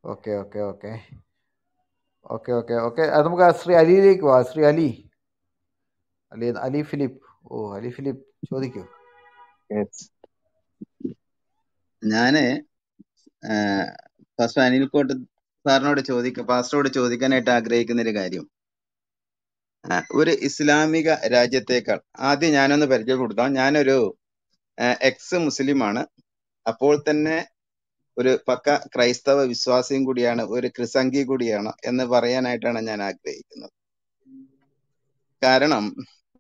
Okay okay okay okay okay okay അത് നമുക്ക് ആ ശ്രീ അലിയിലേക്ക് പോവാം ശ്രീ അലി അലി അലി ഫിലിപ്പ് ഓ അലി ഫിലിപ്പ് ചോദിക്കൂ ഞാന് ഫസ്റ്റ് അനിൽ കോട്ട് സാറിനോട് ചോദിക്ക പാസ്റ്ററോട് ചോദിക്കാനായിട്ട് ആഗ്രഹിക്കുന്ന ഒരു കാര്യം ആ, ഒരു ഇസ്ലാമിക രാജ്യത്തേക്കാൾ ആദ്യം ഞാനൊന്ന് പരിചയപ്പെടുത്താം ഞാനൊരു എക്സ് മുസ്ലിമാണ് അപ്പോൾ തന്നെ ഒരു പക്ക ക്രൈസ്തവ വിശ്വാസിയും കൂടിയാണ് ഒരു ക്രിസംഗി കൂടിയാണ് എന്ന് പറയാനായിട്ടാണ് ഞാൻ ആഗ്രഹിക്കുന്നത് കാരണം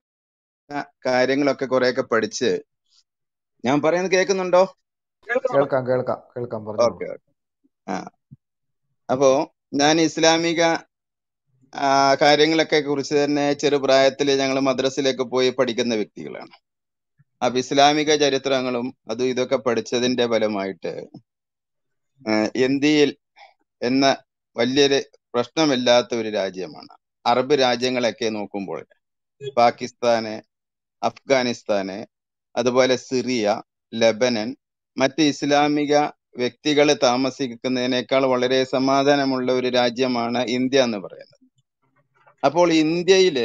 ആ കാര്യങ്ങളൊക്കെ കുറെയൊക്കെ പഠിച്ച് ഞാൻ പറയുന്നത് കേൾക്കുന്നുണ്ടോ കേൾക്കുന്നുണ്ട് കേൾക്കാം കേൾക്കാം കേൾക്കാം പറഞ്ഞോളൂ ഓക്കെ ആ അപ്പോ ഞാൻ ഇസ്ലാമിക ആ, കാര്യങ്ങളൊക്കെ കുറിച്ച് തന്നെ ചെറുപ്രായത്തിൽ ഞങ്ങൾ മദ്രസയിലേക്ക് പോയി പഠിക്കുന്ന വ്യക്തികളാണ് അപ്പൊ ഇസ്ലാമിക ചരിത്രങ്ങളും അതും ഇതൊക്കെ പഠിച്ചതിന്റെ ഫലമായിട്ട് ആ, ഇന്ത്യയിൽ എന്ന വലിയൊരു പ്രശ്നമില്ലാത്ത ഒരു രാജ്യമാണ് അറബ് രാജ്യങ്ങളൊക്കെ നോക്കുമ്പോൾ പാകിസ്ഥാന് അഫ്ഗാനിസ്ഥാന് അതുപോലെ സിറിയ ലബനൻ മറ്റ് ഇസ്ലാമിക വ്യക്തികൾ താമസിക്കുന്നതിനേക്കാൾ വളരെ സമാധാനമുള്ള ഒരു രാജ്യമാണ് ഇന്ത്യ എന്ന് പറയുന്നത് അപ്പോൾ ഇന്ത്യയില്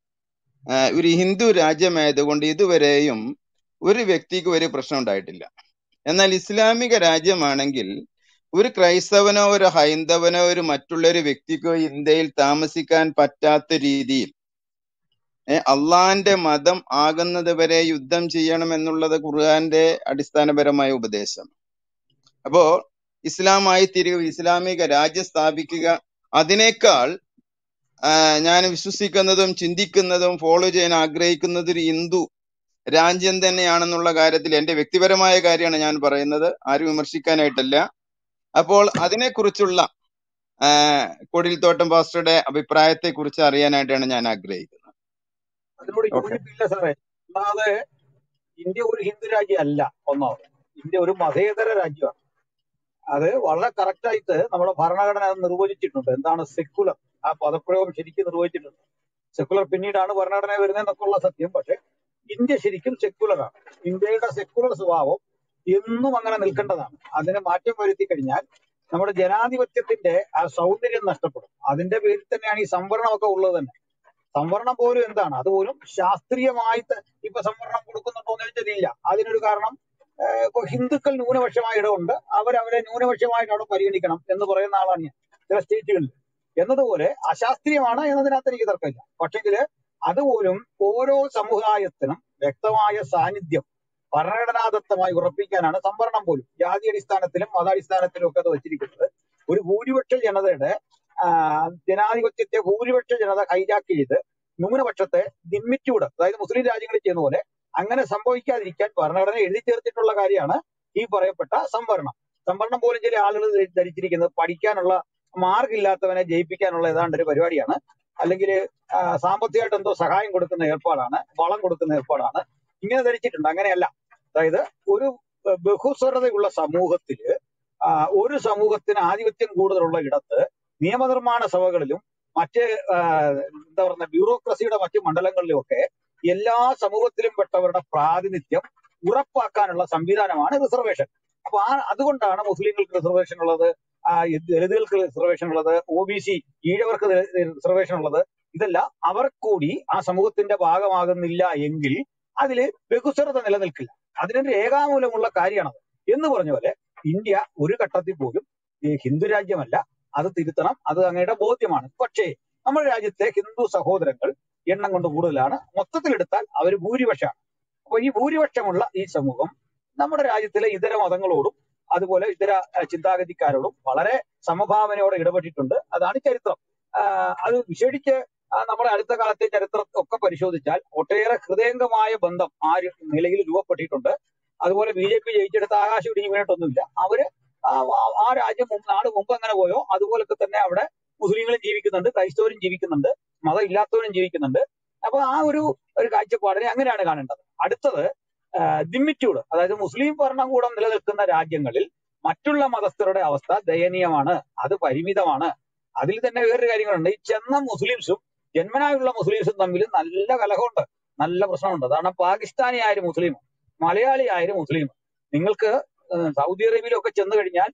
ആ, ഒരു ഹിന്ദു രാജ്യമായതുകൊണ്ട് ഇതുവരെയും ഒരു വ്യക്തിക്ക് ഒരു പ്രശ്നം ഉണ്ടായിട്ടില്ല എന്നാൽ ഇസ്ലാമിക രാജ്യമാണെങ്കിൽ ഒരു ക്രൈസ്തവനോ ഒരു ഹൈന്ദവനോ ഒരു മറ്റുള്ള ഒരു വ്യക്തിക്കോ ഇന്ത്യയിൽ താമസിക്കാൻ പറ്റാത്ത രീതിയിൽ ഏ, അള്ളാന്റെ മതം ആകുന്നത് വരെ യുദ്ധം ചെയ്യണം എന്നുള്ളത് ഖുർആന്റെ അടിസ്ഥാനപരമായ ഉപദേശം അപ്പോ ഇസ്ലാമായി തിരികെ ഇസ്ലാമിക രാജ്യം സ്ഥാപിക്കുക അതിനേക്കാൾ ആ, ഞാൻ വിശ്വസിക്കുന്നതും ചിന്തിക്കുന്നതും ഫോളോ ചെയ്യാൻ ആഗ്രഹിക്കുന്നത് ഒരു ഹിന്ദു രാജ്യം തന്നെയാണെന്നുള്ള കാര്യത്തിൽ എന്റെ വ്യക്തിപരമായ കാര്യമാണ് ഞാൻ പറയുന്നത് ആരും വിമർശിക്കാനായിട്ടല്ല അപ്പോൾ അതിനെക്കുറിച്ചുള്ള ആ, കൊടിൽത്തോട്ടം പാസ്റ്ററുടെ അഭിപ്രായത്തെ കുറിച്ച് അറിയാനായിട്ടാണ് ഞാൻ ആഗ്രഹിക്കുന്നത് അതിനോട് ഓക്കെ യോജിപ്പില്ല സാറേ ഒന്നാമത് ഇന്ത്യ ഒരു ഹിന്ദു രാജ്യമല്ല ഒന്നാമത് ഇന്ത്യ ഒരു മതേതര രാജ്യമാണ് അത് വളരെ correct ആയിട്ട് നമ്മുടെ ഭരണഘടന അത് നിർവചിച്ചിട്ടുണ്ട് എന്താണ് സെക്കുലർ ആ പദപ്രയോഗം ശരിക്കും നിർവചിച്ചിട്ടുണ്ട് സെക്കുലർ പിന്നീടാണ് ഭരണഘടന വരുന്നതെന്നൊക്കെ ഉള്ള സത്യം പക്ഷെ ഇന്ത്യ ശരിക്കും സെക്കുലർ ആണ് ഇന്ത്യയുടെ സെക്കുലർ സ്വഭാവം എന്നും അങ്ങനെ നിൽക്കേണ്ടതാണ് അതിന് മാറ്റം വരുത്തി കഴിഞ്ഞാൽ നമ്മുടെ ജനാധിപത്യത്തിന്റെ ആ സൗന്ദര്യം നഷ്ടപ്പെടും അതിന്റെ പേരിൽ തന്നെയാണ് ഈ സംവരണമൊക്കെ ഉള്ളത് തന്നെ സംവരണം പോലും എന്താണ് അതുപോലും ശാസ്ത്രീയമായിട്ട് ഇപ്പൊ സംവരണം കൊടുക്കുന്നുണ്ടോ എന്ന് ചോദിച്ചാൽ ഇല്ല അതിനൊരു കാരണം ഏഹ് ഇപ്പൊ ഹിന്ദുക്കൾ ന്യൂനപക്ഷമായ ഇടമുണ്ട് അവരവരെ ന്യൂനപക്ഷമായിട്ട് അവിടെ പരിഗണിക്കണം എന്ന് പറയുന്ന ആളാണ് ഞാൻ ചില സ്റ്റേറ്റുകളിൽ എന്നതുപോലെ അശാസ്ത്രീയമാണ് എന്നതിനകത്ത് എനിക്ക് തർക്കമില്ല പക്ഷെങ്കില് അതുപോലും ഓരോ സമുദായത്തിനും വ്യക്തമായ സാന്നിധ്യം ഭരണഘടനാദത്തമായി ഉറപ്പിക്കാനാണ് സംവരണം പോലും ജാതി അടിസ്ഥാനത്തിലും മതാടിസ്ഥാനത്തിലും ഒക്കെ അത് വെച്ചിരിക്കുന്നത് ഒരു ഭൂരിപക്ഷ ജനതയുടെ ആ, ജനാധിപത്യത്തെ ഭൂരിപക്ഷ ജനത ഹൈജാക്ക് ചെയ്ത് ന്യൂനപക്ഷത്തെ ലിമിറ്റ്യൂഡ് അതായത് മുസ്ലിം രാജ്യങ്ങളിൽ ചെയ്യുന്ന പോലെ അങ്ങനെ സംഭവിക്കാതിരിക്കാൻ ഭരണഘടന എഴുതി ചേർത്തിട്ടുള്ള കാര്യമാണ് ഈ പറയപ്പെട്ട സംവരണം സംവരണം പോലും ചില ആളുകൾ ധരി- ധരിച്ചിരിക്കുന്നത് പഠിക്കാനുള്ള മാർക്ക് ഇല്ലാത്തവനെ ജയിപ്പിക്കാനുള്ള ഏതാണ്ട് ഒരു പരിപാടിയാണ് അല്ലെങ്കിൽ സാമ്പത്തികമായിട്ട് എന്തോ സഹായം കൊടുക്കുന്ന ഏർപ്പാടാണ് വളം കൊടുക്കുന്ന ഏർപ്പാടാണ് ഇങ്ങനെ ധരിച്ചിട്ടുണ്ട് അങ്ങനെയല്ല അതായത് ഒരു ഏഹ്, ബഹുസ്വരതയുള്ള സമൂഹത്തില് ആ, ഒരു സമൂഹത്തിന് ആധിപത്യം കൂടുതലുള്ള ഇടത്ത് നിയമനിർമ്മാണ സഭകളിലും മറ്റ് ആ, എന്താ പറയുക ബ്യൂറോക്രസിയുടെ മറ്റു മണ്ഡലങ്ങളിലും ഒക്കെ എല്ലാ സമൂഹത്തിലും പെട്ടവരുടെ പ്രാതിനിധ്യം ഉറപ്പാക്കാനുള്ള സംവിധാനമാണ് റിസർവേഷൻ അപ്പൊ ആ അതുകൊണ്ടാണ് മുസ്ലിങ്ങൾക്ക് റിസർവേഷൻ ഉള്ളത് ആ, ദളിതുകൾക്ക് റിസർവേഷൻ ഉള്ളത് ഒ ബി സി ഈഴവർക്ക് റിസർവേഷൻ ഉള്ളത് ഇതെല്ലാം അവർ കൂടി ആ സമൂഹത്തിന്റെ ഭാഗമാകുന്നില്ല എങ്കിൽ അതില് ബഹുസ്വരത നിലനിൽക്കില്ല അതിനൊരു രേഖാമൂലമുള്ള കാര്യമാണത് എന്ന് പറഞ്ഞ പോലെ ഇന്ത്യ ഒരു ഘട്ടത്തിൽ പോലും ഈ ഹിന്ദു രാജ്യമല്ല അത് തിരുത്തണം അത് അങ്ങയുടെ ബോധ്യമാണ് പക്ഷേ നമ്മുടെ രാജ്യത്തെ ഹിന്ദു സഹോദരങ്ങൾ എണ്ണം കൊണ്ട് കൂടുതലാണ് മൊത്തത്തിലെടുത്താൽ അവർ ഭൂരിപക്ഷമാണ് അപ്പൊ ഈ ഭൂരിപക്ഷമുള്ള ഈ സമൂഹം നമ്മുടെ രാജ്യത്തിലെ ഇതര മതങ്ങളോടും അതുപോലെ ഇതര അഹ്, ചിന്താഗതിക്കാരോടും വളരെ സമഭാവനയോടെ ഇടപെട്ടിട്ടുണ്ട് അതാണ് ചരിത്രം ആഹ് അത് വിശേഷിച്ച് ആഹ് നമ്മുടെ അടുത്ത കാലത്തെ ചരിത്രം ഒക്കെ പരിശോധിച്ചാൽ ഒട്ടേറെ ഹൃദയംഗമായ ബന്ധം ആ ഒരു നിലയിൽ രൂപപ്പെട്ടിട്ടുണ്ട് അതുപോലെ ബി ജെ പി ജയിച്ചെടുത്ത ആകാശം ഇടിഞ്ഞു വീണിട്ടൊന്നുമില്ല അവര് ആ ആ- ആ രാജ്യം മുമ്പ് നാട് മുമ്പ് അങ്ങനെ പോയോ അതുപോലൊക്കെ തന്നെ അവിടെ മുസ്ലിങ്ങളും ജീവിക്കുന്നുണ്ട് ക്രൈസ്തവരും ജീവിക്കുന്നുണ്ട് മതം ഇല്ലാത്തവരും ജീവിക്കുന്നുണ്ട് അപ്പൊ ആ ഒരു ഒരു കാഴ്ചപ്പാടിനെ അങ്ങനെയാണ് കാണേണ്ടത് അടുത്തത് ദിമ്മിറ്റ്യൂഡ് അതായത് മുസ്ലിം ഭരണകൂടം നിലനിൽക്കുന്ന രാജ്യങ്ങളിൽ മറ്റുള്ള മതസ്ഥരുടെ അവസ്ഥ ദയനീയമാണ് അത് പരിമിതമാണ് അതിൽ തന്നെ വേറൊരു കാര്യങ്ങളുണ്ട് ഈ ചെന്ന മുസ്ലിംസും ജന്മനായുള്ള മുസ്ലിംസും തമ്മിൽ നല്ല കലഹമുണ്ട് നല്ല പ്രശ്നമുണ്ട് കാരണം പാകിസ്ഥാനി ആയാലും മുസ്ലിം മലയാളി ആയാലും മുസ്ലിം നിങ്ങൾക്ക് ഏഹ് സൗദി അറേബ്യയിലൊക്കെ ചെന്ന് കഴിഞ്ഞാൽ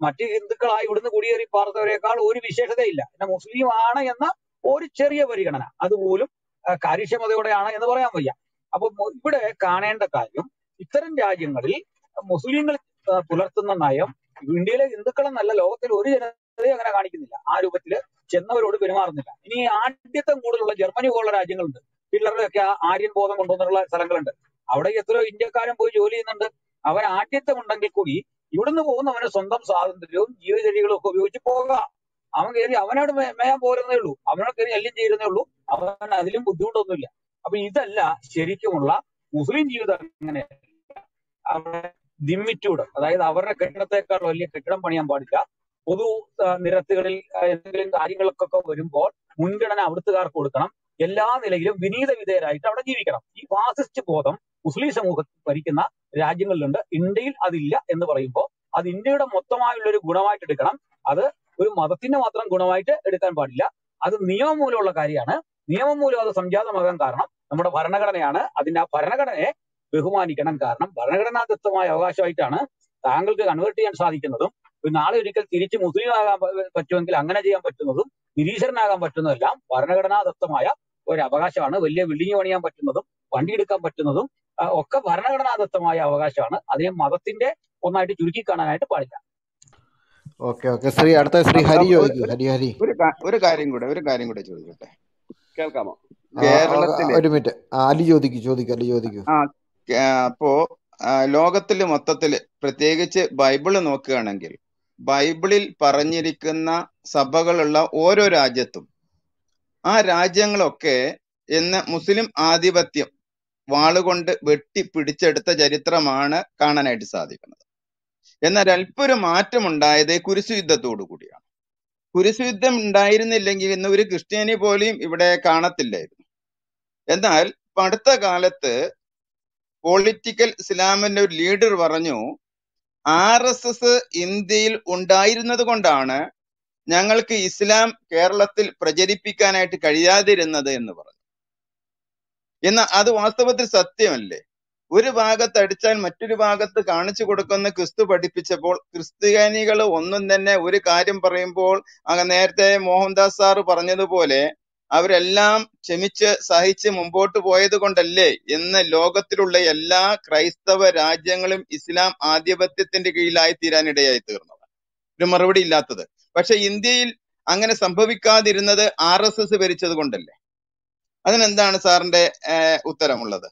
മറ്റ് ഹിന്ദുക്കളായി ഇവിടുന്ന് കുടിയേറി പാർത്തവരെക്കാൾ ഒരു വിശേഷതയില്ല പിന്നെ മുസ്ലിം ആണ് എന്ന ഒരു ചെറിയ പരിഗണന അതുപോലും ആ, കാര്യക്ഷമതയോടെയാണ് എന്ന് പറയാൻ വയ്യ അപ്പൊ മു- ഇവിടെ കാണേണ്ട കാര്യം ഇത്തരം രാജ്യങ്ങളിൽ മുസ്ലിങ്ങൾ ആ, പുലർത്തുന്ന നയം ഇന്ത്യയിലെ ഹിന്ദുക്കളെന്നല്ല ലോകത്തിൽ ഒരു ജനതയും അങ്ങനെ കാണിക്കുന്നില്ല ആ രൂപത്തിൽ ചെന്നവരോട് പെരുമാറുന്നില്ല ഇനി ആദ്യത്തെ കൂടുതലുള്ള ജർമ്മനി പോലുള്ള രാജ്യങ്ങളുണ്ട് ഹിറ്റ്ലറുടെയൊക്കെ ആ ആര്യൻ ബോധം കൊണ്ടുവന്നുള്ള സ്ഥലങ്ങളുണ്ട് അവിടെ എത്രയോ ഇന്ത്യക്കാരൻ പോയി ജോലി ചെയ്യുന്നുണ്ട് അവൻ ആദ്യത്വം ഉണ്ടെങ്കിൽ കൂടി ഇവിടുന്ന് പോകുന്നവന് സ്വന്തം സ്വാതന്ത്ര്യവും ജീവിതചര്യകളും ഒക്കെ ഉപയോഗിച്ച് പോകാം അവൻ കയറി അവനോട് മേ- മേയാൻ പോരുന്നേ ഉള്ളൂ അവനോട് കയറി എല്ലാം ചെയ്യുന്നേ ഉള്ളൂ അവൻ അതിലും ബുദ്ധിമുട്ടൊന്നുമില്ല അപ്പൊ ഇതല്ല ശരിക്കുമുള്ള മുസ്ലിം ജീവിതം അങ്ങനെ അവരുടെ ദിമ്മിറ്റ്യൂഡ് അതായത് അവരുടെ കെട്ടിടത്തെക്കാൾ വലിയ കെട്ടിടം പണിയാൻ പാടില്ല പൊതു ആ, നിരത്തുകളിൽ ആ, എന്തെങ്കിലും കാര്യങ്ങൾക്കൊക്കെ വരുമ്പോൾ മുൻഗണന അവിടുത്തുകാർക്ക് കൊടുക്കണം എല്ലാ നിലയിലും വിനീത വിധേയരായിട്ട് അവിടെ ജീവിക്കണം ഈ ഫാസിസ്റ്റ് ബോധം മുസ്ലിം സമൂഹത്തിൽ ഭരിക്കുന്ന രാജ്യങ്ങളിലുണ്ട് ഇന്ത്യയിൽ അതില്ല എന്ന് പറയുമ്പോൾ അത് ഇന്ത്യയുടെ മൊത്തമായുള്ള ഒരു ഗുണമായിട്ട് എടുക്കണം അത് ഒരു മതത്തിന്റെ മാത്രം ഗുണമായിട്ട് എടുക്കാൻ പാടില്ല അത് നിയമം മൂലമുള്ള കാര്യമാണ് നിയമം മൂലം അത് സംജാതമാകാൻ കാരണം നമ്മുടെ ഭരണഘടനയാണ് അതിന്റെ ആ ഭരണഘടനയെ ബഹുമാനിക്കണം കാരണം ഭരണഘടനാദത്തമായ അവകാശമായിട്ടാണ് താങ്കൾക്ക് കൺവേർട്ട് ചെയ്യാൻ സാധിക്കുന്നതും ഒരു നാളെ ഒരിക്കൽ തിരിച്ച് മുസ്ലിം ആകാൻ പ- പറ്റുമെങ്കിൽ അങ്ങനെ ചെയ്യാൻ പറ്റുന്നതും നിരീശ്വരനാകാൻ പറ്റുന്നതെല്ലാം ഭരണഘടനാദത്തമായ ഒരു അവകാശമാണ് വലിയ ബിൽഡിംഗ് പണിയാൻ പറ്റുന്നതും വണ്ടി എടുക്കാൻ പറ്റുന്നതും ആ, ഒക്കെ ഭരണഘടനാദത്തമായ അവകാശമാണ് അതിനെ മതത്തിന്റെ ഒന്നായിട്ട് ചുരുക്കി കാണാനായിട്ട് പാടില്ല ഓക്കെ ഓക്കെ ശ്രീ അടുത്ത ശ്രീ അപ്പൊ ഹരി അപ്പൊ ഒരു ചോദിക്കൂ ഒരു ഹരി ഹരി ഒരു കാ- ഒരു കാര്യം കൂടെ ഒരു കാര്യം കൂടെ ചോദിക്കട്ടെ കേൾക്കാമോ ആ, ആ, കേരളത്തില് ഒരു മിനിറ്റ് ആ, അലി ചോദിക്കൂ ചോദിക്കൂ അലി ചോദിക്കൂ ആ കേ- അപ്പോ ആ, ലോകത്തില് മൊത്തത്തില് പ്രത്യേകിച്ച് ബൈബിള് നോക്കുകയാണെങ്കിൽ ബൈബിളിൽ പറഞ്ഞിരിക്കുന്ന സഭകളുള്ള ഓരോ രാജ്യത്തും ആ രാജ്യങ്ങളൊക്കെ ഇന്ന് മുസ്ലിം ആധിപത്യം വാളുകൊണ്ട് വെട്ടി പിടിച്ചെടുത്ത ചരിത്രമാണ് കാണാനായിട്ട് സാധിക്കുന്നത് എന്നാൽ അല്പം ഒരു മാറ്റം ഉണ്ടായത് കുരിശു യുദ്ധത്തോടു കൂടിയാണ് കുരിശു യുദ്ധം ഉണ്ടായിരുന്നില്ലെങ്കിൽ ഇന്ന് ഒരു ക്രിസ്ത്യാനി പോലെയും ഇവിടെ കാണത്തില്ലായിരുന്നു എന്നാൽ ഇപ്പൊ അടുത്ത കാലത്ത് പൊളിറ്റിക്കൽ ഇസ്ലാമിന്റെ ഒരു ലീഡർ പറഞ്ഞു ആർ എസ് എസ് ഇന്ത്യയിൽ ഉണ്ടായിരുന്നത് കൊണ്ടാണ് ഞങ്ങൾക്ക് ഇസ്ലാം കേരളത്തിൽ പ്രചരിപ്പിക്കാനായിട്ട് കഴിയാതിരുന്നത് എന്ന് പറഞ്ഞു എന്നാൽ അത് വാസ്തവത്തിൽ സത്യമല്ലേ ഒരു ഭാഗത്ത് അടിച്ചാൽ മറ്റൊരു ഭാഗത്ത് കാണിച്ചു കൊടുക്കുന്ന ക്രിസ്തു പഠിപ്പിച്ചപ്പോൾ ക്രിസ്ത്യാനികൾ ഒന്നും തന്നെ ഒരു കാര്യം പറയുമ്പോൾ അങ്ങ് നേരത്തെ മോഹൻദാസ് സാറ് പറഞ്ഞതുപോലെ അവരെല്ലാം ക്ഷമിച്ച് സഹിച്ച് മുമ്പോട്ട് പോയത് കൊണ്ടല്ലേ ഇന്ന് ലോകത്തിലുള്ള എല്ലാ ക്രൈസ്തവ രാജ്യങ്ങളും ഇസ്ലാം ആധിപത്യത്തിന്റെ കീഴിലായി തീരാനിടയായി തീർന്നത് ഒരു മറുപടി ഇല്ലാത്തത് പക്ഷെ ഇന്ത്യയിൽ അങ്ങനെ സംഭവിക്കാതിരുന്നത് ആർ എസ് എസ് ഭരിച്ചത് കൊണ്ടല്ലേ അതിനെന്താണ് സാറിന്റെ ഏഹ്, ഉത്തരമുള്ളത്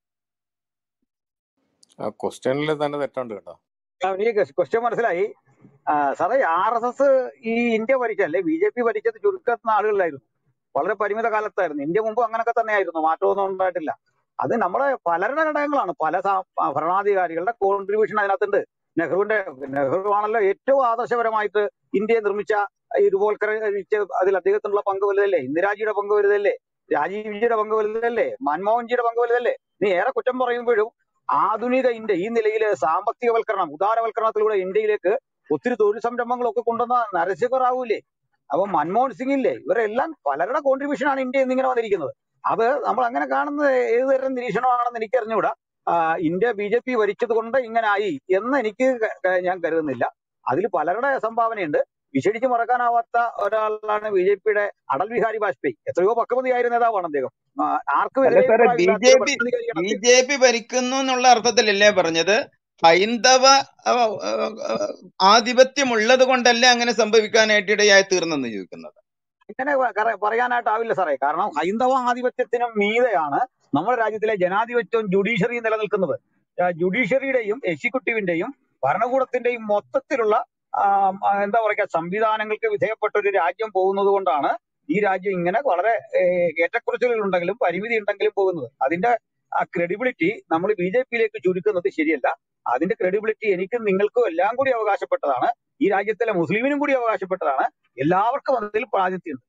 ആ ക്വസ്റ്റ്യനിൽ തന്നെ തെറ്റുണ്ട് കേട്ടോ ആ, എനിക്ക് ക്വസ്റ്റ്യൻ മനസ്സിലായി ആ, സാറേ ആർ എസ് എസ് ഈ ഇന്ത്യ ഭരിച്ചല്ലേ ബി ജെ പി ഭരിച്ചത് ചുരുക്കുന്ന ആളുകളിലായിരുന്നു വളരെ പരിമിത കാലത്തായിരുന്നു ഇന്ത്യ മുമ്പ് അങ്ങനൊക്കെ തന്നെയായിരുന്നു മാറ്റമൊന്നും ഉണ്ടായിട്ടില്ല അത് നമ്മുടെ പലരുടെ ഘടകങ്ങളാണ് പല സാ- ഭരണാധികാരികളുടെ കോൺട്രിബ്യൂഷൻ അതിനകത്തുണ്ട് നെഹ്റുവിന്റെ നെഹ്റു ആണല്ലോ ഏറ്റവും ആദർശപരമായിട്ട് ഇന്ത്യയെ നിർമ്മിച്ച ഈ രൂപവൽക്കരിച്ച് അതിൽ അദ്ദേഹത്തിനുള്ള പങ്ക് വലുതല്ലേ ഇന്ദിരാജിയുടെ പങ്ക് വലുതല്ലേ രാജീവ്ജിയുടെ പങ്ക് വലുതല്ലേ മൻമോഹൻജിയുടെ പങ്ക് വലുതല്ലേ നീ ഏറെ കുറ്റം പറയുമ്പോഴും ആധുനിക ഇന്ത്യ ഈ നിലയിൽ സാമ്പത്തികവൽക്കരണം ഉദാരവൽക്കരണത്തിലൂടെ ഇന്ത്യയിലേക്ക് ഒത്തിരി തൊഴിൽ സംരംഭങ്ങളൊക്കെ കൊണ്ടുവന്ന നരസിംഹ റാവുല്ലേ അപ്പൊ മൻമോഹൻ സിംഗ് ഇല്ലേ ഇവരെല്ലാം പലരുടെ കോൺട്രിബ്യൂഷൻ ആണ് ഇന്ത്യ എന്നിങ്ങനെ വന്നിരിക്കുന്നത് അത് നമ്മൾ അങ്ങനെ കാണുന്നത് ഏത് തരം നിരീക്ഷണമാണെന്ന് എനിക്ക് അറിഞ്ഞുകൂടാ ആ, ഇന്ത്യ ബി ജെ പി ഭരിച്ചത് കൊണ്ട് ഇങ്ങനെ ആയി എന്ന് എനിക്ക് ക- ക- ഞാൻ കരുതുന്നില്ല അതിൽ പലരുടെ സംഭാവനയുണ്ട് വിശടിച്ച് മറക്കാനാവാത്ത ഒരാളാണ് ബി ജെ പിയുടെ അടൽ ബിഹാരി വാജ്പേയി എത്രയോ പക്വതയായ നേതാവാണ് അദ്ദേഹം ആ, ആർക്കും അല്ല സാറേ ബി എതിരഭിപ്രായമില്ലാത്ത ജെ ഒരു പി ഭരണാധികാരിയാണ് ബി അദ്ദേഹം ജെ പി ഭരിക്കുന്നു എന്നുള്ള അർത്ഥത്തിലല്ലേ പറഞ്ഞത് ഹൈന്ദവ അഹ്, അഹ്, അഹ്, ആധിപത്യമുള്ളത് കൊണ്ടല്ലേ അങ്ങനെ സംഭവിക്കാനായിട്ട് ഇടയായി തീർന്നെന്ന് ചോദിക്കുന്നത് ഇങ്ങനെ കറ- പറയാനായിട്ടാവില്ല സാറേ കാരണം ഹൈന്ദവ ആധിപത്യത്തിനും മീതെയാണ് നമ്മുടെ രാജ്യത്തിലെ ജനാധിപത്യവും ജുഡീഷ്യറിയും നിലനിൽക്കുന്നത് ആ, ജുഡീഷ്യറിയുടെയും എക്സിക്യൂട്ടീവിന്റെയും ഭരണകൂടത്തിന്റെയും മൊത്തത്തിലുള്ള ആ, ആ, എന്താ പറയുക സംവിധാനങ്ങൾക്ക് വിധേയപ്പെട്ട ഒരു രാജ്യം പോകുന്നത് കൊണ്ടാണ് ഈ രാജ്യം ഇങ്ങനെ വളരെ ഏഹ്, ഏറ്റക്കുറച്ചിലുകൾ ഉണ്ടെങ്കിലും പരിമിതി ഉണ്ടെങ്കിലും പോകുന്നത് അതിന്റെ ആ ക്രെഡിബിലിറ്റി നമ്മൾ ബി ജെ പിയിലേക്ക് ചുരുക്കുന്നത് ശരിയല്ല അതിന്റെ ക്രെഡിബിലിറ്റി എനിക്കും നിങ്ങൾക്കും എല്ലാം കൂടി അവകാശപ്പെട്ടതാണ് ഈ രാജ്യത്തിലെ മുസ്ലിമിനും കൂടി അവകാശപ്പെട്ടതാണ് എല്ലാവർക്കും അതിൽ പ്രാതിനിധ്യമുണ്ട്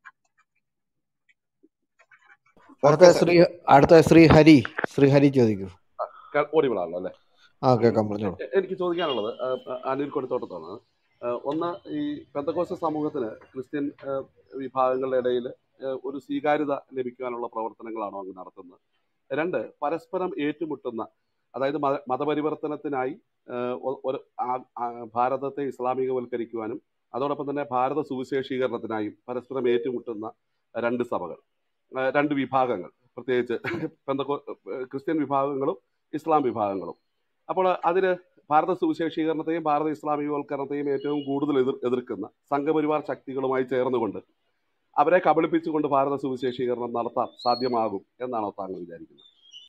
അടുത്ത ഓക്കെ സാർ ശ്രീ അടുത്ത ശ്രീ ഹരി ശ്രീ ഹരി ചോദിക്കൂ ഓടിവിടാണല്ലോ അല്ലേ ആ കേൾക്കാം പറഞ്ഞോളൂ എ- എനിക്ക് ചോദിക്കാനുള്ളത് ആ, ആ, അനിൽ കൊടുത്തോട്ടത്താണ് ആ, ഒന്ന് ഈ പെന്തക്കോസ്ത സമൂഹത്തിന് ക്രിസ്ത്യൻ ആ, വിഭാഗങ്ങളുടെ ഇടയിൽ ഒരു സ്വീകാര്യത ലഭിക്കാനുള്ള പ്രവർത്തനങ്ങളാണോ അങ്ങ് നടത്തുന്നത് രണ്ട് പരസ്പരം ഏറ്റുമുട്ടുന്ന അതായത് മത മതപരിവർത്തനത്തിനായി ഏഹ് ഒ- ഒരു ആ- ആ- ഭാരതത്തെ ഇസ്ലാമികവൽക്കരിക്കുവാനും അതോടൊപ്പം തന്നെ ഭാരത സുവിശേഷീകരണത്തിനായും പരസ്പരം ഏറ്റുമുട്ടുന്ന രണ്ട് സഭകൾ ഏഹ് രണ്ട് വിഭാഗങ്ങൾ പ്രത്യേകിച്ച് പെന്തക്കോ ഏഹ് ക്രിസ്ത്യൻ വിഭാഗങ്ങളും ഇസ്ലാം വിഭാഗങ്ങളും അപ്പോൾ അതിന് ഭാരത സുവിശേഷീകരണത്തെയും ഭാരത ഇസ്ലാമികവൽക്കരണത്തെയും ഏറ്റവും കൂടുതൽ എതിർ എതിർക്കുന്ന സംഘപരിവാർ ശക്തികളുമായി ചേർന്നുകൊണ്ട് അവരെ കബളിപ്പിച്ചുകൊണ്ട് ഭാരത സുവിശേഷീകരണം നടത്താൻ സാധ്യമാകും എന്നാണോ താങ്കൾ വിചാരിക്കുന്നത്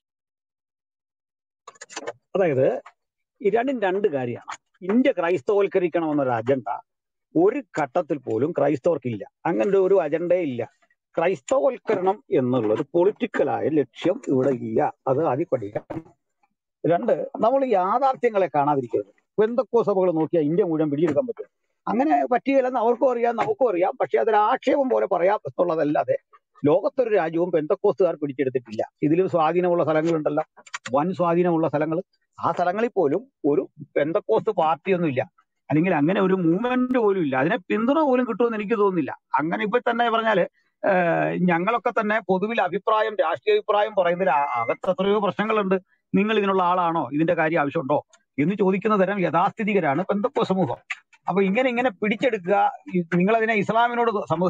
അതായത് ഈ രണ്ടും രണ്ട് കാര്യമാണ് ഇന്ത്യ ക്രൈസ്തവൽക്കരിക്കണം എന്നൊരു അജണ്ട ഒരു ഘട്ടത്തിൽ പോലും ക്രൈസ്തവർക്കില്ല അങ്ങനെ ഒരു അജണ്ടേ ഇല്ല ക്രൈസ്തവൽക്കരണം എന്നുള്ള ഒരു പൊളിറ്റിക്കലായ ലക്ഷ്യം ഇവിടെ ഇല്ല അത് ആദ്യം പഠിക്കാം രണ്ട് നമ്മൾ യാഥാർത്ഥ്യങ്ങളെ കാണാതിരിക്കരുത് എന്തൊക്കെ സഭകൾ നോക്കിയാൽ ഇന്ത്യ മുഴുവൻ പിടിയെടുക്കാൻ പറ്റും അങ്ങനെ പറ്റുകയില്ലെന്ന് അവർക്കും അറിയാം നമുക്കും അറിയാം പക്ഷെ അതൊരു ആക്ഷേപം പോലെ പറയാം എന്നുള്ളതല്ലാതെ ലോകത്തൊരു രാജ്യവും പെന്തക്കോസ്തുകാർ പിടിച്ചെടുത്തിട്ടില്ല ഇതിലും സ്വാധീനമുള്ള സ്ഥലങ്ങളുണ്ടല്ലോ വൻ സ്വാധീനമുള്ള സ്ഥലങ്ങൾ ആ സ്ഥലങ്ങളിൽ പോലും ഒരു പെന്തക്കോസ്ത് പാർട്ടിയൊന്നും ഇല്ല അല്ലെങ്കിൽ അങ്ങനെ ഒരു മൂവ്മെന്റ് പോലും ഇല്ല അതിനെ പിന്തുണ പോലും കിട്ടുമെന്ന് എനിക്ക് തോന്നുന്നില്ല അങ്ങനെ ഇപ്പൊ തന്നെ പറഞ്ഞാല് ഏഹ് ഞങ്ങളൊക്കെ തന്നെ പൊതുവിൽ അഭിപ്രായം രാഷ്ട്രീയ അഭിപ്രായം പറയുന്നതിൽ ആ- അകത്ത് എത്രയോ പ്രശ്നങ്ങളുണ്ട് നിങ്ങൾ ഇതിനുള്ള ആളാണോ ഇതിന്റെ കാര്യം ആവശ്യമുണ്ടോ എന്ന് ചോദിക്കുന്ന തരം യഥാസ്ഥിതികരാണ് പെന്തക്കോ സമൂഹം അപ്പൊ ഇങ്ങനെ ഇങ്ങനെ പിടിച്ചെടുക്കുക നിങ്ങൾ അതിനെ ഇസ്ലാമിനോട് സമൂഹ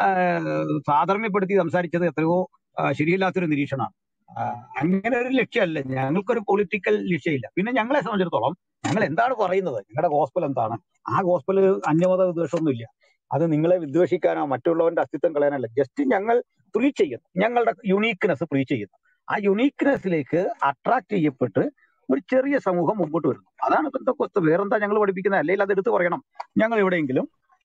ആഹ് സാധർമ്യപ്പെടുത്തി സംസാരിച്ചത് എത്രയോ ആഹ് ശരിയല്ലാത്തൊരു നിരീക്ഷണമാണ് ആഹ് അങ്ങനെ ഒരു ലക്ഷ്യമല്ല ഞങ്ങൾക്കൊരു പൊളിറ്റിക്കൽ ലക്ഷ്യമില്ല പിന്നെ ഞങ്ങളെ സംബന്ധിച്ചിടത്തോളം ഞങ്ങൾ എന്താണ് പറയുന്നത് ഞങ്ങളുടെ ഗോസ്പൽ എന്താണ് ആ ഗോസ്പൽ അന്യമത വിദ്വേഷമൊന്നുമില്ല അത് നിങ്ങളെ വിദ്വേഷിക്കാനോ മറ്റുള്ളവന്റെ അസ്തിത്വം കളയാനല്ല ജസ്റ്റ് ഞങ്ങൾ പ്രീ ചെയ്യുന്നു ഞങ്ങളുടെ യുണീക്ക്നെസ് പ്രീ ചെയ്യുന്നു ആ യുണീക്ക്നെസ്സിലേക്ക് അട്രാക്ട് ചെയ്യപ്പെട്ട് ഒരു ചെറിയ സമൂഹം മുമ്പോട്ട് വരുന്നു അതാണ് ബന്ധക്കൊത്ത് വേറെന്താ ഞങ്ങൾ പഠിപ്പിക്കുന്നത് അല്ലെങ്കിൽ അത് എടുത്തു പറയണം ഞങ്ങൾ എവിടെയെങ്കിലും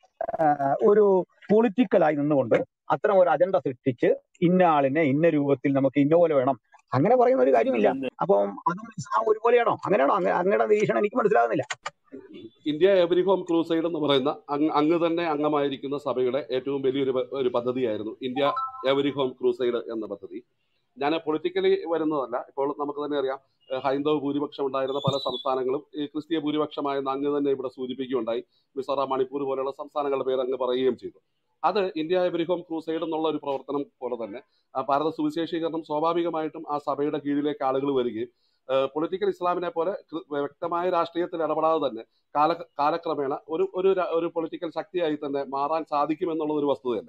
ആഹ് ഒരു പൊളിറ്റിക്കലായി നിന്നുകൊണ്ട് അത്തരം ഒരു അജണ്ട സൃഷ്ടിച്ച് ഇന്ന ആളിനെ ഇന്ന രൂപത്തിൽ നമുക്ക് ഇന്ന പോലെ വേണം അങ്ങനെ പറയുന്ന ഒരു കാര്യമില്ല അപ്പം അതും ഇസ്ലാം ഒരുപോലെയാണോ അങ്ങനെയാണോ അങ്ങ- അങ്ങയുടെ നിരീക്ഷണം എനിക്ക് മനസ്സിലാകുന്നില്ല ഇന്ത്യ എവരി ഹോം ക്രൂസൈഡ് എന്ന് പറയുന്ന അങ്ങ് അങ്ങ് തന്നെ അംഗമായിരിക്കുന്ന സഭയുടെ ഏറ്റവും വലിയൊരു പ- ഒരു പദ്ധതിയായിരുന്നു ഇന്ത്യ എവരി ഹോം ക്രൂസൈഡ് എന്ന പദ്ധതി ഞാൻ പൊളിറ്റിക്കലി വരുന്നതല്ല ഇപ്പോൾ നമുക്ക് തന്നെ അറിയാം ഏഹ് ഹൈന്ദവ ഭൂരിപക്ഷം ഉണ്ടായിരുന്ന പല സംസ്ഥാനങ്ങളും ഈ ക്രിസ്തീയ ഭൂരിപക്ഷമായെന്ന് അങ്ങ് തന്നെ ഇവിടെ സൂചിപ്പിക്കുകയുണ്ടായി മിസോറാം മണിപ്പൂർ പോലെയുള്ള സംസ്ഥാനങ്ങളുടെ പേര് അങ്ങ് പറയുകയും ചെയ്തു അത് ഇന്ത്യ എവരി ഹോം ക്രൂസൈഡ് എന്നുള്ള ഒരു പ്രവർത്തനം പോലെ തന്നെ ആ ഭാരത സുവിശേഷീകരണം സ്വാഭാവികമായിട്ടും ആ സഭയുടെ കീഴിലേക്ക് ആളുകൾ വരികയും പൊളിറ്റിക്കൽ ഇസ്ലാമിനെ പോലെ കൃ- വ്യക്തമായ രാഷ്ട്രീയത്തിൽ ഇടപെടാതെ തന്നെ കാല കാലക്രമേണ ഒരു ഒരു ര- ഒരു പൊളിറ്റിക്കൽ ശക്തിയായി തന്നെ മാറാൻ സാധിക്കുമെന്നുള്ളത് ഒരു വസ്തുതയല്ലേ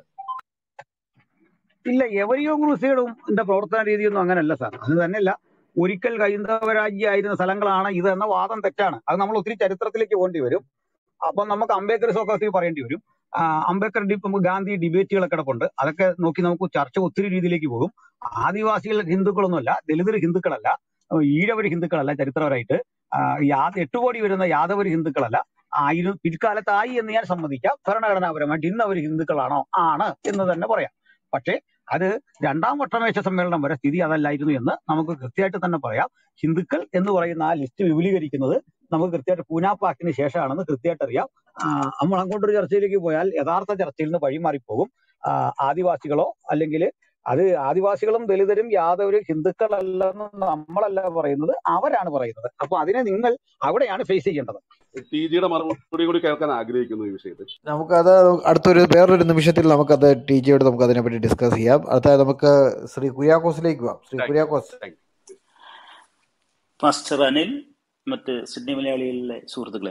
ഇല്ല എവരിയോ ക്രൂസൈഡും എന്റെ പ്രവർത്തന രീതിയൊന്നും അങ്ങനെയല്ല സാർ അത് തന്നെയല്ല ഒരിക്കൽ ഹൈന്ദവ രാജ്യമായിരുന്ന സ്ഥലങ്ങളാണ് ഇത് എന്ന വാദം തെറ്റാണ് അത് നമ്മൾ ഒത്തിരി ചരിത്രത്തിലേക്ക് പോകേണ്ടി വരും അപ്പൊ നമുക്ക് അംബേദ്കർ സോക്കോസി പറയേണ്ടി വരും ആ, അംബേദ്കർ ഡി- ഗാന്ധി ഡിബേറ്റുകളൊക്കെ കിടപ്പുണ്ട് അതൊക്കെ നോക്കി നമുക്ക് ചർച്ച ഒത്തിരി രീതിയിലേക്ക് പോകും ആദിവാസികൾ ഹിന്ദുക്കളൊന്നുമല്ല ദലിതർ ഹിന്ദുക്കളല്ല ഈഴവർ ഹിന്ദുക്കളല്ല ചരിത്രപരമായിട്ട് ആ, യാ- എട്ട് കോടി വരുന്ന യാദവർ ഹിന്ദുക്കളല്ല ആയിരുന്നു പിൽക്കാലത്തായി എന്ന് ഞാൻ സമ്മതിക്കാം ഭരണഘടനാപരമായിട്ട് ഇന്ന് അവർ ഹിന്ദുക്കളാണോ ആണ് എന്ന് തന്നെ പറയാം പക്ഷേ അത് രണ്ടാം വട്ടമേശ സമ്മേളനം വരെ സ്ഥിതി അതല്ലായിരുന്നു എന്ന് നമുക്ക് കൃത്യമായിട്ട് തന്നെ പറയാം ഹിന്ദുക്കൾ എന്ന് പറയുന്ന ആ ലിസ്റ്റ് വിപുലീകരിക്കുന്നത് നമുക്ക് കൃത്യമായിട്ട് പൂനാ പാക്ടിന് ശേഷമാണെന്ന് കൃത്യമായിട്ട് അറിയാം ആ, നമ്മൾ അങ്ങോട്ടൊരു ചർച്ചയിലേക്ക് പോയാൽ യഥാർത്ഥ ചർച്ചയിൽ നിന്ന് വഴിമാറിപ്പോകും ആ, ആദിവാസികളോ അല്ലെങ്കിൽ അത് ആദിവാസികളും ദലിതരും യാദവരും ഹിന്ദുക്കളല്ലെന്ന് നമ്മളല്ല പറയുന്നത് അവരാണ് പറയുന്നത് അപ്പൊ അതിനെ നിങ്ങൾ അവിടെയാണ് ഫേസ് ചെയ്യേണ്ടത് ടി ജിയുടെ മറുപടി കൂടി കേൾക്കാൻ ആഗ്രഹിക്കുന്നു ഈ വിഷയത്തിൽ നമുക്കത് അടുത്തൊരു വേറൊരു നിമിഷത്തിൽ നമുക്കത് ടി ജിയോട് നമുക്ക് അതിനെപ്പറ്റി ഡിസ്കസ് ചെയ്യാം അടുത്ത നമുക്ക് ശ്രീ കുര്യാക്കോസിലേക്ക് പോവാം Shri thank you Kuriakose thank you master Anil മറ്റ് സിഡ്നി മലയാളികളിലെ സുഹൃത്തുക്കളെ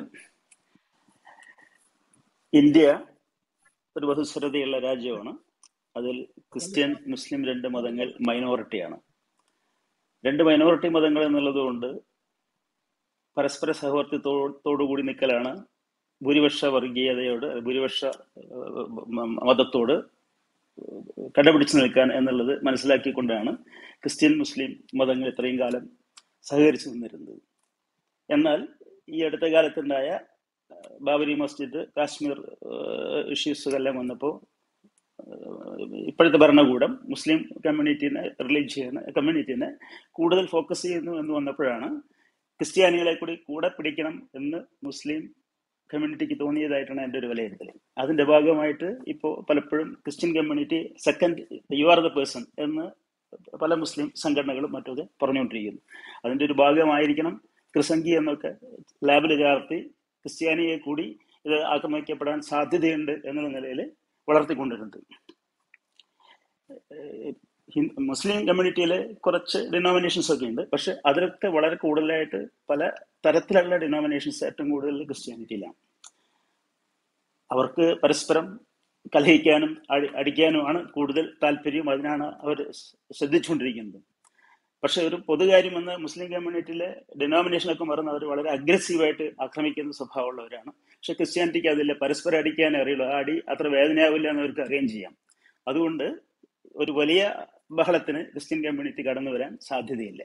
ഇന്ത്യ ഒരു ബഹുസ്വരതയുള്ള രാജ്യമാണ് അതിൽ ക്രിസ്ത്യൻ മുസ്ലിം രണ്ട് മതങ്ങൾ മൈനോറിറ്റിയാണ് രണ്ട് മൈനോറിറ്റി മതങ്ങൾ എന്നുള്ളത് കൊണ്ട് പരസ്പര സഹവർത്തിത്തോടുകൂടി നിൽക്കലാണ് ഭൂരിപക്ഷ വർഗീയതയോട് ഭൂരിപക്ഷ ഏഹ്, മ- മതത്തോട് കടപിടിച്ചു നിൽക്കാൻ എന്നുള്ളത് മനസ്സിലാക്കിക്കൊണ്ടാണ് ക്രിസ്ത്യൻ മുസ്ലിം മതങ്ങൾ ഇത്രയും കാലം സഹകരിച്ചു നിന്നിരുന്നത് എന്നാൽ ഈ അടുത്ത കാലത്തുണ്ടായ ഏഹ്, ബാബരി മസ്ജിദ് കാശ്മീർ ഇഷ്യൂസ് എല്ലാം വന്നപ്പോൾ ഇപ്പോഴത്തെ ഭരണകൂടം മുസ്ലിം കമ്മ്യൂണിറ്റീനെ റിലീജിയനെ കമ്മ്യൂണിറ്റീനെ കൂടുതൽ ഫോക്കസ് ചെയ്യുന്നു എന്ന് വന്നപ്പോഴാണ് ക്രിസ്ത്യാനികളെ കൂടി കൂടെ പിടിക്കണം എന്ന് മുസ്ലിം കമ്മ്യൂണിറ്റിക്ക് തോന്നിയതായിട്ടാണ് എൻ്റെ ഒരു വിലയിരുത്തൽ അതിന്റെ ഭാഗമായിട്ട് ഇപ്പോൾ പലപ്പോഴും Christian community second you are the person എന്ന് പല മുസ്ലിം സംഘടനകളും മറ്റൊക്കെ പറഞ്ഞുകൊണ്ടിരിക്കുന്നു അതിന്റെ ഒരു ഭാഗമായിരിക്കണം ക്രിസംഗി എന്നൊക്കെ ലാബിൽ ചേർത്തി ക്രിസ്ത്യാനിയെ കൂടി ഇത് ആക്രമിക്കപ്പെടാൻ സാധ്യതയുണ്ട് എന്നുള്ള നിലയിൽ വളർത്തിക്കൊണ്ടിരുന്നത് ഹിന്ദു മുസ്ലിം കമ്മ്യൂണിറ്റിയിൽ കുറച്ച് ഡിനോമിനേഷൻസ് ഒക്കെ ഉണ്ട് പക്ഷെ അതിലൊക്കെ വളരെ കൂടുതലായിട്ട് പല തരത്തിലുള്ള ഡിനോമിനേഷൻസ് ഏറ്റവും കൂടുതൽ ക്രിസ്ത്യാനിറ്റിയിലാണ് അവർക്ക് പരസ്പരം കലഹിക്കാനും അടി അടിക്കാനുമാണ് കൂടുതൽ താല്പര്യം അതിനാണ് അവർ ശ്രദ്ധിച്ചുകൊണ്ടിരിക്കുന്നത് പക്ഷെ ഒരു പൊതുകാര്യം എന്ന മുസ്ലിം കമ്മ്യൂണിറ്റിയിലെ ഡിനോമിനേഷനൊക്കെ മറന്ന് അവർ വളരെ അഗ്രസീവായിട്ട് ആക്രമിക്കുന്ന സ്വഭാവമുള്ളവരാണ് പക്ഷെ ക്രിസ്ത്യാനിറ്റിക്ക് അതില്ല പരസ്പരം അടിക്കാനേ അറിയുള്ളൂ ആ അടി അത്ര വേദനയാവില്ല എന്ന് അവർക്ക് അറിയുകയും ചെയ്യാം അതുകൊണ്ട് ഒരു വലിയ ബഹളത്തിന് ക്രിസ്ത്യൻ കമ്മ്യൂണിറ്റി കടന്നു വരാൻ സാധ്യതയില്ല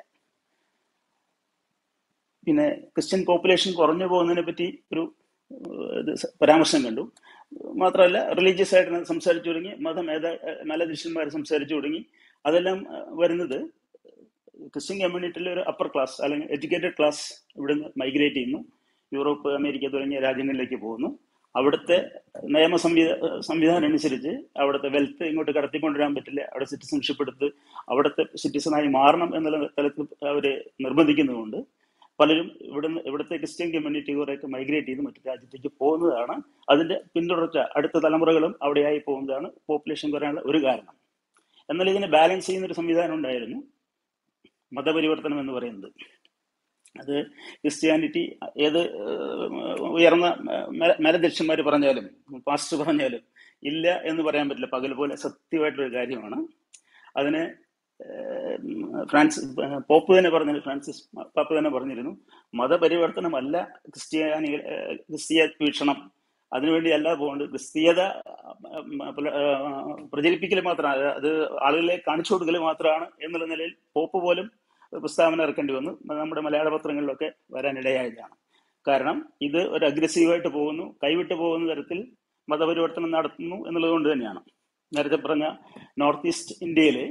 പിന്നെ ക്രിസ്ത്യൻ പോപ്പുലേഷൻ കുറഞ്ഞു പോകുന്നതിനെ പറ്റി ഒരു ഏഹ്, ഇത് സ- പരാമർശം കണ്ടു മാത്രമല്ല റിലീജിയസ് ആയിട്ട് സംസാരിച്ചു തുടങ്ങി മതം ഏതാ മലദൃശ്യന്മാർ സംസാരിച്ചു തുടങ്ങി അതെല്ലാം ഏഹ്, വരുന്നത് ക്രിസ്ത്യൻ കമ്മ്യൂണിറ്റിയിലെ ഒരു അപ്പർ ക്ലാസ് അല്ലെങ്കിൽ എഡ്യൂക്കേറ്റഡ് ക്ലാസ് ഇവിടുന്ന് മൈഗ്രേറ്റ് ചെയ്യുന്നു യൂറോപ്പ് അമേരിക്ക തുടങ്ങിയ രാജ്യങ്ങളിലേക്ക് പോകുന്നു അവിടുത്തെ നിയമ സംവിധ സംവിധാനം അനുസരിച്ച് അവിടുത്തെ വെൽത്ത് ഇങ്ങോട്ട് കടത്തിക്കൊണ്ടുവരാൻ പറ്റില്ല അവിടെ സിറ്റിസൺഷിപ്പ് എടുത്ത് അവിടുത്തെ സിറ്റിസണായി മാറണം എന്നുള്ള തലത്തിൽ അവർ നിർബന്ധിക്കുന്നതുകൊണ്ട് പലരും ഇവിടുന്ന് ഇവിടുത്തെ ക്രിസ്ത്യൻ കമ്മ്യൂണിറ്റി കുറേയൊക്കെ മൈഗ്രേറ്റ് ചെയ്ത് മറ്റു രാജ്യത്തേക്ക് പോകുന്നതാണ് അതിന്റെ പിന്തുടർച്ച അടുത്ത തലമുറകളും അവിടെയായി പോകുന്നതാണ് പോപ്പുലേഷൻ കുറയാനുള്ള ഒരു കാരണം എന്നാൽ ഇതിനെ ബാലൻസ് ചെയ്യുന്ന ഒരു സംവിധാനം ഉണ്ടായിരുന്നു മതപരിവർത്തനം എന്ന് പറയുന്നത് അത് ക്രിസ്ത്യാനിറ്റി ഏത് ഏഹ്, ഉയർന്ന മരദക്ഷന്മാർ പറഞ്ഞാലും പാസ്റ്റർ പറഞ്ഞാലും ഇല്ല എന്ന് പറയാൻ പറ്റില്ല പകൽ പോലെ സത്യമായിട്ടൊരു കാര്യമാണ് അതിന് ഏഹ്, ഫ്രാൻസിസ് പോപ്പ് തന്നെ പറഞ്ഞു ഫ്രാൻസിസ് പാപ്പ് തന്നെ പറഞ്ഞിരുന്നു മതപരിവർത്തനമല്ല ക്രിസ്ത്യാനി ഏഹ്, ക്രിസ്തീയ വീക്ഷണം അതിനുവേണ്ടി അല്ല പോകേണ്ടത് ക്രിസ്തീയത ഉം, പുല- ഏഹ്, പ്രചരിപ്പിക്കൽ മാത്രമാണ് അത് ആളുകളെ കാണിച്ചു കൊടുക്കൽ മാത്രമാണ് എന്നുള്ള നിലയിൽ പോപ്പ് പോലും പ്രസ്താവന ഇറക്കേണ്ടി വന്നു നമ്മുടെ മലയാള പത്രങ്ങളിലൊക്കെ വരാനിടയായതാണ് കാരണം ഇത് ഒരു അഗ്രസീവായിട്ട് പോകുന്നു കൈവിട്ട് പോകുന്ന തരത്തിൽ മതപരിവർത്തനം നടത്തുന്നു എന്നുള്ളത് കൊണ്ട് തന്നെയാണ് നേരത്തെ പറഞ്ഞ നോർത്ത് ഈസ്റ്റ് ഇന്ത്യയിലെ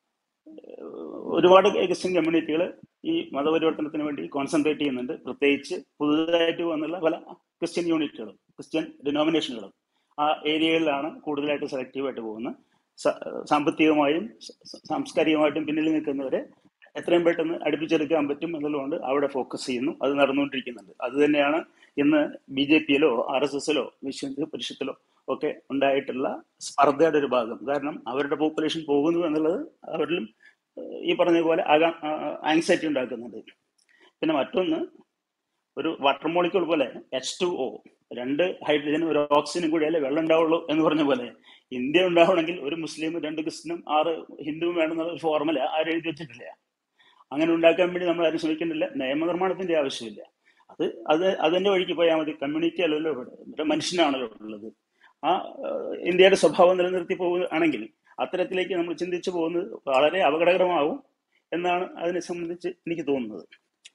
ഒരുപാട് ക്രിസ്ത്യൻ കമ്മ്യൂണിറ്റികൾ ഈ മതപരിവർത്തനത്തിന് വേണ്ടി കോൺസെൻട്രേറ്റ് ചെയ്യുന്നുണ്ട് പ്രത്യേകിച്ച് പുതുതായിട്ട് വന്നുള്ള പല ക്രിസ്ത്യൻ യൂണിറ്റുകളും ക്രിസ്ത്യൻ ഡിനോമിനേഷനുകളും ആ ഏരിയകളിലാണ് കൂടുതലായിട്ട് സെലക്റ്റീവായിട്ട് പോകുന്നത് സ- സാമ്പത്തികമായും സ- സാംസ്കാരികമായിട്ടും പിന്നിൽ നിൽക്കുന്നവരെ എത്രയും പെട്ടെന്ന് അടുപ്പിച്ചെടുക്കാൻ പറ്റും എന്നുള്ളതുകൊണ്ട് അവിടെ ഫോക്കസ് ചെയ്യുന്നു അത് നടന്നുകൊണ്ടിരിക്കുന്നുണ്ട് അത് തന്നെയാണ് ഇന്ന് ബി ജെ പിയിലോ ആർ എസ് എസിലോ വിശ്വ ഹിന്ദു പരിഷത്തിലോ ഒക്കെ ഉണ്ടായിട്ടുള്ള സ്പർദ്ധയുടെ ഒരു ഭാഗം കാരണം അവരുടെ പോപ്പുലേഷൻ പോകുന്നു എന്നുള്ളത് അവരിലും ഏഹ്, ഈ പറഞ്ഞ പോലെ ആങ്സൈറ്റി ഉണ്ടാക്കുന്നുണ്ട് പിന്നെ മറ്റൊന്ന് ഒരു വാട്ടർ മോളിക്യൂൾ പോലെ എച്ച് ടു ഒ രണ്ട് ഹൈഡ്രജനും ഒരു ഓക്സിജനും കൂടിയല്ലേ വെള്ളം ഉണ്ടാവുള്ളൂ എന്ന് പറഞ്ഞ പോലെ ഇന്ത്യ ഉണ്ടാവണമെങ്കിൽ ഒരു മുസ്ലിമും രണ്ട് ക്രിസ്ത്യനും ആറ് ഹിന്ദുവും വേണമെന്നുള്ള ഒരു ഫോർമുല ആരും എഴുതി വെച്ചിട്ടില്ല അങ്ങനെ ഉണ്ടാക്കാൻ വേണ്ടി നമ്മൾ ആരും ശ്രമിക്കുന്നില്ല നിയമനിർമ്മാണത്തിന്റെ ആവശ്യമില്ല അത് അത് അതിന്റെ വഴിക്ക് പോയാൽ മതി കമ്മ്യൂണിറ്റി അല്ലല്ലോ ഇവിടെ ഇവിടെ മനുഷ്യനാണല്ലോ ഉള്ളത് ആ ഏഹ്, ഇന്ത്യയുടെ സ്വഭാവം നിലനിർത്തി പോവുകയാണെങ്കിൽ അത്തരത്തിലേക്ക് നമ്മൾ ചിന്തിച്ചു പോകുന്നത് വളരെ അപകടകരമാവും എന്നാണ് അതിനെ സംബന്ധിച്ച് എനിക്ക് തോന്നുന്നത്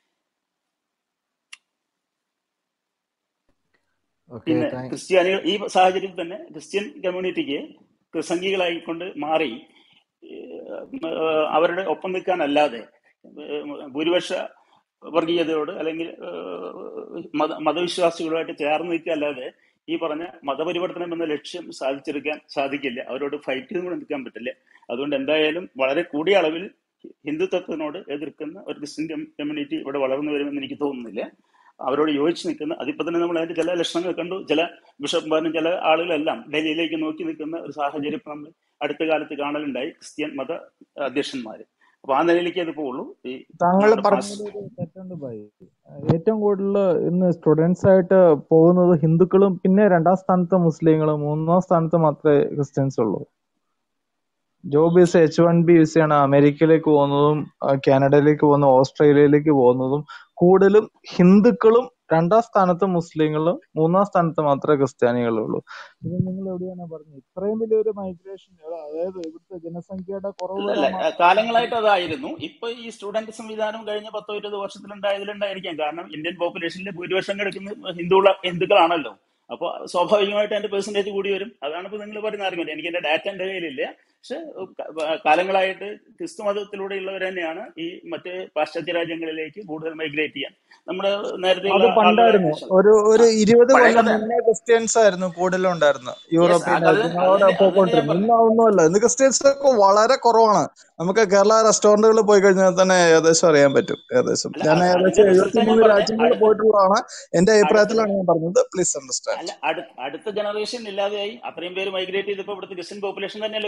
ഓക്കെ പിന്നെ താങ്ക് ക്രിസ്ത്യാനികൾ ഈ സാഹചര്യത്തിൽ തന്നെ ക്രിസ്ത്യൻ കമ്മ്യൂണിറ്റിക്ക് ക്രിസംഗികളായിക്കൊണ്ട് മാറി ഏഹ്, അവരുടെ ഒപ്പം നിൽക്കാനല്ലാതെ ഏഹ്, ഭൂരിപക്ഷ വർഗീയതയോട് അല്ലെങ്കിൽ ഏഹ്, മത മതവിശ്വാസികളുമായിട്ട് ചേർന്ന് നിൽക്കുക അല്ലാതെ ഈ പറഞ്ഞ മതപരിവർത്തനം എന്ന ലക്ഷ്യം സാധിച്ചെടുക്കാൻ സാധിക്കില്ല അവരോട് ഫൈറ്റ് ചെയ്തുകൊണ്ട് നിൽക്കാൻ പറ്റില്ല അതുകൊണ്ട് എന്തായാലും വളരെ കൂടിയ അളവിൽ ഹിന്ദുത്വത്തിനോട് എതിർക്കുന്ന ഒരു ക്രിസ്ത്യൻ കമ്മ്യൂണിറ്റി ഇവിടെ വളർന്നു വരുമെന്ന് എനിക്ക് തോന്നുന്നില്ല അവരോട് യോജിച്ച് നിൽക്കുന്ന അതിപ്പോ തന്നെ നമ്മൾ അതിന്റെ ചില ലക്ഷണങ്ങൾ കണ്ടു ചില ബിഷപ്പ്മാരും ചില ആളുകളെല്ലാം ഡൽഹിയിലേക്ക് നോക്കി നിൽക്കുന്ന ഒരു സാഹചര്യം ഇപ്പൊ നമ്മൾ അടുത്ത കാലത്ത് കാണലുണ്ടായി ക്രിസ്ത്യൻ മത അധ്യക്ഷന്മാര് അപ്പൊ ആ നിലയിലേക്ക് അത് പോവുള്ളൂ ഈ താങ്കൾ നമ്മുടെ പറഞ്ഞതിൽ പാസ് ഒരു തെറ്റുണ്ട് ഭായി ഏറ്റവും കൂടുതൽ ഇന്ന് സ്റ്റുഡൻസ് ആയിട്ട് പോകുന്നത് ഹിന്ദുക്കളും പിന്നെ രണ്ടാം സ്ഥാനത്ത് മുസ്ലിങ്ങളും മൂന്നാം സ്ഥാനത്ത് മാത്രമേ ക്രിസ്ത്യൻസ് ഉള്ളൂ job visa H one B വിസയാണ് അമേരിക്കയിലേക്ക് പോകുന്നതും ആ, കാനഡയിലേക്ക് പോകുന്നതും ഓസ്ട്രേലിയയിലേക്ക് പോകുന്നതും കൂടുതലും ഹിന്ദുക്കളും രണ്ടാം സ്ഥാനത്ത് മുസ്ലിങ്ങളും മൂന്നാം സ്ഥാനത്ത് മാത്രമേ ക്രിസ്ത്യാനികളുള്ളൂ ഇത് നിങ്ങൾ എവിടെയാണ് പറഞ്ഞത് ഇത്രയും വലിയൊരു മൈഗ്രേഷൻ അതായത് ഇവിടുത്തെ ജനസംഖ്യയുടെ കുറവ് അല്ല വരാൻ മാത്രം കാലങ്ങളായിട്ട് അതായിരുന്നു ഇപ്പൊ ഈ സ്റ്റുഡന്റ് സംവിധാനം കഴിഞ്ഞ പത്തോ ഇരുപത് വർഷത്തിലുണ്ടായതിലുണ്ടായിരിക്കാം കാരണം ഇന്ത്യൻ പോപ്പുലേഷനിൽ ഭൂരിപക്ഷം കിടക്കുന്നത് ഹിന്ദുള്ള ഹിന്ദുക്കളാണല്ലോ അപ്പൊ സ്വാഭാവികമായിട്ട് അതിന്റെ പെർസെന്റേജ് കൂടി വരും അതാണ് ഇപ്പൊ നിങ്ങൾ പറയുന്ന ആർഗ്യുമെന്റ് എനിക്ക് എന്റെ ഡാറ്റ എന്റെ കയ്യിലില്ല പക്ഷെ ക- കാലങ്ങളായിട്ട് ക്രിസ്തു മതത്തിലൂടെയുള്ളവർ തന്നെയാണ് ഈ മറ്റ് പാശ്ചാത്യ രാജ്യങ്ങളിലേക്ക് കൂടുതൽ മൈഗ്രേറ്റ് ചെയ്യാൻ നമ്മുടെ അത് നേരത്തെയുള്ള ആളുകളെ പണ്ടായിരുന്നു വെച്ച് ഒരു ആ ഒരു ഇരുപത് പഴയ കൊല്ലം കഥയാണ് മുന്നേ ക്രിസ്ത്യൻസ് ആയിരുന്നു കൂടുതലും ഉണ്ടായിരുന്നത് യെസ് യൂറോപ്യൻ അത് അത് രാജ്യങ്ങളോട് തന്നെ അത് തന്നെ ഞാൻ പോയിക്കൊണ്ടിരുന്നത് പറഞ്ഞത് ഇന്ന് അതൊന്നുമല്ല ഇന്ന് ക്രിസ്ത്യൻസ് ഒക്കെ വളരെ കുറവാണ് നമുക്ക് കേരള റെസ്റ്റോറന്റുകളിൽ പോയി കഴിഞ്ഞാൽ തന്നെ ഏകദേശം അറിയാൻ പറ്റും ഏകദേശം അല്ല ഞാൻ അത് ഏകദേശം അതിന്റെ റിസൾട്ടാണ് ഞാൻ എഴുപത്തിമൂന്ന് പറഞ്ഞത് രാജ്യങ്ങളിൽ അടുത്ത പോയിട്ടുള്ളതാണ് എന്റെ അടുത്ത അഭിപ്രായത്തിലാണ് ഞാൻ പറഞ്ഞത് പ്ലീസ് അണ്ടർസ്റ്റാൻഡ് അല്ല അടു അടുത്ത ജനറേഷൻ ഇല്ലാതെയായി അത്രയും പേര് മൈഗ്രേറ്റ് ചെയ്തപ്പോൾ ഇവിടുത്തെ ക്രിസ്ത്യൻ പോപ്പുലേഷൻ തന്നെയല്ലേ കുറയുന്നത്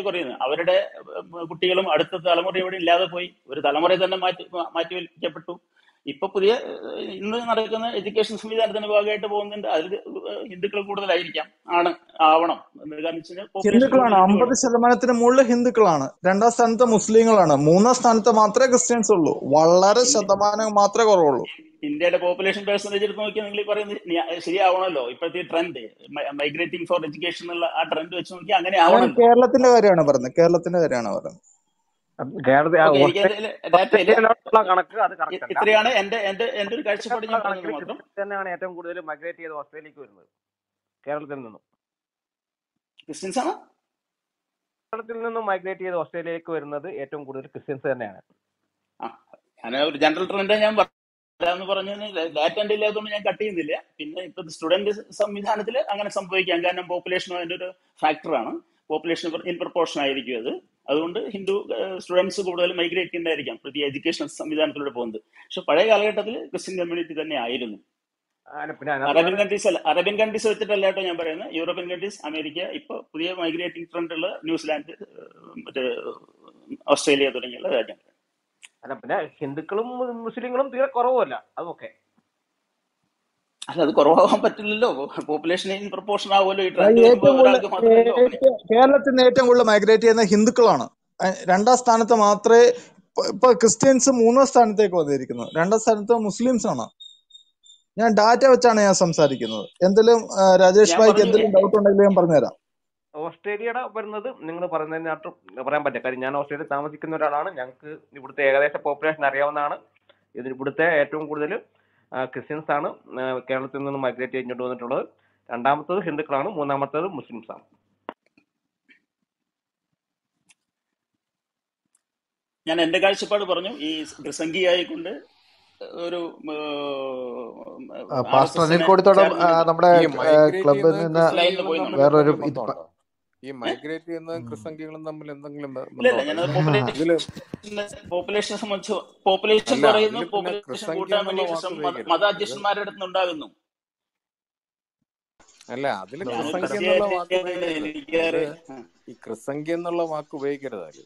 അവരുടെ ഉം, കുട്ടികളും അടുത്ത തലമുറ ഇവിടെ ഇല്ലാതെ പോയി ഒരു തലമുറ തന്നെ മാറ്റി മാറ്റി വയ്ക്കപ്പെട്ടു ഇപ്പൊ പുതിയ ഏഹ്, ഇന്ന് നടക്കുന്ന എഡ്യൂക്കേഷൻ സംവിധാനത്തിന്റെ ഭാഗമായിട്ട് പോകുന്നുണ്ട് അതിൽ ഏഹ്, ഹിന്ദുക്കൾ കൂടുതലായിരിക്കാം ആണ് ആവണം എന്ന് കാരണം വെച്ച് കഴിഞ്ഞാൽ പോപ്പുലേഷൻ ഹിന്ദുക്കളാണ് കൂടുതൽ അമ്പത് ഹിന്ദുക്കളും ശതമാനത്തിന് മുകളിൽ ഹിന്ദുക്കളാണ് രണ്ടാം സ്ഥാനത്ത് മുസ്ലിങ്ങളാണ് മൂന്നാം സ്ഥാനത്ത് മാത്രമേ ക്രിസ്ത്യൻസ് ഉള്ളൂ വളരെ ഇന്ത്യ ശതമാനം മാത്രമേ കുറവുള്ളൂ ഇന്ത്യയുടെ പോപ്പുലേഷൻ പെർസെന്റേജ് എടുത്ത് നോക്കിയാൽ നിങ്ങൾ ഈ പറയുന്നത് ന്യാ- ശരിയാവണമല്ലോ ഇപ്പോഴത്തെ ട്രെൻഡ് മൈഗ്രേറ്റിംഗ് ഫോർ എഡ്യൂക്കേഷൻ എന്നുള്ള ആ ട്രെൻഡ് വെച്ച് നോക്കിയാൽ അങ്ങനെ ഞാൻ ആവണല്ലോ കേരളത്തിന്റെ കാര്യമാണ് പറയുന്നത് കേരളത്തിന്റെ കാര്യമാണ് പറയുന്നത് കേരളത്തിൽ ഓക്കെ എനിക്ക് ഓസ്ട്രേലിയ ഡാറ്റയില് ഓസ്ട്രേലിയയിലോട്ടുള്ള കണക്ക് അത് കറക്റ്റ് അല്ല ഇത്രയാണ് എന്റെ എന്റെ എന്റെ ഒരു കാഴ്ചപ്പാട് കേരളത്തിലുള്ള ഞാൻ പറഞ്ഞത് കണക്കിൽ മാത്രം ക്രിസ്ത്യൻസ് തന്നെയാണ് ഏറ്റവും കൂടുതൽ മൈഗ്രേറ്റ് ചെയ്ത് ഓസ്ട്രേലിയക്ക് വരുന്നത് കേരളത്തിൽ നിന്നും ക്രിസ്ത്യൻസ് ആണ് കേരളത്തിൽ നിന്നും മൈഗ്രേറ്റ് ചെയ്ത് ഓസ്ട്രേലിയയിലേക്ക് വരുന്നത് ഏറ്റവും കൂടുതൽ ക്രിസ്ത്യൻസ് തന്നെയാണ് ആ ഞാൻ ഒരു ജനറൽ ട്രെൻഡ് ഞാൻ പറയാന്ന് പറഞ്ഞതിന് ഡാറ്റ എന്റെ ഇല്ലാത്തതുകൊണ്ട് ഞാൻ കട്ട് ചെയ്യുന്നില്ല പിന്നെ ഇപ്പൊ സ്റ്റുഡന്റ് സംവിധാനത്തിൽ അങ്ങനെ സംഭവിക്കാം കാരണം പോപ്പുലേഷൻ അതിന്റെ ഒരു ഫാക്ടറാണ് പോപ്പുലേഷൻ ഇൻ പ്രപ്പോർഷൻ ആയിരിക്കും അത് അതുകൊണ്ട് ഹിന്ദു സ്റ്റുഡൻസ് കൂടുതൽ മൈഗ്രേറ്റ് ചെയ്യുന്നതായിരിക്കാം പ്രതി എഡ്യൂക്കേഷൻ സംവിധാനത്തിലൂടെ പോകുന്നത് പക്ഷെ പഴയ കാലഘട്ടത്തിൽ ക്രിസ്ത്യൻ കമ്മ്യൂണിറ്റി തന്നെ ആയിരുന്നു ആണ് പിന്നെ അതിനകത്ത് അറേബ്യൻ വേറെ കൺട്രീസ് അല്ല അറേബ്യൻ കൺട്രീസ് വെച്ചിട്ടല്ല കേട്ടോ ഞാൻ പറയുന്നത് യൂറോപ്യൻ കൺട്രീസ് അമേരിക്ക ഇപ്പൊ പുതിയ മൈഗ്രേറ്റിംഗ് ട്രെൻഡ് ഉള്ള ന്യൂസിലാൻഡ് ഏഹ്, മറ്റേ ഓസ്ട്രേലിയ തുടങ്ങിയുള്ള രാജ്യങ്ങൾ അല്ല പിന്നെ ഹിന്ദുക്കളും മുസ്ലിങ്ങളും തീരെ കുറവുമല്ല അതൊക്കെ അല്ല അത് കുറവാകാൻ പറ്റില്ലല്ലോ പോപ്പുലേഷൻ ഇൻ പ്രപ്പോർഷൻ ആവുമല്ലോ ഈ ആ, ട്രെൻഡ് വരുമ്പോ ഏറ്റവും കൂടുതൽ ഒരാൾക്ക് മാത്രമല്ലോ അങ്ങനെ ഏറ്റവും കേരളത്തിൽ നിന്ന് ഏറ്റവും കൂടുതൽ മൈഗ്രേറ്റ് ചെയ്യുന്ന ഹിന്ദുക്കളാണ് അഹ് രണ്ടാം സ്ഥാനത്ത് മാത്രമേ ഇപ്പൊ ഇപ്പൊ ക്രിസ്ത്യൻസ് മൂന്നാം സ്ഥാനത്തേക്ക് വന്നിരിക്കുന്നത് രണ്ടാം സ്ഥാനത്ത് മുസ്ലിംസ് ആണ് ഞാൻ ഡാറ്റ വെച്ചാണ് ഞാൻ സംസാരിക്കുന്നത് എന്തെങ്കിലും ആ, രാജേഷ് ഞാൻ ഭായിക്ക് പറഞ്ഞു എന്തെങ്കിലും ഡൗട്ട് ഉണ്ടെങ്കിൽ ഞാൻ പറഞ്ഞുതരാം ഓസ്ട്രേലിയയുടെ വരുന്നത് നിങ്ങൾ പറയുന്നതിനകത്ത് പറയാൻ പറ്റില്ല കാര്യം ഞാൻ ഓസ്ട്രേലിയയിൽ താമസിക്കുന്ന ഒരാളാണ് ഞങ്ങൾക്ക് ഇവിടുത്തെ ഏകദേശ പോപ്പുലേഷൻ അറിയാവുന്നതാണ് ഇത് ഇവിടുത്തെ ഏറ്റവും കൂടുതൽ ക്രിസ്ത്യൻസ് ആണ് ആ, കേരളത്തിൽ നിന്ന് മൈഗ്രേറ്റ് ചെയ്തിട്ട് വന്നിട്ടുള്ളത് രണ്ടാമത്തത് ഹിന്ദുക്കളാണ് മൂന്നാമത്തത് മുസ്ലിംസ് ആണ് ഞാൻ എന്റെ കാഴ്ചപ്പാട് പറഞ്ഞു ഈ സംഖ്യയായിക്കൊണ്ട് ഒരു ആർ എസ് പാസ്റ്റർ അനിൽ എസിനെ കോടിത്തോടം ആ, ചേർന്ന് നമ്മുടെ ഈ മൈഗ്രേറ്റ് ക്ലബിൽ ചെയ്യുന്നതും നിന്ന് ലൈനിൽ പോയി ക്രിസംഖ്യകളും നമ്മൾ തമ്മിൽ വേറൊരു എന്തെങ്കിലും ഇത് പ- ബന്ധമുണ്ടോ ഈ മൈഗ്രേറ്റ് ചെയ്യുന്നതും ഉം. ക്രിസംഖ്യകളും തമ്മിൽ എന്തെങ്കിലും ബ- ഇല്ല ഇല്ല ബന്ധമുണ്ടോ ഞാനത് ഈ ഇതില് പോപ്പുലേഷൻ പോപ്പുലേഷനെ സംബന്ധിച്ച് പോപ്പുലേഷൻ അല്ല കുറയുന്നു അതിൽ പിന്നെ പോപ്പുലേഷൻ ക്രിസംഖ്യ കൂട്ടാൻ എന്നുള്ള വേണ്ടി വാക്ക് ശ്രമം ഉപയോഗിക്കരുത് ഇത് മതാധ്യക്ഷന്മാരുടെ അടുത്ത് ഉണ്ടാകുന്നു അല്ല അതിൽ ഞാൻ ക്രിസംഖ്യ എന്നുള്ള പരസ്യമായിട്ട് വാക്ക് ഉപയോഗിക്കരുത് ഇത് എനിക്കറിയാം ഈ ക്രിസംഖ്യ എന്നുള്ള വാക്ക് ഉപയോഗിക്കരുത് അതിൽ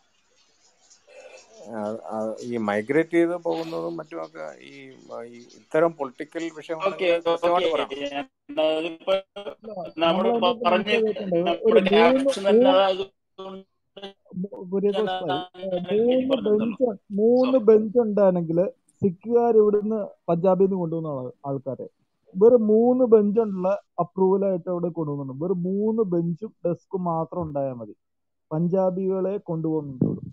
ആ, ആ, ഈ മൈഗ്രേറ്റ് ചെയ്ത് പോകുന്നതും മറ്റുമൊക്കെ ഈ ഈ ഇത്തരം പൊളിറ്റിക്കൽ ഓക്കെ വിഷയമുണ്ടെങ്കിൽ ഓക്കെ കൃത്യമായിട്ട് പറയണം അതിപ്പോ അല്ല നമ്മൾ നമ്മൾ അതിനകത്ത് പറഞ്ഞ് മനസ്സിലാക്കേണ്ടത് ഒരു നമ്മുടെ മൂന്ന് ക്യാപ്ഷൻ തന്നെ മൂന്ന് അതായതുകൊണ്ട് ഞാൻ ഗുരുദാസ് ഭായി ഏഹ് അങ്ങനെ മൂന്ന് പറഞ്ഞെന്നുള്ളൂ ബെഞ്ച് മൂന്ന് സോറി ബെഞ്ച് ഉണ്ടാണെങ്കിൽ സിഖുകാർ ഇവിടുന്ന് പഞ്ചാബിൽ നിന്ന് കൊണ്ടുവന്ന ആള് ആൾക്കാരെ വെറും മൂന്ന് ബെഞ്ചുള്ള അപ്രൂവൽ ആയിട്ട് അവിടെ കൊണ്ടുവന്നുണ്ട് വെറും മൂന്ന് ബെഞ്ചും ഡെസ്കും മാത്രം ഉണ്ടായാൽ മതി പഞ്ചാബികളെ കൊണ്ടുപോകുന്നുണ്ട് ഇവിടെ.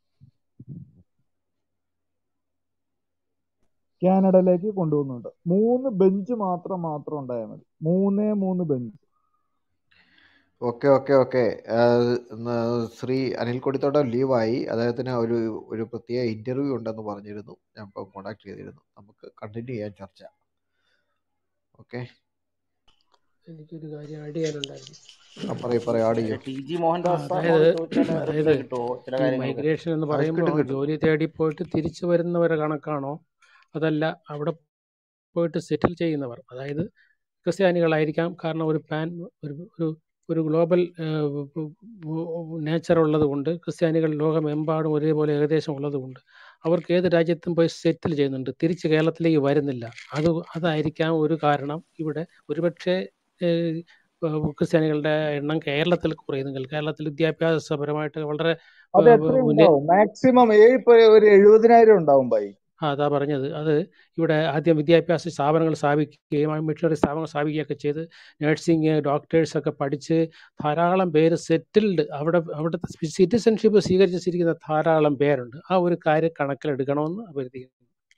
കാനഡയിലേക്ക് കൊണ്ടുപോകുന്നുണ്ട് മൂന്ന് ബെഞ്ച് മാത്രം മാത്രം ഉണ്ടായാൽ മതി മൂന്നേ മൂന്ന് bench okay okay okay Shri Anil Kodithottam ലീവായി അദ്ദേഹത്തിന് ഒരു ഒരു പ്രത്യേക ഇന്റർവ്യൂ ഉണ്ടെന്ന് പറഞ്ഞിരുന്നു ഞാൻ ഇപ്പോൾ കോണ്ടാക്ട് ചെയ്തിരുന്നു നമുക്ക് കണ്ടിന്യൂ ചെയ്യാൻ ചർച്ച ഓക്കെ എനിക്കൊരു കാര്യം ആഡ് ചെയ്യാനുണ്ടായിരുന്നു ആ പറയൂ പറയൂ ആഡ് ചെയ്യൂ ടി ജി ആ, മോഹൻദാസ് സാറിനോട് അതായത് ചോദിച്ചാൽ അതായത് റിപ്ലൈ കിട്ടുമോ ചില ഈ കാര്യങ്ങൾക്ക് മൈഗ്രേഷൻ എന്ന് അത് പറയുമ്പോൾ കിട്ടും കിട്ടും ജോലി തേടി പോയിട്ട് തിരിച്ചു വരുന്നവരെ കണക്കാണോ അതല്ല അവിടെ പോയിട്ട് സെറ്റിൽ ചെയ്യുന്നവർ അതായത് ക്രിസ്ത്യാനികളായിരിക്കാം കാരണം ഒരു പാൻ ഒരു ഒരു ഒരു ഗ്ലോബൽ നേച്ചർ ഉള്ളത് കൊണ്ട് ക്രിസ്ത്യാനികൾ ലോകമെമ്പാടും ഒരേപോലെ ഏകദേശം ഉള്ളത് കൊണ്ട് അവർക്ക് ഏത് രാജ്യത്തും പോയി സെറ്റിൽ ചെയ്യുന്നുണ്ട് തിരിച്ച് കേരളത്തിലേക്ക് വരുന്നില്ല അത് അതായിരിക്കാം ഒരു കാരണം ഇവിടെ ഒരുപക്ഷെ ഏഹ്, ഏഹ്, ക്രിസ്ത്യാനികളുടെ എണ്ണം കേരളത്തിൽ കുറയുന്നെങ്കിൽ കേരളത്തിൽ വിദ്യാഭ്യാസപരമായിട്ട് വളരെ അത് ഏഹ്, എത്ര മുന്നേ ഉണ്ടാവും മാക്സിമം ഏഴ് ഇപ്പൊ ഒരു എഴുപതിനായിരം ഉണ്ടാവും ബൈ ആ അതാ പറഞ്ഞത് അത് ഇവിടെ ആദ്യം വിദ്യാഭ്യാസ സ്ഥാപനങ്ങൾ സ്ഥാപിക്കുകയും മിഷണറി സ്ഥാപനങ്ങൾ സ്ഥാപിക്കുകയൊക്കെ ചെയ്ത് നഴ്സിംഗ് ഡോക്ടേഴ്സ് ഒക്കെ പഠിച്ച് ധാരാളം പേര് സെറ്റിൽഡ് അവിടെ അവിടുത്തെ സിറ്റിസൺഷിപ്പ് സ്വീകരിച്ചിരിക്കുന്ന ധാരാളം പേരുണ്ട് ആ ഒരു കാര്യം കണക്കിലെടുക്കണമെന്ന് അഭ്യർത്ഥിക്കുന്നു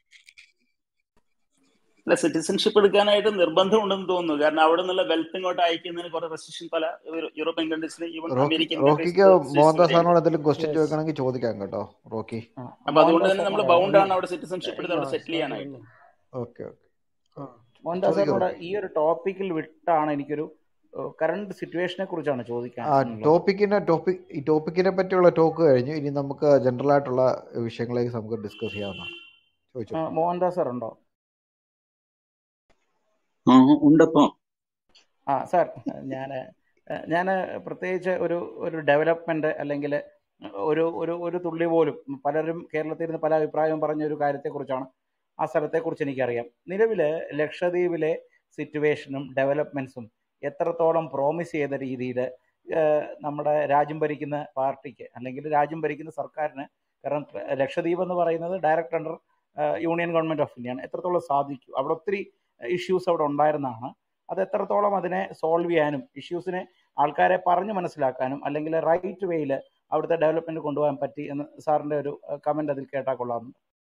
അല്ല സിറ്റിസൺഷിപ്പ് എടുക്കാനായിട്ട് നിർബന്ധമുണ്ടെന്ന് തോന്നുന്നു കാരണം അവിടെ നിന്നുള്ള വെൽത്ത് ഇങ്ങോട്ട് അയക്കുന്നതിന് കുറെ റെസ്ട്രിക്ഷൻ പല യൂറോ- യൂറോപ്യൻ കൺട്രീസിലും ഈവൻ റോക്കി അമേരിക്കൻ റോക്കിക്ക് കൺട്രീസിലും മോഹൻദാസ് വരെയുണ്ട് സാറിനോട് എന്തെങ്കിലും ക്വസ്റ്റ്യൻ യെസ് ചോദിക്കണമെങ്കിൽ ചോദിക്കാം കേട്ടോ റോക്കി ആ, അപ്പൊ അതുകൊണ്ട് മോഹൻദാസ് തന്നെ നമ്മൾ സാറിനോട് ബൗണ്ട് ഈ ആണ് അവിടെ സിറ്റിസൺഷിപ്പ് എടുത്ത് അവിടെ ആ സെറ്റിൽ ചെയ്യാനായിട്ട് സാറിന് ഓക്കെ ഓക്കെ ആ മോഹൻദാസ് ചോദിക്കൂ സാറിനോട് റോക്കി ഈ ഒരു ടോപ്പിക്കിൽ വിട്ടാണ് എനിക്കൊരു കറണ്ട് സിറ്റുവേഷനെ കുറിച്ചാണ് ചോദിക്കാൻ ആ ഉള്ളത് ടോപ്പിക്കിനെ ടോപ്പിക് ഈ ടോപ്പിക്കിനെ പറ്റിയുള്ള ടോക്ക് കഴിഞ്ഞു ഇനി നമുക്ക് ജനറൽ ആയിട്ടുള്ള വിഷയങ്ങളിലേക്ക് നമുക്ക് ഡിസ്കസ് ചെയ്യാവുന്നതാണ് ചോദിച്ചോ ആ, മോഹൻദാസ് സാർ ഉണ്ടോ ആ ഉണ്ടപ്പോ ആ സാർ ഞാൻ ഞാൻ പ്രത്യേകിച്ച് ഒരു ഒരു ഡെവലപ്മെന്റ് അല്ലെങ്കിൽ ഒരു ഒരു ഒരു തുള്ളി പോലും പലരും കേരളത്തിൽ നിന്ന് പല അഭിപ്രായവും പറഞ്ഞ ഒരു കാര്യത്തെക്കുറിച്ചാണ് ആ സ്ഥലത്തെക്കുറിച്ച് എനിക്കറിയാം നിലവിൽ ലക്ഷദ്വീപിലെ സിറ്റുവേഷനും ഡെവലപ്മെന്റ്സും എത്രത്തോളം പ്രോമിസ് ചെയ്ത രീതിയിൽ നമ്മുടെ രാജ്യം ഭരിക്കുന്ന പാർട്ടിക്ക് അല്ലെങ്കിൽ രാജ്യം ഭരിക്കുന്ന സർക്കാരിന് കാരണം ലക്ഷദ്വീപ് എന്ന് പറയുന്നത് direct under union government of ഇന്ത്യയാണ് എത്രത്തോളം സാധിക്കും അവിടെ ഒത്തിരി ഇഷ്യൂസ് അവിടെ ഉണ്ടായിരുന്നതാണ് അത് എത്രത്തോളം അതിനെ സോൾവ് ചെയ്യാനും ഇഷ്യൂസിനെ ആൾക്കാരെ പറഞ്ഞു മനസ്സിലാക്കാനും അല്ലെങ്കിൽ റൈറ്റ് വേയിൽ അവിടുത്തെ ഡെവലപ്മെന്റ് കൊണ്ടുപോകാൻ പറ്റി എന്ന് സാറിന്റെ ഒരു കമന്റ് അതിൽ കേട്ടാൽ കൊള്ളാമെന്ന്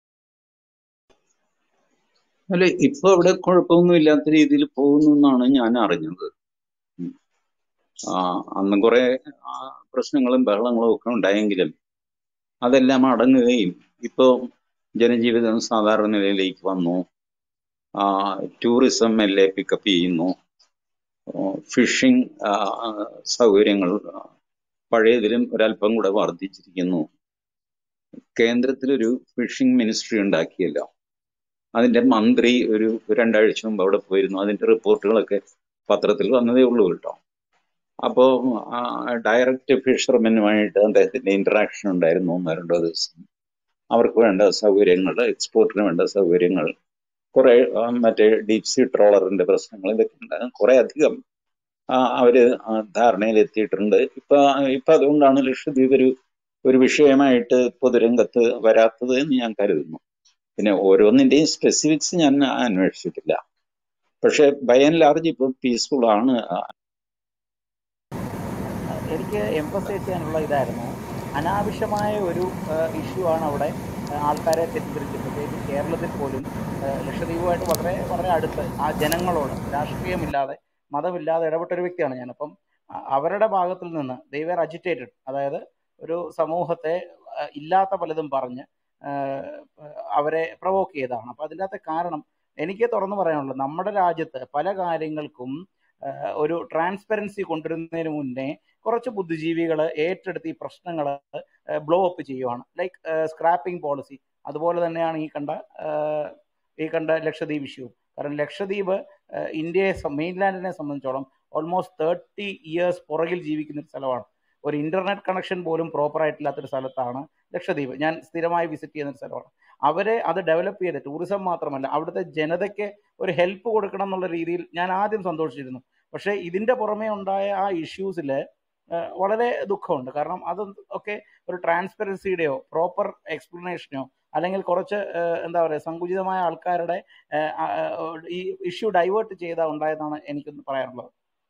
അല്ല ഇപ്പൊ അവിടെ കുഴപ്പമൊന്നും ഇല്ലാത്ത രീതിയിൽ പോകുന്നു എന്നാണ് ഞാൻ അറിഞ്ഞത് ഉം. ആ, അന്ന് കുറെ ആ, പ്രശ്നങ്ങളും ബഹളങ്ങളും ഒക്കെ ഉണ്ടായെങ്കിലും അതെല്ലാം അടങ്ങുകയും ഇപ്പൊ ജനജീവിതം സാധാരണ നിലയിലേക്ക് വന്നു ആ, ടൂറിസം മെല്ലെ പിക്കപ്പ് ചെയ്യുന്നു ഫിഷിംഗ് സൗകര്യങ്ങൾ ആ, പഴയതിലും ഒരല്പം കൂടെ വർദ്ധിച്ചിരിക്കുന്നു കേന്ദ്രത്തിലൊരു ഫിഷിംഗ് മിനിസ്ട്രി ഉണ്ടാക്കിയല്ലോ അതിന്റെ മന്ത്രി ഒരു രണ്ടാഴ്ച മുമ്പ് അവിടെ പോയിരുന്നു അതിന്റെ റിപ്പോർട്ടുകളൊക്കെ പത്രത്തിൽ വന്നതേ ഉള്ളൂ കേട്ടോ അപ്പോ ഡയറക്റ്റ് ഫിഷർമെനുമായിട്ട് അദ്ദേഹത്തിന്റെ ഇന്ററാക്ഷൻ ഉണ്ടായിരുന്നു ഒന്നോ രണ്ടോ ദിവസം അവർക്ക് വേണ്ട സൗകര്യങ്ങൾ എക്സ്പോർട്ടിന് വേണ്ട സൗകര്യങ്ങൾ കുറെ ആ, മറ്റേ ഡീപ് സീ ട്രോളറിന്റെ പ്രശ്നങ്ങൾ ഇതൊക്കെ ഉണ്ട് കുറെ അധികം ആ, അവര് ആ, ധാരണയിലെത്തിയിട്ടുണ്ട് ഇപ്പൊ ഇപ്പൊ അതുകൊണ്ടാണ് ലക്ഷദ്വീപ് ഒരു ഒരു വിഷയമായിട്ട് പൊതുരംഗത്ത് വരാത്തത് എന്ന് ഞാൻ കരുതുന്നു പിന്നെ ഓരോന്നിന്റെയും സ്പെസിഫിക്സ് ഞാൻ അന്വേഷിച്ചിട്ടില്ല പക്ഷെ ബൈ ആൻഡ് ലാർജ് ഇപ്പൊ പീസ്ഫുൾ ആണ് എനിക്ക് എംഫസൈസ് ചെയ്യാനുള്ള ഇതായിരുന്നു അനാവശ്യമായ ഒരു ഇഷ്യൂ ആണ് അവിടെ ആ, ആൾക്കാരെ തെറ്റിദ്ധരിച്ച് പ്രത്യേകിച്ച് കേരളത്തിൽ പോലും ആ, ലക്ഷദ്വീപുമായിട്ട് വളരെ വളരെ അടുത്ത് ആ ജനങ്ങളോട് രാഷ്ട്രീയമില്ലാതെ മതമില്ലാതെ ഇടപെട്ട ഒരു വ്യക്തിയാണ് ഞാൻ അപ്പം അ- അവരുടെ ഭാഗത്തിൽ നിന്ന് ദൈവർ അജിറ്റേറ്റഡ് അതായത് ഒരു സമൂഹത്തെ ആ, ഇല്ലാത്ത പലതും പറഞ്ഞ് ആ, അവരെ പ്രൊവോക്ക് ചെയ്തതാണ് അപ്പം അതിൻ്റെ അകത്തെ കാരണം എനിക്ക് തുറന്നു പറയാനുള്ളത് നമ്മുടെ രാജ്യത്ത് പല കാര്യങ്ങൾക്കും ആ, ഒരു ട്രാൻസ്പെറൻസി കൊണ്ടുവരുന്നതിന് മുന്നേ കുറച്ച് ബുദ്ധിജീവികൾ ഏറ്റെടുത്ത് ഈ പ്രശ്നങ്ങൾ ബ്ലോ അപ്പ് ചെയ്യുവാണ് ലൈക്ക് സ്ക്രാപ്പിംഗ് പോളിസി അതുപോലെ തന്നെയാണ് ഈ കണ്ട ആ, ഈ കണ്ട ലക്ഷദ്വീപ് ഇഷ്യൂ കാരണം ലക്ഷദ്വീപ് ആ, ഇന്ത്യയെ മെയിൻലാൻഡിനെ സംബന്ധിച്ചോളം ഓൾമോസ്റ്റ് തേർട്ടി ഇയേഴ്സ് പുറകിൽ ജീവിക്കുന്ന ഒരു സ്ഥലമാണ് ഒരു ഇന്റർനെറ്റ് കണക്ഷൻ പോലും പ്രോപ്പർ ആയിട്ടില്ലാത്തൊരു സ്ഥലത്താണ് ലക്ഷദ്വീപ് ഞാൻ സ്ഥിരമായി വിസിറ്റ് ചെയ്യുന്ന ഒരു സ്ഥലമാണ് അവരെ അത് ഡെവലപ്പ് ചെയ്ത് ടൂറിസം മാത്രമല്ല അവിടുത്തെ ജനതയ്ക്ക് ഒരു ഹെൽപ്പ് കൊടുക്കണം എന്നുള്ള രീതിയിൽ ഞാൻ ആദ്യം സന്തോഷിച്ചിരുന്നു പക്ഷേ ഇതിന്റെ പുറമേ ഉണ്ടായ ആ ഇഷ്യൂസിൽ വളരെ ദുഃഖമുണ്ട് കാരണം അത് ഒക്കെ ഒരു ട്രാൻസ്പെറൻസിയുടെയോ പ്രോപ്പർ എക്സ്പ്ലനേഷനോ അല്ലെങ്കിൽ കുറച്ച് ആ, എന്താ പറയുക സങ്കുചിതമായ ആൾക്കാരുടെ ആ, ആ, ഈ ഇഷ്യൂ ഡൈവേർട്ട് ചെയ്താൽ ഉണ്ടായതാണ് എനിക്കൊന്ന് പറയാനുള്ളത്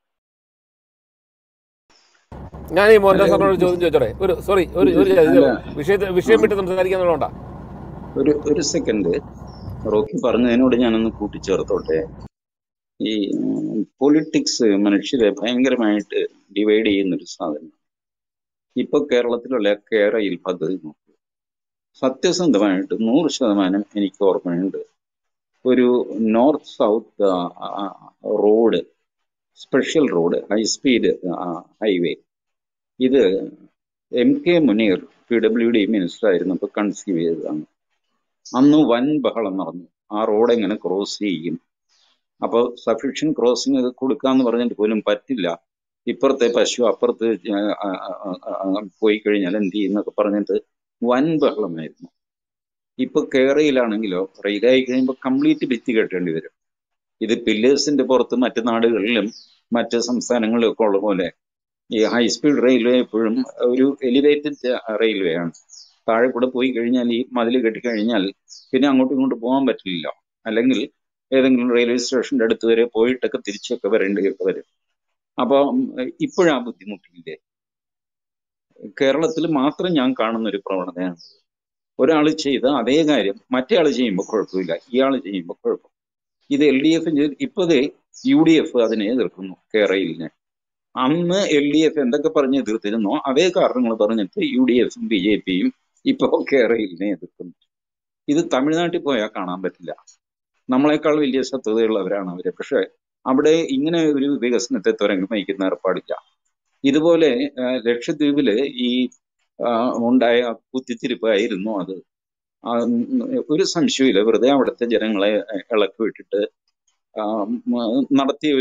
ഞാൻ ഈ മോഹൻദാസ് അല്ല സാറിനോട് ചോദ്യം ചോദിച്ചോടെ ഒരു സോറി ഒരു ഇത് ഒരു ഇത് അല്ല വിഷയത്തെ വിഷയം വിട്ട് സംസാരിക്കാന്നുള്ളതുകൊണ്ടാ ഒരു ഒരു സെക്കൻഡ് റോക്കി പറഞ്ഞതിനോട് ഞാനൊന്ന് കൂട്ടിച്ചേർത്തോട്ടെ ഈ പൊളിറ്റിക്സ് മനുഷ്യരെ ഭയങ്കരമായിട്ട് ഡിവൈഡ് ചെയ്യുന്നൊരു സാധനം ഇപ്പൊ കേരളത്തിലുള്ള കേരയിൽ പദ്ധതി നോക്കൂ സത്യസന്ധമായിട്ട് നൂറ് ശതമാനം എനിക്ക് ഓർമ്മയുണ്ട് ഒരു north south road special road high speed highway ഇത് M K Muneer P W D minister ആയിരുന്നപ്പോൾ കൺസീവ് ചെയ്തതാണ് അന്ന് വൻ ബഹളം നടന്നു ആ റോഡ് എങ്ങനെ ക്രോസ് ചെയ്യും അപ്പോൾ സഫീഷ്യൻ ക്രോസിംഗ് കൊടുക്കാന്ന് പറഞ്ഞിട്ട് പോലും പറ്റില്ല ഇപ്പുറത്തെ പശു അപ്പുറത്ത് ആ, ആ, ആ, ആ, പോയി കഴിഞ്ഞാൽ എന്ത് ചെയ്യുന്നൊക്കെ പറഞ്ഞിട്ട് വൻ ബഹളമായിരുന്നു ഇപ്പൊ കേരളയിലാണെങ്കിലോ റെയിലായി കഴിയുമ്പോൾ കംപ്ലീറ്റ് ഭിത്തി കെട്ടേണ്ടി വരും ഇത് പില്ലേഴ്സിന്റെ പുറത്ത് മറ്റു നാടുകളിലും മറ്റ് സംസ്ഥാനങ്ങളിലും ഒക്കെ ഉള്ള പോലെ ഈ ഹൈ സ്പീഡ് റെയിൽവേ എപ്പോഴും ഒരു എലിവേറ്റഡ് റെയിൽവേ ആണ് താഴെ കൂടെ പോയി കഴിഞ്ഞാൽ ഈ മതിൽ കെട്ടിക്കഴിഞ്ഞാൽ പിന്നെ അങ്ങോട്ടും ഇങ്ങോട്ടും പോകാൻ പറ്റില്ല അല്ലെങ്കിൽ ഏതെങ്കിലും റെയിൽവേ സ്റ്റേഷന്റെ അടുത്ത് വരെ പോയിട്ടൊക്കെ തിരിച്ചൊക്കെ വരേണ്ടിയൊക്കെ വരും അപ്പോൾ ഇപ്പോഴാ ബുദ്ധിമുട്ടില്ലേ കേരളത്തിൽ മാത്രം ഞാൻ കാണുന്ന ഒരു പ്രവണതയാണ് ഒരാൾ ചെയ്ത അതേ കാര്യം മറ്റേ ആൾ ചെയ്യുമ്പോൾ കുഴപ്പമില്ല ഇയാൾ ചെയ്യുമ്പോൾ കുഴപ്പം ഇത് എൽ ഡി എഫ് ഇപ്പോഴേ യു ഡി എഫ് അതിനെ എതിർക്കുന്നു കേരളയിലിനെ അന്ന് എൽ ഡി എഫ് എന്തൊക്കെ പറഞ്ഞ് എതിർത്തിരുന്നോ അതേ കാരണങ്ങൾ പറഞ്ഞിട്ട് യു ഡി എഫും ബി ജെ പിയും ഇപ്പോ കേരളയിലിനെ എതിർക്കുന്നു ഇത് തമിഴ്നാട്ടിൽ പോയാൽ കാണാൻ പറ്റില്ല നമ്മളെക്കാൾ വലിയ ശത്രുതയുള്ളവരാണ് അവര് പക്ഷെ അവിടെ ഇങ്ങനെ ഒരു വികസനത്തെ തുരങ്കം വഹിക്കുന്ന ഏർപ്പാടില്ല ഇതുപോലെ ആ, ലക്ഷദ്വീപില് ഈ ആ, ഉണ്ടായ കുത്തിത്തിരിപ്പായിരുന്നു അത് ആ, ഉം, ഒരു സംശയമില്ല വെറുതെ അവിടുത്തെ ജനങ്ങളെ ഇളക്കി വിട്ടിട്ട് ആ, ഉം, നടത്തിയ ഒരു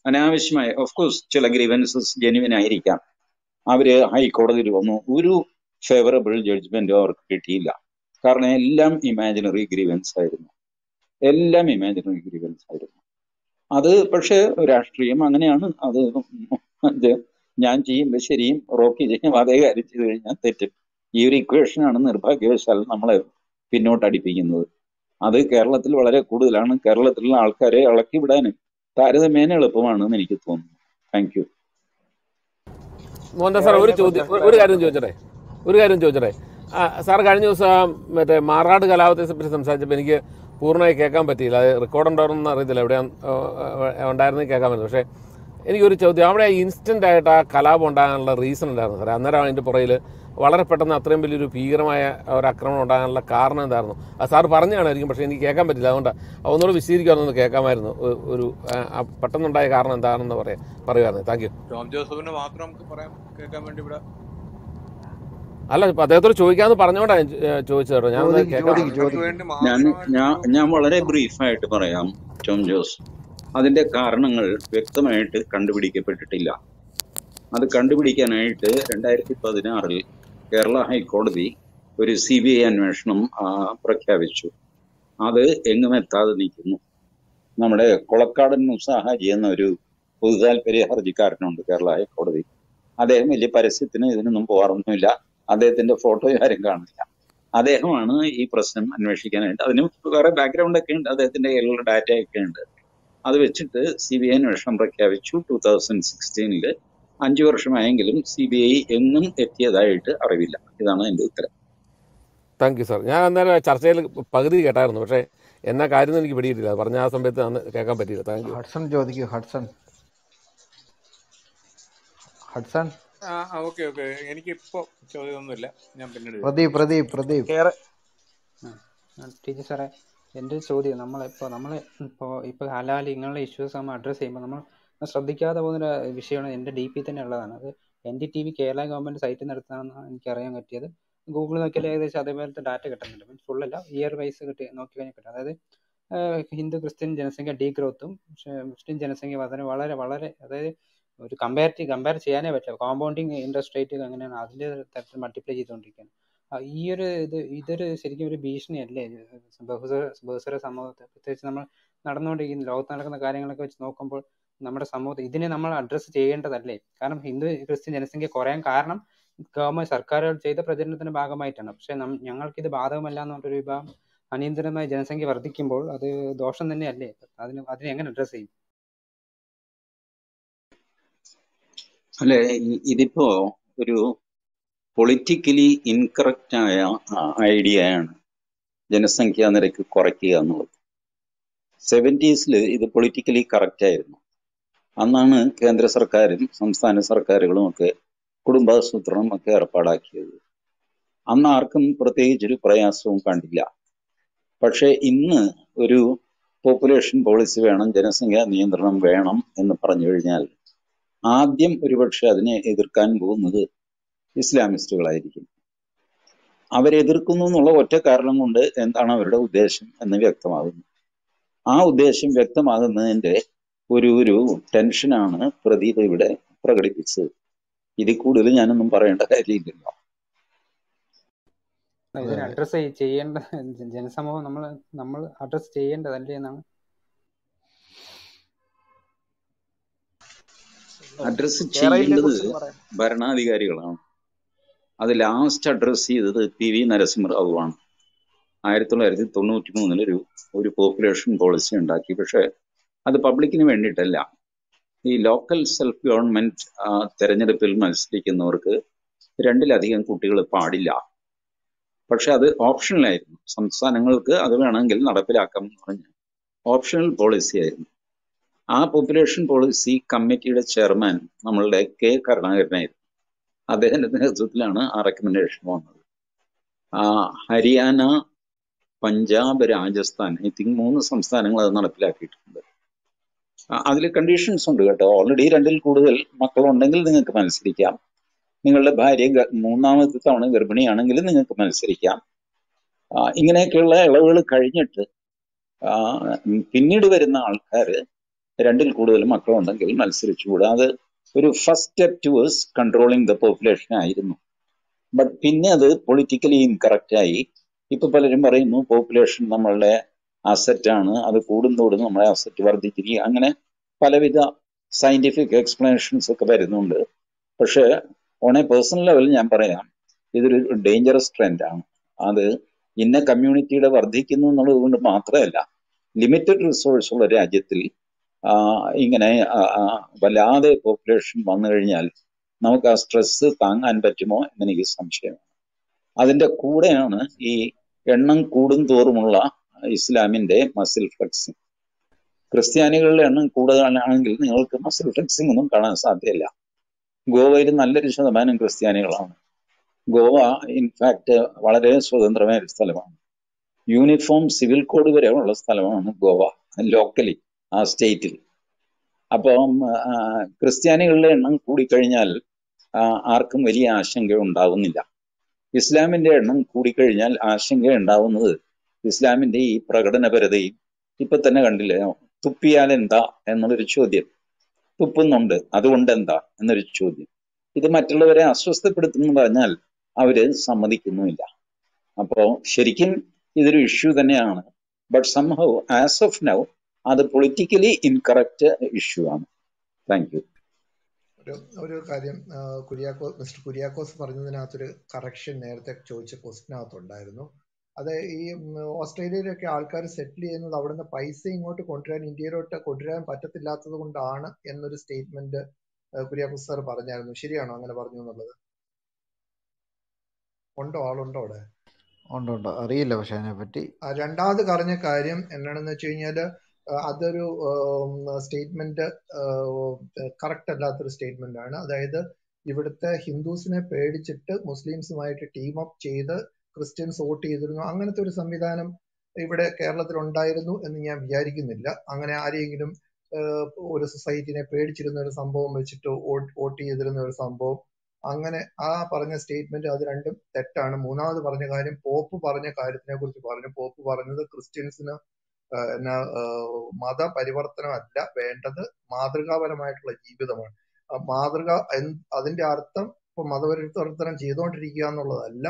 അനാവശ്യമായ ഓഫ് കോഴ്സ് ചില ഗ്രീവൻസസ് ജെനുവിൻ ആയിരിക്കാം അവര് ഹൈക്കോടതിയിൽ വന്നു ഒരു ഫേവറബിൾ ജഡ്ജ്മെന്റും അവർക്ക് കിട്ടിയില്ല കാരണം എല്ലാം ഇമാജിനറി ഗ്രീവൻസ് ആയിരുന്നു എല്ലാം ഇമാജിനറി ഗ്രീവൻസ് ആയിരുന്നു അത് പക്ഷെ രാഷ്ട്രീയം അങ്ങനെയാണ് അത് അത് ഞാൻ ചെയ്യുമ്പോൾ ശരിയും റോക്കി ചെയ്യും അതേ കാര്യം ചെയ്തു കഴിഞ്ഞാൽ തെറ്റും ഈ ഒരു ഇക്വേഷനാണ് നിർഭാഗ്യവശാൽ നമ്മളെ പിന്നോട്ട് അടിപ്പിക്കുന്നത് അത് കേരളത്തിൽ വളരെ കൂടുതലാണ് കേരളത്തിലുള്ള ആൾക്കാരെ ഇളക്കി വിടാനും താരതമ്യേന എളുപ്പമാണെന്ന് എനിക്ക് തോന്നുന്നു താങ്ക് യു മോഹൻദാസ് സാർ ഒരു കേരളത്തിനെ കുറിച്ച് ചോദ്യം ഒരു- ഒരു കാര്യം അഭിപ്രായം ചോദിച്ചോട്ടെ ഒരു കാര്യം ചോദിച്ചോട്ടെ ആ, സാർ കഴിഞ്ഞ ദിവസം ആ മറ്റേ മാറാട് കലാപത്തെ പറ്റി സംസാരിച്ചപ്പോൾ എനിക്ക് പൂർണ്ണമായി കേൾക്കാൻ പറ്റിയില്ല അത് റെക്കോർഡ് ഉണ്ടോയെന്ന് അറിയത്തില്ല എവിടെ ഉണ്ടായിരുന്നെങ്കിൽ കേൾക്കാൻ പറ്റും പക്ഷേ എനിക്കൊരു ചോദ്യം അവിടെ ഇൻസ്റ്റന്റ് ആയിട്ട് ആ കലാപം ഉണ്ടാകാനുള്ള റീസൺ ഉണ്ടായിരുന്നു സാറേ അന്നേരം അതിൻ്റെ പുറയിൽ വളരെ പെട്ടെന്ന് അത്രയും വലിയൊരു ഭീകരമായ ഒരു ആക്രമണം ഉണ്ടാകാനുള്ള കാരണം എന്തായിരുന്നു അത് സാർ പറഞ്ഞാണായിരിക്കും പക്ഷേ എനിക്ക് കേൾക്കാൻ പറ്റില്ല അതുകൊണ്ട് ഒന്നുകൂടെ വിശദീകരിക്കാമെന്ന് കേൾക്കാമായിരുന്നു ഒ- ഒരു ആ, ആ പെട്ടെന്നുണ്ടായ കാരണം എന്താണെന്ന് പറയാം പറയുമായിരുന്നു താങ്ക് യു ടോം ജോസഫിന് മാത്രം നമുക്ക് പറയാൻ കേൾക്കാൻ വേണ്ടി ഇവിടെ അല്ല ഇപ്പൊ അദ്ദേഹത്തോട് ചോദിക്കാന്ന് പറഞ്ഞോണ്ടാ ഞാൻ ചോ- ഏ, ചോദിച്ചത് കേട്ടോ ഞാൻ ചോദിക്ക് കേൾക്കാം ചോദിക്ക് താങ്കൾക്ക് ചോദിക്ക് വേണ്ടി ഞാൻ ഞാൻ മാത്രമായിട്ടൊരു ഞാൻ വളരെ ബ്രീഫായിട്ട് പറയാം ടോം ജോസ് അതിന്റെ കാരണങ്ങൾ വ്യക്തമായിട്ട് കണ്ടുപിടിക്കപ്പെട്ടിട്ടില്ല അത് കണ്ടുപിടിക്കാനായിട്ട് രണ്ടായിരത്തി പതിനാറിൽ കേരള ഹൈക്കോടതി ഒരു സി ബി ഐ അന്വേഷണം ആ, പ്രഖ്യാപിച്ചു അത് എങ്ങും എത്താതെ നിൽക്കുന്നു നമ്മുടെ കൊളക്കാടൻ മുസാഹാരി എന്ന ഒരു പൊതു താല്പര്യ ഹർജിക്കാരനുണ്ട് കേരള ഹൈക്കോടതി അദ്ദേഹം വലിയ പരസ്യത്തിന് ഇതിനൊന്നും പോകാറൊന്നുമില്ല അദ്ദേഹത്തിന്റെ ഫോട്ടോ ആരും കാണില്ല അദ്ദേഹമാണ് ഈ പ്രശ്നം അന്വേഷിക്കാനായിട്ട് അതിന് വേറെ ബാക്ക്ഗ്രൗണ്ട് ഒക്കെ ഉണ്ട് അദ്ദേഹത്തിന്റെ എല്ലാ ഡാറ്റ ഒക്കെ ഉണ്ട് അത് വെച്ചിട്ട് സി ബി ഐ അന്വേഷണം പ്രഖ്യാപിച്ചു ടൂ തൗസൻഡ് സിക്സ്റ്റീനില് അഞ്ചു വർഷമായെങ്കിലും സി ബി ഐ എങ്ങും എത്തിയതായിട്ട് അറിവില്ല ഇതാണ് എന്റെ ഉത്തരം താങ്ക് യു സാർ ഞാൻ അന്നേരം ചർച്ചയിൽ പകുതി കേട്ടായിരുന്നു പക്ഷേ എന്നാ കാര്യം എനിക്ക് പിടിയിട്ടില്ല പറഞ്ഞ ആ സമയത്ത് അന്ന് കേൾക്കാൻ പറ്റിയില്ല താങ്ക് യു ഹഡ്സൺ ചോദിക്കൂ ഹഡ്സൺ ഹഡ്സൺ ആ ഓക്കെ ഓക്കെ എനിക്കിപ്പോ ചോദ്യമൊന്നുമില്ല ഞാൻ പിന്നീട് ചോദിക്കാം പ്രദീപ് പ്രദീപ് പ്രദീപ് കേര ടീച്ചർ സാറേ എൻ്റെ ഒരു ചോദ്യം നമ്മളിപ്പോൾ നമ്മൾ ഇപ്പോൾ ഇപ്പോൾ ഹലാൽ ഇങ്ങനെയുള്ള ഇഷ്യൂസ് നമ്മൾ അഡ്രസ്സ് ചെയ്യുമ്പോൾ നമ്മൾ ശ്രദ്ധിക്കാതെ പോകുന്ന ഒരു വിഷയമാണ് എൻ്റെ ഡി പി തന്നെ ഉള്ളതാണ് അത് N D T V Kerala government സൈറ്റിൽ നിന്ന് എടുത്തതാണെന്ന് എനിക്ക് അറിയാൻ പറ്റിയത് ഗൂഗിളിൽ നോക്കിയാൽ ഏകദേശം അതേപോലത്തെ ഡാറ്റ കിട്ടുന്നുണ്ട് മീൻസ് ഫുള്ളല്ല ഇയർ വൈസ് കിട്ടി നോക്കി കഴിഞ്ഞാൽ കിട്ടും അതായത് ആഹ് ഹിന്ദു ക്രിസ്ത്യൻ ജനസംഖ്യ ഡീ ഗ്രോത്തും മുസ്ലിം ജനസംഖ്യ വളരെ വളരെ വളരെ അതായത് ഒരു കമ്പാരിറ്റീവ് കമ്പയർ ചെയ്യാനേ പറ്റില്ല കോമ്പൗണ്ടിങ് ഇൻട്രസ്റ്റ് റേറ്റ് അങ്ങനെയാണ് അതിൻ്റെ തരത്തിൽ മൾട്ടിപ്ലൈ ചെയ്തുകൊണ്ടിരിക്കുകയാണ് ആ, ഈ ഒരു ഇത് ഇതൊരു ശരിക്കും ഒരു ഭീഷണിയല്ലേ ബഹുസ്വര ബഹുസ്വര സമൂഹത്തെ പ്രത്യേകിച്ച് നമ്മൾ നടന്നുകൊണ്ടിരിക്കുന്ന ലോകത്ത് നടക്കുന്ന കാര്യങ്ങളൊക്കെ വെച്ച് നോക്കുമ്പോൾ നമ്മുടെ സമൂഹത്തിൽ ഇതിനെ നമ്മൾ അഡ്രസ്സ് ചെയ്യേണ്ടതല്ലേ കാരണം ഹിന്ദു ക്രിസ്ത്യൻ ജനസംഖ്യ കുറയാൻ കാരണം ഗവൺമെന്റ് സർക്കാരുകൾ ചെയ്ത പ്രചരണത്തിന്റെ ഭാഗമായിട്ടാണ് പക്ഷെ നം ഞങ്ങൾക്കിത് ബാധകമല്ല എന്ന് പറഞ്ഞൊരു വിഭാഗം അനിയന്ത്രിതമായി ജനസംഖ്യ വർദ്ധിക്കുമ്പോൾ അത് ദോഷം തന്നെയല്ലേ അതിന് അതിനെ എങ്ങനെ അഡ്രസ്സ് ചെയ്യും അല്ലെ ഇ- ഇതിപ്പോ ഒരു പൊളിറ്റിക്കലി ഇൻകറക്റ്റ് ആയ ഐഡിയയാണ് ജനസംഖ്യാ നിരക്ക് കുറയ്ക്കുക എന്നുള്ളത് സെവൻറ്റീസിൽ ഇത് പൊളിറ്റിക്കലി കറക്റ്റ് ആയിരുന്നു അന്നാണ് കേന്ദ്ര സർക്കാരും സംസ്ഥാന സർക്കാരുകളും ഒക്കെ കുടുംബാസൂത്രണം ഒക്കെ ഏർപ്പാടാക്കിയത് അന്ന് ആർക്കും പ്രത്യേകിച്ചൊരു പ്രയാസവും കണ്ടില്ല പക്ഷെ ഇന്ന് ഒരു പോപ്പുലേഷൻ പോളിസി വേണം ജനസംഖ്യാ നിയന്ത്രണം വേണം എന്ന് പറഞ്ഞു കഴിഞ്ഞാൽ ആദ്യം ഒരുപക്ഷെ അതിനെ എതിർക്കാൻ പോകുന്നത് ഇസ്ലാമിസ്റ്റുകളായിരിക്കും അവരെതിർക്കുന്നു എന്നുള്ള ഒറ്റ കാരണം കൊണ്ട് എന്താണ് അവരുടെ ഉദ്ദേശം എന്ന് വ്യക്തമാകുന്നു ആ ഉദ്ദേശം വ്യക്തമാകുന്നതിന്റെ ഒരു ഒരു ടെൻഷനാണ് പ്രദീപ് ഇവിടെ പ്രകടിപ്പിച്ചത് ഇതിൽ കൂടുതൽ ഞാനൊന്നും പറയേണ്ട കാര്യമില്ലല്ലോ ഇതിനെ അതെ അഡ്രസ്സ് ചെയ്യേണ്ട ജനസമൂഹം നമ്മൾ നമ്മൾ അഡ്രസ്സ് ചെയ്യേണ്ടതല്ലേ എന്നാണ് അഡ്രസ്സ് കേരളയിലെ ചെയ്യേണ്ടത് കുറിച്ച് പറയാം ഭരണാധികാരികളാണ് അത് ലാസ്റ്റ് അഡ്രസ്സ് ചെയ്തത് പി വി നരസിംഹറാവു ആണ് ആയിരത്തി തൊള്ളായിരത്തി തൊണ്ണൂറ്റി മൂന്നിൽ ഒരു ഒരു പോപ്പുലേഷൻ പോളിസി ഉണ്ടാക്കി പക്ഷെ അത് പബ്ലിക്കിന് വേണ്ടിയിട്ടല്ല ഈ ലോക്കൽ സെൽഫ് ഗവൺമെന്റ് തെരഞ്ഞെടുപ്പിൽ മത്സരിക്കുന്നവർക്ക് രണ്ടിലധികം കുട്ടികൾ പാടില്ല പക്ഷെ അത് ഓപ്ഷണലായിരുന്നു സംസ്ഥാനങ്ങൾക്ക് അത് വേണമെങ്കിൽ നടപ്പിലാക്കാം എന്ന് പറഞ്ഞ് ഓപ്ഷണൽ പോളിസി ആയിരുന്നു ആ പോപ്പുലേഷൻ പോളിസി കമ്മിറ്റിയുടെ ചെയർമാൻ നമ്മളുടെ കെ കരുണാകരനായിരുന്നു അദ്ദേഹത്തിന്റെ നേതൃത്വത്തിലാണ് ആ റെക്കമെൻഡേഷൻ വന്നത് ആ, ഹരിയാന പഞ്ചാബ് രാജസ്ഥാൻ ഐ തിങ്ക് മൂന്ന് സംസ്ഥാനങ്ങൾ അത് നടപ്പിലാക്കിയിട്ടുണ്ട് അതിൽ കണ്ടീഷൻസ് ഉണ്ട് കേട്ടോ ഓൾറെഡി രണ്ടിൽ കൂടുതൽ മക്കളുണ്ടെങ്കിൽ നിങ്ങൾക്ക് മത്സരിക്കാം നിങ്ങളുടെ ഭാര്യ ഗ- മൂന്നാമത്തെ തവണ ഗർഭിണിയാണെങ്കിൽ നിങ്ങൾക്ക് മത്സരിക്കാം ആ, ഇങ്ങനെയൊക്കെയുള്ള ഇളവുകൾ കഴിഞ്ഞിട്ട് ആ, ഉം, പിന്നീട് വരുന്ന ആൾക്കാർ രണ്ടിൽ കൂടുതൽ മക്കളുണ്ടെങ്കിൽ മത്സരിച്ചുകൂടാ അത് ഒരു first step towards controlling the population ആയിരുന്നു ബട്ട് പിന്നെ അത് പൊളിറ്റിക്കലി ഇൻകറക്റ്റ് ആയി ഇപ്പൊ പലരും പറയുന്നു പോപ്പുലേഷൻ നമ്മളുടെ അസറ്റ് ആണ് അത് കൂടുന്തോടും നമ്മുടെ അസറ്റ് വർദ്ധിച്ചിരിക്കുക അങ്ങനെ പലവിധ സയന്റിഫിക് എക്സ്പ്ലനേഷൻസ് ഒക്കെ വരുന്നുണ്ട് പക്ഷെ ഓൺ എ പേഴ്സണൽ ലെവൽ ഞാൻ പറയാം ഇതൊരു ഡേഞ്ചറസ് ട്രെൻഡ് ആണ് അത് ഇന്ന കമ്മ്യൂണിറ്റിയുടെ വർദ്ധിക്കുന്നു എന്നുള്ളത് കൊണ്ട് മാത്രമല്ല ലിമിറ്റഡ് റിസോഴ്സ് ഉള്ള രാജ്യത്തിൽ ആ, ഇങ്ങനെ ആ, ആ, വല്ലാതെ പോപ്പുലേഷൻ വന്നു കഴിഞ്ഞാൽ നമുക്ക് ആ സ്ട്രെസ് താങ്ങാൻ പറ്റുമോ എന്നെനിക്ക് സംശയമാണ് അതിന്റെ കൂടെയാണ് ഈ എണ്ണം കൂടും തോറുമുള്ള ഇസ്ലാമിന്റെ മസിൽ ഫ്ലെക്സിങ് ക്രിസ്ത്യാനികളുടെ എണ്ണം കൂടുതലാണെങ്കിൽ നിങ്ങൾക്ക് മസിൽ ഫ്ലെക്സിംഗ് ഒന്നും കാണാൻ സാധ്യമല്ല ഗോവയിൽ നല്ലൊരു ശതമാനം ക്രിസ്ത്യാനികളാണ് ഗോവ ഇൻഫാക്ട് വളരെ സ്വതന്ത്രമായ ഒരു സ്ഥലമാണ് യൂണിഫോം സിവിൽ കോഡ് വരെ ഉള്ള സ്ഥലമാണ് ഗോവ ലോക്കലി ആ സ്റ്റേറ്റിൽ അപ്പം ആ, ക്രിസ്ത്യാനികളുടെ എണ്ണം കൂടിക്കഴിഞ്ഞാൽ ആ, ആർക്കും വലിയ ആശങ്ക ഉണ്ടാവുന്നില്ല ഇസ്ലാമിന്റെ എണ്ണം കൂടിക്കഴിഞ്ഞാൽ ആശങ്ക ഉണ്ടാവുന്നത് ഇസ്ലാമിന്റെ ഈ പ്രകടനപരതയും ഇപ്പൊ തന്നെ കണ്ടില്ലേ തുപ്പിയാൽ എന്താ എന്നുള്ളൊരു ചോദ്യം തുപ്പുന്നുണ്ട് അതുകൊണ്ട് എന്താ എന്നൊരു ചോദ്യം ഇത് മറ്റുള്ളവരെ അസ്വസ്ഥപ്പെടുത്തുന്നു പറഞ്ഞാൽ അവര് സമ്മതിക്കുന്നുമില്ല അപ്പോ ശരിക്കും ഇതൊരു ഇഷ്യൂ തന്നെയാണ് but somehow as of now അത് പൊളിറ്റിക്കലി ഇൻകറക്റ്റ് ഇഷ്യൂ ആണ് താങ്ക് യു ഒരു ഒരു കാര്യം ആ, കുര്യാക്കോ മിസ്റ്റർ കുര്യാക്കോസ് പറഞ്ഞതിനകത്തൊരു കറക്ഷൻ നേരത്തെ ചോദിച്ച ക്വസ്റ്റിനകത്തുണ്ടായിരുന്നു അത് ഈ ഉം, ഓസ്ട്രേലിയയിലൊക്കെ ആൾക്കാർ സെറ്റിൽ ചെയ്യുന്നത് അവിടുന്ന് പൈസ ഇങ്ങോട്ട് കൊണ്ടുവരാൻ ഇന്ത്യയിലോട്ട് കൊണ്ടുവരാൻ പറ്റത്തില്ലാത്തത് കൊണ്ടാണ് എന്നൊരു സ്റ്റേറ്റ്മെന്റ് കുര്യാക്കോസ് സാർ പറഞ്ഞായിരുന്നു ശരിയാണോ അങ്ങനെ പറഞ്ഞു എന്നുള്ളത് ഉണ്ടോ ആളുണ്ടോ അവിടെ ഉണ്ട് ഉണ്ട് അറിയില്ല പക്ഷെ അതിനെപ്പറ്റി ആ, രണ്ടാമത് പറഞ്ഞ കാര്യം എന്താണെന്ന് വെച്ച് കഴിഞ്ഞാല് ആ, അതൊരു സ്റ്റേറ്റ്മെന്റ് കറക്റ്റ് അല്ലാത്തൊരു സ്റ്റേറ്റ്മെന്റ് ആണ് അതായത് ഇവിടുത്തെ ഹിന്ദുസിനെ പേടിച്ചിട്ട് മുസ്ലിംസുമായിട്ട് ടീം അപ്പ് ചെയ്ത് ക്രിസ്ത്യൻസ് വോട്ട് ചെയ്തിരുന്നു അങ്ങനത്തെ ഒരു സംവിധാനം ഇവിടെ കേരളത്തിൽ ഉണ്ടായിരുന്നു എന്ന് ഞാൻ വിചാരിക്കുന്നില്ല അങ്ങനെ ആരെയെങ്കിലും ഏഹ്, ഒരു സൊസൈറ്റിനെ പേടിച്ചിരുന്ന ഒരു സംഭവം വെച്ചിട്ട് വോട്ട് വോട്ട് ചെയ്തിരുന്ന ഒരു സംഭവം അങ്ങനെ ആ പറഞ്ഞ സ്റ്റേറ്റ്മെന്റ് അത് രണ്ടും തെറ്റാണ് മൂന്നാമത് പറഞ്ഞ കാര്യം പോപ്പ് പറഞ്ഞ കാര്യത്തിനെ കുറിച്ച് പറഞ്ഞു പോപ്പ് പറഞ്ഞത് ക്രിസ്ത്യൻസിന് ആഹ് എന്നാ ആഹ് മതപരിവർത്തനമല്ല വേണ്ടത് മാതൃകാപരമായിട്ടുള്ള ജീവിതമാണ് ആ മാതൃക എന്ത് അതിന്റെ അർത്ഥം ഇപ്പൊ മതപരിവർത്തനം ചെയ്തുകൊണ്ടിരിക്കുക എന്നുള്ളതല്ല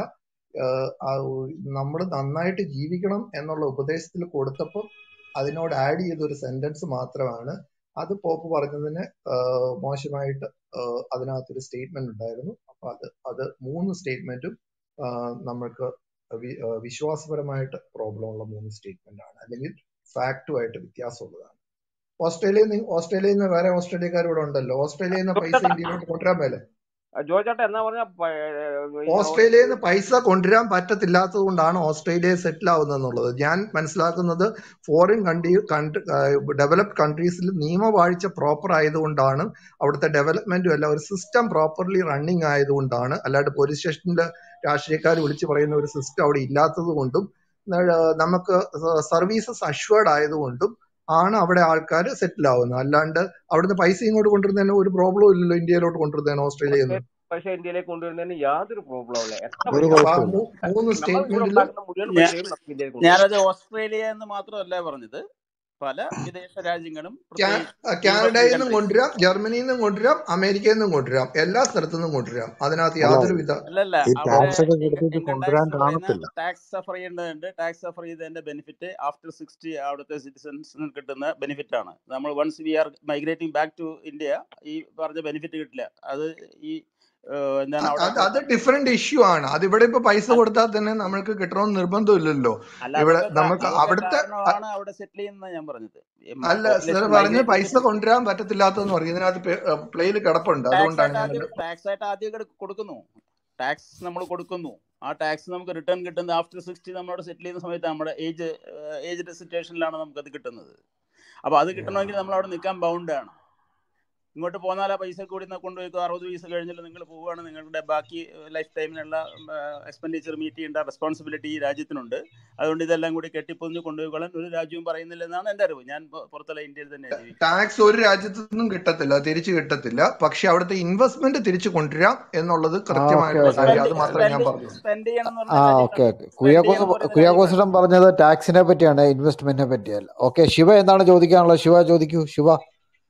നമ്മൾ നന്നായിട്ട് ജീവിക്കണം എന്നുള്ള ഉപദേശത്തിൽ കൊടുത്തപ്പോൾ അതിനോട് ആഡ് ചെയ്ത ഒരു സെന്റൻസ് മാത്രമാണ് അത് പോപ്പ് പറഞ്ഞതിന് ആഹ് മോശമായിട്ട് ആഹ് അതിനകത്തൊരു സ്റ്റേറ്റ്മെന്റ് ഉണ്ടായിരുന്നു അപ്പൊ അത് അത് മൂന്ന് സ്റ്റേറ്റ്മെന്റും നമ്മൾക്ക് വി- ആഹ് വിശ്വാസപരമായിട്ട് പ്രോബ്ലം ഉള്ള മൂന്ന് സ്റ്റേറ്റ്മെന്റ് ആണ് അല്ലെങ്കിൽ ഫാക്റ്റുമായിട്ട് വ്യത്യാസമുള്ളതാണ് ഓസ്ട്രേലിയയിൽ നിന്ന് ഓസ്ട്രേലിയയിൽ നിന്ന് വേറെ ഓസ്ട്രേലിയക്കാർ ഇവിടെ ഉണ്ടല്ലോ ഓസ്ട്രേലിയയിൽ നിന്ന് പൈസ ഇന്ത്യയിലോട്ട് കൊണ്ടുവരാൻ മേലെ ജോർജേട്ടൻ എന്നാ പറഞ്ഞ ഓസ്ട്രേലിയയിൽ നിന്ന് പൈസ കൊണ്ടുവരാൻ പറ്റത്തില്ലാത്തത് കൊണ്ടാണ് ഓസ്ട്രേലിയ സെറ്റിൽ ആവുന്നത് എന്നുള്ളത് ഞാൻ മനസ്സിലാക്കുന്നത് ഫോറിൻ കൺട്രി ഡെവലപ്ഡ് കൺട്രീസിൽ നിയമവാഴ്ച പ്രോപ്പർ ആയതുകൊണ്ടാണ് അവിടുത്തെ ഡെവലപ്മെന്റും എല്ലാം ഒരു സിസ്റ്റം പ്രോപ്പർലി റണ്ണിങ് ആയതുകൊണ്ടാണ് അല്ലാണ്ട് പോലീസ് സ്റ്റേഷനിൽ രാഷ്ട്രീയക്കാർ വിളിച്ചു പറയുന്ന ഒരു സിസ്റ്റം അവിടെ ഇല്ലാത്തത് കൊണ്ടും ന- നമുക്ക് സർവീസസ് അഷ്വേർഡ് ആയതുകൊണ്ടും ആണ് അവിടെ ആൾക്കാർ സെറ്റിൽ ആവുന്നത് അല്ലാണ്ട് അവിടുന്ന് പൈസ ഇങ്ങോട്ട് കൊണ്ടുവരുന്നതിന് ഒരു പ്രോബ്ലം ഇല്ലല്ലോ ഇന്ത്യയിലോട്ട് കൊണ്ടുവരുന്നതിന് ഓസ്ട്രേലിയയിൽ നിന്ന് പക്ഷെ ഇന്ത്യയിലേക്ക് കൊണ്ടുവരുന്നതിന് യാതൊരു പ്രോബ്ലം ഇല്ല എത്ര ഒരു പൈസ അപ്പൊ ആ കുഴപ്പമില്ല മൂ- മൂന്ന് നമ്മൾ ഇവിടെ സ്റ്റേറ്റ്മെന്റിലും ഉണ്ടാക്കുന്ന മുഴുവൻ ഞാ- പൈസയും നമുക്ക് ഇന്ത്യയിൽ കൊണ്ടുവരാം ഞാനത് ഓസ്ട്രേലിയ എന്ന് മാത്രമല്ല പറഞ്ഞത് പല വിദേശ രാജ്യങ്ങളും പ്രത്യേകിച്ച് കാനഡയിൽ യൂറോപ്യൻ നിന്നും കൺട്രീസ് കൊണ്ടുവരാം ജർമ്മനിയിൽ നിന്നും കൊണ്ടുവരാം അമേരിക്കയിൽ നിന്നും കൊണ്ടുവരാം എല്ലാ സ്ഥലത്തു നിന്നും കൊണ്ടുവരാം അതിനകത്ത് അല്ല യാതൊരുവിധ അല്ലല്ല ഈ അവിടെ ടാക്സ് ഒക്കെ ഇൻകം കൊടുത്തിട്ട് ഇൻകം കൊണ്ടുവരാൻ ടാക്സ് എന്ന് പറയുന്ന കാണത്തില്ല ടാക്സ് സഫർ ചെയ്യേണ്ടതുണ്ട് ടാക്സ് സഫർ ചെയ്തതിന്റെ ബെനിഫിറ്റ് ആഫ്റ്റർ സിക്സ്റ്റി അവിടുത്തെ സിറ്റിസൺസിന് കിട്ടുന്ന ബെനിഫിറ്റ് ആണ് നമ്മൾ once we are migrating back to India ഈ പറഞ്ഞ ബെനിഫിറ്റ് കിട്ടില്ല അത് ഈ ഏഹ്, എന്താണ് അ- അവിടെ അത് അത് ഡിഫറെന്റ് ഇഷ്യൂ ആണ് അത് ഇവിടെ ഇപ്പൊ പൈസ അ- കൊടുത്താൽ തന്നെ നമ്മൾക്ക് കിട്ടണമെന്ന് നിർബന്ധമില്ലല്ലോ അല്ല ഇവിടെ അതൊക്കെ കാ- നമുക്ക് അതൊക്കെ അവിടുത്തെ അ- കാരണമാണ് അവിടെ സെറ്റിൽ ചെയ്യുന്നത് ഞാൻ പറഞ്ഞത് അല്ല സാർ പോപ്പുലേഷൻ പറഞ്ഞത് മൈഗ്രേറ്റ് പൈസ ചെയ്തിട്ട് കൊണ്ടുവരാൻ പറ്റത്തില്ലാത്തതെന്ന് പറയും ഇതിനകത്ത് പ്ലേയിൽ കിടപ്പുണ്ട് ടാക്സ് അതുകൊണ്ടാണ് ആയിട്ട് ഞാൻ ആദ്യം അങ്ങനെ ടാക്സ് ആയിട്ട് ആദ്യം കൊടു- കൊടുക്കുന്നു ടാക്സ് നമ്മൾ കൊടുക്കുന്നു ആ ടാക്സ് നമുക്ക് റിട്ടേൺ കിട്ടുന്നത് ആഫ്റ്റർ സിക്സ്റ്റി നമ്മളോട് സെറ്റിൽ ചെയ്യുന്ന സമയത്ത് നമ്മുടെ ഏജ് ഏജ്ഡ് സിറ്റുവേഷനിലാണ് നമുക്കത് കിട്ടുന്നത് അപ്പോൾ അത് കിട്ടണമെങ്കിൽ നമ്മൾ അവിടെ നിൽക്കാൻ ബൗണ്ട് ആണ് ഇങ്ങോട്ട് പോന്നാൽ ആ പൈസ കൂടി ന- കൊണ്ടുപോയി അറുപത് വയസ്സ് കഴിഞ്ഞാൽ നിങ്ങൾ പോവുകയാണ് നിങ്ങളുടെ ബാക്കി ലൈഫ് ടൈമിനുള്ള എക്സ്പെൻഡിച്ചർ മീറ്റ് ചെയ്യേണ്ട റെസ്പോൺസിബിലിറ്റി ഈ രാജ്യത്തിനുണ്ട് അതുകൊണ്ട് ഇതെല്ലാം കൂടി കെട്ടിപ്പൊതിഞ്ഞ് കൊണ്ടുപോയിക്കോളാൻ ഒരു രാജ്യവും പറയുന്നില്ലെന്നാണ് എൻ്റെ അറിവ് ഞാൻ പൊ- പുറത്തുള്ള ഇന്ത്യയിൽ തന്നെയാണ് ജീവിക്കുന്നത് ടാക്സ് ഒരു രാജ്യത്തു നിന്നും കിട്ടത്തില്ല തിരിച്ചു കിട്ടത്തില്ല പക്ഷെ അവിടുത്തെ ഇൻവെസ്റ്റ്മെന്റ് തിരിച്ചു കൊണ്ടുവരാം എന്നുള്ളത് ആ ഓക്കെ കൃത്യമായിട്ടുള്ള ഓക്കെ കാര്യം സ്പെൻഡ് അത് മാത്രമേ ഞാൻ സ്പെൻഡ് പറഞ്ഞുള്ളൂ സ്പെൻഡ് ചെയ്യണം എന്ന് ആ പറഞ്ഞ ഓക്കെ കാര്യമാണ് ഓക്കെ സ്പെൻഡ് കുര്യാക്കോസ് ചെയ്യണം എന്ന് പറയുന്ന കാര്യമാണ് കുര്യാക്കോസിடம் പറഞ്ഞത് ടാക്സിനെ പറ്റിയാണ് ഇൻവെസ്റ്റ്മെന്റിനെ പറ്റിയല്ല ഓക്കെ ശിവ എന്താണ് ചോദിക്കാനുള്ളത് ശിവ ചോദിക്കൂ ശിവ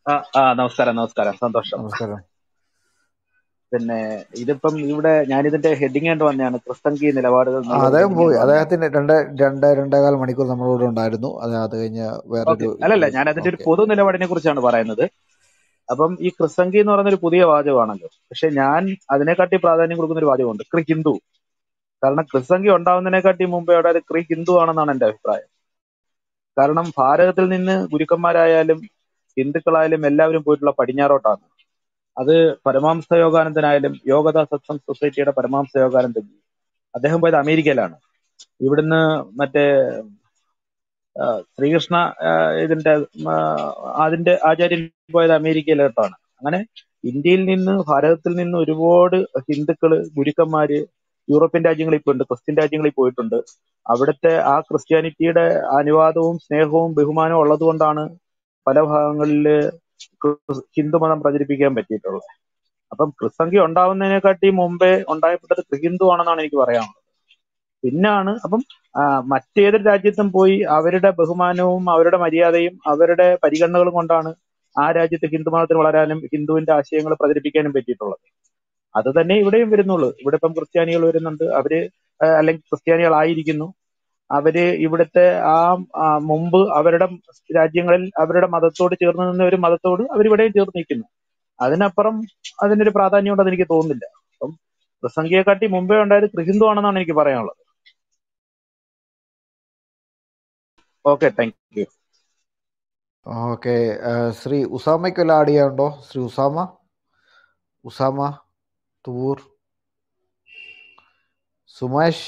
ആ ആ നമസ്കാരം നമസ്കാരം സന്തോഷം നമസ്കാരം പിന്നെ ഇതിപ്പം ഇവിടെ ഞാനിതിന്റെ ഹെഡിങ് ആയിട്ട് വന്നതാണ് ക്രിസ്തങ്കി നിലപാടുകൾ ആ എന്നുള്ള അദ്ദേഹം ഹെഡിങ് പോയി ആയിട്ട് വന്നതാണ് അദ്ദേഹത്തിന് രണ്ട് രണ്ട് രണ്ടേകാൽ മണിക്കൂർ നമ്മളോട് ഉണ്ടായിരുന്നു അത് അത് കഴിഞ്ഞ് ഓക്കെ വേറൊരു അല്ലല്ല ഇതിലേക്ക് ഞാൻ അതിന്റെ ഒരു ഓക്കെ പൊതു നിലപാടിനെ കുറിച്ചാണ് പറയുന്നത് അപ്പം ഈ ക്രിസ്തങ്കി എന്ന് പറയുന്ന ഒരു പുതിയ വാചകമാണല്ലോ പക്ഷെ ഞാൻ അതിനെക്കാട്ടി പ്രാധാന്യം കൊടുക്കുന്ന ഒരു വാചകമുണ്ട് ക്രി ഹിന്ദു കാരണം ക്രിസ്തങ്കി ഉണ്ടാവുന്നതിനെക്കാട്ടി മുമ്പേ അവിടെ അത് ക്രി ഹിന്ദു ആണെന്നാണ് എന്റെ അഭിപ്രായം കാരണം ഭാരതത്തിൽ നിന്ന് ഗുരുക്കന്മാരായാലും ഹിന്ദുക്കളായാലും എല്ലാവരും പോയിട്ടുള്ള പടിഞ്ഞാറോട്ടാണ് അത് പരമാംസ യോഗാനന്ദനായാലും യോഗദ സത്സംഗ് സൊസൈറ്റിയുടെ പരമാംസ യോഗാനന്ദൻ അദ്ദേഹം പോയത് അമേരിക്കയിലാണ് ഇവിടുന്ന് മറ്റേ ആ, ശ്രീകൃഷ്ണ ആ, ഇതിന്റെ ആ, അതിന്റെ ആചാര്യൻ പോയത് അമേരിക്കയിലോട്ടാണ് അങ്ങനെ ഇന്ത്യയിൽ നിന്ന് ഭാരതത്തിൽ നിന്ന് ഒരുപാട് ഹിന്ദുക്കള് ഗുരുക്കന്മാര് യൂറോപ്യൻ രാജ്യങ്ങളിൽ പോയിട്ടുണ്ട് ക്രിസ്ത്യൻ രാജ്യങ്ങളിൽ പോയിട്ടുണ്ട് അവിടുത്തെ ആ ക്രിസ്ത്യാനിറ്റിയുടെ അനുവാദവും സ്നേഹവും ബഹുമാനവും ഉള്ളത് കൊണ്ടാണ് പല ഭാഗങ്ങളില് ക്രിസ്- ഹിന്ദുമതം പ്രചരിപ്പിക്കാൻ പറ്റിയിട്ടുള്ളത് അപ്പം ക്രിസ്തങ്കി ഉണ്ടാവുന്നതിനെക്കാട്ടി മുമ്പേ ഉണ്ടായപ്പെട്ടത് ക്രിഹിന്ദു ആണെന്നാണ് എനിക്ക് പറയാനുള്ളത് പിന്നാണ് അപ്പം ആ, മറ്റേതൊരു രാജ്യത്തും പോയി അവരുടെ ബഹുമാനവും അവരുടെ മര്യാദയും അവരുടെ പരിഗണനകളും കൊണ്ടാണ് ആ രാജ്യത്ത് ഹിന്ദുമതത്തിൽ വളരാനും ഹിന്ദുവിന്റെ ആശയങ്ങൾ പ്രചരിപ്പിക്കാനും പറ്റിയിട്ടുള്ളത് അത് തന്നെ ഇവിടെയും വരുന്നുള്ളൂ ഇവിടെ ഇപ്പം ക്രിസ്ത്യാനികൾ വരുന്നുണ്ട് അവര് ആ, അല്ലെങ്കിൽ ക്രിസ്ത്യാനികളായിരിക്കുന്നു അവര് ഇവിടുത്തെ ആ ആ, മുമ്പ് അവരുടെ രാജ്യങ്ങളിൽ അവരുടെ മതത്തോട് ചേർന്ന് നിന്ന ഒരു മതത്തോട് അവരിവിടെയും ചേർന്ന് നിൽക്കുന്നു അതിനപ്പുറം അതിനൊരു പ്രാധാന്യം ഉണ്ടെന്ന് എനിക്ക് തോന്നുന്നില്ല അപ്പം ക്രിസ്തങ്കിയെക്കാട്ടി മുമ്പേ ഉണ്ടായത് ക്രിഹിന്ദു ആണെന്നാണ് എനിക്ക് പറയാനുള്ളത് okay thank you okay Shri ഉസാമയ്ക്ക് വല്ല ആഡ് ചെയ്യാനുണ്ടോ ശ്രീ ഉസാമ ഉസാമ തൂർ സുമേഷ്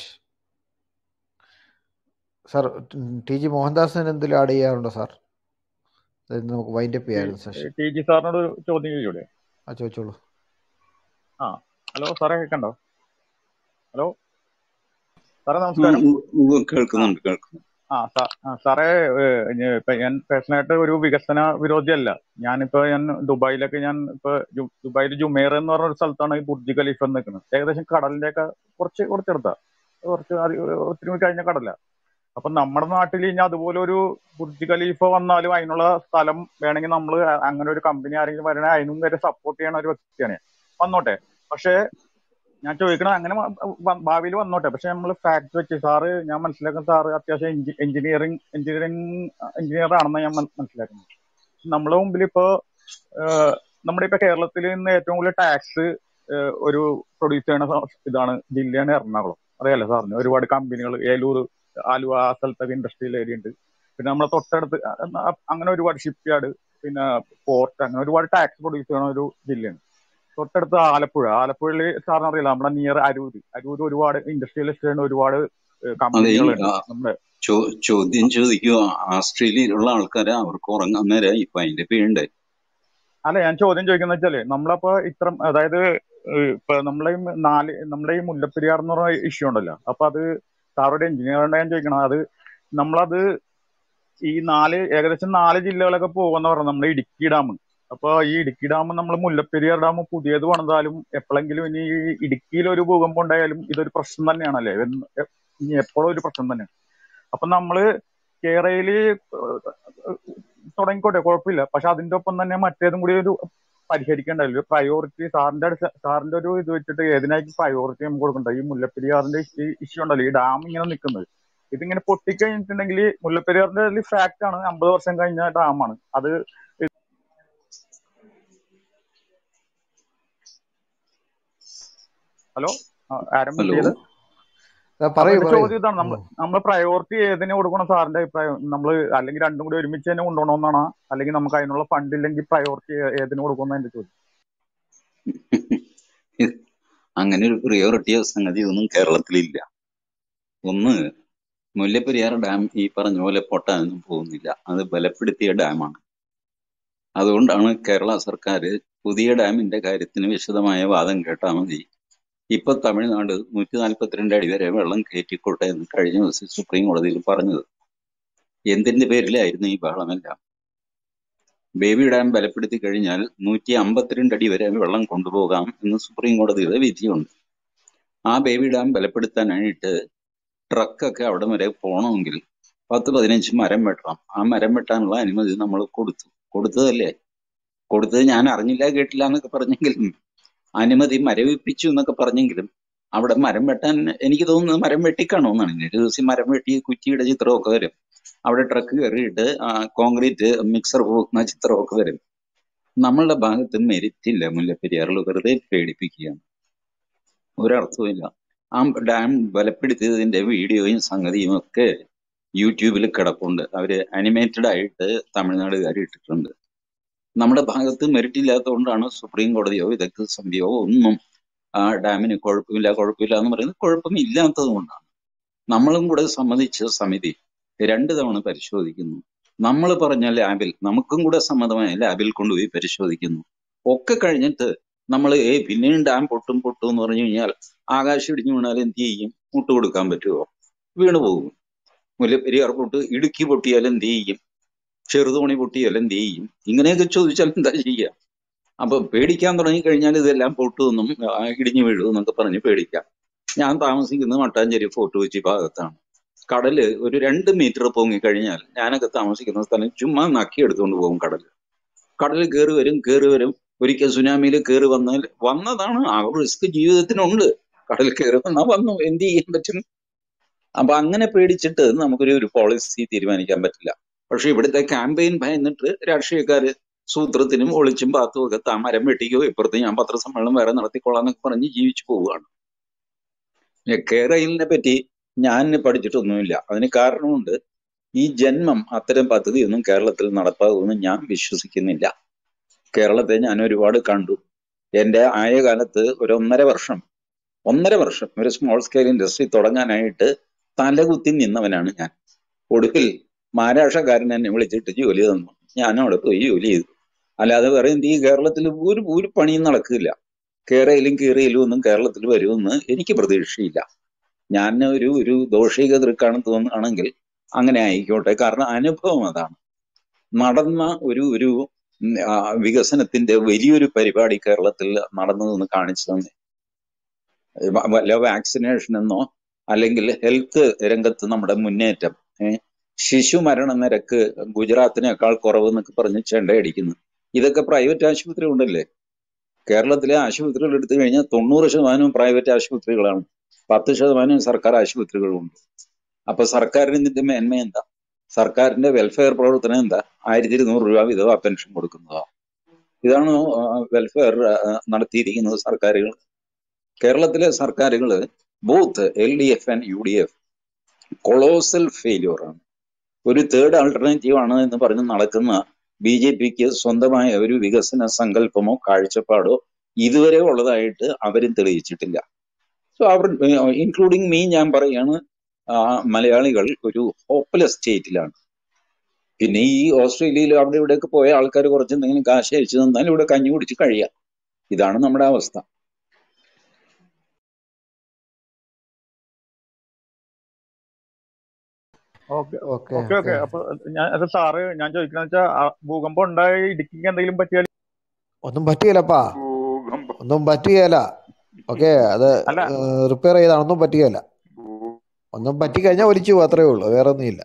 സാർ ടി ജി മോഹൻദാസിന് എന്തെങ്കിലും ആഡ് ചെയ്യാറുണ്ടോ സാർ അതായത് നമുക്ക് വൈൻഡ് അപ്പ് ചെയ്യായിരുന്നു സെഷൻ ടി ജി സാറിനോട് ഒരു ചോദ്യം ചോദിച്ചൂടെ ആ ചോദിച്ചോളൂ ആ ഹലോ സാറേ കേൾക്കണ്ടോ ഹലോ സാറേ ആ, നമസ്കാരം ഉവ്വ് ഉവ്വ് ആ കേൾക്കുന്നുണ്ട് കേൾക്കുന്നുണ്ട് ആ സാ- ആ, സാറേ ഏഹ്, ഞാൻ ഇപ്പൊ ഞാൻ പേഴ്സണലായിട്ട് ഒരു വികസന വിരോധിയല്ല ഞാനിപ്പോ ഞാൻ ദുബായിലൊക്കെ ഞാൻ ഇപ്പൊ ജു- ദുബായിൽ ജുമേറ എന്ന് പറഞ്ഞ ഒരു സ്ഥലത്താണ് ഈ ബുർജ് ഖലീഫ നിൽക്കുന്നത് ഏകദേശം കടലിന്റെ ഒക്കെ കുറച്ച് കുറച്ചെടുത്താ കുറച്ച് അതി- ഒത്തിരി കൂടി കഴിഞ്ഞ കടല അപ്പൊ നമ്മുടെ നാട്ടിൽ ഇനി അതുപോലെ ഒരു ബുർജ് ഖലീഫ വന്നാലും അതിനുള്ള സ്ഥലം വേണമെങ്കിൽ നമ്മൾ അങ്ങനെ ഒരു കമ്പനി ആരെങ്കിലും വരണേ അതിനും വരെ സപ്പോർട്ട് ചെയ്യണ ഒരു വ്യക്തിയാണ് ഞാൻ. വന്നോട്ടെ പക്ഷേ ഞാൻ ചോദിക്കണത് അങ്ങനെ ഭാവിയിൽ വന്നോട്ടെ പക്ഷെ നമ്മൾ ഫാക്ട് വെച്ച് സാറ് ഞാൻ മനസ്സിലാക്കുന്ന സാറ് അത്യാവശ്യം എഞ്ചിനീയറിംഗ് എഞ്ചിനീയറിംഗ് എഞ്ചിനീയർ ആണെന്ന് ഞാൻ മന- മനസ്സിലാക്കുന്നത് നമ്മളെ മുമ്പിൽ ഇപ്പോ ഏഹ്, നമ്മുടെ ഇപ്പൊ കേരളത്തിൽ നിന്ന് ഏറ്റവും കൂടുതൽ ടാക്സ് ഒരു പ്രൊഡ്യൂസ് ചെയ്യണ സ- ഇതാണ് ജില്ലയാണ് എറണാകുളം അറിയാലോ സാറിന് ഒരുപാട് കമ്പനികൾ ഏലൂർ ആലുവ ആ സ്ഥലത്തൊക്കെ ഇൻഡസ്ട്രിയൽ ഏരിയ ഉണ്ട് പിന്നെ നമ്മളെ തൊട്ടടുത്ത് അ- അ- അങ്ങനെ ഒരുപാട് ഷിപ്പ് യാർഡ് പിന്നെ പോർട്ട് അങ്ങനെ ഒരുപാട് ടാക്സ് പ്രൊഡ്യൂസ് ചെയ്യണ ഒരു ജില്ലയാണ് തൊട്ടടുത്ത് ആലപ്പുഴ ആലപ്പുഴയിൽ സാറിന് അറിയില്ല നമ്മുടെ നിയർ അരൂര് അരൂര് ഒരുപാട് ഇൻഡസ്ട്രിയലിസ്റ്റ് ആണ് ഒരുപാട് അതെ ഈ കമ്പനികളുണ്ട് ആ, നമ്മുടെ ചോ- ചോദ്യം ചോദിക്കുക ആസ്ട്രേലിയയിലുള്ള ആൾക്കാരെ അവർക്ക് ഉറങ്ങാൻ നേരം ഇപ്പൊ അതിന്റെ പേരുണ്ട് അല്ല ഞാൻ ചോദ്യം ചോദിക്കുന്ന വെച്ചാല് നമ്മളപ്പോ ഇത്ര അതായത് ഏഹ് ഇപ്പൊ നമ്മളെ ഈ നാല് നമ്മുടെ ഈ മുല്ലപ്പെരിയാർ എന്ന് പറഞ്ഞ ഇഷ്യൂ ഉണ്ടല്ലോ അപ്പൊ അത് സാറോട് എഞ്ചിനീയറുടെ ഞാൻ ചോദിക്കണം അത് നമ്മളത് ഈ നാല് ഏകദേശം നാല് ജില്ലകളൊക്കെ പോകുന്ന പറഞ്ഞു നമ്മുടെ ഇടുക്കി ഡാം അപ്പൊ ഈ ഇടുക്കി ഡാം നമ്മൾ മുല്ലപ്പെരിയാർ ഡാം പുതിയത് പണിതാലും എപ്പോഴെങ്കിലും ഇനി ഈ ഇടുക്കിയിൽ ഒരു ഭൂകമ്പം ഉണ്ടായാലും ഇതൊരു പ്രശ്നം തന്നെയാണല്ലേ എന്ന് എ- ഇനി എപ്പോഴും ഒരു പ്രശ്നം തന്നെയാണ് അപ്പൊ നമ്മള് കേരളയില് തുടങ്ങിക്കോട്ടെ കുഴപ്പമില്ല പക്ഷെ അതിന്റെ ഒപ്പം തന്നെ മറ്റേതും കൂടി ഒരു പരിഹരിക്കേണ്ടല്ലോ ഒരു പ്രയോറിറ്റി സാറിന്റെ അടുത്ത് സാറിന്റെ ഒരു ഇത് വെച്ചിട്ട് ഏതിനായിരിക്കും പ്രയോറിറ്റി നമുക്ക് കൊടുക്കണ്ട ഈ മുല്ലപ്പെരിയാറിന്റെ ഈ ഇഷ്യൂ ഉണ്ടല്ലോ ഈ ഡാം ഇങ്ങനെ നിൽക്കുന്നത് ഇതിങ്ങനെ പൊട്ടിക്കഴിഞ്ഞിട്ടുണ്ടെങ്കിൽ മുല്ലപ്പെരിയാറിന്റെ ഫാക്ട് ആണ് അമ്പത് വർഷം കഴിഞ്ഞ ഡാമാണ് അത് ഹലോ ആരം ഹലോ ചെയ്ത് ആ, അപ്പൊ പറയൂ എന്റെ പറയൂ ചോദ്യം ഇതാണ് നമ്മൾ ഉം. നമ്മൾ പ്രയോറിറ്റി ഏതിനെ കൊടുക്കണം സാറിന്റെ അഭിപ്രായം നമ്മൾ അല്ലെങ്കിൽ രണ്ടും കൂടി ഒരുമിച്ച് തന്നെ കൊണ്ടുപോകണമെന്നാണ് അല്ലെങ്കിൽ നമുക്ക് അതിനുള്ള ഫണ്ട് ഇല്ലെങ്കിൽ പ്രയോറിറ്റി ഏതിന് കൊടുക്കണം എന്റെ ചോദ്യം അങ്ങനെ ഒരു പ്രിയോറിറ്റി സംഗതി ഒന്നും കേരളത്തിലില്ല ഒന്ന് മുല്ലപ്പെരിയാർ ഡാം ഈ പറഞ്ഞ പോലെ പൊട്ടാനൊന്നും പോകുന്നില്ല അത് ബലപ്പെടുത്തിയ ഡാമാണ് അതുകൊണ്ടാണ് കേരള സർക്കാർ പുതിയ ഡാമിന്റെ കാര്യത്തിന് വിശദമായ വാദം കേട്ടാൽ മതി ഇപ്പൊ തമിഴ്നാട് നൂറ്റി നാൽപ്പത്തിരണ്ട് അടി വരെ വെള്ളം കയറ്റിക്കോട്ടെ എന്ന് കഴിഞ്ഞ ദിവസം സുപ്രീം കോടതിയിൽ പറഞ്ഞത് എന്തിന്റെ പേരിലായിരുന്നു ഈ ബഹളമെല്ലാം ബേബി ഡാം ബലപ്പെടുത്തി കഴിഞ്ഞാൽ നൂറ്റി അമ്പത്തിരണ്ട് അടി വരെ വെള്ളം കൊണ്ടുപോകാം എന്ന് സുപ്രീം കോടതിയുടെ വിധിയുണ്ട് ആ ബേബി ഡാം ബലപ്പെടുത്താനായിട്ട് ട്രക്കൊക്കെ അവിടെ വരെ പോകണമെങ്കിൽ പത്ത് പതിനഞ്ച് മരം വെട്ടണം ആ മരം വെട്ടാനുള്ള അനുമതി നമ്മൾ കൊടുത്തു കൊടുത്തതല്ലേ കൊടുത്തത് ഞാൻ അറിഞ്ഞില്ല കേട്ടില്ല എന്നൊക്കെ പറഞ്ഞെങ്കിലും അനുമതി മരവിപ്പിച്ചു എന്നൊക്കെ പറഞ്ഞെങ്കിലും അവിടെ മരം വെട്ടാൻ എനിക്ക് തോന്നുന്നത് മരം വെട്ടിക്കാണോന്നാണ് ഒരു ദിവസം മരം വെട്ടി കുറ്റിയുടെ ചിത്രമൊക്കെ വരും അവിടെ ട്രക്ക് കയറിയിട്ട് ആ, കോൺക്രീറ്റ് മിക്സർ പോകുന്ന ചിത്രമൊക്കെ വരും നമ്മളുടെ ഭാഗത്ത് മെരിറ്റ് ഇല്ല മുല്ലപ്പെരിയാറിൽ വെറുതെ പേടിപ്പിക്കുകയാണ് ഒരർത്ഥവുമില്ല ആ ഡാം ബലപ്പെടുത്തിയതിന്റെ വീഡിയോയും സംഗതിയും ഒക്കെ യൂട്യൂബിൽ കിടപ്പുണ്ട് അവര് അനിമേറ്റഡ് ആയിട്ട് തമിഴ്നാടുകാർ ഇട്ടിട്ടുണ്ട് നമ്മുടെ ഭാഗത്ത് മെറിറ്റ് ഇല്ലാത്തതുകൊണ്ടാണ് സുപ്രീം കോടതിയോ വിദഗ്ധ സമിതിയോ ഒന്നും ആ ഡാമിന് കുഴപ്പമില്ല കുഴപ്പമില്ല എന്ന് പറയുന്നത് കുഴപ്പമില്ലാത്തത് കൊണ്ടാണ് നമ്മളും കൂടെ സമ്മതിച്ച സമിതി രണ്ട് തവണ പരിശോധിക്കുന്നു നമ്മൾ പറഞ്ഞ ലാബിൽ നമുക്കും കൂടെ സമ്മതമായ ലാബിൽ കൊണ്ടുപോയി പരിശോധിക്കുന്നു ഒക്കെ കഴിഞ്ഞിട്ട് നമ്മൾ ഏ പിന്നെയും ഡാം പൊട്ടും പൊട്ടും എന്ന് പറഞ്ഞു കഴിഞ്ഞാൽ ആകാശം ഇടിഞ്ഞു വീണാൽ എന്ത് ചെയ്യും മുട്ട് കൊടുക്കാൻ പറ്റുമോ വീണു പോകും മുല്ലപ്പെരിയാർ പൊട്ട് ഇടുക്കി പൊട്ടിയാൽ എന്ത് ചെയ്യും ചെറുതോണി പൊട്ടിയാൽ എന്ത് ചെയ്യും ഇങ്ങനെയൊക്കെ ചോദിച്ചാൽ എന്താ ചെയ്യുക അപ്പൊ പേടിക്കാൻ തുടങ്ങി കഴിഞ്ഞാൽ ഇതെല്ലാം പൊട്ടുമെന്നും ആ, ഇടിഞ്ഞു വീഴും എന്നൊക്കെ പറഞ്ഞ് പേടിക്കാം ഞാൻ താമസിക്കുന്നത് മട്ടാഞ്ചേരി ഫോർട്ട് കൊച്ചി ഭാഗത്താണ് കടല് ഒരു രണ്ട് മീറ്റർ പൊങ്ങി കഴിഞ്ഞാൽ ഞാനൊക്കെ താമസിക്കുന്ന സ്ഥലം ചുമ്മാ നക്കി എടുത്തുകൊണ്ട് പോകും കടൽ കടൽ കയറി വരും കയറി വരും ഒരിക്കൽ സുനാമിയിൽ കയറി വന്നാൽ വന്നതാണ് ആ റിസ്ക് ജീവിതത്തിനുണ്ട് കടൽ കയറി വന്നാൽ വന്നു എന്ത് ചെയ്യാൻ പറ്റും അപ്പൊ അങ്ങനെ പേടിച്ചിട്ട് നമുക്കൊരു ഒരു പോളിസി തീരുമാനിക്കാൻ പറ്റില്ല പക്ഷെ ഇവിടുത്തെ ക്യാമ്പയിൻ ഭയന്നിട്ട് രാഷ്ട്രീയക്കാര് സൂത്രത്തിനും ഒളിച്ചും പാത്തും ഒക്കെ താ മരം വെട്ടിക്കോ ഇപ്പുറത്ത് ഞാൻ പത്രസമ്മേളനം വേറെ നടത്തിക്കൊള്ളാന്നൊക്കെ പറഞ്ഞ് ജീവിച്ചു പോവുകയാണ് പിന്നെ കേരളിനെ പറ്റി ഞാൻ പഠിച്ചിട്ടൊന്നുമില്ല അതിന് കാരണമുണ്ട് ഈ ജന്മം അത്തരം പദ്ധതിയൊന്നും കേരളത്തിൽ നടപ്പാകുമെന്ന് ഞാൻ വിശ്വസിക്കുന്നില്ല കേരളത്തെ ഞാൻ ഒരുപാട് കണ്ടു എന്റെ ആയ കാലത്ത് ഒരു ഒന്നര വർഷം ഒന്നര വർഷം ഒരു സ്മോൾ സ്കെയിൽ ഇൻഡസ്ട്രി തുടങ്ങാനായിട്ട് തലകുത്തി നിന്നവനാണ് ഞാൻ ഒടുവിൽ മഹാരാഷ്ട്രക്കാരൻ എന്നെ വിളിച്ചിട്ട് ജോലി തന്നു ഞാൻ അവിടെ പോയി ജോലി ചെയ്തു അല്ലാതെ വേറെ എന്ത് ഈ കേരളത്തിൽ ഒരു ഒരു പണിയും നടക്കില്ല കേരയിലും കീറയിലും ഒന്നും കേരളത്തിൽ വരുമെന്ന് എനിക്ക് പ്രതീക്ഷയില്ല ഞാൻ ഒരു ഒരു ദോഷിക ദൃക്കാണെന്ന് തോന്നുകയാണെങ്കിൽ അങ്ങനെ ആയിക്കോട്ടെ കാരണം അനുഭവം അതാണ് നടന്ന ഒരു ഒരു ഉം, ആ, വികസനത്തിന്റെ വലിയൊരു പരിപാടി കേരളത്തിൽ നടന്നതെന്ന് കാണിച്ചു തന്നെ വ- വല്ല വാക്സിനേഷൻ എന്നോ അല്ലെങ്കിൽ ഹെൽത്ത് രംഗത്ത് നമ്മുടെ മുന്നേറ്റം ഏഹ് ശിശു മരണ നിരക്ക് ഗുജറാത്തിനേക്കാൾ കുറവ് എന്നൊക്കെ പറഞ്ഞ് ചെണ്ടയടിക്കുന്നു ഇതൊക്കെ പ്രൈവറ്റ് ആശുപത്രി ഉണ്ടല്ലേ കേരളത്തിലെ ആശുപത്രികൾ എടുത്തു കഴിഞ്ഞാൽ തൊണ്ണൂറ് ശതമാനവും പ്രൈവറ്റ് ആശുപത്രികളാണ് പത്ത് ശതമാനവും സർക്കാർ ആശുപത്രികളുമുണ്ട് അപ്പൊ സർക്കാരിന് ഇതിന്റെ മേന്മ എന്താ സർക്കാരിന്റെ വെൽഫെയർ പ്രവർത്തനം എന്താ ആയിരത്തി ഇരുന്നൂറ് രൂപ വിധവ പെൻഷൻ കൊടുക്കുന്നതോ ഇതാണ് വെൽഫെയർ നടത്തിയിരിക്കുന്നത് സർക്കാരുകൾ കേരളത്തിലെ സർക്കാരുകൾ both L D F and U D F colossal failure ആണ് ഒരു തേർഡ് ആൾട്ടർനേറ്റീവ് ആണ് എന്ന് പറഞ്ഞ് നടക്കുന്ന ബി ജെ പിക്ക് സ്വന്തമായ ഒരു വികസന സങ്കല്പമോ കാഴ്ചപ്പാടോ ഇതുവരെ ഉള്ളതായിട്ട് അവരും തെളിയിച്ചിട്ടില്ല സോ അവർ ഇൻക്ലൂഡിങ് മീ ഞാൻ പറയാണ് ആ, മലയാളികൾ ഒരു ഹോപ്പ്ലെസ് സ്റ്റേറ്റിലാണ് പിന്നെ ഈ ഓസ്ട്രേലിയയിലും അവിടെ ഇവിടെയൊക്കെ പോയ ആൾക്കാർ കുറച്ച് എന്തെങ്കിലും കാശ് അയച്ചു തന്നാൽ ഇവിടെ കഞ്ഞി കുടിച്ച് കഴിയാം ഇതാണ് നമ്മുടെ അവസ്ഥ okay okay okay okay okay അപ്പൊ ഞാൻ അത് സാറ് ഞാൻ ചോദിക്കുന്ന വെച്ചാൽ ഭൂകമ്പം ഉണ്ടായി ഇടുക്കിക്ക് എന്തെങ്കിലും പറ്റിയാൽ ഒന്നും പറ്റുകയില്ലപ്പാ ഭൂകമ്പം ഒന്നും പറ്റുകയില്ല ഓക്കെ അത് അല്ല റിപ്പയർ ചെയ്താണ് ഒന്നും പറ്റുകയില്ല ഭൂ- ഒന്നും പറ്റിക്കഴിഞ്ഞാൽ ഒലിച്ചു പോകും അത്രേ ഉള്ളൂ വേറെ ഒന്നുമില്ല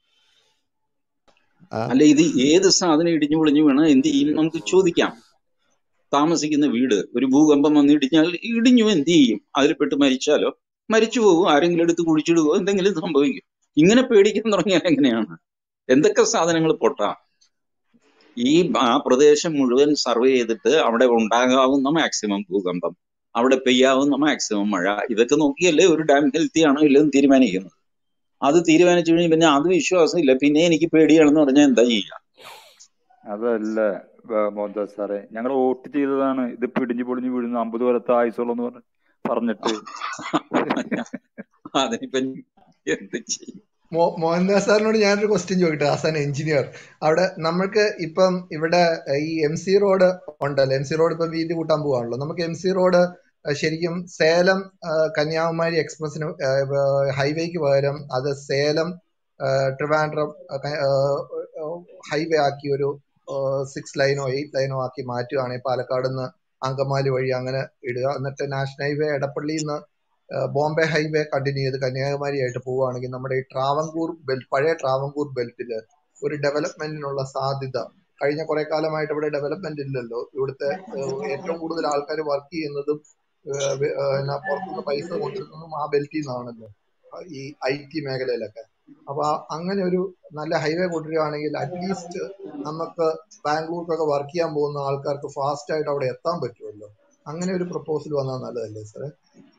ആ അല്ല ഇത് ഏത് സാധനം ഇടിഞ്ഞു പൊളിഞ്ഞു വീണാൽ എന്ത് ചെയ്യും നമുക്ക് ചോദിക്കാം താമസിക്കുന്ന വീട് ഒരു ഭൂകമ്പം വന്ന് ഇടിഞ്ഞാൽ ഇടിഞ്ഞു എന്ത് ചെയ്യും അതിൽ പെട്ട് മരിച്ചാലോ മരിച്ചു പോകും ആരെങ്കിലും എടുത്ത് കുഴിച്ചിടുകയോ എന്തെങ്കിലും സംഭവിക്കും ഇങ്ങനെ പേടിക്കാൻ തുടങ്ങിയാൽ എങ്ങനെയാണ് എന്തൊക്കെ സാധനങ്ങൾ പൊട്ടാം ഈ ആ പ്രദേശം മുഴുവൻ സർവേ ചെയ്തിട്ട് അവിടെ ഉണ്ടാകാവുന്ന മാക്സിമം ഭൂകമ്പം അവിടെ പെയ്യാവുന്ന മാക്സിമം മഴ ഇതൊക്കെ നോക്കിയല്ലേ ഒരു ഡാം ഹെൽത്തി ആണോ ഇല്ലെന്ന് തീരുമാനിക്കുന്നത് അത് തീരുമാനിച്ചു കഴിഞ്ഞാൽ പിന്നെ അത് വിശ്വാസമില്ല പിന്നെ എനിക്ക് പേടിയാണെന്ന് പറഞ്ഞാൽ എന്താ ചെയ്യുക അതല്ല വ- മോഹൻദാസ് സാറേ ഞങ്ങൾ വോട്ട് ചെയ്തതാണ് ഇത് പിടിഞ്ഞു പൊളിഞ്ഞു വീഴുന്ന അമ്പത് കൊല്ലത്തെ ആയുസുള്ളൂ എന്ന് പറഞ്ഞ് പറഞ്ഞിട്ട് അതിനിപ്പം എന്ത് ചെയ്യും മോ- മോഹൻദാസ് സാറിനോട് ഞാനൊരു ക്വസ്റ്റ്യൻ ചോദിക്കട്ടെ ആസ് ആൻ എഞ്ചിനീയർ അവിടെ നമ്മൾക്ക് ഇപ്പം ഇവിടെ ഈ എം സി റോഡ് ഉണ്ടല്ലോ എം സി റോഡ് ഇപ്പം വീതി കൂട്ടാൻ പോവാണല്ലോ നമുക്ക് എം സി റോഡ് ശരിക്കും സേലം ആ, കന്യാകുമാരി എക്സ്പ്രസിന് ഹൈവേക്ക് പകരം അത് സേലം ആ, ട്രിവാൻഡ്രം ഹൈവേ ആക്കി ഒരു സിക്സ് ലൈനോ എയ്റ്റ് ലൈനോ ആക്കി മാറ്റുകയാണെങ്കിൽ പാലക്കാട് നിന്ന് അങ്കമാലി വഴി അങ്ങനെ ഇടുക എന്നിട്ട് നാഷണൽ ഹൈവേ എടപ്പള്ളിയിൽ നിന്ന് ബോംബെ ഹൈവേ കണ്ടിന്യൂ ചെയ്ത് കന്യാകുമാരി ആയിട്ട് പോവുകയാണെങ്കിൽ നമ്മുടെ ഈ ട്രാവൻകൂർ ബെൽറ്റ് പഴയ ട്രാവൻകൂർ ബെൽറ്റില് ഒരു ഡെവലപ്മെന്റിനുള്ള സാധ്യത കഴിഞ്ഞ കുറെ കാലമായിട്ട് ഇവിടെ ഡെവലപ്മെന്റ് ഇല്ലല്ലോ ഇവിടുത്തെ ഏഹ്, ഏറ്റവും കൂടുതൽ ആൾക്കാർ വർക്ക് ചെയ്യുന്നതും ഏഹ്, വെ- ഏഹ്, എന്നാ പുറത്തുനിന്ന് പൈസ കൊണ്ടിരുന്നതും ആ ബെൽറ്റിൽ നിന്നാണല്ലോ ഈ ഐ ടി മേഖലയിലൊക്കെ അപ്പൊ ആ- അങ്ങനെ ഒരു നല്ല ഹൈവേ കൊണ്ടുവരികയാണെങ്കിൽ അറ്റ്ലീസ്റ്റ് നമുക്ക് ബാംഗ്ലൂർക്കൊക്കെ വർക്ക് ചെയ്യാൻ പോകുന്ന ആൾക്കാർക്ക് ഫാസ്റ്റ് ആയിട്ട് അവിടെ എത്താൻ പറ്റുമല്ലോ അങ്ങനെ ഒരു പ്രപ്പോസൽ വന്നാൽ നല്ലതല്ലേ സാറേ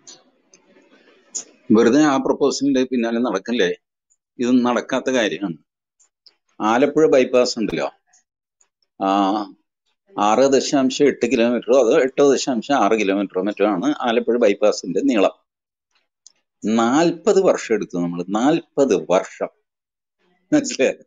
വെറുതെ ആ പ്രപ്പോസലിന്റെ പിന്നാലെ നടക്കല്ലേ ഇത് നടക്കാത്ത കാര്യമാണ് ആലപ്പുഴ ബൈപ്പാസ് ഉണ്ടല്ലോ ആ ആറ് ദശാംശം എട്ട് കിലോമീറ്ററോ അതോ എട്ട് ദശാംശം ആറ് കിലോമീറ്ററോ മറ്റോ ആണ് ആലപ്പുഴ ബൈപ്പാസിന്റെ നീളം നാൽപ്പത് വർഷം എടുത്തു നമ്മൾ നാൽപ്പത് വർഷം മനസ്സിലായോ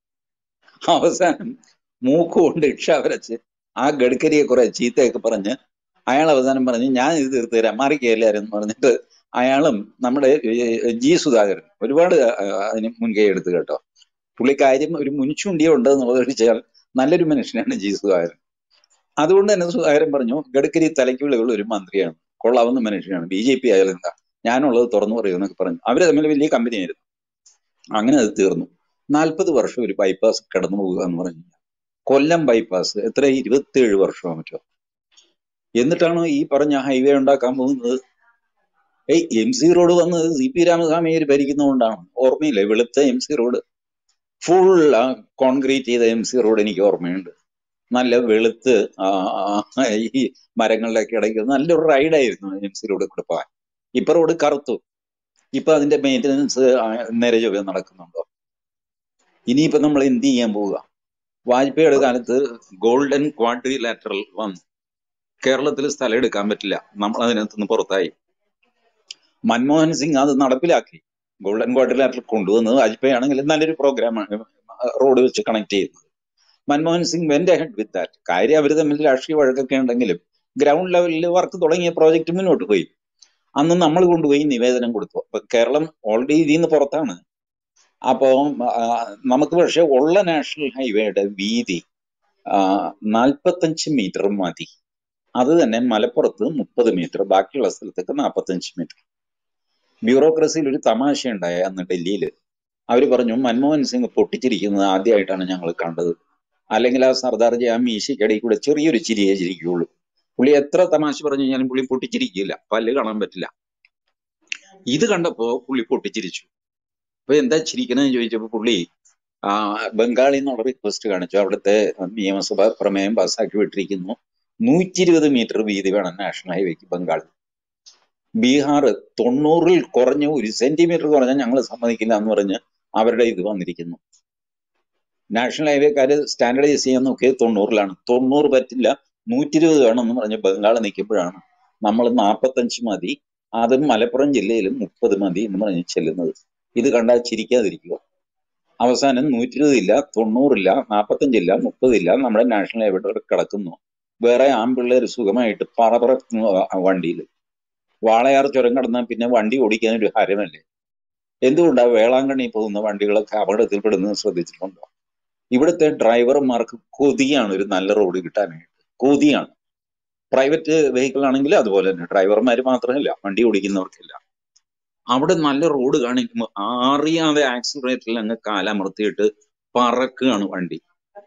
അവസാനം മൂക്ക് കൊണ്ട് ഇക്ഷ വരച്ച് ആ ഗഡ്കരിയെ കുറെ ചീത്തയൊക്കെ പറഞ്ഞ് അയാൾ അവസാനം പറഞ്ഞ് ഞാൻ ഇത് തീർത്ത് തരാം മാറിക്കല്ലാരും എന്ന് പറഞ്ഞിട്ട് അയാളും നമ്മുടെ ഏർ, ജി സുധാകരൻ ഒരുപാട് ആ, അതിന് മുൻകൈ എടുത്തു കേട്ടോ പുള്ളി കാര്യം ഒരു മുൻചൂണ്ടിയ ഉണ്ട് എന്നുള്ളത് വെച്ചാൽ നല്ലൊരു മനുഷ്യനാണ് ജി സുധാകരൻ അതുകൊണ്ട് തന്നെ സുധാകരൻ പറഞ്ഞു ഗഡ്കരി തലയ്ക്കുള്ളിലുള്ള ഒരു മന്ത്രിയാണ് കൊള്ളാവുന്ന മനുഷ്യനാണ് ബി ജെ പി ആയാലും എന്താ ഞാനുള്ളത് തുറന്നു പറയുമെന്നൊക്കെ പറഞ്ഞു അവര് തമ്മിൽ വലിയ കമ്പനിയായിരുന്നു അങ്ങനെ അത് തീർന്നു നാൽപ്പത് വർഷം ഒരു ബൈപ്പാസ് കടന്നു പോകുക എന്ന് പറഞ്ഞു കൊല്ലം ബൈപ്പാസ് എത്ര ഇരുപത്തിയേഴ് വർഷമോ മറ്റോ എന്നിട്ടാണോ ഈ പറഞ്ഞ ഹൈവേ ഉണ്ടാക്കാൻ പോകുന്നത് ഏയ് എം സി റോഡ് വന്നത് സി പി രാമസ്വാമിയർ ഭരിക്കുന്നതുകൊണ്ടാണ് ഓർമ്മയില്ലേ വെളുത്ത M C road full concrete ചെയ്ത എം സി റോഡ് എനിക്ക് ഓർമ്മയുണ്ട് നല്ല വെളുത്ത് ആ, ആ, ഈ മരങ്ങളിലൊക്കെ ഇടയ്ക്ക് നല്ലൊരു റൈഡായിരുന്നു എം സി റോഡ് കൂടെ പോകാൻ ഇപ്പൊ റോഡ് കറുത്തു ഇപ്പൊ അതിന്റെ മെയിൻ്റനൻസ് നേരെ ചൊവ്വേ നടക്കുന്നുണ്ടോ ഇനിയിപ്പോ നമ്മൾ എന്ത് ചെയ്യാൻ പോവുക വാജ്പേയിയുടെ കാലത്ത് ഗോൾഡൻ ക്വാഡ്രി ലാറ്ററൽ വന്നു കേരളത്തിൽ സ്ഥലം എടുക്കാൻ പറ്റില്ല നമ്മൾ അതിനകത്ത് നിന്ന് പുറത്തായി മൻമോഹൻ സിംഗ് അത് നടപ്പിലാക്കി ഗോൾഡൻ ക്വാഡ്രിലാറ്ററൽ കൊണ്ടുവന്നത് വാജ്പേയി ആണെങ്കിൽ നല്ലൊരു പ്രോഗ്രാമാണ് റോഡ് വെച്ച് കണക്ട് ചെയ്യുന്നത് Manmohan Singh went head with that കാര്യം അവർ തമ്മിൽ രാഷ്ട്രീയ വഴക്കൊക്കെ ഉണ്ടെങ്കിലും ഗ്രൗണ്ട് ലെവലിൽ വർക്ക് തുടങ്ങിയ പ്രോജക്റ്റ് മുന്നോട്ട് പോയി അന്ന് നമ്മൾ കൊണ്ടുപോയി നിവേദനം കൊടുത്തു അപ്പൊ കേരളം ഓൾറെഡി ഇതിൽ നിന്ന് പുറത്താണ് അപ്പോ ആ, നമുക്ക് പക്ഷെ ഉള്ള നാഷണൽ ഹൈവേയുടെ വീതി നാൽപ്പത്തഞ്ച് മീറ്റർ മതി അത് തന്നെ മലപ്പുറത്ത് മുപ്പത് മീറ്റർ ബാക്കിയുള്ള സ്ഥലത്തൊക്കെ നാൽപ്പത്തഞ്ച് മീറ്റർ ബ്യൂറോക്രസിയിൽ ഒരു തമാശ ഉണ്ടായ അന്ന് ഡൽഹിയിൽ അവർ പറഞ്ഞു മൻമോഹൻ സിംഗ് പൊട്ടിച്ചിരിക്കുന്നത് ആദ്യമായിട്ടാണ് ഞങ്ങൾ കണ്ടത് അല്ലെങ്കിൽ ആ സർദാർജി ആ മീശയ്ക്കടിയിൽ കൂടെ ചെറിയൊരു ചിരിയേ ചിരിക്കുകയുള്ളൂ പുള്ളി എത്ര തമാശ പറഞ്ഞു കഴിഞ്ഞാലും പുള്ളി പൊട്ടിച്ചിരിക്കില്ല പല്ല് കാണാൻ പറ്റില്ല ഇത് കണ്ടപ്പോ പുള്ളി പൊട്ടിച്ചിരിച്ചു അപ്പൊ എന്താ ചിരിക്കണെന്ന് ചോദിച്ചപ്പോ പുള്ളി ആ ബംഗാളിൽ നിന്നുള്ള റിക്വസ്റ്റ് കാണിച്ചു അവിടുത്തെ നിയമസഭ പ്രമേയം പാസ്സാക്കി വിട്ടിരിക്കുന്നു നൂറ്റി ഇരുപത് മീറ്റർ വീതി വേണം നാഷണൽ ഹൈവേക്ക് ബംഗാൾ ബീഹാർ തൊണ്ണൂറിൽ കുറഞ്ഞ ഒരു സെന്റിമീറ്റർ കുറഞ്ഞാൽ ഞങ്ങൾ സമ്മതിക്കില്ല എന്ന് പറഞ്ഞ് അവരുടെ ഇത് വന്നിരിക്കുന്നു നാഷണൽ ഹൈവേക്കാര് സ്റ്റാൻഡർഡൈസ് ചെയ്യാൻ നോക്കിയത് തൊണ്ണൂറിലാണ് തൊണ്ണൂറ് പറ്റില്ല നൂറ്റി ഇരുപത് വേണമെന്ന് പറഞ്ഞ് ബംഗാൾ നിൽക്കുമ്പോഴാണ് നമ്മൾ നാൽപ്പത്തഞ്ച് മതി അതും മലപ്പുറം ജില്ലയിൽ മുപ്പത് മതി എന്ന് പറഞ്ഞ് ചെല്ലുന്നത് ഇത് കണ്ടാൽ ചിരിക്കാതിരിക്കുക അവസാനം നൂറ്റി ഇരുപതില്ല തൊണ്ണൂറില്ല നാൽപ്പത്തഞ്ചില്ല മുപ്പതില്ല നമ്മുടെ നാഷണൽ ഹൈവേയുടെ കിടക്കുന്നു വേറെ ആൺപിള്ളേർ സുഖമായിട്ട് പറപറക്കുന്നു വണ്ടിയിൽ വാളയാർ ചുരം കടന്നാൽ പിന്നെ വണ്ടി ഓടിക്കാൻ ഒരു ഹരമല്ലേ എന്തുകൊണ്ടാ വേളാങ്കണ്ണി പോകുന്ന വണ്ടികളൊക്കെ അപകടത്തിൽപ്പെടുന്നത് ശ്രദ്ധിച്ചിട്ടുണ്ടോ ഇവിടുത്തെ ഡ്രൈവർമാർക്ക് കൊതിയാണ് ഒരു നല്ല റോഡ് കിട്ടാനായിട്ട് കൊതിയാണ് പ്രൈവറ്റ് വെഹിക്കിൾ ആണെങ്കിൽ അതുപോലെ തന്നെ ഡ്രൈവർമാർ മാത്രമല്ല വണ്ടി ഓടിക്കുന്നവർക്കില്ല അവിടെ നല്ല റോഡ് കാണിക്കുമ്പോൾ അറിയാതെ ആക്സിലറേറ്ററിൽ അങ്ങ് കാലമർത്തിയിട്ട് പറക്കുകയാണ് വണ്ടി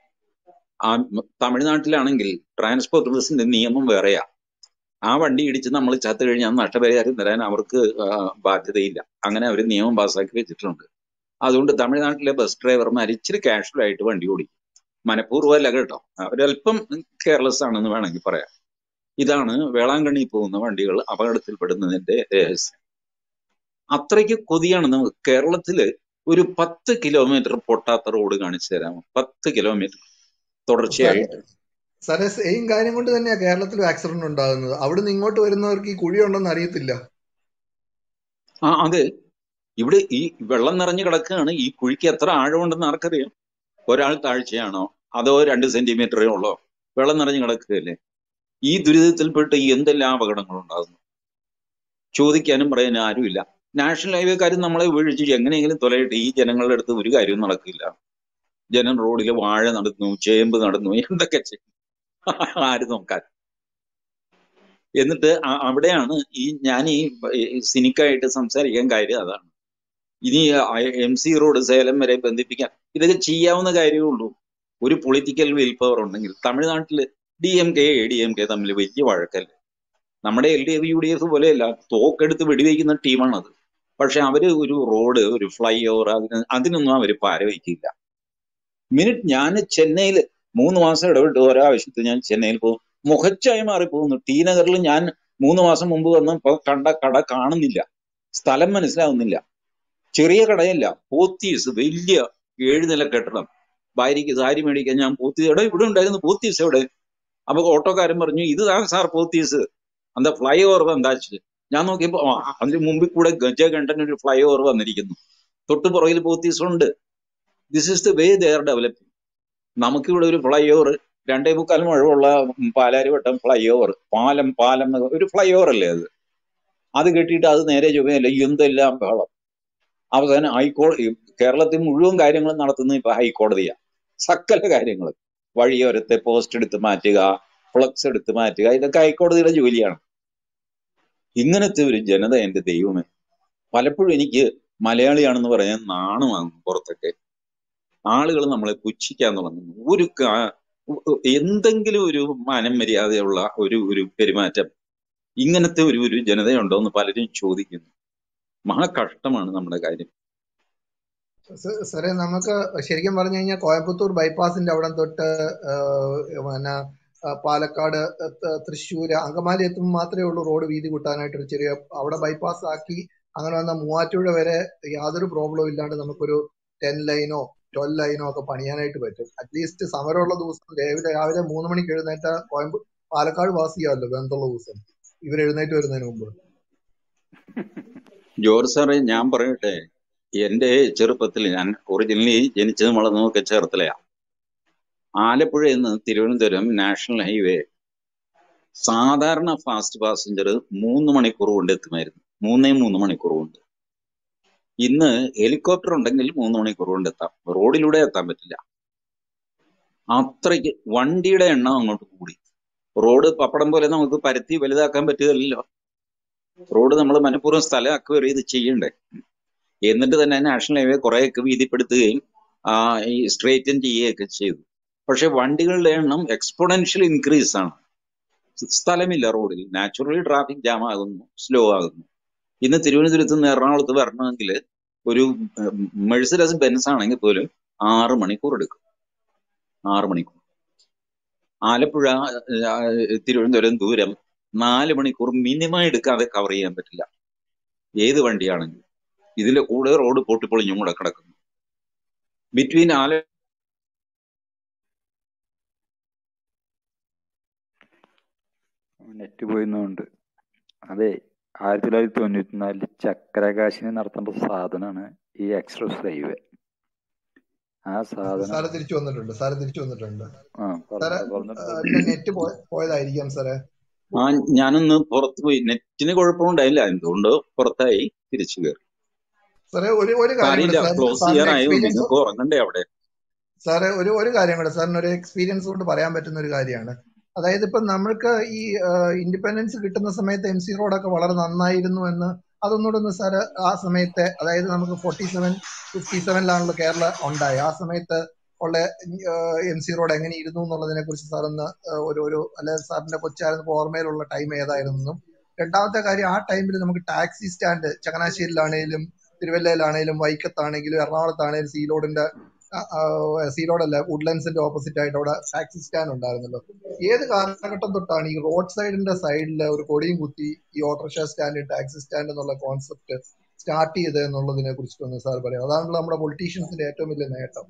ആ മ- തമിഴ്നാട്ടിലാണെങ്കിൽ ട്രാൻസ്പോർട്ട് ബസിന്റെ നിയമം വേറെയാ ആ വണ്ടി ഇടിച്ച് നമ്മൾ ചത്തു കഴിഞ്ഞാൽ നഷ്ടപരിഹാരം തരാൻ അവർക്ക് ആ, ബാധ്യതയില്ല അങ്ങനെ അവർ നിയമം പാസ്സാക്കി വെച്ചിട്ടുണ്ട് അതുകൊണ്ട് തമിഴ്നാട്ടിലെ ബസ് ഡ്രൈവർമാർ ഇച്ചിരി കാഷ്വൽ ആയിട്ട് വണ്ടി ഓടിക്കും മനഃപൂർവ്വമല്ല കേട്ടോ അവരല്പം കെയർലെസ് ആണെന്ന് വേണമെങ്കിൽ പറയാം ഇതാണ് വേളാങ്കണ്ണി പോകുന്ന വണ്ടികൾ അപകടത്തിൽപ്പെടുന്നതിന്റെ രഹസ്യം അത്രയ്ക്ക് കൊതിയാണ് നമുക്ക് കേരളത്തില് ഒരു പത്ത് കിലോമീറ്റർ പൊട്ടാത്ത റോഡ് കാണിച്ചു തരാമോ പത്ത് കിലോമീറ്റർ സാറേ തുടർച്ചയായിട്ട് സാറേ സെയിം കാര്യം കൊണ്ട് തന്നെയാ കേരളത്തിലും ആക്സിഡന്റ് ഉണ്ടാകുന്നത് അവിടുന്ന് ഇങ്ങോട്ട് വരുന്നവർക്ക് ഈ കുഴി ഉണ്ടെന്ന് അറിയത്തില്ല ആ അതെ ഇവിടെ ഈ വെള്ളം നിറഞ്ഞു കിടക്കുകയാണ് ഈ കുഴിക്ക് എത്ര ആഴമുണ്ടെന്ന് ആർക്കറിയാം ഒരാൾ താഴ്ചയാണോ അതോ രണ്ട് സെന്റിമീറ്ററേ ഉള്ളോ വെള്ളം നിറഞ്ഞു കിടക്കുകയല്ലേ ഈ ദുരിതത്തിൽപ്പെട്ട് എന്തെല്ലാം അപകടങ്ങൾ ഉണ്ടാകുന്നു ചോദിക്കാനും പറയാനും ആരുമില്ല നാഷണൽ ഹൈവേക്കാർ നമ്മളെ വീഴ്ച എങ്ങനെയെങ്കിലും തൊലയിട്ട് ഈ ജനങ്ങളുടെ അടുത്ത് ഒരു കാര്യവും നടക്കില്ല ജനം റോഡിൽ വാഴ നടന്നു ചേമ്പ് നടന്നു എന്തൊക്കെ ചെയ്യും ആര് നോക്കാൻ എന്നിട്ട് അ- അവിടെയാണ് ഈ ഞാൻ ഈ സിനിക്കായിട്ട് സംസാരിക്കാൻ കാര്യം അതാണ് ഇനി എം സി റോഡ് സേലം വരെ ബന്ധിപ്പിക്കാൻ ഇതൊക്കെ ചെയ്യാവുന്ന കാര്യമേ ഉള്ളൂ ഒരു പൊളിറ്റിക്കൽ വിൽ പവർ ഉണ്ടെങ്കിൽ തമിഴ്നാട്ടിൽ D M K A D M K തമ്മിൽ വലിയ വഴക്കല്ല നമ്മുടെ L D F U D F പോലെയല്ല തോക്കെടുത്ത് വെടിവെക്കുന്ന ടീമാണത് പക്ഷെ അവര് ഒരു റോഡ് ഒരു ഫ്ലൈ ഓവർ അതിന് അതിനൊന്നും അവർ പാര വയ്ക്കില്ല മിനിറ്റ് ഞാൻ ചെന്നൈയിൽ മൂന്ന് മാസം ഇടവിട്ട് ഓരോ ആവശ്യത്തിന് ഞാൻ ചെന്നൈയിൽ പോകും മുഖച്ചായി മാറിപ്പോകുന്നു ടി നഗറിൽ ഞാൻ മൂന്ന് മാസം മുമ്പ് വന്നപ്പോ കണ്ട കട കാണുന്നില്ല സ്ഥലം മനസ്സിലാവുന്നില്ല ചെറിയ കടയല്ല പോത്തീസ് വലിയ ഏഴ് നില കെട്ടിടം ഭാര്യയ്ക്ക് സാരി മേടിക്കാൻ ഞാൻ പോത്തീസ് എവിടെ ഇവിടെ ഉണ്ടായിരുന്നു പോത്തീസ് എവിടെ അപ്പൊ ഓട്ടോക്കാരൻ പറഞ്ഞു ഇതാണ് സാർ പോത്തീസ് അന്ത ഫ്ലൈ ഓവർ വന്നാച്ച് ഞാൻ നോക്കിയപ്പോ ആ, അതിന് മുമ്പിൽ കൂടെ ഗജകണ്ഠൻ ഒരു ഫ്ലൈ ഓവർ വന്നിരിക്കുന്നു തൊട്ട് പുറകിൽ പോത്തീസ് ഉണ്ട് this is the way they are developing നമുക്കിവിടെ ഒരു ഫ്ലൈ ഓവർ രണ്ടേ മുക്കാൽ മഴയുള്ള പാലാരിവട്ടം ഫ്ലൈ ഓവർ പാലം പാലം എന്നൊക്കെ ഒരു ഫ്ലൈ ഓവർ അല്ലേ അത് അത് കെട്ടിയിട്ട് അത് നേരെ ചൊവ്വയല്ല എന്തെല്ലാം ബഹളം അവസാനം ഹൈക്കോടതി കേരളത്തിൽ മുഴുവൻ കാര്യങ്ങളും നടത്തുന്നത് ഇപ്പൊ ഹൈക്കോടതിയാണ് സകല കാര്യങ്ങൾ വഴിയോരത്തെ പോസ്റ്റ് എടുത്ത് മാറ്റുക ഫ്ലക്സ് എടുത്ത് മാറ്റുക ഇതൊക്കെ ഹൈക്കോടതിയുടെ ജോലിയാണ് ഇങ്ങനത്തെ ഒരു ജനത എന്റെ ദൈവമേ പലപ്പോഴും എനിക്ക് മലയാളിയാണെന്ന് പറയാൻ നാണമാകും പുറത്തൊക്കെ ആളുകൾ നമ്മളെ പുച്ഛിക്കാൻ തുടങ്ങുന്നു ഒരു കാ- എന്തെങ്കിലും ഒരു മാനം മര്യാദയുള്ള ഒരു ഒരു പെരുമാറ്റം ഇങ്ങനത്തെ ഒരു ഒരു ജനതയുണ്ടോ എന്ന് പലരും ചോദിക്കുന്നു മഹാ കഷ്ടമാണ് നമ്മുടെ കാര്യം സ- സാറേ നമുക്ക് ശരിക്കും പറഞ്ഞു കഴിഞ്ഞാൽ കോയമ്പത്തൂർ ബൈപ്പാസിന്റെ അവിടെ തൊട്ട് ആഹ് പിന്നെ ആ, പാലക്കാട് ത- തൃശ്ശൂര് അങ്കമാലി എത്തുമ്പോൾ മാത്രമേ ഉള്ളൂ റോഡ് വീതി കൂട്ടാനായിട്ട് ഒരു ചെറിയ അവിടെ ബൈപ്പാസ് ആക്കി അങ്ങനെ വന്ന മൂവാറ്റുപുഴ വരെ യാതൊരു പ്രോബ്ലവും ഇല്ലാണ്ട് നമുക്കൊരു ടെൻ ലൈനോ ട്വൽവ് ലൈനോ ഒക്കെ പണിയാനായിട്ട് പറ്റും അറ്റ്ലീസ്റ്റ് സമരമുള്ള ദിവസം രാവിലെ രാവിലെ മൂന്ന് മണിക്ക് എഴുന്നേറ്റ കോയമ്പ് പാലക്കാട് പാസ് ചെയ്യാമല്ലോ ബന്ധമുള്ള ദിവസം ഇവർ എഴുന്നേറ്റ് വരുന്നതിന് മുമ്പ് ജോർജ് സാറേ ഞാൻ പറയട്ടെ എന്റെ ചെറുപ്പത്തിൽ ഞാൻ ഒറിജിനലി ജനിച്ചതും വളർന്നതൊക്കെ ചേർത്തലയാ ആലപ്പുഴയിൽ നിന്ന് തിരുവനന്തപുരം നാഷണൽ ഹൈവേ സാധാരണ ഫാസ്റ്റ് പാസഞ്ചർ മൂന്ന് മണിക്കൂർ കൊണ്ട് എത്തുമായിരുന്നു മൂന്നേ മൂന്ന് മണിക്കൂർ കൊണ്ട് ഇന്ന് ഹെലികോപ്റ്റർ ഉണ്ടെങ്കിൽ മൂന്ന് മണിക്കൂർ കൊണ്ട് എത്താം റോഡിലൂടെ എത്താൻ പറ്റില്ല അത്രയ്ക്ക് വണ്ടിയുടെ എണ്ണം അങ്ങോട്ട് കൂടി റോഡ് പപ്പടം പോലെ നമുക്ക് പരത്തി വലുതാക്കാൻ പറ്റുകയില്ലല്ലോ റോഡ് നമ്മൾ മനഃപൂർവ്വം സ്ഥലം അക്വയർ ചെയ്ത് ചെയ്യണ്ടേ എന്നിട്ട് തന്നെ നാഷണൽ ഹൈവേ കുറെയൊക്കെ വീതിപ്പെടുത്തുകയും ആ, ഈ സ്ട്രേറ്റൻ ചെയ്യുകയൊക്കെ ചെയ്തു പക്ഷെ വണ്ടികളുടെ എണ്ണം എക്സ്പോണൻഷ്യൽ ഇൻക്രീസ് ആണ് സ്ഥലമില്ല റോഡിൽ നാച്ചുറലി ട്രാഫിക് ജാം ആകുന്നു സ്ലോ ആകുന്നു ഇന്ന് തിരുവനന്തപുരത്ത് നിന്ന് എറണാകുളത്ത് വരണമെങ്കിൽ ഒരു മെഴ്സിഡസ് ബെൻസ് ആണെങ്കിൽ പോലും ആറ് മണിക്കൂർ എടുക്കും ആറ് മണിക്കൂർ ആലപ്പുഴ ആ, തിരുവനന്തപുരം ദൂരം നാല് മണിക്കൂർ മിനിമം എടുക്കാതെ കവർ ചെയ്യാൻ പറ്റില്ല ഏത് വണ്ടിയാണെങ്കിലും ഇതിന്റെ കൂടെ റോഡ് പൊട്ടിപ്പൊളിഞ്ഞും കൂടെ കിടക്കുന്നു ബിറ്റ്വീൻ ആല നെറ്റ് പോയിരുന്നുണ്ട് അതെ ആയിരത്തി തൊള്ളായിരത്തി തൊണ്ണൂറ്റി നാലില് ചക്രകാശിനി നടത്തേണ്ട സാധനമാണ് ഈ എക്സ്പ്രസ് ഹൈവേ ആ സാധനം സാറ് തിരിച്ചു വന്നിട്ടുണ്ട് സാറ് തിരിച്ചു വന്നിട്ടുണ്ട് ആ സാറേ പറഞ്ഞോ ആ, പറഞ്ഞിട്ട് എന്റെ നെറ്റ് പോയതായിരിക്കാം സാറേ ആ ഞാനൊന്ന് പുറത്ത് പോയി നെറ്റിന് കുഴപ്പമുണ്ടായില്ല എന്തുകൊണ്ടോ പുറത്തായി തിരിച്ചു കയറി സാറേ ഒരു ഒരു കാര്യം കൂടെ കാര്യമില്ല സാറിന് ക്ലോസ് സാറിന്റെ ചെയ്യാറായോ എക്സ്പീരിയൻസ് നിങ്ങൾക്ക് ഉറങ്ങണ്ടേ അവിടെ സാറേ ഒരു ഒരു കാര്യം കൂടെ സാറിന് ഒരു എക്സ്പീരിയൻസ് കൊണ്ട് പറയാൻ പറ്റുന്ന ഒരു കാര്യമാണ് അതായത് ഇപ്പം നമ്മൾക്ക് ഈ ഇൻഡിപെൻഡൻസ് കിട്ടുന്ന സമയത്ത് എം സി റോഡൊക്കെ വളരെ നന്നായിരുന്നു എന്ന് അതൊന്നുകൂടെ ഒന്ന് സാറ് ആ സമയത്തെ അതായത് നമുക്ക് ഫോർട്ടി സെവൻ ഫിഫ്റ്റി സെവനിലാണല്ലോ കേരള ഉണ്ടായത് ആ സമയത്ത് ഉള്ള എം സി റോഡ് എങ്ങനെ ഇരുന്നു എന്നുള്ളതിനെ കുറിച്ച് സാറൊന്ന് ആ, ഒരു ഒരു അല്ലെ സാറിന്റെ കൊച്ചായിരുന്നപ്പോൾ ഓർമ്മയിലുള്ള ടൈം ഏതായിരുന്നു രണ്ടാമത്തെ കാര്യം ആ ടൈമിൽ നമുക്ക് ടാക്സി സ്റ്റാൻഡ് ചങ്ങനാശ്ശേരിയിലാണേലും തിരുവല്ലയിലാണേലും വൈക്കത്താണെങ്കിലും എറണാകുളത്താണേലും സീലോഡിന്റെ സീലോഡല്ല വുഡ്ലൻഡ്സിന്റെ ഓപ്പോസിറ്റ് ആയിട്ട് അവിടെ ടാക്സി സ്റ്റാൻഡ് ഉണ്ടായിരുന്നല്ലോ ഏത് കാലഘട്ടം തൊട്ടാണ് ഈ റോഡ് സൈഡിന്റെ സൈഡിൽ ഒരു കൊടിയും കുത്തി ഈ ഓട്ടോറിക്ഷ സ്റ്റാൻഡ് ടാക്സി സ്റ്റാൻഡ് എന്നുള്ള കോൺസെപ്റ്റ് സ്റ്റാർട്ട് ചെയ്തത് എന്നുള്ളതിനെ കുറിച്ചിട്ടൊന്ന് സാർ പറയാം അതാണല്ലോ നമ്മുടെ പൊളിറ്റീഷ്യൻസിന്റെ ഏറ്റവും വലിയ നേട്ടം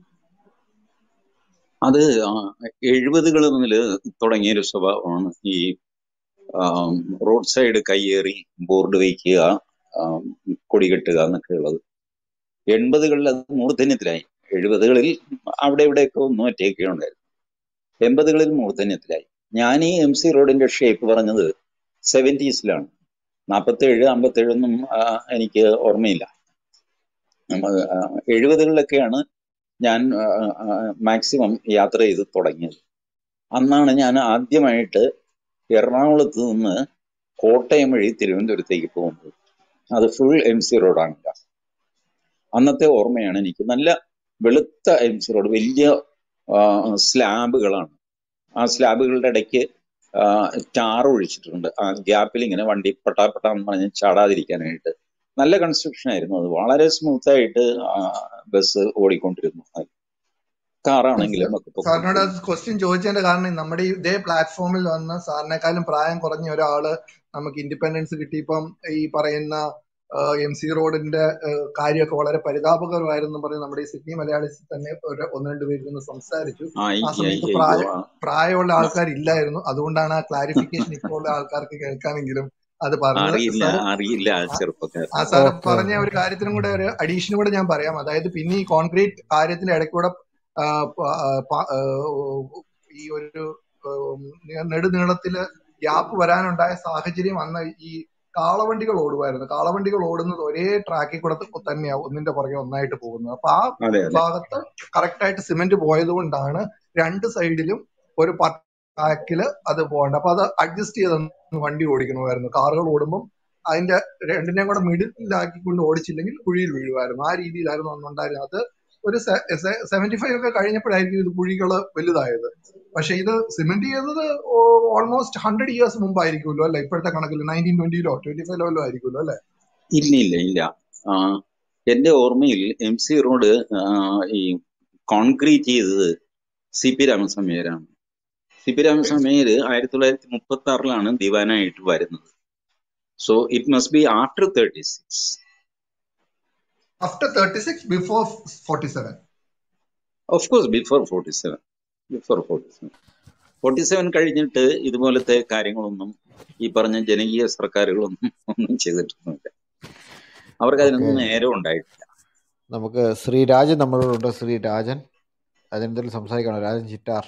അത് എഴുപതുകൾ മുതൽ തുടങ്ങിയ ഒരു സ്വഭാവമാണ് ഈ റോഡ് സൈഡ് കയ്യേറി ബോർഡ് വയ്ക്കുക ആം, കൊടി കെട്ടുക എന്നൊക്കെ ഉള്ളത് എൺപതുകളിൽ അത് മൂർധന്യത്തിലായി എഴുപതുകളിൽ അവിടെ ഇവിടെയൊക്കെ ഒന്നും ഒറ്റയൊക്കെ ഉണ്ടായിരുന്നു എൺപതുകളിൽ മൂർധന്യത്തിലായി ഞാൻ ഈ എം സി റോഡിന്റെ ഷേപ്പ് പറഞ്ഞത് സെവൻറ്റീസിലാണ് നാൽപ്പത്തേഴ് അമ്പത്തേഴൊന്നും ആ, എനിക്ക് ഓർമ്മയില്ല നമ്മ- ആ, എഴുപതുകളിലൊക്കെയാണ് ഞാൻ മാക്സിമം യാത്ര ചെയ്ത് തുടങ്ങിയത് അന്നാണ് ഞാൻ ആദ്യമായിട്ട് എറണാകുളത്ത് നിന്ന് കോട്ടയം വഴി തിരുവനന്തപുരത്തേക്ക് പോകുന്നത് അത് ഫുൾ എം സി റോഡാണ് അന്നത്തെ ഓർമ്മയാണ് എനിക്ക് നല്ല വെളുത്ത എം സി റോഡ് വലിയ സ്ലാബുകളാണ് ആ സ്ലാബുകളുടെ ഇടയ്ക്ക് ടാർ ഒഴിച്ചിട്ടുണ്ട് ആ ഗ്യാപ്പിൽ ഇങ്ങനെ വണ്ടി പട്ടാപ്പട്ടാന്ന് പറഞ്ഞ് ചാടാതിരിക്കാനായിട്ട് നല്ല കൺസ്ട്രക്ഷൻ ആയിരുന്നു അത് വളരെ സ്മൂത്ത് ആയിട്ട് ബസ് ഓടിക്കൊണ്ടിരുന്നു കാറാണെങ്കിലും ഒക്കെ സാറിനോട് പൊക്കോണ്ടിരുന്നു ക്വസ്റ്റ്യൻ ചോദിച്ചതിന്റെ കാരണം നമ്മുടെ ഈ ഇതേ പ്ലാറ്റ്ഫോമിൽ വന്ന് സാറിനേക്കാളും പ്രായം കുറഞ്ഞ ഒരാള് നമുക്ക് ഇൻഡിപെൻഡൻസ് കിട്ടിയപ്പം ഈ പറയുന്ന എം സി റോഡിന്റെ ഏഹ്, കാര്യമൊക്കെ വളരെ പരിതാപകരമായിരുന്നു പറഞ്ഞ് നമ്മുടെ ഈ സിഡ്നി മലയാളീസ് തന്നെ ഒരു ഒന്ന് രണ്ട് പേര് ഇരുന്ന് സംസാരിച്ചു ആ ആ ഈ സമയത്ത് അയ്യോ പ്രായ ആ പ്രായമുള്ള ആൾക്കാർ ഇല്ലായിരുന്നു അതുകൊണ്ടാണ് ആ ക്ലാരിഫിക്കേഷൻ ഇപ്പോൾ ഉള്ള ആൾക്കാർക്ക് കേൾക്കാനെങ്കിലും അത് പറഞ്ഞത് അറിയില്ല സാറ് അറിയില്ല ആ ആ ചെറുപ്പക്കാരൻ ആ സാറ് ഓക്കെ പറഞ്ഞ ഒരു കാര്യത്തിനും കൂടെ ഒരു അഡീഷനും കൂടെ ഞാൻ പറയാം അതായത് പിന്നെ ഈ കോൺക്രീറ്റ് കാര്യത്തിന്റെ ഇടയ്ക്കൂടെ ആ, പ- ആ, പ- ആ, ഈ ഒരു ഉം, നെ- നെടുനീളത്തില് ഗ്യാപ്പ് വരാനുണ്ടായ സാഹചര്യം അന്ന് ഈ കാളവണ്ടികൾ ഓടുമായിരുന്നു കാളവണ്ടികൾ ഓടുന്നത് ഒരേ ട്രാക്കിൽ കൂടെ തന്നെയാണ് ഒന്നിന്റെ പുറകെ ഒന്നായിട്ട് പോകുന്നത് അപ്പൊ ആ അതെ അതെ ഭാഗത്ത് കറക്റ്റ് ആയിട്ട് സിമെന്റ് പോയത് കൊണ്ടാണ് രണ്ട് സൈഡിലും ഒരു ട്രാക്കില് അത് പോകേണ്ടത് അപ്പൊ അത് അഡ്ജസ്റ്റ് ചെയ്ത് വണ്ടി ഓടിക്കണമായിരുന്നു കാറുകൾ ഓടുമ്പോൾ അതിന്റെ രണ്ടിനെയും കൂടെ മിഡിലാക്കിക്കൊണ്ട് ഓടിച്ചില്ലെങ്കിൽ കുഴിയിൽ വീഴുമായിരുന്നു ആ രീതിയിലായിരുന്നു അന്നുണ്ടായിരുന്നത് അത് ഒരു സെവന്റി ഫൈവ് ഒക്കെ കഴിഞ്ഞപ്പോഴായിരിക്കും ഇത് കുഴികള് വലുതായത് പക്ഷെ ഇത് സിമെന്റ് ചെയ്തത് ഓൾമോസ്റ്റ് ഹൺഡ്രഡ് ഇയേഴ്സ് മുമ്പായിരിക്കുമല്ലോ അല്ലെ ഇപ്പോഴത്തെ കണക്കിൽ നയൻറ്റീൻ ട്വന്റിയിലോ ട്വന്റി ഫൈവിലോ ആയിരിക്കുമല്ലോ അല്ലെ ഇല്ല ഇല്ല ഇല്ല ആ, എന്റെ ഓർമ്മയിൽ എം സി റോഡ് ആ, ഈ കോൺക്രീറ്റ് ചെയ്തത് സി പി രാമസ്വാമിയരാണ് സി പി രാമസ്വാമിയര് ആയിരത്തി തൊള്ളായിരത്തി മുപ്പത്തി ആറിലാണ് ദിവാനായിട്ട് വരുന്നത് so it must be after thirty six after thirty six before forty seven of course before forty seven before forty seven forty seven കഴിഞ്ഞിട്ട് ഇതുപോലത്തെ കാര്യങ്ങളൊന്നും ഈ പറഞ്ഞ ജനകീയ സർക്കാരുകളൊന്നും ഒന്നും ചെയ്തിട്ടൊന്നുമില്ല അവർക്ക് ഓക്കെ അതിനൊന്നും നേരം ഉണ്ടായിട്ടില്ല നമുക്ക് ശ്രീ രാജൻ നമ്മളോടുണ്ട് ശ്രീ രാജൻ അതെന്തെങ്കിലും സംസാരിക്കണോ രാജൻ ചിറ്റാർ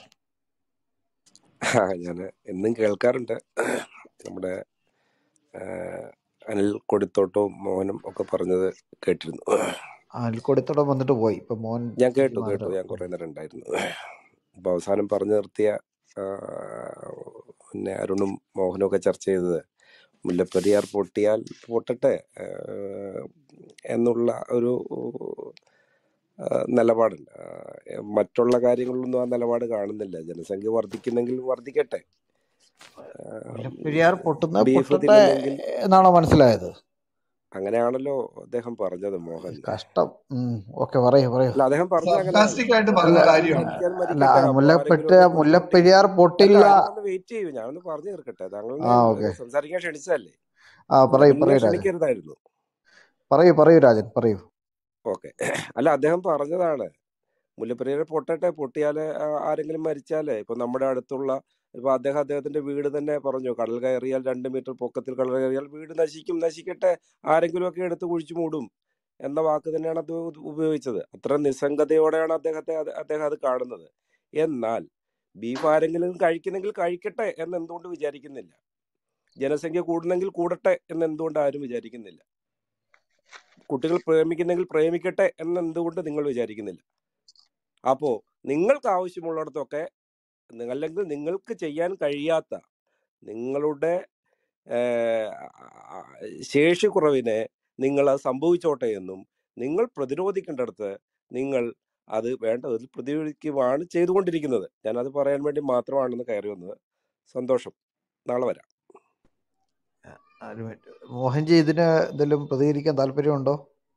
ഞാൻ എന്നും കേൾക്കാറുണ്ട് നമ്മുടെ ആ, അനിൽ കൊടിത്തോട്ടവും മോഹനും ഒക്കെ പറഞ്ഞത് കേട്ടിരുന്നു അൽക്കൊടിത്തോടെ വന്നിട്ട് പോയി ഇപ്പൊ മോൻ ഞാൻ ചേച്ചി കേട്ടു കേട്ടു മാത്രമേ ഞാൻ കുറേ നേരം ഉണ്ടായിരുന്നു അപ്പൊ അവസാനം പറഞ്ഞു നിർത്തിയ ആ, പിന്നെ അരുണും മോഹനും ഒക്കെ ചർച്ച ചെയ്തത് മുല്ലപ്പെരിയാർ പൊട്ടിയാൽ പൊട്ടട്ടെ ആ, എന്നുള്ള ഒരു ആ, നിലപാടുണ്ട് ആ, മറ്റുള്ള കാര്യങ്ങളിലൊന്നും ആ നിലപാട് കാണുന്നില്ല ജനസംഖ്യ വർദ്ധിക്കുന്നെങ്കിൽ വർദ്ധിക്കട്ടെ മുല്ലപ്പെരിയാർ പൊട്ടുന്ന ബീഫ് പൊട്ടട്ടെ തിന്നുന്നെങ്കിൽ എന്നാണോ മനസ്സിലായത് അങ്ങനെയാണല്ലോ അദ്ദേഹം പറഞ്ഞത് മോഹൻ കഷ്ടം ഓക്കെ പറയൂ പറയൂ അല്ല അദ്ദേഹം പറഞ്ഞത് അങ്ങനെയാണ് സർക്കാസ്റ്റിക് ആയിട്ട് അല്ല പറഞ്ഞ കാര്യമാണ് മരിക്കാൻ അല്ല മരിക്കട്ടെ അപ്പൊ മുല്ലപ്പെട്ട ആരെങ്കിലും ഒക്കെ മുല്ലപ്പെരിയാർ അല്ല പൊട്ടില്ല അരുണൊന്ന് വെയിറ്റ് ചെയ്യൂ ഞാനൊന്ന് പറഞ്ഞു തീർക്കട്ടെ താങ്കളെ ആ ഓക്കെ സംസാരിക്കാൻ ക്ഷണിച്ചതല്ലേ ആ പറയൂ മുന്നേ പറയൂ രാജൻ ക്ഷണിക്കരുതായിരുന്നു പറയൂ പറയൂ രാജൻ പറയൂ ഓക്കെ അല്ല അദ്ദേഹം പറഞ്ഞതാണ് മുല്ലപ്പെരിയാർ പൊട്ടട്ടെ പൊട്ടിയാല് ആ- ആരെങ്കിലും മരിച്ചാലേ ഇപ്പൊ നമ്മുടെ അടുത്തുള്ള ഇപ്പൊ അദ്ദേഹം അദ്ദേഹത്തിന്റെ വീട് തന്നെ പറഞ്ഞു കടൽ കയറിയാൽ രണ്ട് മീറ്റർ പൊക്കത്തിൽ കടൽ കയറിയാൽ വീട് നശിക്കും നശിക്കട്ടെ ആരെങ്കിലും ഒക്കെ എടുത്ത് കുഴിച്ചു മൂടും എന്ന വാക്ക് തന്നെയാണ് അദ്ദേഹം ഉപ- ഉപയോഗിച്ചത് അത്ര നിസ്സംഗതയോടെയാണ് അദ്ദേഹത്തെ അത് അദ്ദേഹം അത് കാണുന്നത് എന്നാൽ ബീഫ് ആരെങ്കിലും കഴിക്കുന്നെങ്കിൽ കഴിക്കട്ടെ എന്ന് എന്തുകൊണ്ട് വിചാരിക്കുന്നില്ല ജനസംഖ്യ കൂടുന്നെങ്കിൽ കൂടട്ടെ എന്ന് എന്തുകൊണ്ട് ആരും വിചാരിക്കുന്നില്ല കുട്ടികൾ പ്രേമിക്കുന്നെങ്കിൽ പ്രേമിക്കട്ടെ എന്ന് എന്തുകൊണ്ട് നിങ്ങൾ വിചാരിക്കുന്നില്ല അപ്പോ നിങ്ങൾക്ക് ആവശ്യമുള്ളിടത്തൊക്കെ നി- അല്ലെങ്കിൽ നിങ്ങൾക്ക് ചെയ്യാൻ കഴിയാത്ത നിങ്ങളുടെ ഏഹ്, ശേഷി കുറവിനെ നിങ്ങൾ അത് സംഭവിച്ചോട്ടെ എന്നും നിങ്ങൾ പ്രതിരോധിക്കേണ്ടടുത്ത് നിങ്ങൾ അത് വേണ്ട വിധത്തിൽ പ്രതിരോധിക്കുകയാണ് ചെയ്തുകൊണ്ടിരിക്കുന്നത് ഞാനത് പറയാൻ വേണ്ടി മാത്രമാണെന്ന് കയറി വന്നത് സന്തോഷം നാളെ വരാം ഒരു മിനിറ്റ് മോഹൻജി ഇതിന് എന്തെങ്കിലും പ്രതികരിക്കാൻ താല്പര്യമുണ്ടോ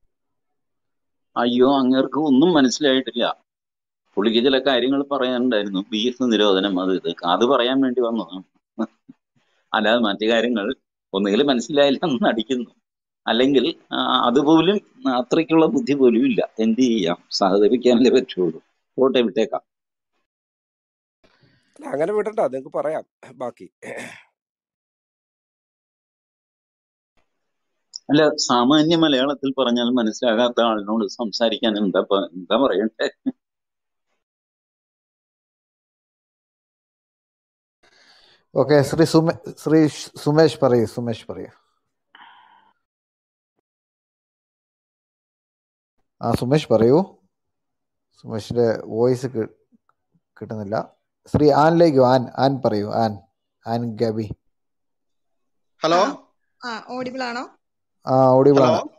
അയ്യോ അങ്ങേർക്ക് ഒന്നും മനസ്സിലായിട്ടില്ല പുള്ളിക്ക് ചില കാര്യങ്ങൾ പറയാനുണ്ടായിരുന്നു ബീഫ് നിരോധനം അത് ഇത് അത് പറയാൻ വേണ്ടി വന്നതാണ് അല്ലാതെ മറ്റു കാര്യങ്ങൾ ഒന്നുകിൽ മനസ്സിലായില്ല എന്ന് നടിക്കുന്നു അല്ലെങ്കിൽ ആ, അതുപോലും അത്രയ്ക്കുള്ള ബുദ്ധി പോലും ഇല്ല എന്ത് ചെയ്യാം സഹതപിക്കാനല്ലേ പറ്റുള്ളൂ പോട്ടെ വിട്ടേക്കാം അല്ല അങ്ങനെ വിടണ്ട നിങ്ങൾക്ക് പറയാം ബാക്കി അല്ല സാമാന്യ മലയാളത്തിൽ പറഞ്ഞാൽ മനസ്സിലാകാത്ത ആളിനോട് സംസാരിക്കാൻ എന്താ പ- എന്താ പറയണ്ടേ ഓക്കെ ശ്രീ സുമേ ശ്രീ സുമേഷ് പറയൂ സുമേഷ് പറയൂ ആ സുമേഷ് പറയൂ സുമേഷിന്റെ വോയിസ് കിട്ടുന്നില്ല ശ്രീ ആനിലേക്ക് ആൻ ആൻ പറയൂ ആൻ ആൻ ഗബി ഹലോ ആ ഓഡിബിൾ ആണോ ആ ഓഡിബിൾ ഹലോ ആണ്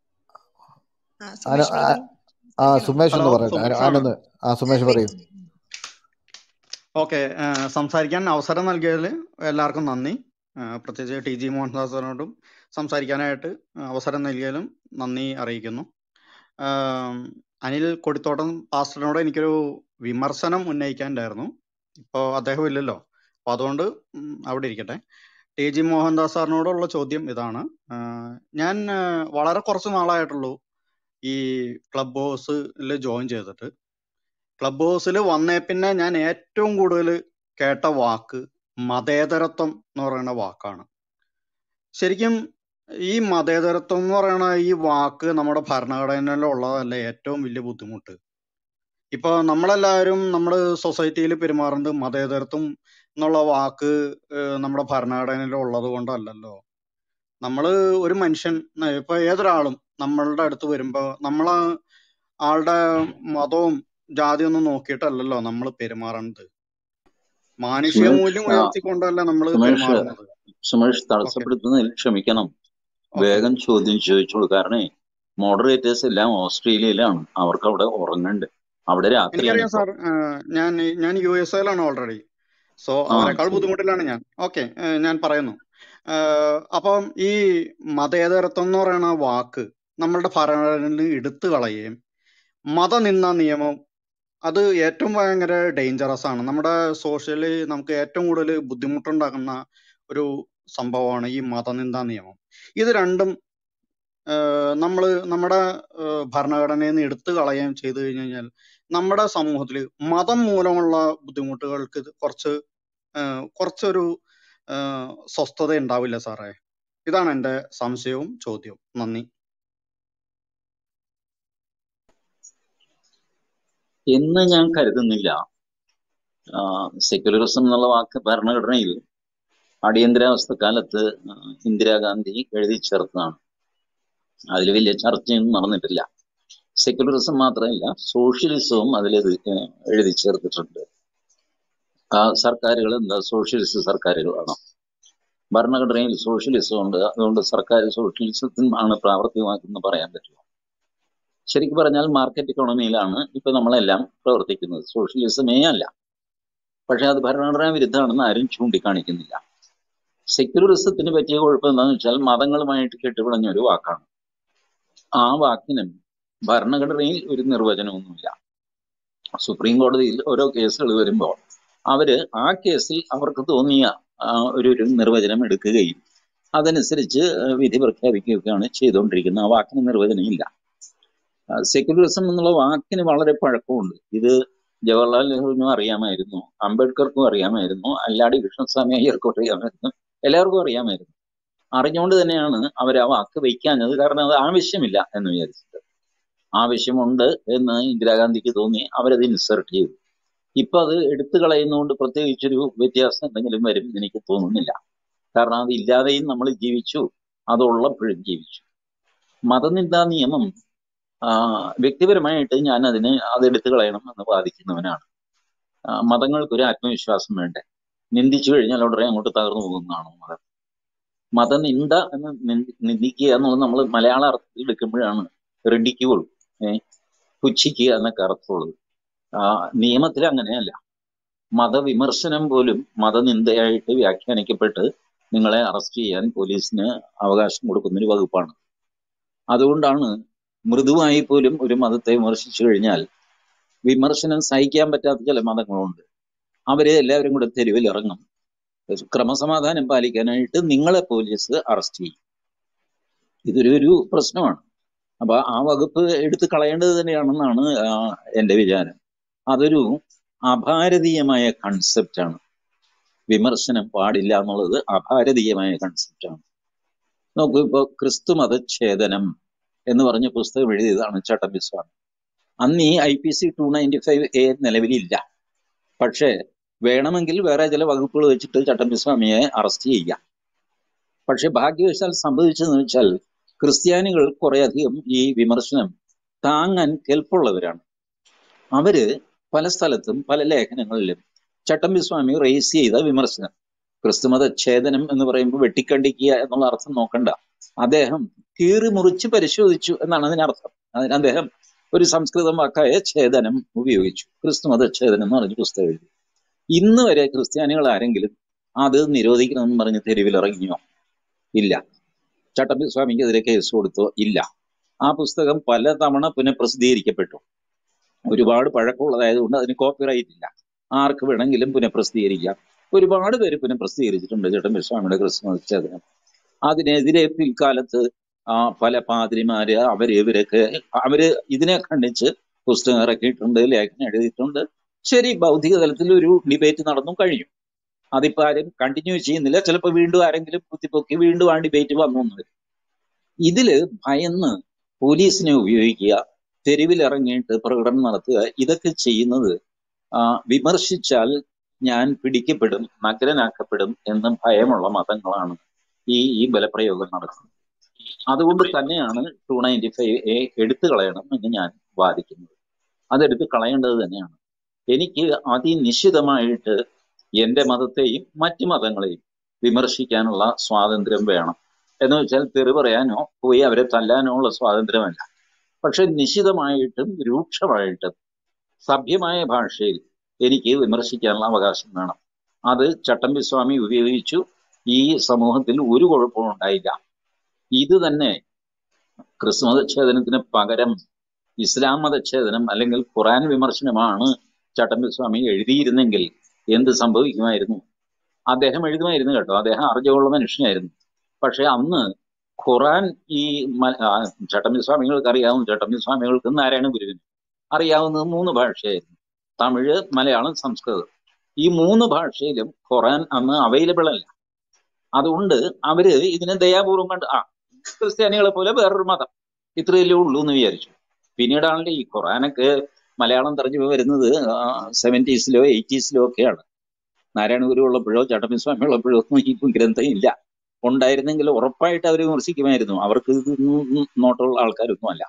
ആ ആന സുമേഷ് ബ്രദർ ആ സംസാരിക്കണോ സുമേഷ് ഹലോ ഒന്ന് പറയട്ടെ ആന- സുമേഷാണ് ആനൊന്ന് ആ സുമേഷ് പറയൂ ഓക്കെ സംസാരിക്കാൻ അവസരം നൽകിയതിൽ എല്ലാവർക്കും നന്ദി ആ, പ്രത്യേകിച്ച് ടി ജി മോഹൻദാസ് സാറിനോടും സംസാരിക്കാനായിട്ട് അവസരം നൽകിയാലും നന്ദി അറിയിക്കുന്നു ആം, അനിൽ കൊടിത്തോട്ടം പാസ്റ്ററിനോട് എനിക്കൊരു വിമർശനം ഉന്നയിക്കാനുണ്ടായിരുന്നു ഇപ്പോൾ അദ്ദേഹം ഇല്ലല്ലോ അപ്പോൾ അതുകൊണ്ട് ഉം, അവിടെ ഇരിക്കട്ടെ ടി ജി മോഹൻദാസ് സാറിനോടുള്ള ചോദ്യം ഇതാണ് ആ, ഞാൻ ആ, വളരെ കുറച്ച് നാളായിട്ടുള്ളൂ ഈ ക്ലബ് ഹൗസിൽ ജോയിൻ ചെയ്തിട്ട് ക്ലബ് ഹൗസിൽ വന്നേ പിന്നെ ഞാൻ ഏറ്റവും കൂടുതൽ കേട്ട വാക്ക് മതേതരത്വം എന്ന് പറയുന്ന വാക്കാണ് ശരിക്കും ഈ മതേതരത്വം എന്ന് പറയുന്ന ഈ വാക്ക് നമ്മുടെ ഭരണഘടനയിൽ ഉള്ളതല്ല ഏറ്റവും വലിയ ബുദ്ധിമുട്ട് ഇപ്പൊ നമ്മളെല്ലാവരും നമ്മുടെ സൊസൈറ്റിയിൽ പെരുമാറുന്നത് മതേതരത്വം എന്നുള്ള വാക്ക് ഏഹ്, നമ്മുടെ ഭരണഘടനയിൽ ഉള്ളത് കൊണ്ടല്ലല്ലോ നമ്മള് ഒരു മനുഷ്യൻ ന- ഇപ്പൊ ഏതൊരാളും നമ്മളുടെ അടുത്ത് വരുമ്പോ നമ്മള് ആളുടെ മതവും ജാതിയൊന്നും നോക്കിയിട്ടല്ലല്ലോ നമ്മൾ പെരുമാറേണ്ടത് മാനുഷിക സുമേഷ് മൂല്യം ആ, ഉയർത്തിക്കൊണ്ടല്ല നമ്മൾ സുമേഷ് പെരുമാറുന്നത് സുമേഷ് ഓക്കെ തടസ്സപ്പെടുത്തുന്നതിൽ ക്ഷമിക്കണം ഓക്കെ വേഗം ചോദ്യം ചോദിച്ചോളൂ കാരണം മോഡറേറ്റേഴ്സ് എല്ലാം ഓസ്ട്രേലിയയിലാണ് അവർക്ക് അവിടെ ഉറങ്ങണ്ട് അവിടെ രാത്രിയാണ് എനിക്കറിയാം ഇപ്പൊ സാർ ഞാൻ ഞാൻ യു എസ് എയിലാണ് ഓൾറെഡി സോ ആ അവരെക്കാൾ ശരി ബുദ്ധിമുട്ടിലാണ് ഞാൻ ഓക്കെ ഞാൻ പറയുന്നു ഏഹ്, അപ്പം ഈ മതേതരത്വം എന്ന് പറയുന്ന വാക്ക് നമ്മളുടെ ഭരണഘടനയിൽ നിന്ന് എടുത്തു കളയുകയും മതനിന്ദ നിയമം അത് ഏറ്റവും ഭയങ്കര ഡേഞ്ചറസ് ആണ് നമ്മുടെ സോഷ്യലി നമുക്ക് ഏറ്റവും കൂടുതൽ ബുദ്ധിമുട്ടുണ്ടാക്കുന്ന ഒരു സംഭവമാണ് ഈ മതനിന്ദ നിയമം ഇത് രണ്ടും നമ്മൾ നമ്മുടെ ഏഹ്, ഭരണഘടനയിൽ നിന്ന് എടുത്തു കളയുകയും ചെയ്തു കഴിഞ്ഞു കഴിഞ്ഞാൽ നമ്മുടെ സമൂഹത്തിൽ മതം മൂലമുള്ള ബുദ്ധിമുട്ടുകൾക്ക് ഇത് കുറച്ച് ഏഹ്, കുറച്ചൊരു ഏഹ്, സ്വസ്ഥത ഉണ്ടാവില്ല സാറേ ഇതാണ് എൻ്റെ സംശയവും ചോദ്യവും നന്ദി എന്ന് ഞാൻ കരുതുന്നില്ല സെക്യുലറിസം എന്നുള്ള വാക്ക് ഭരണഘടനയിൽ അടിയന്തരാവസ്ഥ കാലത്ത് ആ, ഇന്ദിരാഗാന്ധി എഴുതി ചേർത്തതാണ് അതിൽ വലിയ ചർച്ചയൊന്നും നടന്നിട്ടില്ല സെക്യുലറിസം മാത്രമല്ല സോഷ്യലിസവും അതിൽ എഴുതി ചേർത്തിട്ടുണ്ട് ആ സർക്കാരുകൾ എന്താ സോഷ്യലിസ്റ്റ് സർക്കാരുകളാണ് ഭരണഘടനയിൽ സോഷ്യലിസം ഉണ്ട് അതുകൊണ്ട് സർക്കാർ സോഷ്യലിസത്തിനാണ് പ്രാവർത്തികമാക്കുന്നത് പറയാൻ പറ്റില്ല ശരിക്കും പറഞ്ഞാൽ മാർക്കറ്റ് ഇക്കോണമിയിലാണ് ഇപ്പൊ നമ്മളെല്ലാം പ്രവർത്തിക്കുന്നത് സോഷ്യലിസമേ അല്ല പക്ഷെ അത് ഭരണഘടനാ വിരുദ്ധമാണെന്ന് ആരും ചൂണ്ടിക്കാണിക്കുന്നില്ല സെക്യുലറിസത്തിന് പറ്റിയ കുഴപ്പം എന്താണെന്ന് വെച്ചാൽ മതങ്ങളുമായിട്ട് കെട്ടുപിണഞ്ഞ ഒരു വാക്കാണ് ആ വാക്കിനും ഭരണഘടനയിൽ ഒരു നിർവചനമൊന്നുമില്ല സുപ്രീം കോടതിയിൽ ഓരോ കേസുകൾ വരുമ്പോൾ അവര് ആ കേസിൽ അവർക്ക് തോന്നിയ ആ, ഒരു ഒരു നിർവചനം എടുക്കുകയും അതനുസരിച്ച് വിധി പ്രഖ്യാപിക്കുകയൊക്കെയാണ് ചെയ്തുകൊണ്ടിരിക്കുന്നത് ആ വാക്കിന് നിർവചനം ഇല്ല സെക്യുലറിസം എന്നുള്ള വാക്കിന് വളരെ പഴക്കമുണ്ട് ഇത് ജവഹർലാൽ നെഹ്റുവിനും അറിയാമായിരുന്നു അംബേദ്കർക്കും അറിയാമായിരുന്നു അല്ലാടി കൃഷ്ണസ്വാമി അയ്യർക്കും അറിയാമായിരുന്നു എല്ലാവർക്കും അറിയാമായിരുന്നു അറിഞ്ഞുകൊണ്ട് തന്നെയാണ് അവർ ആ വാക്ക് വയ്ക്കാഞ്ഞത് കാരണം അത് ആവശ്യമില്ല എന്ന് വിചാരിച്ചിട്ട് ആവശ്യമുണ്ട് എന്ന് ഇന്ദിരാഗാന്ധിക്ക് തോന്നി അവരത് ഇൻസർട്ട് ചെയ്തു ഇപ്പൊ അത് എടുത്തു കളയുന്നതുകൊണ്ട് പ്രത്യേകിച്ചൊരു വ്യത്യാസം എന്തെങ്കിലും വരും എന്ന് എനിക്ക് തോന്നുന്നില്ല കാരണം അത് ഇല്ലാതെയും നമ്മൾ ജീവിച്ചു അതുള്ളപ്പോഴും ജീവിച്ചു മതനിന്ദാ നിയമം ആ, വ്യക്തിപരമായിട്ട് ഞാൻ അതിന് അത് എടുത്തു കളയണം എന്ന് വാദിക്കുന്നവനാണ് ആ, മതങ്ങൾക്കൊരു ആത്മവിശ്വാസം വേണ്ടേ നിന്ദിച്ചു കഴിഞ്ഞാൽ ഉടനെ അങ്ങോട്ട് തകർന്നു പോകുന്നതാണോ മതം മതനിന്ദ എന്ന് നിന്ദി- നിന്ദിക്കുക എന്നുള്ളത് നമ്മൾ മലയാള അർത്ഥത്തിൽ എടുക്കുമ്പോഴാണ് റെഡിക്യൂൾ ഏഹ് പുച്ഛിക്കുക എന്നൊക്കെ അർത്ഥമുള്ളത് ആ, നിയമത്തിൽ അങ്ങനെയല്ല മതവിമർശനം പോലും മതനിന്ദയായിട്ട് വ്യാഖ്യാനിക്കപ്പെട്ട് നിങ്ങളെ അറസ്റ്റ് ചെയ്യാൻ പോലീസിന് അവകാശം കൊടുക്കുന്ന ഒരു വകുപ്പാണ് അതുകൊണ്ടാണ് മൃദുവായി പോലും ഒരു മതത്തെ വിമർശിച്ചു കഴിഞ്ഞാൽ വിമർശനം സഹിക്കാൻ പറ്റാത്ത ചില മതങ്ങളുണ്ട് അവരെ എല്ലാവരും കൂടെ തെരുവിൽ ഇറങ്ങും ക്രമസമാധാനം പാലിക്കാനായിട്ട് നിങ്ങളെ പോലീസ് അറസ്റ്റ് ചെയ്യും ഇതൊരു ഒരു പ്രശ്നമാണ് അപ്പൊ ആ വകുപ്പ് എടുത്തു കളയേണ്ടത് തന്നെയാണെന്നാണ് ആ, എന്റെ വിചാരം അതൊരു അഭാരതീയമായ കൺസെപ്റ്റാണ് വിമർശനം പാടില്ല എന്നുള്ളത് അഭാരതീയമായ കൺസെപ്റ്റാണ് നോക്കൂ ഇപ്പൊ ക്രിസ്തു മതഛേദനം എന്ന് പറഞ്ഞ പുസ്തകം എഴുതിയതാണ് ചട്ടമ്പിസ്വാമി അന്ന് ഈ I P C two ninety five A നിലവിലില്ല പക്ഷേ വേണമെങ്കിൽ വേറെ ചില വകുപ്പുകൾ വെച്ചിട്ട് ചട്ടമ്പിസ്വാമിയെ അറസ്റ്റ് ചെയ്യാം പക്ഷെ ഭാഗ്യവശാൽ സംഭവിച്ചതെന്ന് വെച്ചാൽ ക്രിസ്ത്യാനികൾ കുറേയധികം ഈ വിമർശനം താങ്ങാൻ കെൽപ്പുള്ളവരാണ് അവര് പല സ്ഥലത്തും പല ലേഖനങ്ങളിലും ചട്ടമ്പിസ്വാമി റേസ് ചെയ്ത വിമർശനം ക്രിസ്തുമത ഛേദനം എന്ന് പറയുമ്പോൾ വെട്ടിക്കണ്ടിക്കുക എന്നുള്ള അർത്ഥം നോക്കണ്ട അദ്ദേഹം കീറി മുറിച്ച് പരിശോധിച്ചു എന്നാണ് അതിനർത്ഥം അതിന് അദ്ദേഹം ഒരു സംസ്കൃതം വാക്കായ ഛേദനം ഉപയോഗിച്ചു ക്രിസ്തുമത ഛേദനം എന്ന് പറഞ്ഞ പുസ്തകം എഴുതി ഇന്ന് വരെ ക്രിസ്ത്യാനികൾ ആരെങ്കിലും അത് നിരോധിക്കണമെന്ന് പറഞ്ഞ് തെരുവിൽ ഇറങ്ങിയോ ഇല്ല ചട്ടമ്പി സ്വാമിക്കെതിരെ കേസ് കൊടുത്തോ ഇല്ല ആ പുസ്തകം പലതവണ പുനഃപ്രസിദ്ധീകരിക്കപ്പെട്ടു ഒരുപാട് പഴക്കമുള്ളതായതുകൊണ്ട് അതിന് കോപ്പിറൈറ്റ് ഇല്ല ആർക്ക് വേണമെങ്കിലും പുനഃപ്രസിദ്ധീകരിക്കാം ഒരുപാട് പേര് പുനഃപ്രസിദ്ധീകരിച്ചിട്ടുണ്ട് ചട്ടമ്പി സ്വാമിയുടെ ക്രിസ്മസ് ചതനം അതിനെതിരെ പിൽക്കാലത്ത് ആ പല പാതിരിമാര് അവര് ഇവരൊക്കെ അവര് ഇതിനെ ഖണ്ഡിച്ച് പുസ്തകം ഇറക്കിയിട്ടുണ്ട് ലേഖനം എഴുതിയിട്ടുണ്ട് ശരി ഭൗതിക തലത്തിൽ ഒരു ഡിബേറ്റ് നടന്നു കഴിഞ്ഞു അതിപ്പോ ആരും കണ്ടിന്യൂ ചെയ്യുന്നില്ല ചിലപ്പോൾ വീണ്ടും ആരെങ്കിലും കുത്തിപ്പൊക്കി വീണ്ടും ആ ഡിബേറ്റ് വന്നു എന്ന് വരും ഇതില് ഭയന്ന് പോലീസിനെ ഉപയോഗിക്കുക തെരുവിൽ ഇറങ്ങിയിട്ട് പ്രകടനം നടത്തുക ഇതൊക്കെ ചെയ്യുന്നത് ആ, വിമർശിച്ചാൽ ഞാൻ പിടിക്കപ്പെടും നഗ്നനാക്കപ്പെടും എന്ന് ഭയമുള്ള മതങ്ങളാണ് ഈ ഈ ബലപ്രയോഗം നടക്കുന്നത് അതുകൊണ്ട് തന്നെയാണ് ടു നയൻറ്റി ഫൈവ് എ എടുത്തു കളയണം എന്ന് ഞാൻ വാദിക്കുന്നത് അതെടുത്ത് കളയേണ്ടത് തന്നെയാണ് എനിക്ക് അതിനിശ്ചിതമായിട്ട് എൻ്റെ മതത്തെയും മറ്റു മതങ്ങളെയും വിമർശിക്കാനുള്ള സ്വാതന്ത്ര്യം വേണം എന്ന് വെച്ചാൽ തെറി പറയാനോ പോയി അവരെ തല്ലാനോ ഉള്ള സ്വാതന്ത്ര്യമല്ല പക്ഷെ നിശ്ചിതമായിട്ടും രൂക്ഷമായിട്ടും സഭ്യമായ ഭാഷയിൽ എനിക്ക് വിമർശിക്കാനുള്ള അവകാശം വേണം അത് ചട്ടമ്പി സ്വാമി ഉപയോഗിച്ചു ഈ സമൂഹത്തിൽ ഒരു കുഴപ്പവും ഉണ്ടായില്ല ഇത് തന്നെ ക്രിസ്തുമതച്ഛേദനത്തിന് പകരം ഇസ്ലാം മതച്ഛേദനം അല്ലെങ്കിൽ ഖുറാൻ വിമർശനമാണ് ചട്ടമ്പി സ്വാമി എഴുതിയിരുന്നെങ്കിൽ എന്ത് സംഭവിക്കുമായിരുന്നു അദ്ദേഹം എഴുതുമായിരുന്നു കേട്ടോ അദ്ദേഹം അറിഞ്ഞുള്ള മനുഷ്യനായിരുന്നു പക്ഷെ അന്ന് ഖുറാൻ ഈ മ- ആ, ചട്ടമ്പി സ്വാമികൾക്ക് അറിയാവുന്ന ചട്ടമ്പി സ്വാമികൾക്ക് നാരായണ ഗുരുവിന് അറിയാവുന്നത് മൂന്ന് ഭാഷയായിരുന്നു തമിഴ് മലയാളം സംസ്കൃതം ഈ മൂന്ന് ഭാഷയിലും ഖുറാൻ അന്ന് അവൈലബിൾ അല്ല അതുകൊണ്ട് അവര് ഇതിനെ ദയാപൂർവം കണ്ട് ആ ക്രിസ്ത്യാനികളെ പോലെ വേറൊരു മതം ഇത്രയല്ലേ ഉള്ളൂ എന്ന് വിചാരിച്ചു പിന്നീടാണല്ലോ ഈ ഖുറാനൊക്കെ മലയാളം തർജ്ജമ വരുന്നത് സെവൻറ്റീസിലോ എയ്റ്റീസിലോ ഒക്കെയാണ് നാരായണ ഗുരു ഉള്ളപ്പോഴോ ചട്ടമ്പി സ്വാമി ഉള്ളപ്പോഴോ ഒന്നും ഈ ഗ്രന്ഥം ഇല്ല ഉണ്ടായിരുന്നെങ്കിൽ ഉറപ്പായിട്ട് അവർ വിമർശിക്കുമായിരുന്നു അവർക്ക് ഇത് ഒന്നും നോട്ടുള്ള ആൾക്കാരൊന്നും അല്ല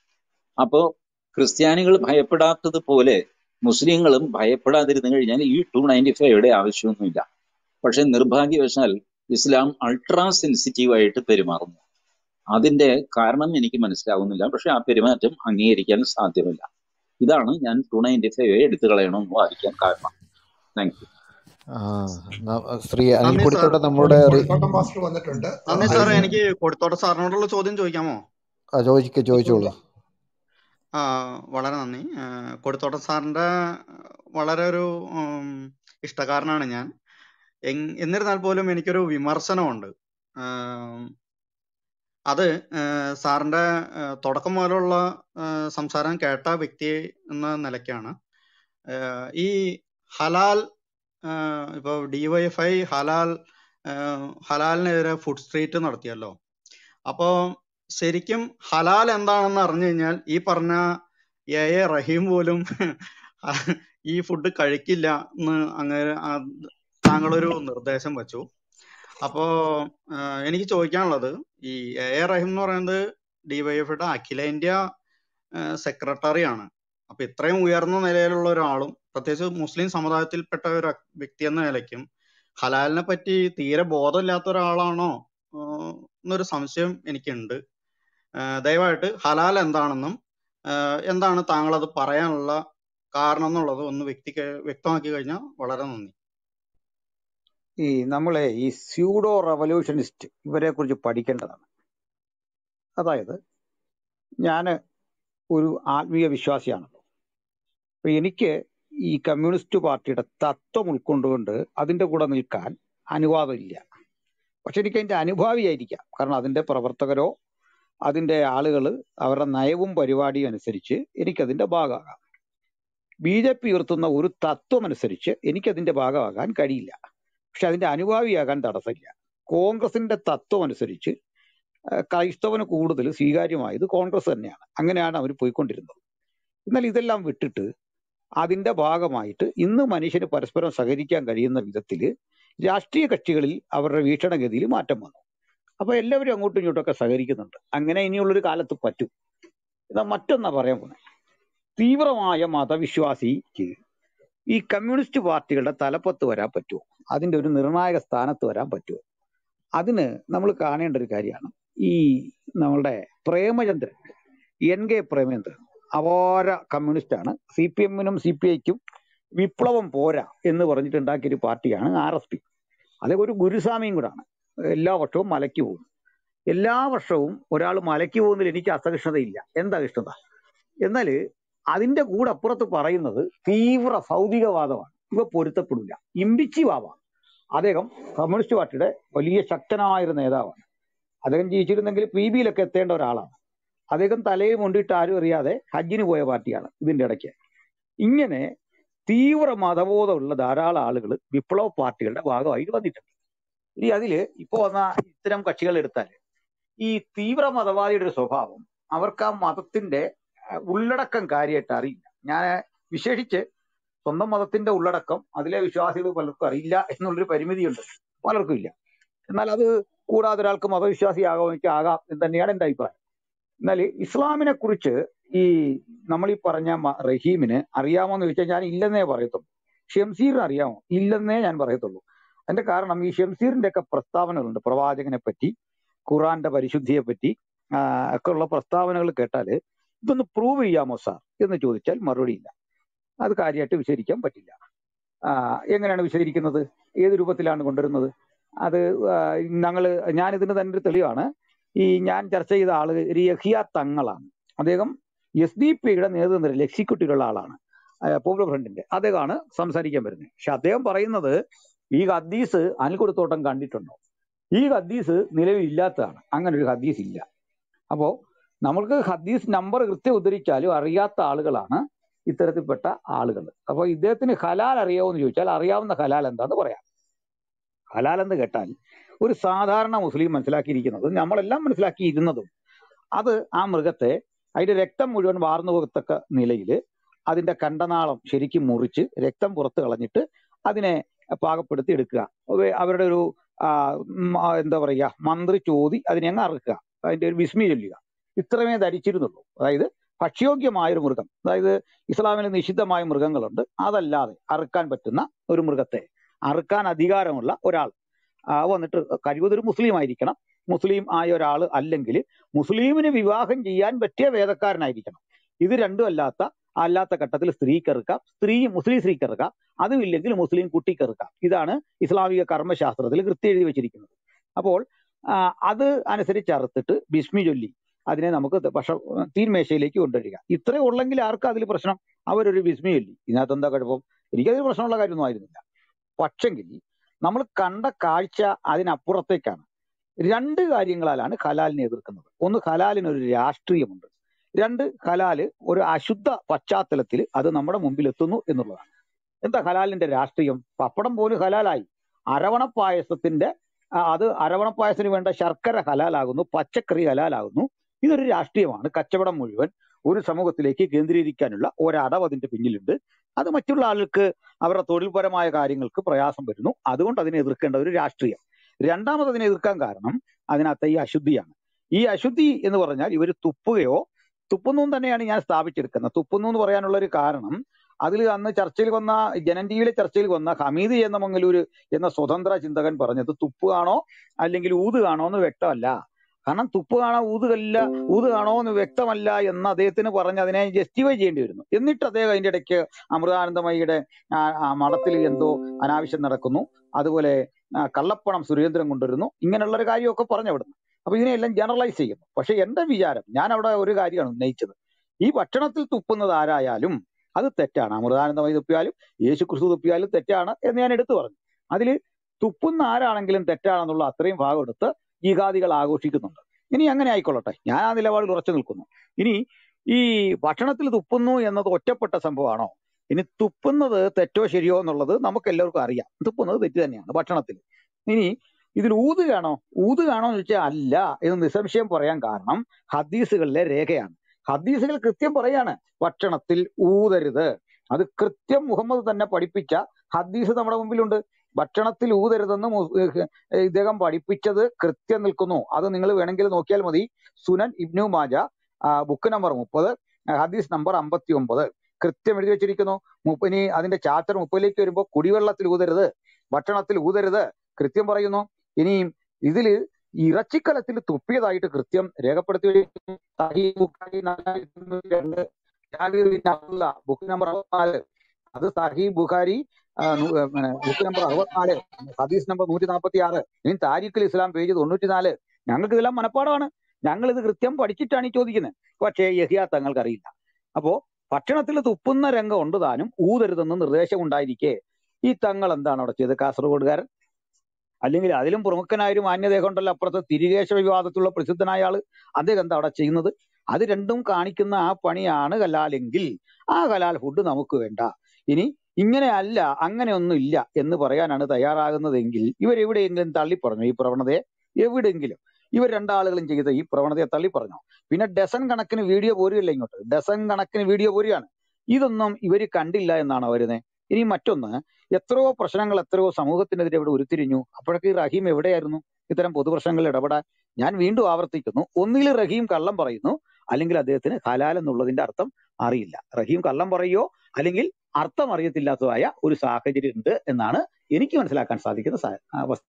അപ്പോ ക്രിസ്ത്യാനികൾ ഭയപ്പെടാത്തതുപോലെ മുസ്ലിങ്ങളും ഭയപ്പെടാതിരുന്നു കഴിഞ്ഞാൽ ഈ ടു നയൻറ്റി ഫൈവയുടെ ആവശ്യമൊന്നുമില്ല പക്ഷെ നിർഭാഗ്യവശാൽ ഇസ്ലാം അൾട്രാ സെൻസിറ്റീവ് ആയിട്ട് പെരുമാറുന്നു അതിന്റെ കാരണം എനിക്ക് മനസ്സിലാവുന്നില്ല പക്ഷെ ആ പെരുമാറ്റം അംഗീകരിക്കാൻ സാധ്യമല്ല ഇതാണ് ഞാൻ ടു നയൻറ്റി ഫൈവ് എടുത്തു കളയണമെന്ന് വാദിക്കാൻ കാരണം താങ്ക് യു ആ, ന- ശ്രീ നന്ദി സാർ അനിൽക്കുടിത്തോട്ടെ നമ്മുടെ റി- കൊടിത്തോട്ടം മാസ്റ്റർ വന്നിട്ടുണ്ട് ആ, നന്ദി സാർ അതിന് എനിക്ക് കൊടുത്തോട്ട സാറിനോടുള്ള ചോദ്യം ചോദിക്കാമോ ആ, ചോദിക്ക ചോദിച്ചോളൂ ആ വളരെ നന്ദി ആ, കൊടുത്തോട്ട സാറിന്റെ വളരെ ഒരു ഉം, ഇഷ്ടക്കാരനാണ് ഞാൻ എങ്- എന്നിരുന്നാൽ പോലും എനിക്കൊരു വിമർശനമുണ്ട് ആം, അത് ആ, സാറിന്റെ ആ, തുടക്കം മുതലുള്ള ആ, സംസാരം കേട്ട വ്യക്തി എന്ന നിലയ്ക്കാണ് ആ, ഈ ഹലാൽ ആ, ഇപ്പൊ ഡിവൈഎഫ്ഐ ഹലാൽ ആ, ഹലാലിനെതിരെ ഫുഡ് സ്ട്രീറ്റ് നടത്തിയല്ലോ അപ്പോ ശരിക്കും ഹലാൽ എന്താണെന്ന് അറിഞ്ഞു കഴിഞ്ഞാൽ ഈ പറഞ്ഞ എ എ റഹീം പോലും ഈ ഫുഡ് കഴിക്കില്ല എന്ന് അങ്ങനെ ആ- താങ്കളൊരു നിർദ്ദേശം വെച്ചു അപ്പോ ആ, എനിക്ക് ചോദിക്കാനുള്ളത് ഈ എ എ റഹീം എന്ന് പറയുന്നത് ഡിവൈഎഫ്ഐയുടെ അഖിലേന്ത്യാ സെക്രട്ടറി ആണ് അപ്പൊ ഇത്രയും ഉയർന്ന നിലയിലുള്ള ഒരാളും പ്രത്യേകിച്ച് മുസ്ലിം സമുദായത്തിൽപ്പെട്ട ഒരു വ്യക്തി എന്ന നിലയ്ക്കും ഹലാലിനെ പറ്റി തീരെ ബോധമില്ലാത്ത ഒരാളാണോ ആ, എന്നൊരു സംശയം എനിക്കുണ്ട് ആ, ദയവായിട്ട് ഹലാൽ എന്താണെന്നും ആ, എന്താണ് താങ്കൾ അത് പറയാനുള്ള കാരണം എന്നുള്ളത് ഒന്ന് വ്യക്തിക്ക് വ്യക്തമാക്കി കഴിഞ്ഞാൽ വളരെ നന്ദി ഈ നമ്മളെ ഈ സ്യൂഡോ റവല്യൂഷനിസ്റ്റ് ഇവരെ കുറിച്ച് പഠിക്കേണ്ടതാണ് അതായത് ഞാൻ ഒരു ആത്മീയ വിശ്വാസിയാണല്ലോ അപ്പൊ എനിക്ക് ഈ കമ്മ്യൂണിസ്റ്റ് പാർട്ടിയുടെ തത്വം ഉൾക്കൊണ്ടുകൊണ്ട് അതിന്റെ കൂടെ നിൽക്കാൻ അനുവാദമില്ല പക്ഷെ എനിക്ക് അതിന്റെ അനുഭാവിയായിരിക്കാം കാരണം അതിന്റെ പ്രവർത്തകരോ അതിന്റെ ആളുകൾ അവരുടെ നയവും പരിപാടിയും അനുസരിച്ച് എനിക്കതിന്റെ ഭാഗമാകാം ബി ജെ പി ഉയർത്തുന്ന ഒരു തത്വം അനുസരിച്ച് എനിക്കതിന്റെ ഭാഗമാകാൻ കഴിയില്ല പക്ഷെ അതിന്റെ അനുഭാവിയാകാൻ തടസ്സമില്ല കോൺഗ്രസിന്റെ തത്വം അനുസരിച്ച് ആ, ക്രൈസ്തവന് കൂടുതൽ സ്വീകാര്യമായത് കോൺഗ്രസ് തന്നെയാണ് അങ്ങനെയാണ് അവർ പോയിക്കൊണ്ടിരുന്നത് എന്നാൽ ഇതെല്ലാം വിട്ടിട്ട് അതിന്റെ ഭാഗമായിട്ട് ഇന്ന് മനുഷ്യന് പരസ്പരം സഹകരിക്കാൻ കഴിയുന്ന വിധത്തിൽ രാഷ്ട്രീയ കക്ഷികളിൽ അവരുടെ വീക്ഷണഗതിയിൽ മാറ്റം വന്നു അപ്പൊ എല്ലാവരും അങ്ങോട്ടും ഇങ്ങോട്ടും ഒക്കെ സഹകരിക്കുന്നുണ്ട് അങ്ങനെ ഇനിയുള്ളൊരു കാലത്ത് പറ്റും എന്നാ മറ്റൊന്നാ പറയാൻ പോണേ തീവ്രമായ മതവിശ്വാസിക്ക് ഈ കമ്മ്യൂണിസ്റ്റ് പാർട്ടികളുടെ തലപ്പത്ത് വരാൻ പറ്റുമോ അതിന്റെ ഒരു നിർണായക സ്ഥാനത്ത് വരാൻ പറ്റുമോ അതിന് നമ്മൾ കാണേണ്ട ഒരു കാര്യമാണ് ഈ നമ്മളുടെ പ്രേമചന്ദ്രൻ എൻ കെ പ്രേമചന്ദ്രൻ അപാര കമ്മ്യൂണിസ്റ്റ് ആണ് സി പി എമ്മിനും സി പി ഐക്കും വിപ്ലവം പോരാ എന്ന് പറഞ്ഞിട്ട് ഉണ്ടാക്കിയ ഒരു പാർട്ടിയാണ് ആർ എസ് പി അത് ഒരു ഗുരുസ്വാമിയും കൂടാണ് എല്ലാ വർഷവും മലയ്ക്ക് പോകും എല്ലാ വർഷവും ഒരാൾ മലയ്ക്ക് പോകുന്നതിൽ എനിക്ക് അസഹിഷ്ണുതയില്ല എന്താ ഇഷ്ടത എന്നാൽ അതിന്റെ കൂടെ അപ്പുറത്ത് പറയുന്നത് തീവ്ര ഭൗതികവാദമാണ് ഇവ പൊരുത്തപ്പെടില്ല ഇമ്പിച്ചി ബാബ അദ്ദേഹം കമ്മ്യൂണിസ്റ്റ് പാർട്ടിയുടെ വലിയ ശക്തനായ ഒരു നേതാവാണ് അദ്ദേഹം ജീവിച്ചിരുന്നെങ്കിൽ പി ബിയിലൊക്കെ എത്തേണ്ട ഒരാളാണ് അദ്ദേഹം തലയിൽ മുണ്ടിട്ട് ആരും അറിയാതെ ഹജ്ജിന് പോയ പാർട്ടിയാണ് ഇതിന്റെ ഇടയ്ക്ക് ഇങ്ങനെ തീവ്ര മതബോധമുള്ള ധാരാളം ആളുകൾ വിപ്ലവ പാർട്ടികളുടെ ഭാഗമായിട്ട് വന്നിട്ടുണ്ട് ഇനി അതില് ഇപ്പൊ വന്ന ഇത്തരം കക്ഷികൾ എടുത്താൽ ഈ തീവ്ര മതവാദിയുടെ ഒരു സ്വഭാവം അവർക്ക് ആ മതത്തിന്റെ അഹ്, ഉള്ളടക്കം കാര്യമായിട്ട് അറിയില്ല ഞാൻ വിശേഷിച്ച് സ്വന്തം മതത്തിന്റെ ഉള്ളടക്കം അതിലെ വിശ്വാസികൾ പലർക്കും അറിയില്ല എന്നുള്ളൊരു പരിമിതിയുണ്ട് പലർക്കും ഇല്ല എന്നാൽ അത് കൂടാതെ ഒരാൾക്ക് മതവിശ്വാസിയാകാം എനിക്ക് ആകാം എന്ന് തന്നെയാണ് എന്റെ അഭിപ്രായം എന്നാൽ ഇസ്ലാമിനെ കുറിച്ച് ഈ നമ്മൾ ഈ പറഞ്ഞ മ- റഹീമിന് അറിയാമോ എന്ന് ചോദിച്ചാൽ ഞാൻ ഇല്ലെന്നേ പറയത്തുള്ളൂ ഷംസീറിന് അറിയാമോ ഇല്ലെന്നേ ഞാൻ പറയത്തുള്ളൂ അതിന്റെ കാരണം ഈ ഷംസീറിന്റെ ഒക്കെ പ്രസ്താവനകളുണ്ട് പ്രവാചകനെ പറ്റി ഖുറാന്റെ പരിശുദ്ധിയെ പറ്റി ആ, ഒക്കെ ഉള്ള പ്രസ്താവനകൾ കേട്ടാൽ ഇതൊന്ന് പ്രൂവ് ചെയ്യാമോ സാർ എന്ന് ചോദിച്ചാൽ മറുപടിയില്ല അത് കാര്യമായിട്ട് വിശദീകരിക്കാൻ പറ്റില്ല ആ, എങ്ങനെയാണ് വിശദീകരിക്കുന്നത് ഏത് രൂപത്തിലാണ് കൊണ്ടുവരുന്നത് അത് ഞങ്ങൾ ഞാൻ ഇതിന് തന്നെ ഒരു തെളിവാണ് ഈ ഞാൻ ചർച്ച ചെയ്ത ആള് ഒരു യഹിയ തങ്ങളാണ് അദ്ദേഹം എസ് ഡി പിയുടെ നേതൃത്വത്തിൽ എക്സിക്യൂട്ടീവുള്ള ആളാണ് പോപ്പുലർ ഫ്രണ്ടിന്റെ അദ്ദേഹമാണ് സംസാരിക്കാൻ വരുന്നത് പക്ഷെ അദ്ദേഹം പറയുന്നത് ഈ ഹദീസ് അനിൽക്കൊടുത്തോട്ടം കണ്ടിട്ടുണ്ടോ ഈ ഹദീസ് നിലവിൽ ഇല്ലാത്തതാണ് അങ്ങനെ ഒരു ഹദീസ് ഇല്ല അപ്പോ നമ്മൾക്ക് ഹദീസ് നമ്പർ കൃത്യം ഉദ്ധരിച്ചാലും അറിയാത്ത ആളുകളാണ് ഇത്തരത്തിൽപ്പെട്ട ആളുകൾ അപ്പൊ ഇദ്ദേഹത്തിന് ഹലാൽ അറിയാമോ എന്ന് ചോദിച്ചാൽ അറിയാവുന്ന ഹലാൽ എന്താന്ന് പറയാം ഹലാൽ എന്ന് കേട്ടാൽ ഒരു സാധാരണ മുസ്ലിം മനസ്സിലാക്കിയിരിക്കുന്നത് നമ്മളെല്ലാം മനസ്സിലാക്കിയിരുന്നതും അത് ആ മൃഗത്തെ അതിന്റെ രക്തം മുഴുവൻ വാർന്നു പോകത്തക്ക നിലയിൽ അതിന്റെ കണ്ടനാളം ശരിക്കും മുറിച്ച് രക്തം പുറത്ത് കളഞ്ഞിട്ട് അതിനെ പാകപ്പെടുത്തി എടുക്കുക അവ- അവരുടെ ഒരു ആ, ഉം, ആ, എന്താ പറയുക മന്ത്രി ചോദി അതിനെ അങ്ങ് അറുക്കുക അതിന്റെ ഒരു വിസ്മി ചൊല്ലുക ഇത്രമേ ധരിച്ചിരുന്നുള്ളൂ അതായത് ഭക്ഷ്യോഗ്യമായ ഒരു മൃഗം അതായത് ഇസ്ലാമിൽ നിഷിദ്ധമായ മൃഗങ്ങളുണ്ട് അതല്ലാതെ അറുക്കാൻ പറ്റുന്ന ഒരു മൃഗത്തെ അറുക്കാൻ അധികാരമുള്ള ഒരാൾ ആ, വന്നിട്ട് കഴിവതൊരു മുസ്ലിം ആയിരിക്കണം മുസ്ലിം ആയ ഒരാൾ അല്ലെങ്കിൽ മുസ്ലിമിന് വിവാഹം ചെയ്യാൻ പറ്റിയ വേദക്കാരനായിരിക്കണം ഇത് രണ്ടും അല്ലാത്ത അല്ലാത്ത ഘട്ടത്തിൽ സ്ത്രീക്ക് ഇറക്കാം സ്ത്രീ മുസ്ലിം സ്ത്രീക്ക് ഇറക്കാം അതും ഇല്ലെങ്കിൽ മുസ്ലിം കുട്ടിക്ക് ഇറക്കാം ഇതാണ് ഇസ്ലാമിക കർമ്മശാസ്ത്രത്തിൽ കൃത്യം എഴുതി വെച്ചിരിക്കുന്നത് അപ്പോൾ ആ, അത് അനുസരിച്ച് അറുത്തിട്ട് ബിസ്മി ചൊല്ലി അതിനെ നമുക്ക് പക്ഷ തീൻമേശയിലേക്ക് കൊണ്ടുവരിക ഇത്രേ ഉള്ളെങ്കിൽ ആർക്കും അതിൽ പ്രശ്നം അവരൊരു ബിസ്മി ചൊല്ലി ഇതിനകത്ത് എന്താ കുഴപ്പം എനിക്കതിൽ പ്രശ്നമുള്ള കാര്യമൊന്നും ആയിരുന്നില്ല പക്ഷെങ്കിൽ നമ്മൾ കണ്ട കാഴ്ച അതിനപ്പുറത്തേക്കാണ് രണ്ട് കാര്യങ്ങളാലാണ് ഹലാലിനെ എതിർക്കുന്നത് ഒന്ന് ഹലാലിന് ഒരു രാഷ്ട്രീയമുണ്ട് രണ്ട് ഹലാല് ഒരു അശുദ്ധ പശ്ചാത്തലത്തിൽ അത് നമ്മുടെ മുമ്പിൽ എത്തുന്നു എന്നുള്ളതാണ് എന്താ ഹലാലിന്റെ രാഷ്ട്രീയം പപ്പടം പോലും ഹലാലായി അരവണ പായസത്തിന്റെ ആ, അത് അരവണ പായസത്തിന് വേണ്ട ശർക്കര ഹലാലാകുന്നു പച്ചക്കറി ഹലാലാകുന്നു ഇതൊരു രാഷ്ട്രീയമാണ് കച്ചവടം മുഴുവൻ ഒരു സമൂഹത്തിലേക്ക് കേന്ദ്രീകരിക്കാനുള്ള ഒരടവ് അതിന്റെ പിന്നിലുണ്ട് അത് മറ്റുള്ള ആളുകൾക്ക് അവരുടെ തൊഴിൽപരമായ കാര്യങ്ങൾക്ക് പ്രയാസം വരുന്നു അതുകൊണ്ട് അതിനെ എതിർക്കേണ്ട ഒരു രാഷ്ട്രീയം രണ്ടാമത് അതിനെ എതിർക്കാൻ കാരണം അതിനകത്ത് ഈ അശുദ്ധിയാണ് ഈ അശുദ്ധി എന്ന് പറഞ്ഞാൽ ഇവർ തുപ്പുകയോ തുപ്പുന്നു എന്ന് തന്നെയാണ് ഞാൻ സ്ഥാപിച്ചെടുക്കുന്നത് തുപ്പുന്നു എന്ന് പറയാനുള്ള ഒരു കാരണം അതിൽ അന്ന് ചർച്ചയിൽ വന്ന ജനൻ ടിവിയിലെ ചർച്ചയിൽ വന്ന ഹമീദ് എന്ന മംഗലൂര് എന്ന സ്വതന്ത്ര ചിന്തകൻ പറഞ്ഞത് തുപ്പുകയാണോ അല്ലെങ്കിൽ ഊതുകയാണോ എന്ന് വ്യക്തമല്ല കാരണം തുപ്പുകയാണോ ഊതുകല്ല ഊതുകയാണോ എന്ന് വ്യക്തമല്ല എന്ന് അദ്ദേഹത്തിന് പറഞ്ഞ് അതിനെ ജസ്റ്റിഫൈ ചെയ്യേണ്ടി വരുന്നു എന്നിട്ട് അദ്ദേഹം അതിന്റെ ഇടയ്ക്ക് അമൃതാനന്ദമയിയുടെ ആ, ആ മഠത്തിൽ എന്തോ അനാവശ്യം നടക്കുന്നു അതുപോലെ ആ, കള്ളപ്പണം സുരേന്ദ്രൻ കൊണ്ടുവരുന്നു ഇങ്ങനെയുള്ള ഒരു കാര്യമൊക്കെ പറഞ്ഞു അവിടുന്ന് അപ്പൊ ഇതിനെല്ലാം ജനറലൈസ് ചെയ്യുന്നു പക്ഷെ എന്റെ വിചാരം ഞാൻ അവിടെ ഒരു കാര്യമാണ് ഉന്നയിച്ചത് ഈ ഭക്ഷണത്തിൽ തുപ്പുന്നത് ആരായാലും അത് തെറ്റാണ് അമൃതാനന്ദമയി തുപ്പിയാലും യേശു ക്രിസ്തു തുപ്പിയാലും തെറ്റാണ് എന്ന് ഞാൻ എടുത്തു പറഞ്ഞു അതിൽ തുപ്പുന്ന ആരാണെങ്കിലും തെറ്റാണെന്നുള്ള അത്രയും ഭാഗം എടുത്ത് ജിഹാദികൾ ആഘോഷിക്കുന്നുണ്ട് ഇനി അങ്ങനെ ആയിക്കൊള്ളട്ടെ ഞാൻ ആ നിലപാടിൽ ഉറച്ചു നിൽക്കുന്നു ഇനി ഈ ഭക്ഷണത്തിൽ തുപ്പുന്നു എന്നത് ഒറ്റപ്പെട്ട സംഭവമാണോ ഇനി തുപ്പുന്നത് തെറ്റോ ശരിയോ എന്നുള്ളത് നമുക്ക് എല്ലാവർക്കും അറിയാം തുപ്പുന്നത് തെറ്റ് തന്നെയാണ് ഭക്ഷണത്തിൽ ഇനി ഇതിൽ ഊതുകയാണോ ഊതുകയാണോ എന്ന് ചോദിച്ചാൽ അല്ല എന്ന് നിസ്സംശയം പറയാൻ കാരണം ഹദീസുകളിലെ രേഖയാണ് ഹദീസുകൾ കൃത്യം പറയാണ് ഭക്ഷണത്തിൽ ഊതരുത് അത് കൃത്യം മുഹമ്മദ് തന്നെ പഠിപ്പിച്ച ഹദീസ് നമ്മുടെ മുമ്പിലുണ്ട് ഭക്ഷണത്തിൽ ഊതരുതെന്ന് മു- ഏഹ് ഇദ്ദേഹം പഠിപ്പിച്ചത് കൃത്യം നിൽക്കുന്നു അത് നിങ്ങൾ വേണമെങ്കിൽ നോക്കിയാൽ മതി സുനൻ ഇബ്നു മാജ ആ, ബുക്ക് നമ്പർ മുപ്പത് ഹദീസ് നമ്പർ അമ്പത്തി ഒമ്പത് കൃത്യം എഴുതി വെച്ചിരിക്കുന്നു മുപ്പ- ഇനി അതിന്റെ ചാപ്റ്റർ മുപ്പതിലേക്ക് വരുമ്പോൾ കുടിവെള്ളത്തിൽ ഊതരുത് ഭക്ഷണത്തിൽ ഊതരുത് കൃത്യം പറയുന്നു ഇനിയും ഇതില് ഇറച്ചിക്കലത്തിൽ തുപ്പിയതായിട്ട് കൃത്യം രേഖപ്പെടുത്തി വെച്ചിരിക്കുന്നു. സഹീഹ് ബുഖാരി നാലായിരത്തി ഇരുന്നൂറ്റി രണ്ട് Jabir bin Abdullah book number അറുപത്തിനാല് അത് സഹി ബുഖാരി ആ, നു- ഏ, പിന്നെ ബുക്ക് നമ്പർ അറുപത്തിനാല് ഹദീസ് നമ്പർ നൂറ്റി നാൽപ്പത്തി ആറ് ഇനി താരിഖുൽ ഇസ്ലാം പേജ് തൊണ്ണൂറ്റിനാല് ഞങ്ങൾക്ക് ഇതെല്ലാം മനപ്പാടമാണ് ഞങ്ങൾ ഇത് കൃത്യം പഠിച്ചിട്ടാണ് ഈ ചോദിക്കുന്നത് പക്ഷേ യഹിയ തങ്ങൾക്ക് അറിയില്ല അപ്പോ ഭക്ഷണത്തിൽ തുപ്പുന്ന രംഗം ഉണ്ട് താനും ഊതരുതെന്ന് നിർദ്ദേശം ഉണ്ടായിരിക്കെ ഈ തങ്ങൾ എന്താണ് അവിടെ ചെയ്തത് കാസർഗോഡുകാരൻ അല്ലെങ്കിൽ അതിലും പ്രമുഖനായ ഒരു മാന്യദേഹം ഉണ്ടല്ലോ അപ്പുറത്ത് തിരികേശ വിവാദത്തിലുള്ള പ്രസിദ്ധനായ ആള് അദ്ദേഹം എന്താ അവിടെ ചെയ്യുന്നത് അത് രണ്ടും കാണിക്കുന്ന ആ പണിയാണ് ഹലാലെങ്കിൽ ആ ഹലാൽ ഫുഡ് നമുക്ക് വേണ്ട ഇനി ഇങ്ങനെ അല്ല അങ്ങനെയൊന്നും ഇല്ല എന്ന് പറയാനാണ് തയ്യാറാകുന്നതെങ്കിൽ ഇവരെവിടെയെങ്കിലും തള്ളിപ്പറഞ്ഞു ഈ പ്രവണതയെ എവിടെയെങ്കിലും ഇവർ രണ്ടാളുകളും ചെയ്ത ഈ പ്രവണതയെ തള്ളിപ്പറഞ്ഞു പിന്നെ ഡസൻ കണക്കിന് വീഡിയോ പോരുകയല്ല ഇങ്ങോട്ട് ഡസൻ കണക്കിന് വീഡിയോ പോരുകയാണ് ഇതൊന്നും ഇവര് കണ്ടില്ല എന്നാണ് വരുന്നത് ഇനി മറ്റൊന്ന് എത്രയോ പ്രശ്നങ്ങൾ എത്രയോ സമൂഹത്തിനെതിരെ ഇവിടെ ഉരുത്തിരിഞ്ഞു അപ്പോഴൊക്കെ ഈ റഹീം എവിടെയായിരുന്നു ഇത്തരം പൊതുപ്രശ്നങ്ങളിൽ ഇടപെടാൻ ഞാൻ വീണ്ടും ആവർത്തിക്കുന്നു ഒന്നിൽ റഹീം കള്ളം പറയുന്നു അല്ലെങ്കിൽ അദ്ദേഹത്തിന് ഹലാൽ എന്നുള്ളതിന്റെ അർത്ഥം അറിയില്ല റഹീം കള്ളം പറയോ അല്ലെങ്കിൽ അർത്ഥം അറിയത്തില്ലാത്തതായ ഒരു സാഹചര്യം ഉണ്ട് എന്നാണ് എനിക്ക് മനസ്സിലാക്കാൻ സാധിക്കുന്ന സാ- ആ വസ്തു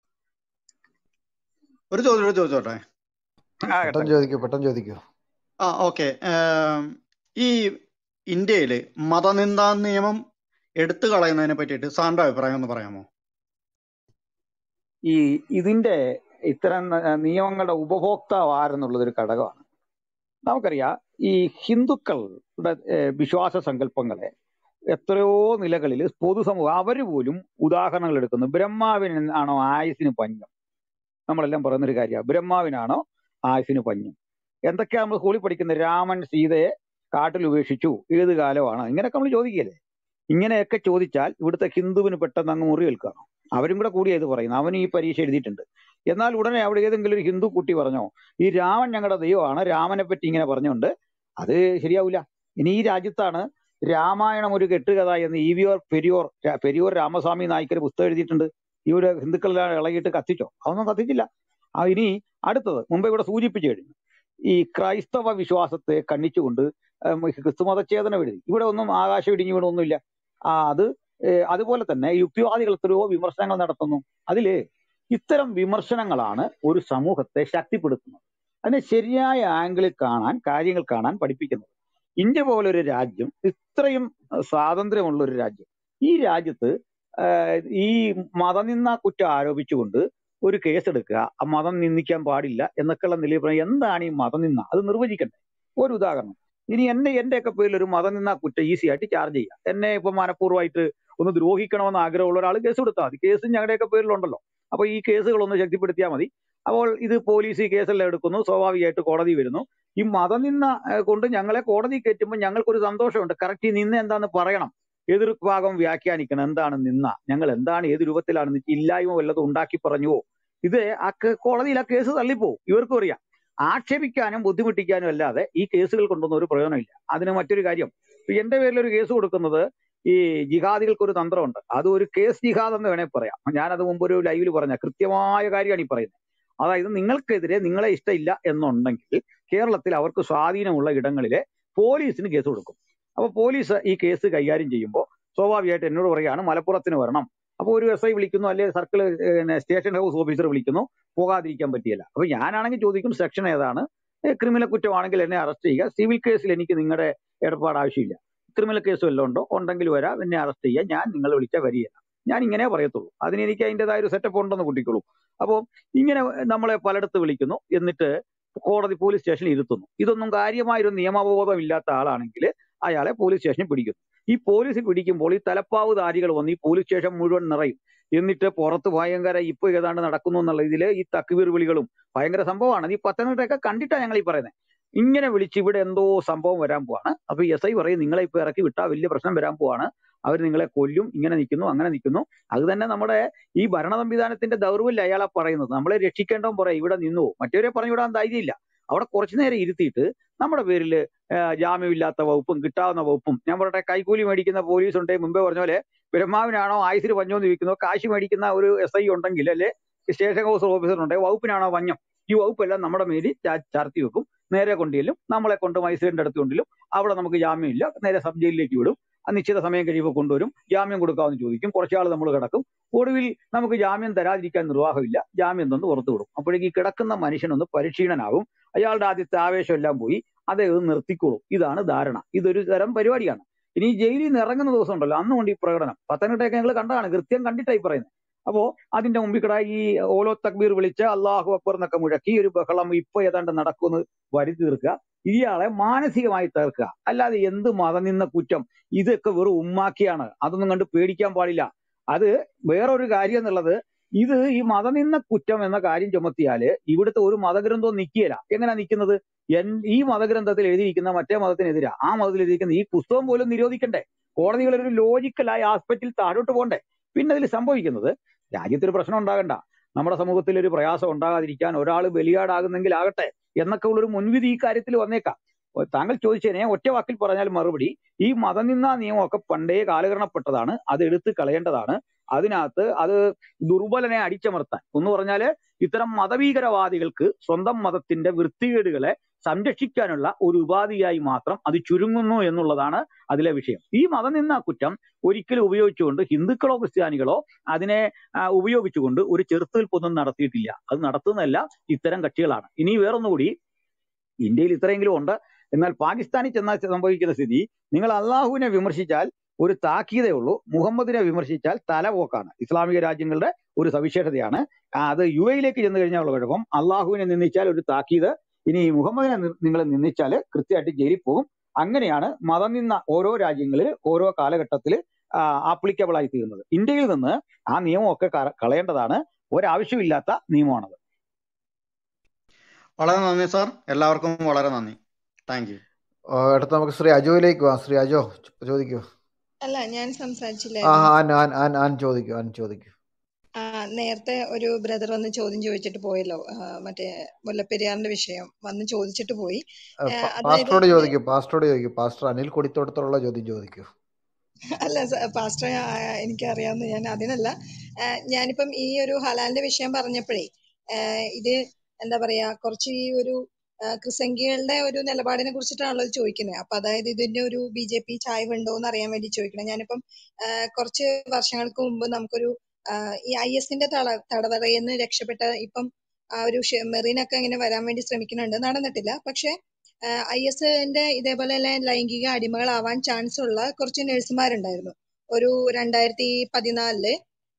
ഒരു ചോദ്യം കൂടെ ചോദിച്ചോട്ടെ ആ പെട്ടെന്ന് കേട്ടോ ചോദിക്കൂ പെട്ടെന്ന് ചോദിക്കൂ ആ ഓക്കെ ഈ ഇന്ത്യയിൽ മതനിന്ദാ നിയമം എടുത്തു കളയുന്നതിനെ പറ്റിയിട്ട് സാറിന്റെ അഭിപ്രായം ഒന്ന് പറയാമോ ഈ ഇതിന്റെ ഇത്തരം ന- നിയമങ്ങളുടെ ഉപഭോക്താവ് ആരെന്നുള്ളത് ഒരു ഘടകമാണ് നമുക്കറിയാം ഈ ഹിന്ദുക്കളുടെ ഏഹ്, വിശ്വാസ സങ്കല്പങ്ങളെ എത്രയോ നിലകളിൽ പൊതുസമൂഹം അവര് പോലും ഉദാഹരണങ്ങൾ എടുക്കുന്നു ബ്രഹ്മാവിന് ആണോ ആയുസിന് പഞ്ഞം നമ്മളെല്ലാം പറയുന്നൊരു കാര്യമാണ് ബ്രഹ്മാവിനാണോ ആയുസിന് പഞ്ഞം എന്തൊക്കെയാ നമ്മൾ സ്കൂളിൽ പഠിക്കുന്നത് രാമൻ സീതയെ കാട്ടിൽ ഉപേക്ഷിച്ചു ഏത് കാലമാണ് ഇങ്ങനെയൊക്കെ നമ്മൾ ചോദിക്കുകയല്ലേ ഇങ്ങനെയൊക്കെ ചോദിച്ചാൽ ഇവിടുത്തെ ഹിന്ദുവിന് പെട്ടെന്ന് അങ്ങ് മുറിവേൽക്കണം അവരും കൂടെ കൂടിയാ ഇത് പറയുന്നത് അവൻ ഈ പരീക്ഷ എഴുതിയിട്ടുണ്ട് എന്നാൽ ഉടനെ അവിടെ ഏതെങ്കിലും ഒരു ഹിന്ദു കുട്ടി പറഞ്ഞോ ഈ രാമൻ ഞങ്ങളുടെ ദൈവമാണ് രാമനെ പറ്റി ഇങ്ങനെ പറഞ്ഞുകൊണ്ട് അത് ശരിയാവില്ല ഇനി ഈ രാജ്യത്താണ് രാമായണം ഒരു കെട്ടുകഥ എന്ന് ഇ വി ഓർ പെരിയോർ രാ- പെരിയോർ രാമസ്വാമി നായ്ക്കർ പുസ്തകം എഴുതിയിട്ടുണ്ട് ഇവര് ഹിന്ദുക്കളെല്ലാം ഇളകിയിട്ട് കത്തിച്ചോ അതൊന്നും കത്തിച്ചില്ല ആ ഇനി അടുത്തത് മുമ്പ് ഇവിടെ സൂചിപ്പിച്ചു കഴിഞ്ഞു ഈ ക്രൈസ്തവ വിശ്വാസത്തെ കണ്ണിച്ചുകൊണ്ട് ഉം, ക്രിസ്തുമതച്ഛേദനം എഴുതി ഇവിടെ ഒന്നും ആകാശം ഇടിഞ്ഞു ഇവിടെ ഒന്നുമില്ല ആ അത് ഏഹ്, അതുപോലെ തന്നെ യുക്തിവാദികൾ എത്രയോ വിമർശനങ്ങൾ നടത്തുന്നു അതില് ഇത്തരം വിമർശനങ്ങളാണ് ഒരു സമൂഹത്തെ ശക്തിപ്പെടുത്തുന്നത് അതിനെ ശരിയായ ആംഗിളിൽ കാണാൻ കാര്യങ്ങൾ കാണാൻ പഠിപ്പിക്കുന്നത് ഇന്ത്യ പോലൊരു രാജ്യം ഇത്രയും അഹ് സ്വാതന്ത്ര്യമുള്ള ഒരു രാജ്യം ഈ രാജ്യത്ത് ആഹ് ഈ മതനിന്ന കുറ്റം ആരോപിച്ചുകൊണ്ട് ഒരു കേസെടുക്കുക ആ മതം നിന്ദിക്കാൻ പാടില്ല എന്നൊക്കെയുള്ള നിലയിൽ പറയാം എന്താണ് ഈ മതനിന്ന അത് നിർവചിക്കണ്ടേ ഒരു ഉദാഹരണം ഇനി എന്നെ എന്റെയൊക്കെ പേരിൽ ഒരു മതനിന്ന കുറ്റം ഈസി ആയിട്ട് ചാർജ് ചെയ്യാം എന്നെ ഇപ്പൊ മനഃപൂർവ്വമായിട്ട് ഒന്ന് ദ്രോഹിക്കണമെന്ന് ആഗ്രഹമുള്ള ഒരാൾ കേസ് കൊടുത്താൽ മതി കേസ് ഞങ്ങളുടെയൊക്കെ പേരിലുണ്ടല്ലോ അപ്പൊ ഈ കേസുകളൊന്ന് ശക്തിപ്പെടുത്തിയാൽ മതി അപ്പോൾ ഇത് പോലീസ് ഈ കേസെല്ലാം എടുക്കുന്നു സ്വാഭാവികമായിട്ട് കോടതി വരുന്നു ഈ മതനിന്ന ഏഹ്, കൊണ്ട് ഞങ്ങളെ കോടതി കയറ്റുമ്പോൾ ഞങ്ങൾക്കൊരു സന്തോഷമുണ്ട് കറക്റ്റ് ഈ നിന്ന എന്താന്ന് പറയണം എതിർ ഭാഗം വ്യാഖ്യാനിക്കണം എന്താണ് നിന്ന ഞങ്ങൾ എന്താണ് ഏത് രൂപത്തിലാണ് നിന്ന? ഇല്ലായ്മ വല്ലതും ഉണ്ടാക്കി പറഞ്ഞുവോ ഇത് ആ കേ- കോടതിയിൽ ആ കേസ് തള്ളിപ്പോവും ഇവർക്കും അറിയാം ആക്ഷേപിക്കാനും ബുദ്ധിമുട്ടിക്കാനും അല്ലാതെ ഈ കേസുകൾ കൊണ്ടൊന്നും ഒരു പ്രയോജനമില്ല അതിന് മറ്റൊരു കാര്യം ഇപ്പൊ എന്റെ പേരിൽ ഒരു കേസ് കൊടുക്കുന്നത് ഈ ജിഹാദികൾക്ക് ഒരു തന്ത്രമുണ്ട് അത് ഒരു കേസ് ജിഹാദ് എന്ന് വേണേൽ പറയാം ഞാനത് മുമ്പ് ഒരു ലൈവിൽ പറഞ്ഞ കൃത്യമായ കാര്യമാണ് ഈ പറയുന്നത് അതായത് നിങ്ങൾക്കെതിരെ നിങ്ങളെ ഇഷ്ടമില്ല എന്നുണ്ടെങ്കിൽ കേരളത്തിൽ അവർക്ക് സ്വാധീനമുള്ള ഇടങ്ങളിലെ പോലീസിന് കേസ് കൊടുക്കും അപ്പൊ പോലീസ് ഈ കേസ് കൈകാര്യം ചെയ്യുമ്പോൾ സ്വാഭാവികമായിട്ട് എന്നോട് പറയാണ് മലപ്പുറത്തിന് വരണം അപ്പോൾ ഒരു എസ് ഐ വിളിക്കുന്നു അല്ലെങ്കിൽ സർക്കിൾ സ്റ്റേഷൻ ഹൗസ് ഓഫീസർ വിളിക്കുന്നു പോകാതിരിക്കാൻ പറ്റിയല്ല അപ്പൊ ഞാനാണെങ്കിൽ ചോദിക്കും സെക്ഷൻ ഏതാണ് ക്രിമിനൽ കുറ്റമാണെങ്കിൽ എന്നെ അറസ്റ്റ് ചെയ്യുക സിവിൽ കേസിൽ എനിക്ക് നിങ്ങളുടെ ഏർപ്പാട് ആവശ്യമില്ല ക്രിമിനൽ കേസ് വല്ലതും ഉണ്ടോ ഉണ്ടെങ്കിൽ വരാം എന്നെ അറസ്റ്റ് ചെയ്യുക ഞാൻ നിങ്ങളെ വിളിച്ചാൽ വരികയില്ല ഞാൻ ഇങ്ങനെ പറയത്തുള്ളൂ അതിന് എനിക്ക് അതിൻ്റെതായ ഒരു സെറ്റപ്പ് ഉണ്ടെന്ന് കൂട്ടിക്കോളൂ അപ്പോൾ ഇങ്ങനെ നമ്മളെ പലയിടത്ത് വിളിക്കുന്നു എന്നിട്ട് കോടതി പോലീസ് സ്റ്റേഷനിൽ ഇരുത്തുന്നു ഇതൊന്നും കാര്യമായൊരു നിയമബോധം ഇല്ലാത്ത ആളാണെങ്കിൽ അയാളെ പോലീസ് സ്റ്റേഷനിൽ പിടിക്കുന്നു ഈ പോലീസ് പിടിക്കുമ്പോൾ ഈ തലപ്പാവുധാരികൾ വന്ന് ഈ പോലീസ് സ്റ്റേഷൻ മുഴുവൻ നിറയും എന്നിട്ട് പുറത്ത് ഭയങ്കര ഇപ്പൊ ഏതാണ്ട് നടക്കുന്നു എന്നുള്ള ഇതില് ഈ തക്വീർ വിളികളും ഭയങ്കര സംഭവമാണ് ഈ പത്തനംതിട്ടയൊക്കെ കണ്ടിട്ടാണ് ഞങ്ങൾ ഈ പറയുന്നത് ഇങ്ങനെ വിളിച്ച് ഇവിടെ എന്തോ സംഭവം വരാൻ പോവാണ് അപ്പൊ എസ് ഐ പറയും നിങ്ങളെ ഇപ്പൊ ഇറക്കി വിട്ടാൽ വലിയ പ്രശ്നം വരാൻ പോവാണ് അവർ നിങ്ങളെ കൊല്ലും ഇങ്ങനെ നിൽക്കുന്നു അങ്ങനെ നിൽക്കുന്നു അത് തന്നെ നമ്മുടെ ഈ ഭരണ സംവിധാനത്തിന്റെ ദൗർബല്യം അയാളാ പറയുന്നത് നമ്മളെ രക്ഷിക്കേണ്ടവൻ പറയാം ഇവിടെ നിന്നു പോകും മറ്റവരെ പറഞ്ഞു വിടാൻ ധൈര്യമില്ല അവിടെ കുറച്ചു നേരം ഇരുത്തിയിട്ട് നമ്മുടെ പേരിൽ ജാമ്യമില്ലാത്ത വകുപ്പും കിട്ടാവുന്ന വകുപ്പും ഞാൻ പറയട്ടെ കൈക്കൂലി മേടിക്കുന്ന പോലീസ് ഉണ്ടെങ്കിൽ മുമ്പേ പറഞ്ഞ പോലെ ബ്രഹ്മാവിനാണോ ആയുസിന് പഞ്ഞോന്ന് ചോദിക്കുന്നോ കാശ് മേടിക്കുന്ന ഒരു എസ് ഐ ഉണ്ടെങ്കിൽ അല്ലെ സ്റ്റേഷൻ ഹൗസ് ഓഫീസർ ഉണ്ടെങ്കിൽ വകുപ്പിനാണോ പഞ്ഞം ഈ വകുപ്പെല്ലാം നമ്മുടെ മേലിൽ ചാ- ചാർത്തി വെക്കും നേരെ കൊണ്ടുചെല്ലും നമ്മളെ കൊണ്ട് മജിസ്ട്രേറ്റിന്റെ അടുത്ത് കൊണ്ടുചെല്ലും അവിടെ നമുക്ക് ജാമ്യമില്ല നേരെ സബ് ജയിലിലേക്ക് വിടും ആ നിശ്ചിത സമയം കഴിയുമ്പോൾ കൊണ്ടുവരും ജാമ്യം കൊടുക്കാമെന്ന് ചോദിക്കും കുറച്ചാൾ നമ്മൾ കിടക്കും ഒടുവിൽ നമുക്ക് ജാമ്യം തരാതിരിക്കാൻ നിർവാഹമില്ല ജാമ്യം തന്ന് പുറത്തു വിടും അപ്പോഴേക്ക് ഈ കിടക്കുന്ന മനുഷ്യനൊന്ന് പരിക്ഷീണനാവും അയാളുടെ ആദ്യത്തെ ആവേശം എല്ലാം പോയി അദ്ദേഹം നിർത്തിക്കോളും ഇതാണ് ധാരണ ഇതൊരു തരം പരിപാടിയാണ് ഇനി ഈ ജയിലിൽ നിന്ന് ഇറങ്ങുന്ന ദിവസം ഉണ്ടല്ലോ അന്ന് കൊണ്ട് ഈ പ്രകടനം പത്തനംതിട്ടയൊക്കെ ഞങ്ങൾ കണ്ടതാണ് കൃത്യം കണ്ടിട്ടായി പറയുന്നത് അപ്പോ അതിന്റെ മുമ്പിൽ കൂടെ ഈ ഓലോ തക്ബീർ വിളിച്ച് അള്ളാഹു അക്ബർ എന്നൊക്കെ മുഴക്കി ഒരു ബഹളം ഇപ്പൊ ഏതാണ്ട് നടക്കുമെന്ന് വരുത്തി തീർക്കുക ഇയാളെ മാനസികമായി തീർക്കുക അല്ലാതെ എന്ത് മതം നിന്ന കുറ്റം ഇതൊക്കെ വെറും ഉമ്മാക്കിയാണ് അതൊന്നും കണ്ട് പേടിക്കാൻ പാടില്ല അത് വേറൊരു കാര്യം എന്നുള്ളത് ഇത് ഈ മതനിന്ന കുറ്റം എന്ന കാര്യം ചുമത്തിയാല് ഇവിടുത്തെ ഒരു മതഗ്രന്ഥവും നിൽക്കുകയില്ല എങ്ങനെയാ നിൽക്കുന്നത് എൻ- ഈ മതഗ്രന്ഥത്തിൽ എഴുതിയിരിക്കുന്ന മറ്റേ മതത്തിനെതിരാ ആ മതത്തിൽ എഴുതിയിരിക്കുന്ന ഈ പുസ്തകം പോലും നിരോധിക്കണ്ടേ കോടതികൾ ഒരു ലോജിക്കലായ ആസ്പെക്റ്റിൽ താഴോട്ട് പോകണ്ടേ പിന്നെ ഇതിൽ സംഭവിക്കുന്നത് രാജ്യത്തൊരു പ്രശ്നം ഉണ്ടാകണ്ട നമ്മുടെ സമൂഹത്തിൽ ഒരു പ്രയാസം ഉണ്ടാകാതിരിക്കാൻ ഒരാൾ ബലിയാടാകുന്നെങ്കിൽ ആകട്ടെ എന്നൊക്കെ ഉള്ളൊരു മുൻവിധി ഈ കാര്യത്തിൽ വന്നേക്കാം ഒ- താങ്കൾ ചോദിച്ചതിനെ ഒറ്റ വാക്കിൽ പറഞ്ഞാൽ മറുപടി ഈ മതനിന്ദ നിയമമൊക്കെ പണ്ടേ കാലഹരണപ്പെട്ടതാണ് അത് എടുത്ത് കളയേണ്ടതാണ് അതിനകത്ത് അത് ദുർബലനെ അടിച്ചമർത്താൻ എന്ന് പറഞ്ഞാല് ഇത്തരം മതഭീകരവാദികൾക്ക് സ്വന്തം മതത്തിന്റെ വൃത്തികേടുകളെ സംരക്ഷിക്കാനുള്ള ഒരു ഉപാധിയായി മാത്രം അത് ചുരുങ്ങുന്നു എന്നുള്ളതാണ് അതിലെ വിഷയം ഈ മതനിന്ദ കുറ്റം ഒരിക്കലും ഉപയോഗിച്ചുകൊണ്ട് ഹിന്ദുക്കളോ ക്രിസ്ത്യാനികളോ അതിനെ ആ, ഉപയോഗിച്ചുകൊണ്ട് ഒരു ചെറുത്തുനിൽപ്പൊന്നും നടത്തിയിട്ടില്ല അത് നടത്തുന്നതല്ല ഇത്തരം കക്ഷികളാണ് ഇനി വേറൊന്നുകൂടി ഇന്ത്യയിൽ ഇത്രയെങ്കിലും ഉണ്ട് എന്നാൽ പാകിസ്ഥാനിൽ ചെന്നാൽ സംഭവിക്കുന്ന സ്ഥിതി നിങ്ങൾ അള്ളാഹുവിനെ വിമർശിച്ചാൽ ഒരു താക്കീതേ ഉള്ളൂ മുഹമ്മദിനെ വിമർശിച്ചാൽ തലപോക്കാണ് ഇസ്ലാമിക രാജ്യങ്ങളുടെ ഒരു സവിശേഷതയാണ് ആ, അത് യു എയിലേക്ക് ചെന്ന് കഴിഞ്ഞാൽ ഉള്ള കുഴപ്പം അള്ളാഹുവിനെ നിന്ദിച്ചാൽ ഒരു താക്കീത് ഇനി മുഹമ്മദിനെ നിങ്ങൾ നിന്ദിച്ചാൽ കൃത്യമായിട്ട് ജയിലിൽ പോകും അങ്ങനെയാണ് മതം നിന്ന ഓരോ രാജ്യങ്ങളിൽ ഓരോ കാലഘട്ടത്തിൽ ആപ്ലിക്കബിൾ ആയി തീരുന്നത് ഇന്ത്യയിൽ നിന്ന് ആ നിയമമൊക്കെ ക- കളയേണ്ടതാണ് ഒരാവശ്യമില്ലാത്ത നിയമമാണത് വളരെ നന്ദി സാർ എല്ലാവർക്കും വളരെ നന്ദി താങ്ക് യു ആ, അടുത്ത നമുക്ക് ശ്രീ അജോയിലേക്ക് പോവാം ശ്രീ അജോ ചോ- ചോദിക്കൂ അല്ല ഞാൻ ആ സംസാരിച്ചില്ലായിരുന്നു ആൻ ആൻ ആൻ ആൻ ചോദിക്കൂ ആൻ ചോദിക്കൂ ആ നേരത്തെ ഒരു ബ്രദർ വന്ന് ചോദ്യം ചോദിച്ചിട്ട് പോയല്ലോ ആ, മറ്റേ മുല്ലപ്പെരിയാറിന്റെ വിഷയം വന്ന് ചോദിച്ചിട്ട് പോയി ആ, ആ, പ- അതായത് പാസ്റ്ററോട് ഇത് ചോദിക്കൂ പാസ്റ്ററോട് ചോദിക്കൂ പാസ്റ്റർ അനിൽ കൊടിത്തോടത്തുള്ള ചോദ്യം ചോദിക്കൂ അല്ല സ- പാസ്റ്റർ ആ, എനിക്കറിയാവുന്ന ഞാൻ അതിനല്ല ആ, ഞാനിപ്പം ഈ ഒരു ഹലാലിന്റെ വിഷയം പറഞ്ഞപ്പോഴേ ആ, ഇത് എന്താ പറയാ കുറച്ച് ഈ ഒരു ആ, ക്രിസംഖ്യകളുടെ ഒരു നിലപാടിനെ കുറിച്ചിട്ടാണല്ലോ ഇത് ചോദിക്കുന്നത് അപ്പൊ അതായത് ഇതിന്റെ ഒരു ബി ജെ പി ചായ്വ് ഉണ്ടോ എന്ന് അറിയാൻ വേണ്ടി ചോദിക്കണം ഞാനിപ്പം ആ, കുറച്ച് വർഷങ്ങൾക്ക് മുമ്പ് നമുക്കൊരു ആ, ഈ ഐ എസിന്റെ തട തടവറയിൽ നിന്ന് രക്ഷപ്പെട്ട ഇപ്പം ആ ഒരു ഷെ- മെറീനൊക്കെ ഇങ്ങനെ വരാൻ വേണ്ടി ശ്രമിക്കുന്നുണ്ട് നടന്നിട്ടില്ല പക്ഷെ ഐ എസിന്റെ ഇതേപോലെ തന്നെ ലൈംഗിക അടിമകളാവാൻ ചാൻസ് ഉള്ള കുറച്ച് നഴ്സുമാരുണ്ടായിരുന്നു ഒരു രണ്ടായിരത്തി പതിനാലില്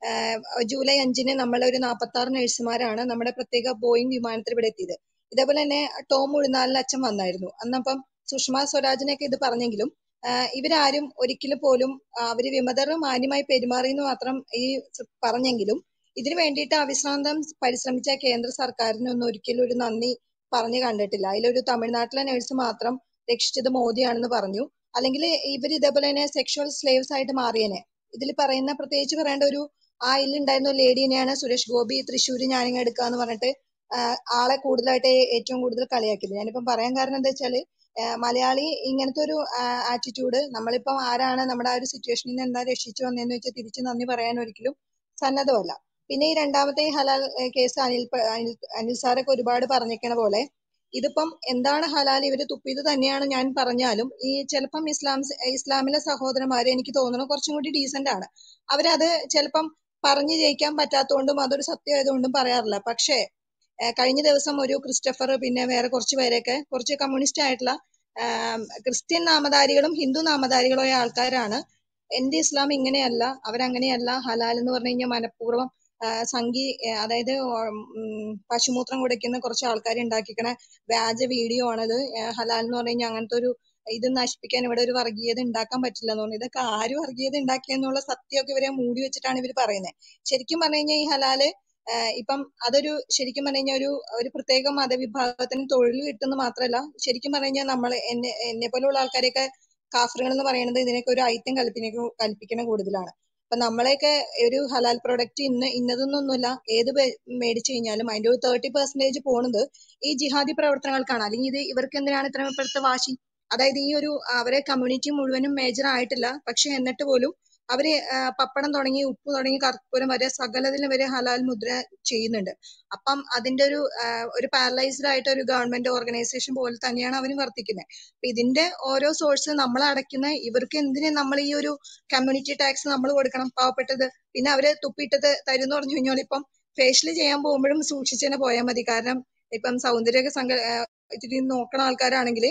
ജൂലൈ അഞ്ചിന് നമ്മളെ ഒരു നാൽപ്പത്തി ആറ് നഴ്സുമാരാണ് നമ്മുടെ പ്രത്യേക ബോയിങ് വിമാനത്തിൽ ഇവിടെ എത്തിയത് ഇതേപോലെ തന്നെ ടോം ഉഴുന്നാലിന്റെ അച്ഛൻ വന്നായിരുന്നു അന്നപ്പം സുഷമ സ്വരാജിനൊക്കെ ഇത് പറഞ്ഞെങ്കിലും ആഹ് ഇവരാരും ഒരിക്കലും പോലും ആഹ് അവര് വിമതർ മാന്യമായി പെരുമാറി എന്ന് മാത്രം ഈ സ് പറഞ്ഞെങ്കിലും ഇതിനു വേണ്ടിയിട്ട് അവിശ്രാന്തം പരിശ്രമിച്ച കേന്ദ്ര സർക്കാരിനൊന്നും ഒരിക്കലും ഒരു നന്ദി പറഞ്ഞു കണ്ടിട്ടില്ല അതിലൊരു തമിഴ്നാട്ടിലെ നഴ്സ് മാത്രം രക്ഷിച്ചത് മോദിയാണെന്ന് പറഞ്ഞു അല്ലെങ്കിൽ ഇവർ ഇതേപോലെ തന്നെ സെക്ഷുവൽ സ്ലേവ്സ് ആയിട്ട് മാറിയേനെ ഇതിൽ പറയുന്ന പ്രത്യേകിച്ച് പറയേണ്ട ഒരു ആ ഇതിലുണ്ടായിരുന്ന ഒരു ലേഡീനെയാണ് സുരേഷ് ഗോപി തൃശ്ശൂര് ഞാനിങ്ങ് എടുക്കാന്ന് പറഞ്ഞിട്ട് ആഹ് ആളെ കൂടുതലായിട്ട് ഏറ്റവും കൂടുതൽ കളിയാക്കിയത് ഞാനിപ്പം പറയാൻ കാരണം എന്താ വെച്ചാല് ആഹ് മലയാളി ഇങ്ങനത്തെ ഒരു ആറ്റിറ്റ്യൂഡ് നമ്മളിപ്പം ആരാണ് നമ്മുടെ ആ ഒരു സിറ്റുവേഷനിൽ നിന്ന് എന്താ രക്ഷിച്ചു വന്നതെന്ന് വെച്ചാൽ തിരിച്ച് നന്ദി പറയാൻ ഒരിക്കലും സന്നദ്ധമല്ല പിന്നെ ഈ രണ്ടാമത്തെ ഈ ഹലാൽ ഏഹ് കേസ് അനിൽ പ- അനിൽ അനിൽ സാറൊക്കെ ഒരുപാട് പറഞ്ഞേക്കണ പോലെ ഇതിപ്പം എന്താണ് ഹലാൽ ഇവര് തുപ്പിയത് തന്നെയാണ് ഞാൻ പറഞ്ഞാലും ഈ ചിലപ്പം ഇസ്ലാം ഇസ്ലാമിലെ സഹോദരന്മാര് എനിക്ക് തോന്നുന്നു കുറച്ചും കൂടി ഡീസന്റ് ആണ് അവരത് ചിലപ്പം പറഞ്ഞു ജയിക്കാൻ പറ്റാത്തതുകൊണ്ടും അതൊരു സത്യമായതുകൊണ്ടും പറയാറില്ല പക്ഷേ ഏഹ് കഴിഞ്ഞ ദിവസം ഒരു ക്രിസ്റ്റഫർ പിന്നെ വേറെ കുറച്ച് പേരെയൊക്കെ കുറച്ച് കമ്മ്യൂണിസ്റ്റ് ആയിട്ടുള്ള ആം, ക്രിസ്ത്യൻ നാമധാരികളും ഹിന്ദു നാമധാരികളുമായ ആൾക്കാരാണ് എന്റെ ഇസ്ലാം ഇങ്ങനെയല്ല അവരങ്ങനെയല്ല ഹലാൽ എന്ന് പറഞ്ഞു കഴിഞ്ഞാൽ മനഃപൂർവ്വം ആ, സംഗി ആ, അതായത് ഉം, പശുമൂത്രം കുടിക്കുന്ന കുറച്ച് ആൾക്കാർ ഉണ്ടാക്കിക്കണ വ്യാജ വീഡിയോ ആണത് ആ, ഹലാൽ എന്ന് പറഞ്ഞു കഴിഞ്ഞാൽ അങ്ങനത്തെ ഒരു ഇത് നശിപ്പിക്കാൻ ഇവിടെ ഒരു വർഗീയത ഉണ്ടാക്കാൻ പറ്റില്ല എന്ന് തോന്നുന്നു ഇതൊക്കെ ആര് വർഗീയത ഉണ്ടാക്കിയെന്നുള്ള സത്യമൊക്കെ ഇവരെ മൂടി വെച്ചിട്ടാണ് ഇവർ പറയുന്നത് ശരിക്കും പറഞ്ഞു കഴിഞ്ഞാൽ ഈ ഹലാല് ആഹ് ഇപ്പം അതൊരു ശരിക്കും പറഞ്ഞു കഴിഞ്ഞാൽ ഒരു ഒരു പ്രത്യേക മതവിഭാഗത്തിന് തൊഴിൽ കിട്ടുന്ന മാത്രമല്ല ശരിക്കും പറഞ്ഞു കഴിഞ്ഞാൽ നമ്മൾ എന്നെ എന്നെ പോലുള്ള ആൾക്കാരെയൊക്കെ കാഫറുകൾ എന്ന് പറയുന്നത് ഇതിനൊക്കെ ഒരു ഐത്യം കൽപ്പിക്കുന്ന കൽപ്പിക്കണ കൂടുതലാണ് അപ്പൊ നമ്മളെയൊക്കെ ഒരു ഹലാൽ പ്രൊഡക്റ്റ് ഇന്ന് ഇന്നതൊന്നൊന്നുമില്ല ഏത് പേ- മേടിച്ചു കഴിഞ്ഞാലും അതിന്റെ ഒരു തേർട്ടി പെർസെന്റേജ് പോണത് ഈ ജിഹാദി പ്രവർത്തനങ്ങൾക്കാണ് അല്ലെങ്കിൽ ഇത് ഇവർക്ക് എന്തിനാണ് ഇത്രയും ഇപ്പോഴത്തെ വാശി അതായത് ഈ ഒരു അവരെ കമ്മ്യൂണിറ്റി മുഴുവനും മേജർ ആയിട്ടില്ല പക്ഷെ എന്നിട്ട് പോലും അവര് ആ, പപ്പടം തുടങ്ങി ഉപ്പ് തുടങ്ങി കർപ്പൂരം വരെ സകലതിലും വരെ ഹലാൽ മുദ്ര ചെയ്യുന്നുണ്ട് അപ്പം അതിന്റെ ഒരു ആ, ഒരു പാരലൈസ്ഡ് ആയിട്ട് ഒരു ഗവൺമെന്റ് ഓർഗനൈസേഷൻ പോലെ തന്നെയാണ് അവരും വർത്തിക്കുന്നത് അപ്പൊ ഇതിന്റെ ഓരോ സോഴ്സ് നമ്മൾ അടയ്ക്കുന്ന ഇവർക്ക് എന്തിന് നമ്മൾ ഈ ഒരു കമ്മ്യൂണിറ്റി ടാക്സ് നമ്മൾ കൊടുക്കണം പാവപ്പെട്ടത് പിന്നെ അവര് തുപ്പിയിട്ടത് തരും എന്ന് പറഞ്ഞു കഴിഞ്ഞാൽ ഇപ്പം ഫേഷ്യൽ ചെയ്യാൻ പോകുമ്പോഴും സൂക്ഷിച്ച് തന്നെ പോയാൽ മതി കാരണം ഇപ്പം സൗന്ദര്യ സംഘ ആ, ഇതിൽ നോക്കണ ആൾക്കാരാണെങ്കിൽ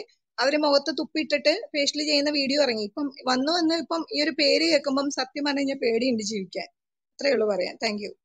അവര് മുഖത്ത് തുപ്പിയിട്ടിട്ട് ഫേഷ്യൽ ചെയ്യുന്ന വീഡിയോ ഇറങ്ങി ഇപ്പം വന്നു വന്ന് ഇപ്പം ഈ ഒരു പേര് കേൾക്കുമ്പം സത്യം പറഞ്ഞു കഴിഞ്ഞാൽ പേടിയുണ്ട് ജീവിക്കാൻ അത്രേ ഉള്ളൂ പറയാൻ താങ്ക് യു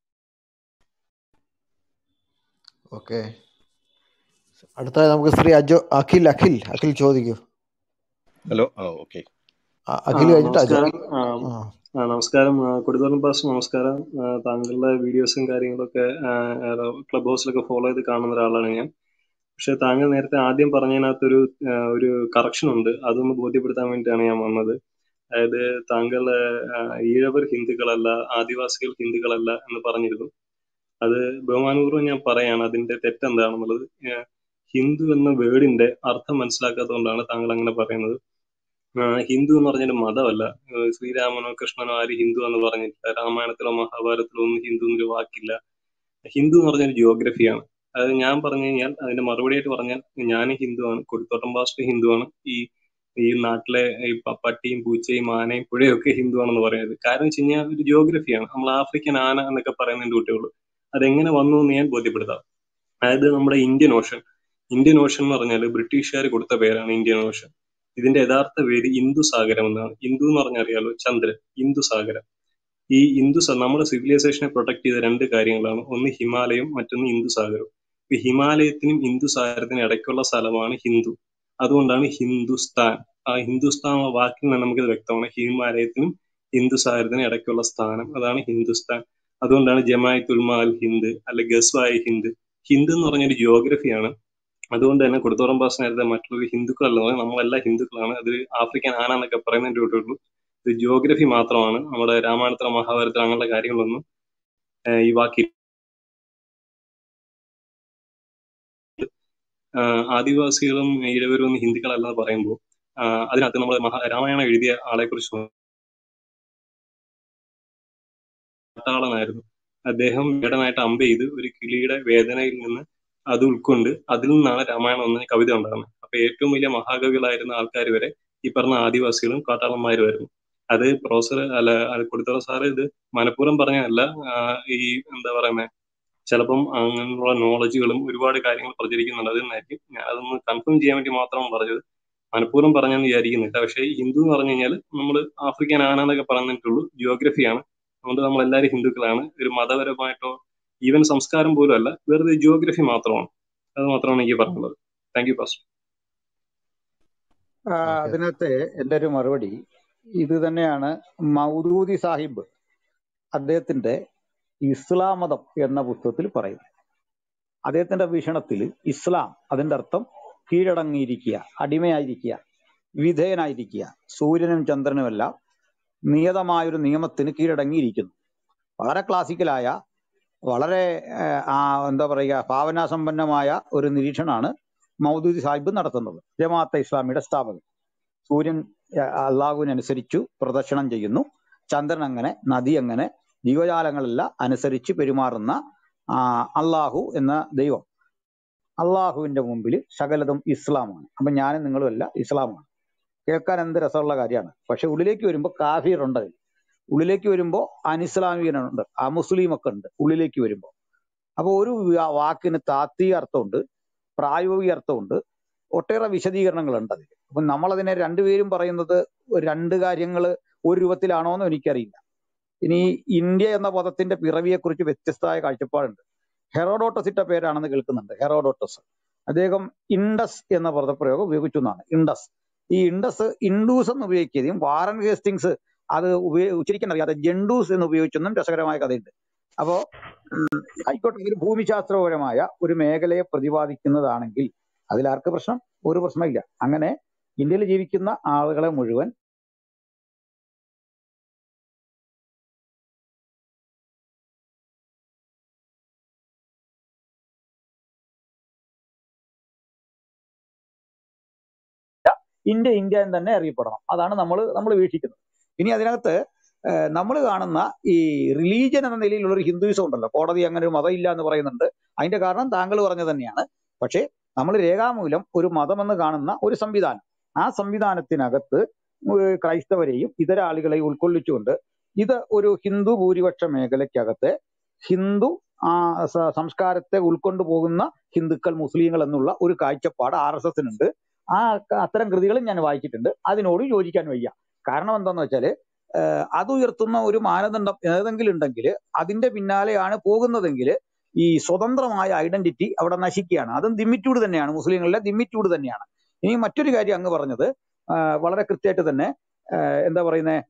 ഓക്കെ അടുത്തതായി നമുക്ക് ശ്രീ അജോ അഖിൽ അഖിൽ അഖിൽ ചോദിക്കൂ ഹലോ ആ ഓക്കെ ആ, ആ അഖിൽ കഴിഞ്ഞിട്ട് അജോ നമസ്കാരം ആ ആ ആ, നമസ്കാരം ആ, കൊടുത്തോളം പാസ് നമസ്കാരം ആ, താങ്കളുടെ വീഡിയോസും കാര്യങ്ങളൊക്കെ ക്ലബ് ഹൗസിലൊക്കെ ഫോളോ ചെയ്ത് കാണുന്ന ഒരാളാണ് ഞാൻ പക്ഷെ താങ്കൾ നേരത്തെ ആദ്യം പറഞ്ഞതിനകത്തൊരു ആ, ഒരു കറക്ഷൻ ഉണ്ട് അതൊന്ന് ബോധ്യപ്പെടുത്താൻ വേണ്ടിയിട്ടാണ് ഞാൻ വന്നത് അതായത് താങ്കൾ ആ, ഈഴവർ ഹിന്ദുക്കളല്ല ആദിവാസികൾ ഹിന്ദുക്കളല്ല എന്ന് പറഞ്ഞിരുന്നു അത് ബഹുമാനപൂർവ്വം ഞാൻ പറയാണ് അതിന്റെ തെറ്റെന്താണെന്നുള്ളത് ആ, ഹിന്ദു എന്ന വേർഡിന്റെ അർത്ഥം മനസ്സിലാക്കാത്തതുകൊണ്ടാണ് താങ്കൾ അങ്ങനെ പറയുന്നത് ആ, ഹിന്ദു എന്ന് പറഞ്ഞൊരു മതമല്ല ആ, ശ്രീരാമനോ കൃഷ്ണനോ ആരും ഹിന്ദു എന്ന് പറഞ്ഞിട്ടില്ല രാമായണത്തിലോ മഹാഭാരതത്തിലോ ഒന്നും ഹിന്ദു എന്നൊരു വാക്കില്ല ഹിന്ദു എന്ന് പറഞ്ഞൊരു ജിയോഗ്രഫിയാണ് അതായത് ഞാൻ പറഞ്ഞു കഴിഞ്ഞാൽ അതിന്റെ മറുപടിയായിട്ട് പറഞ്ഞാൽ ഞാൻ ഹിന്ദുവാണ് കൊടുത്തോട്ടം പാസ്റ്റ് ഹിന്ദുവാണ് ഈ ഈ നാട്ടിലെ ഈ പ- പട്ടിയും പൂച്ചയും ആനയും പുഴയും ഒക്കെ ഹിന്ദുവാണെന്ന് പറയുന്നത് കാരണം വെച്ച് കഴിഞ്ഞാൽ ഒരു ജിയോഗ്രഫിയാണ് നമ്മൾ ആഫ്രിക്കൻ ആന എന്നൊക്കെ പറയുന്നതിന്റെ കുട്ടികൾ അതെങ്ങനെ വന്നു എന്ന് ഞാൻ ബോധ്യപ്പെടുത്താം അതായത് നമ്മുടെ ഇന്ത്യൻ ഓഷൻ ഇന്ത്യൻ ഓഷൻ എന്ന് പറഞ്ഞാൽ ബ്രിട്ടീഷുകാർ കൊടുത്ത പേരാണ് ഇന്ത്യൻ ഓഷൻ ഇതിന്റെ യഥാർത്ഥ പേര് ഇന്ദു സാഗരം എന്നാണ് ഇന്ദു എന്ന് പറഞ്ഞാൽ അറിയാലോ ചന്ദ്രൻ ഇന്ദു സാഗരം ഈ ഇന്ദു സ- നമ്മുടെ സിവിലൈസേഷനെ പ്രൊട്ടക്ട് ചെയ്ത രണ്ട് കാര്യങ്ങളാണ് ഒന്ന് ഹിമാലയം മറ്റൊന്ന് ഇന്ദു സാഗരം ഇപ്പൊ ഹിമാലയത്തിനും ഇന്ദു സാഗരത്തിനും ഇടയ്ക്കുള്ള സ്ഥലമാണ് ഹിന്ദു അതുകൊണ്ടാണ് ഹിന്ദുസ്ഥാൻ ആ ഹിന്ദുസ്ഥാൻ എന്ന വാക്കിൽ നിന്ന് നമുക്കിത് വ്യക്തമാണ് ഹിമാലയത്തിനും ഹിന്ദു സാഗരത്തിനും ഇടയ്ക്കുള്ള സ്ഥാനം അതാണ് ഹിന്ദുസ്ഥാൻ അതുകൊണ്ടാണ് ജമായത്ത് ഉൽമ അൽ ഹിന്ദ് അല്ലെ ഗസ്വായി ഹിന്ദ് ഹിന്ദ് എന്ന് പറഞ്ഞൊരു ജിയോഗ്രഫിയാണ് അതുകൊണ്ട് തന്നെ കൊടുത്തോറം പാസ് നേരത്തെ മറ്റുള്ള ഹിന്ദുക്കളല്ല എന്ന് പറഞ്ഞാൽ നമ്മളെല്ലാം ഹിന്ദുക്കളാണ് അത് ആഫ്രിക്കൻ ആന എന്നൊക്കെ പറയുന്നതിന്റെ കൂട്ടുള്ളൂ ഇത് ജിയോഗ്രഫി മാത്രമാണ് നമ്മുടെ രാമായണത്തിലോ മഹാഭാരതത്തിലോ അങ്ങനെയുള്ള കാര്യങ്ങളൊന്നും ഏഹ് ഈ വാക്കി ആഹ് ആദിവാസികളും ഈഴവരും ഒന്നും ഹിന്ദുക്കളല്ലെന്ന് പറയുമ്പോൾ ആഹ് അതിനകത്ത് നമ്മൾ മഹാ രാമായണം എഴുതിയ ആളെ കുറിച്ച് കാട്ടാളനായിരുന്നു അദ്ദേഹം വേടനായിട്ട് അമ്പ ചെയ്ത് ഒരു കിളിയുടെ വേദനയിൽ നിന്ന് അത് ഉൾക്കൊണ്ട് അതിൽ നിന്നാണ് രാമായണം എന്ന കവിത ഉണ്ടാകുന്നത് അപ്പൊ ഏറ്റവും വലിയ മഹാകവികളായിരുന്ന ആൾക്കാർ വരെ ഈ പറഞ്ഞ ആദിവാസികളും കാട്ടാളന്മാരുമായിരുന്നു അത് പ്രൊഫസർ അല്ല അത് കൊടുത്തറ സാറ് ഇത് മനഃപൂർവ്വം പറഞ്ഞതല്ല ആഹ് ഈ എന്താ പറയുന്നത് ചിലപ്പം അങ്ങനെയുള്ള നോളജുകളും ഒരുപാട് കാര്യങ്ങൾ പ്രചരിക്കുന്നുണ്ട് അത് തന്നെയായിരിക്കും ഞാൻ അതൊന്ന് കൺഫേം ചെയ്യാൻ വേണ്ടി മാത്രമാണ് പറഞ്ഞത് മനഃപൂർവ്വം പറഞ്ഞെന്ന് വിചാരിക്കുന്നില്ല പക്ഷേ ഈ ഹിന്ദു എന്ന് പറഞ്ഞു കഴിഞ്ഞാൽ നമ്മൾ ആഫ്രിക്കൻ ആന എന്നൊക്കെ പറഞ്ഞിട്ടുള്ളൂ ജിയോഗ്രഫിയാണ് അതുകൊണ്ട് നമ്മൾ എല്ലാവരും ഹിന്ദുക്കളാണ് ഒരു മതപരമായിട്ടോ ഈവൻ സംസ്കാരം പോലും അല്ല വെറുതെ ജിയോഗ്രഫി മാത്രമാണ് അത് മാത്രമാണ് എനിക്ക് പറയാനുള്ളത് താങ്ക് യു പാസ്റ്റർ ആ, ഓക്കെ അതിനകത്ത് എൻ്റെ ഒരു മറുപടി ഇത് തന്നെയാണ് മൗദൂദി സാഹിബ് അദ്ദേഹത്തിന്റെ ഇസ്ലാം മതം എന്ന പുസ്തകത്തിൽ പറയുന്നത് അദ്ദേഹത്തിന്റെ വീക്ഷണത്തിൽ ഇസ്ലാം അതിന്റെ അർത്ഥം കീഴടങ്ങിയിരിക്കുക അടിമയായിരിക്കുക വിധേയനായിരിക്കുക സൂര്യനും ചന്ദ്രനുമെല്ലാം നിയതമായൊരു നിയമത്തിന് കീഴടങ്ങിയിരിക്കുന്നു വളരെ ക്ലാസിക്കലായ വളരെ ഏഹ്, ആ എന്താ പറയുക ഭാവനാസമ്പന്നമായ ഒരു നിരീക്ഷണമാണ് മൗദൂദി സാഹിബ് നടത്തുന്നത് ജമാഅത്തെ ഇസ്ലാമിയുടെ സ്ഥാപകൻ സൂര്യൻ അഹ് അള്ളാഹുവിനനുസരിച്ചു പ്രദക്ഷിണം ചെയ്യുന്നു ചന്ദ്രൻ അങ്ങനെ നദി അങ്ങനെ ജീവജാലങ്ങളെല്ലാം അനുസരിച്ച് പെരുമാറുന്ന ആ, അള്ളാഹു എന്ന ദൈവം അള്ളാഹുവിന്റെ മുമ്പിൽ സകലതും ഇസ്ലാമാണ് അപ്പൊ ഞാനും നിങ്ങളും അല്ല ഇസ്ലാമാണ് കേൾക്കാൻ എന്ത് രസമുള്ള കാര്യമാണ് പക്ഷെ ഉള്ളിലേക്ക് വരുമ്പോൾ കാഫിർ ഉണ്ട് അതിൽ ഉള്ളിലേക്ക് വരുമ്പോൾ അനിസ്ലാമികനുണ്ട് അമുസ്ലിം ഒക്കെ ഉണ്ട് ഉള്ളിലേക്ക് വരുമ്പോൾ അപ്പൊ ഒരു വാ- വാക്കിന് താത്വിക അർത്ഥമുണ്ട് പ്രായോഗിക അർത്ഥമുണ്ട് ഒട്ടേറെ വിശദീകരണങ്ങളുണ്ട് അതിൽ അപ്പൊ നമ്മളതിനെ രണ്ടുപേരും പറയുന്നത് രണ്ട് കാര്യങ്ങൾ ഒരു രൂപത്തിലാണോ എന്ന് എനിക്കറിയില്ല ഇനി ഇന്ത്യ എന്ന പദത്തിന്റെ പിറവിയെക്കുറിച്ച് വ്യത്യസ്തമായ കാഴ്ചപ്പാടുണ്ട് ഹെറോഡോട്ടസ് ഇട്ട പേരാണെന്ന് കേൾക്കുന്നുണ്ട് ഹെറോഡോട്ടസ് അദ്ദേഹം ഇൻഡസ് എന്ന പദപ്രയോഗം ഉപയോഗിച്ചു എന്നാണ് ഇൻഡസ് ഈ ഇൻഡസ് ഇൻഡൂസ് എന്ന് ഉപയോഗിക്കുകയും വാറൻ ഹേസ്റ്റിങ്സ് അത് ഉപയോഗി ഉച്ചരിക്കാൻ അറിയാതെ ജെൻഡൂസ് എന്ന് ഉപയോഗിച്ചെന്നും രസകരമായ കഥയുണ്ട് അപ്പോ ഉം, ആയിക്കോട്ടെ ഒരു ഭൂമിശാസ്ത്രപരമായ ഒരു മേഖലയെ പ്രതിപാദിക്കുന്നതാണെങ്കിൽ അതിൽ ആർക്ക് പ്രശ്നം ഒരു പ്രശ്നമില്ല അങ്ങനെ ഇന്ത്യയിൽ ജീവിക്കുന്ന ആളുകളെ മുഴുവൻ ഇന്ത്യ ഇന്ത്യ എന്ന് തന്നെ അറിയപ്പെടണം അതാണ് നമ്മൾ നമ്മൾ വീക്ഷിക്കുന്നത് ഇനി അതിനകത്ത് നമ്മൾ കാണുന്ന ഈ റിലീജിയൻ എന്ന നിലയിലുള്ള ഒരു ഹിന്ദുയിസം ഉണ്ടല്ലോ കോടതി അങ്ങനെ ഒരു മതം ഇല്ല എന്ന് പറയുന്നുണ്ട് അതിന്റെ കാരണം താങ്കൾ പറഞ്ഞത് തന്നെയാണ് പക്ഷേ നമ്മൾ രേഖാമൂലം ഒരു മതമെന്ന് കാണുന്ന ഒരു സംവിധാനം ആ സംവിധാനത്തിനകത്ത് ഏഹ് ക്രൈസ്തവരെയും ഇതര ആളുകളെയും ഉൾക്കൊള്ളിച്ചുകൊണ്ട് ഇത് ഒരു ഹിന്ദു ഭൂരിപക്ഷ മേഖലയ്ക്കകത്ത് ഹിന്ദു ആ സ- സംസ്കാരത്തെ ഉൾക്കൊണ്ടു പോകുന്ന ഹിന്ദുക്കൾ മുസ്ലിങ്ങൾ എന്നുള്ള ഒരു കാഴ്ചപ്പാട് ആർ എസ് എസിനുണ്ട് ആ ക- അത്തരം കൃതികളും ഞാൻ വായിച്ചിട്ടുണ്ട് അതിനോട് യോജിക്കാൻ വയ്യ കാരണം എന്താന്ന് വെച്ചാല് ഏഹ് അത് ഉയർത്തുന്ന ഒരു മാനദണ്ഡം ഏതെങ്കിലും ഉണ്ടെങ്കിൽ അതിന്റെ പിന്നാലെയാണ് പോകുന്നതെങ്കിൽ ഈ സ്വതന്ത്രമായ ഐഡന്റിറ്റി അവിടെ നശിക്കുകയാണ് അതും ദിമ്മിറ്റ്യൂഡ് തന്നെയാണ് മുസ്ലിങ്ങളിലെ ദിമ്മിറ്റ്യൂഡ് തന്നെയാണ് ഇനി മറ്റൊരു കാര്യം അങ്ങ് പറഞ്ഞത് ആ, വളരെ കൃത്യമായിട്ട് തന്നെ ആ, എന്താ പറയുന്നത്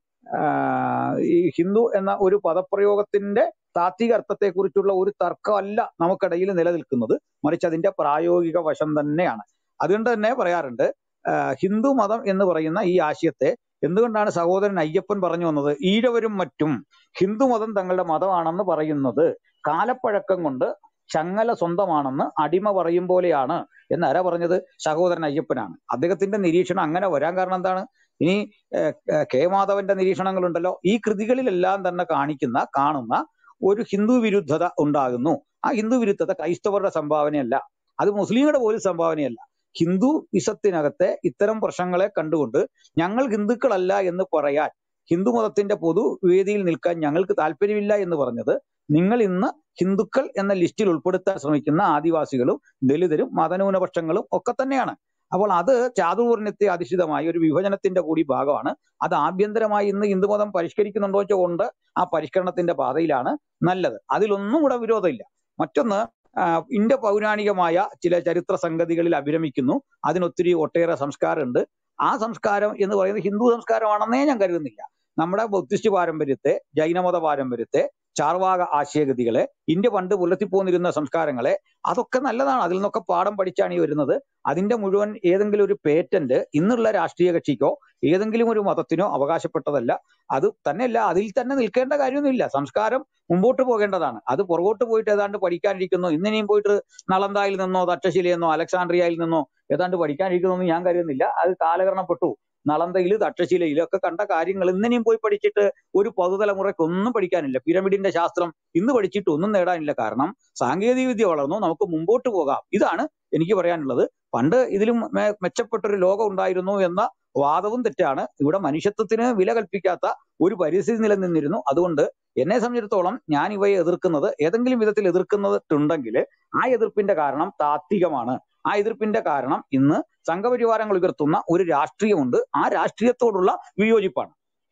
ഈ ഹിന്ദു എന്ന ഒരു പദപ്രയോഗത്തിന്റെ താത്വിക അർത്ഥത്തെക്കുറിച്ചുള്ള ഒരു തർക്കമല്ല നമുക്കിടയിൽ നിലനിൽക്കുന്നത് മറിച്ച് അതിന്റെ പ്രായോഗിക വശം തന്നെയാണ് അതുകൊണ്ട് തന്നെ പറയാറുണ്ട് ആ, ഹിന്ദു മതം എന്ന് പറയുന്ന ഈ ആശയത്തെ എന്തുകൊണ്ടാണ് സഹോദരൻ അയ്യപ്പൻ പറഞ്ഞു വന്നത് ഈഴവരും മറ്റും ഹിന്ദു മതം തങ്ങളുടെ മതമാണെന്ന് പറയുന്നത് കാലപ്പഴക്കം കൊണ്ട് ചങ്ങല സ്വന്തമാണെന്ന് അടിമ പറയും പോലെയാണ് എന്ന് ആരാ പറഞ്ഞത് സഹോദരൻ അയ്യപ്പനാണ് അദ്ദേഹത്തിന്റെ നിരീക്ഷണം അങ്ങനെ വരാൻ കാരണം എന്താണ് ഇനി ഏഹ്, ഏഹ്, കെ മാധവന്റെ നിരീക്ഷണങ്ങളുണ്ടല്ലോ ഈ കൃതികളിലെല്ലാം തന്നെ കാണിക്കുന്ന കാണുന്ന ഒരു ഹിന്ദു വിരുദ്ധത ഉണ്ടാകുന്നു ആ ഹിന്ദു വിരുദ്ധത ക്രൈസ്തവരുടെ സംഭാവനയല്ല അത് മുസ്ലിങ്ങളുടെ പോലും സംഭാവനയല്ല ഹിന്ദു ഇസത്തിനകത്തെ ഇത്തരം പ്രശ്നങ്ങളെ കണ്ടുകൊണ്ട് ഞങ്ങൾ ഹിന്ദുക്കളല്ല എന്ന് പറയാൻ ഹിന്ദു മതത്തിന്റെ പൊതു വേദിയിൽ നിൽക്കാൻ ഞങ്ങൾക്ക് താല്പര്യമില്ല എന്ന് പറഞ്ഞത് നിങ്ങൾ ഇന്ന് ഹിന്ദുക്കൾ എന്ന ലിസ്റ്റിൽ ഉൾപ്പെടുത്താൻ ശ്രമിക്കുന്ന ആദിവാസികളും ദലിതരും മതന്യൂനപക്ഷങ്ങളും ഒക്കെ തന്നെയാണ് അപ്പോൾ അത് ചാതുർവർണ്ണത്തെ അധിഷ്ഠിതമായ ഒരു വിഭജനത്തിന്റെ കൂടി ഭാഗമാണ് അത് ആഭ്യന്തരമായി ഇന്ന് ഹിന്ദുമതം പരിഷ്കരിക്കുന്നുണ്ടോ കൊണ്ട് ആ പരിഷ്കരണത്തിന്റെ പാതയിലാണ് നല്ലത് അതിലൊന്നും ഇവിടെ വിരോധമില്ല മറ്റൊന്ന് ആ, ഇന്ത്യ പൗരാണികമായ ചില ചരിത്ര സംഗതികളിൽ അഭിരമിക്കുന്നു അതിനൊത്തിരി ഒട്ടേറെ സംസ്കാരമുണ്ട് ആ സംസ്കാരം എന്ന് പറയുന്നത് ഹിന്ദു സംസ്കാരമാണെന്നേ ഞാൻ കരുതുന്നില്ല നമ്മുടെ ബുദ്ധിസ്റ്റ് പാരമ്പര്യത്തെ ജൈനമത പാരമ്പര്യത്തെ ചാർവാക ആശയഗതികളെ ഇന്ത്യ പണ്ട് പുലർത്തിപ്പോന്നിരുന്ന സംസ്കാരങ്ങളെ അതൊക്കെ നല്ലതാണ് അതിൽ നിന്നൊക്കെ പാഠം പഠിച്ചാണ് ഈ വരുന്നത് അതിന്റെ മുഴുവൻ ഏതെങ്കിലും ഒരു പേറ്റന്റ് ഇന്നുള്ള രാഷ്ട്രീയ കക്ഷിക്കോ ഏതെങ്കിലും ഒരു മതത്തിനോ അവകാശപ്പെട്ടതല്ല അത് തന്നെയല്ല അതിൽ തന്നെ നിൽക്കേണ്ട കാര്യമൊന്നുമില്ല സംസ്കാരം മുമ്പോട്ട് പോകേണ്ടതാണ് അത് പുറകോട്ട് പോയിട്ട് ഏതാണ്ട് പഠിക്കാനിരിക്കുന്നു ഇന്നിനിയും പോയിട്ട് നളന്തായിൽ നിന്നോ തക്ഷശിലയിൽ നിന്നോ അലക്സാണ്ട്രിയയിൽ നിന്നോ ഏതാണ്ട് പഠിക്കാനിരിക്കുന്നു എന്ന് ഞാൻ കരുതുന്നില്ല അത് കാലകരണപ്പെട്ടു നളന്തയിൽ തക്ഷശിലയിലും ഒക്കെ കണ്ട കാര്യങ്ങൾ ഇന്നിനിയും പോയി പഠിച്ചിട്ട് ഒരു പുതുതലമുറയ്ക്ക് ഒന്നും പഠിക്കാനില്ല പിരമിഡിന്റെ ശാസ്ത്രം ഇന്ന് പഠിച്ചിട്ട് ഒന്നും നേടാനില്ല കാരണം സാങ്കേതിക വിദ്യ വളർന്നു നമുക്ക് മുമ്പോട്ട് പോകാം ഇതാണ് എനിക്ക് പറയാനുള്ളത് പണ്ട് ഇതിലും മെ- മെച്ചപ്പെട്ടൊരു ലോകം ഉണ്ടായിരുന്നു എന്ന വാദവും തെറ്റാണ് ഇവിടെ മനുഷ്യത്വത്തിന് വില കൽപ്പിക്കാത്ത ഒരു പരിസ്ഥിതി നിലനിന്നിരുന്നു അതുകൊണ്ട് എന്നെ സംബന്ധിച്ചിടത്തോളം ഞാൻ ഇവയെ എതിർക്കുന്നത് ഏതെങ്കിലും വിധത്തിൽ എതിർക്കുന്നുണ്ടെങ്കിൽ ആ എതിർപ്പിന്റെ കാരണം താത്വികമാണ് ആ എതിർപ്പിന്റെ കാരണം ഇന്ന് സംഘപരിവാരങ്ങൾ ഉയർത്തുന്ന ഒരു രാഷ്ട്രീയമുണ്ട് ആ രാഷ്ട്രീയത്തോടുള്ള വിയോജിപ്പാണ്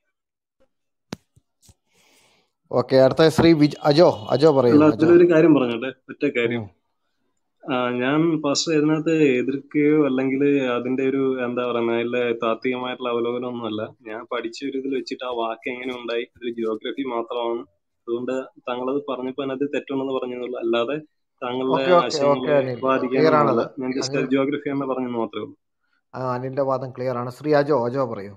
ഓക്കെ അടുത്ത ശ്രീ വിജ് അജോ അജോ പറയൂ അല്ല അജോ അതിലൊരു കാര്യം പറഞ്ഞോട്ടെ ഒറ്റ കാര്യം ഉം. ആ, ഞാൻ ഫസ്റ്റ് ഇതിനകത്ത് എതിർക്കുകയോ അല്ലെങ്കിൽ അതിന്റെ ഒരു എന്താ പറയുക അതിലെ താത്വികമായിട്ടുള്ള അവലോകനം ഒന്നുമല്ല ഞാൻ പഠിച്ച ഒരു ഇതിൽ വെച്ചിട്ട് ആ വാക്ക് എങ്ങനെ ഉണ്ടായി ഒരു ജിയോഗ്രഫി മാത്രമാണ് അതുകൊണ്ട് താങ്കളത് പറഞ്ഞപ്പോ അതിനകത്ത് തെറ്റുണ്ടെന്ന് പറഞ്ഞതുള്ളൂ അല്ലാതെ താങ്കളുടെ ഓക്കെ ഓക്കെ ഓക്കെ ആശയങ്ങളെ അനിൽ ക്ലിയർ ബാധിക്കാനൊന്നുമല്ല ആണത് ഞാൻ ജസ്റ്റ് അനിൽ ജിയോഗ്രഫി എന്ന് പറഞ്ഞെന്ന് മാത്രമേ ഉള്ളൂ ആ അനിലിന്റെ വാദം ക്ലിയർ ആണ് ശ്രീ അജോ അജോ പറയൂ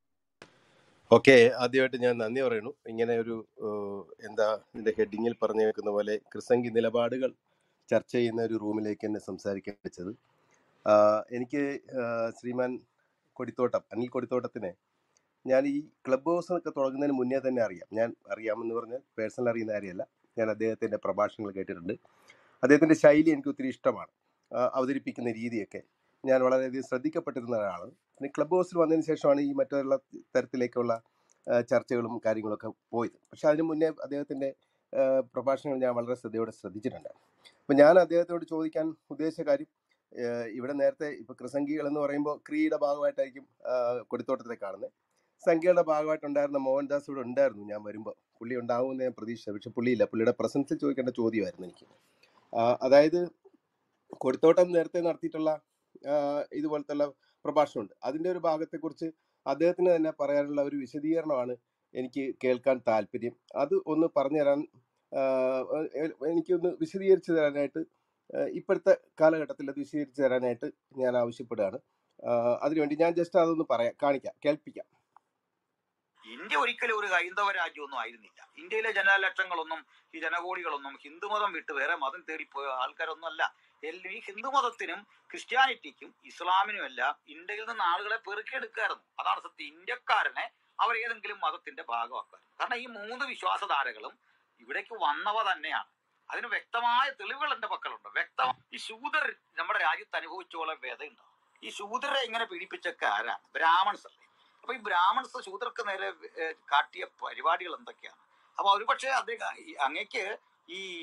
ഓക്കെ ആദ്യമായിട്ട് ഞാൻ നന്ദി പറയുന്നു ഇങ്ങനെ ഒരു ഏഹ്, എന്താ ഇതിന്റെ ഹെഡിങ്ങിൽ പറഞ്ഞു വെക്കുന്ന പോലെ ക്രിസംഗി നിലപാടുകൾ ചർച്ച ചെയ്യുന്ന ഒരു റൂമിലേക്ക് എന്നെ സംസാരിക്കാൻ വെച്ചത് ആഹ്, എനിക്ക് ആഹ്, ശ്രീമാൻ കൊടിത്തോട്ടം അനിൽ കൊടിത്തോട്ടത്തിനെ ഞാൻ ഈ ക്ലബ് ഹൗസ് ഒക്കെ തുടങ്ങുന്നതിന് മുന്നേ തന്നെ അറിയാം ഞാൻ അറിയാമെന്ന് പറഞ്ഞാൽ പേഴ്സണൽ അറിയുന്ന കാര്യമല്ല ഞാൻ അദ്ദേഹത്തിൻ്റെ പ്രഭാഷണങ്ങൾ കേട്ടിട്ടുണ്ട് അദ്ദേഹത്തിൻ്റെ ശൈലി എനിക്ക് ഒത്തിരി ഇഷ്ടമാണ് ആഹ്, അവതരിപ്പിക്കുന്ന രീതിയൊക്കെ ഞാൻ വളരെയധികം ശ്രദ്ധിക്കപ്പെട്ടിരുന്ന ഒരാളാണ് പിന്നെ ക്ലബ് ഹൗസിൽ വന്നതിന് ശേഷമാണ് ഈ മറ്റുള്ള തരത്തിലേക്കുള്ള ആ, ചർച്ചകളും കാര്യങ്ങളൊക്കെ പോയത് പക്ഷെ അതിന് മുന്നേ അദ്ദേഹത്തിൻ്റെ പ്രഭാഷണങ്ങൾ ഞാൻ വളരെ ശ്രദ്ധയോടെ ശ്രദ്ധിച്ചിട്ടുണ്ട് അപ്പം ഞാൻ അദ്ദേഹത്തോട് ചോദിക്കാൻ ഉദ്ദേശിച്ച കാര്യം ആ, ഇവിടെ നേരത്തെ ഇപ്പോൾ ക്രിസംഗികൾ എന്ന് പറയുമ്പോൾ ക്രിയുടെ ഭാഗമായിട്ടായിരിക്കും ആ, കൊടിത്തോട്ടത്തെ കാണുന്നത് സംഖ്യയുടെ ഭാഗമായിട്ടുണ്ടായിരുന്ന മോഹൻദാസ് ഇവിടെ ഉണ്ടായിരുന്നു ഞാൻ വരുമ്പോൾ പുള്ളി ഉണ്ടാവുമെന്ന് ഞാൻ പ്രതീക്ഷിച്ചത് പക്ഷെ പുള്ളിയില്ല പുള്ളിയുടെ പ്രസൻസിൽ ചോദിക്കേണ്ട ചോദ്യമായിരുന്നു എനിക്ക് ആ, അതായത് കൊടിത്തോട്ടം നേരത്തെ നടത്തിയിട്ടുള്ള ആ, ഇതുപോലത്തുള്ള പ്രഭാഷണമുണ്ട് അതിൻ്റെ ഒരു ഭാഗത്തെക്കുറിച്ച് അദ്ദേഹത്തിന് തന്നെ പറയാനുള്ള ഒരു വിശദീകരണമാണ് എനിക്ക് കേൾക്കാൻ താല്പര്യം അത് ഒന്ന് പറഞ്ഞു തരാൻ ആ, എ- എനിക്കൊന്ന് വിശദീകരിച്ച് തരാനായിട്ട് ആ, ഇപ്പോഴത്തെ കാലഘട്ടത്തിൽ അത് വിശദീകരിച്ച് തരാനായിട്ട് ഞാൻ ആവശ്യപ്പെടുകയാണ് ആ, അതിനുവേണ്ടി ഞാൻ ജസ്റ്റ് അതൊന്ന് പറയാം കാണിക്കാം കേൾപ്പിക്കാം ഇന്ത്യ ഒരിക്കലും ഒരു ഹൈന്ദവ രാജ്യമൊന്നും ആയിരുന്നില്ല ഇന്ത്യയിലെ ജനലക്ഷങ്ങളൊന്നും ഈ ജനകോടികളൊന്നും ഹിന്ദുമതം വിട്ട് വേറെ മതം തേടിപ്പോയ ആൾക്കാരൊന്നും അല്ല എല്ലാം ഈ ഹിന്ദുമതത്തിനും ക്രിസ്ത്യാനിറ്റിക്കും ഇസ്ലാമിനും എല്ലാം ഇന്ത്യയിൽ നിന്ന് ആളുകളെ പെറുക്കിയെടുക്കായിരുന്നു അതാണ് സത്യം ഇന്ത്യക്കാരനെ അവർ ഏതെങ്കിലും മതത്തിന്റെ ഭാഗമാക്കാറ് കാരണം ഈ മൂന്ന് വിശ്വാസധാരകളും ഇവിടേക്ക് വന്നവ തന്നെയാണ് അതിന് വ്യക്തമായ തെളിവുകൾ എന്റെ പക്കലുണ്ട് വ്യക്തമായ ഈ ശൂദർ നമ്മുടെ രാജ്യത്ത് അനുഭവിച്ചോളം വ്യതയുണ്ടോ ഈ ശൂദ്രരെ ഇങ്ങനെ പീഡിപ്പിച്ചൊക്കെ ആരാണ് ബ്രാഹ്മൺസ് അല്ലേ അപ്പൊ ഈ ബ്രാഹ്മൺസ് ശൂദ്രർക്ക് നേരെ ഏഹ്, കാട്ടിയ പരിപാടികൾ എന്തൊക്കെയാണ് അപ്പൊ ഒരുപക്ഷെ അദ്ദേഹം ഈ അങ്ങേക്ക് ഈ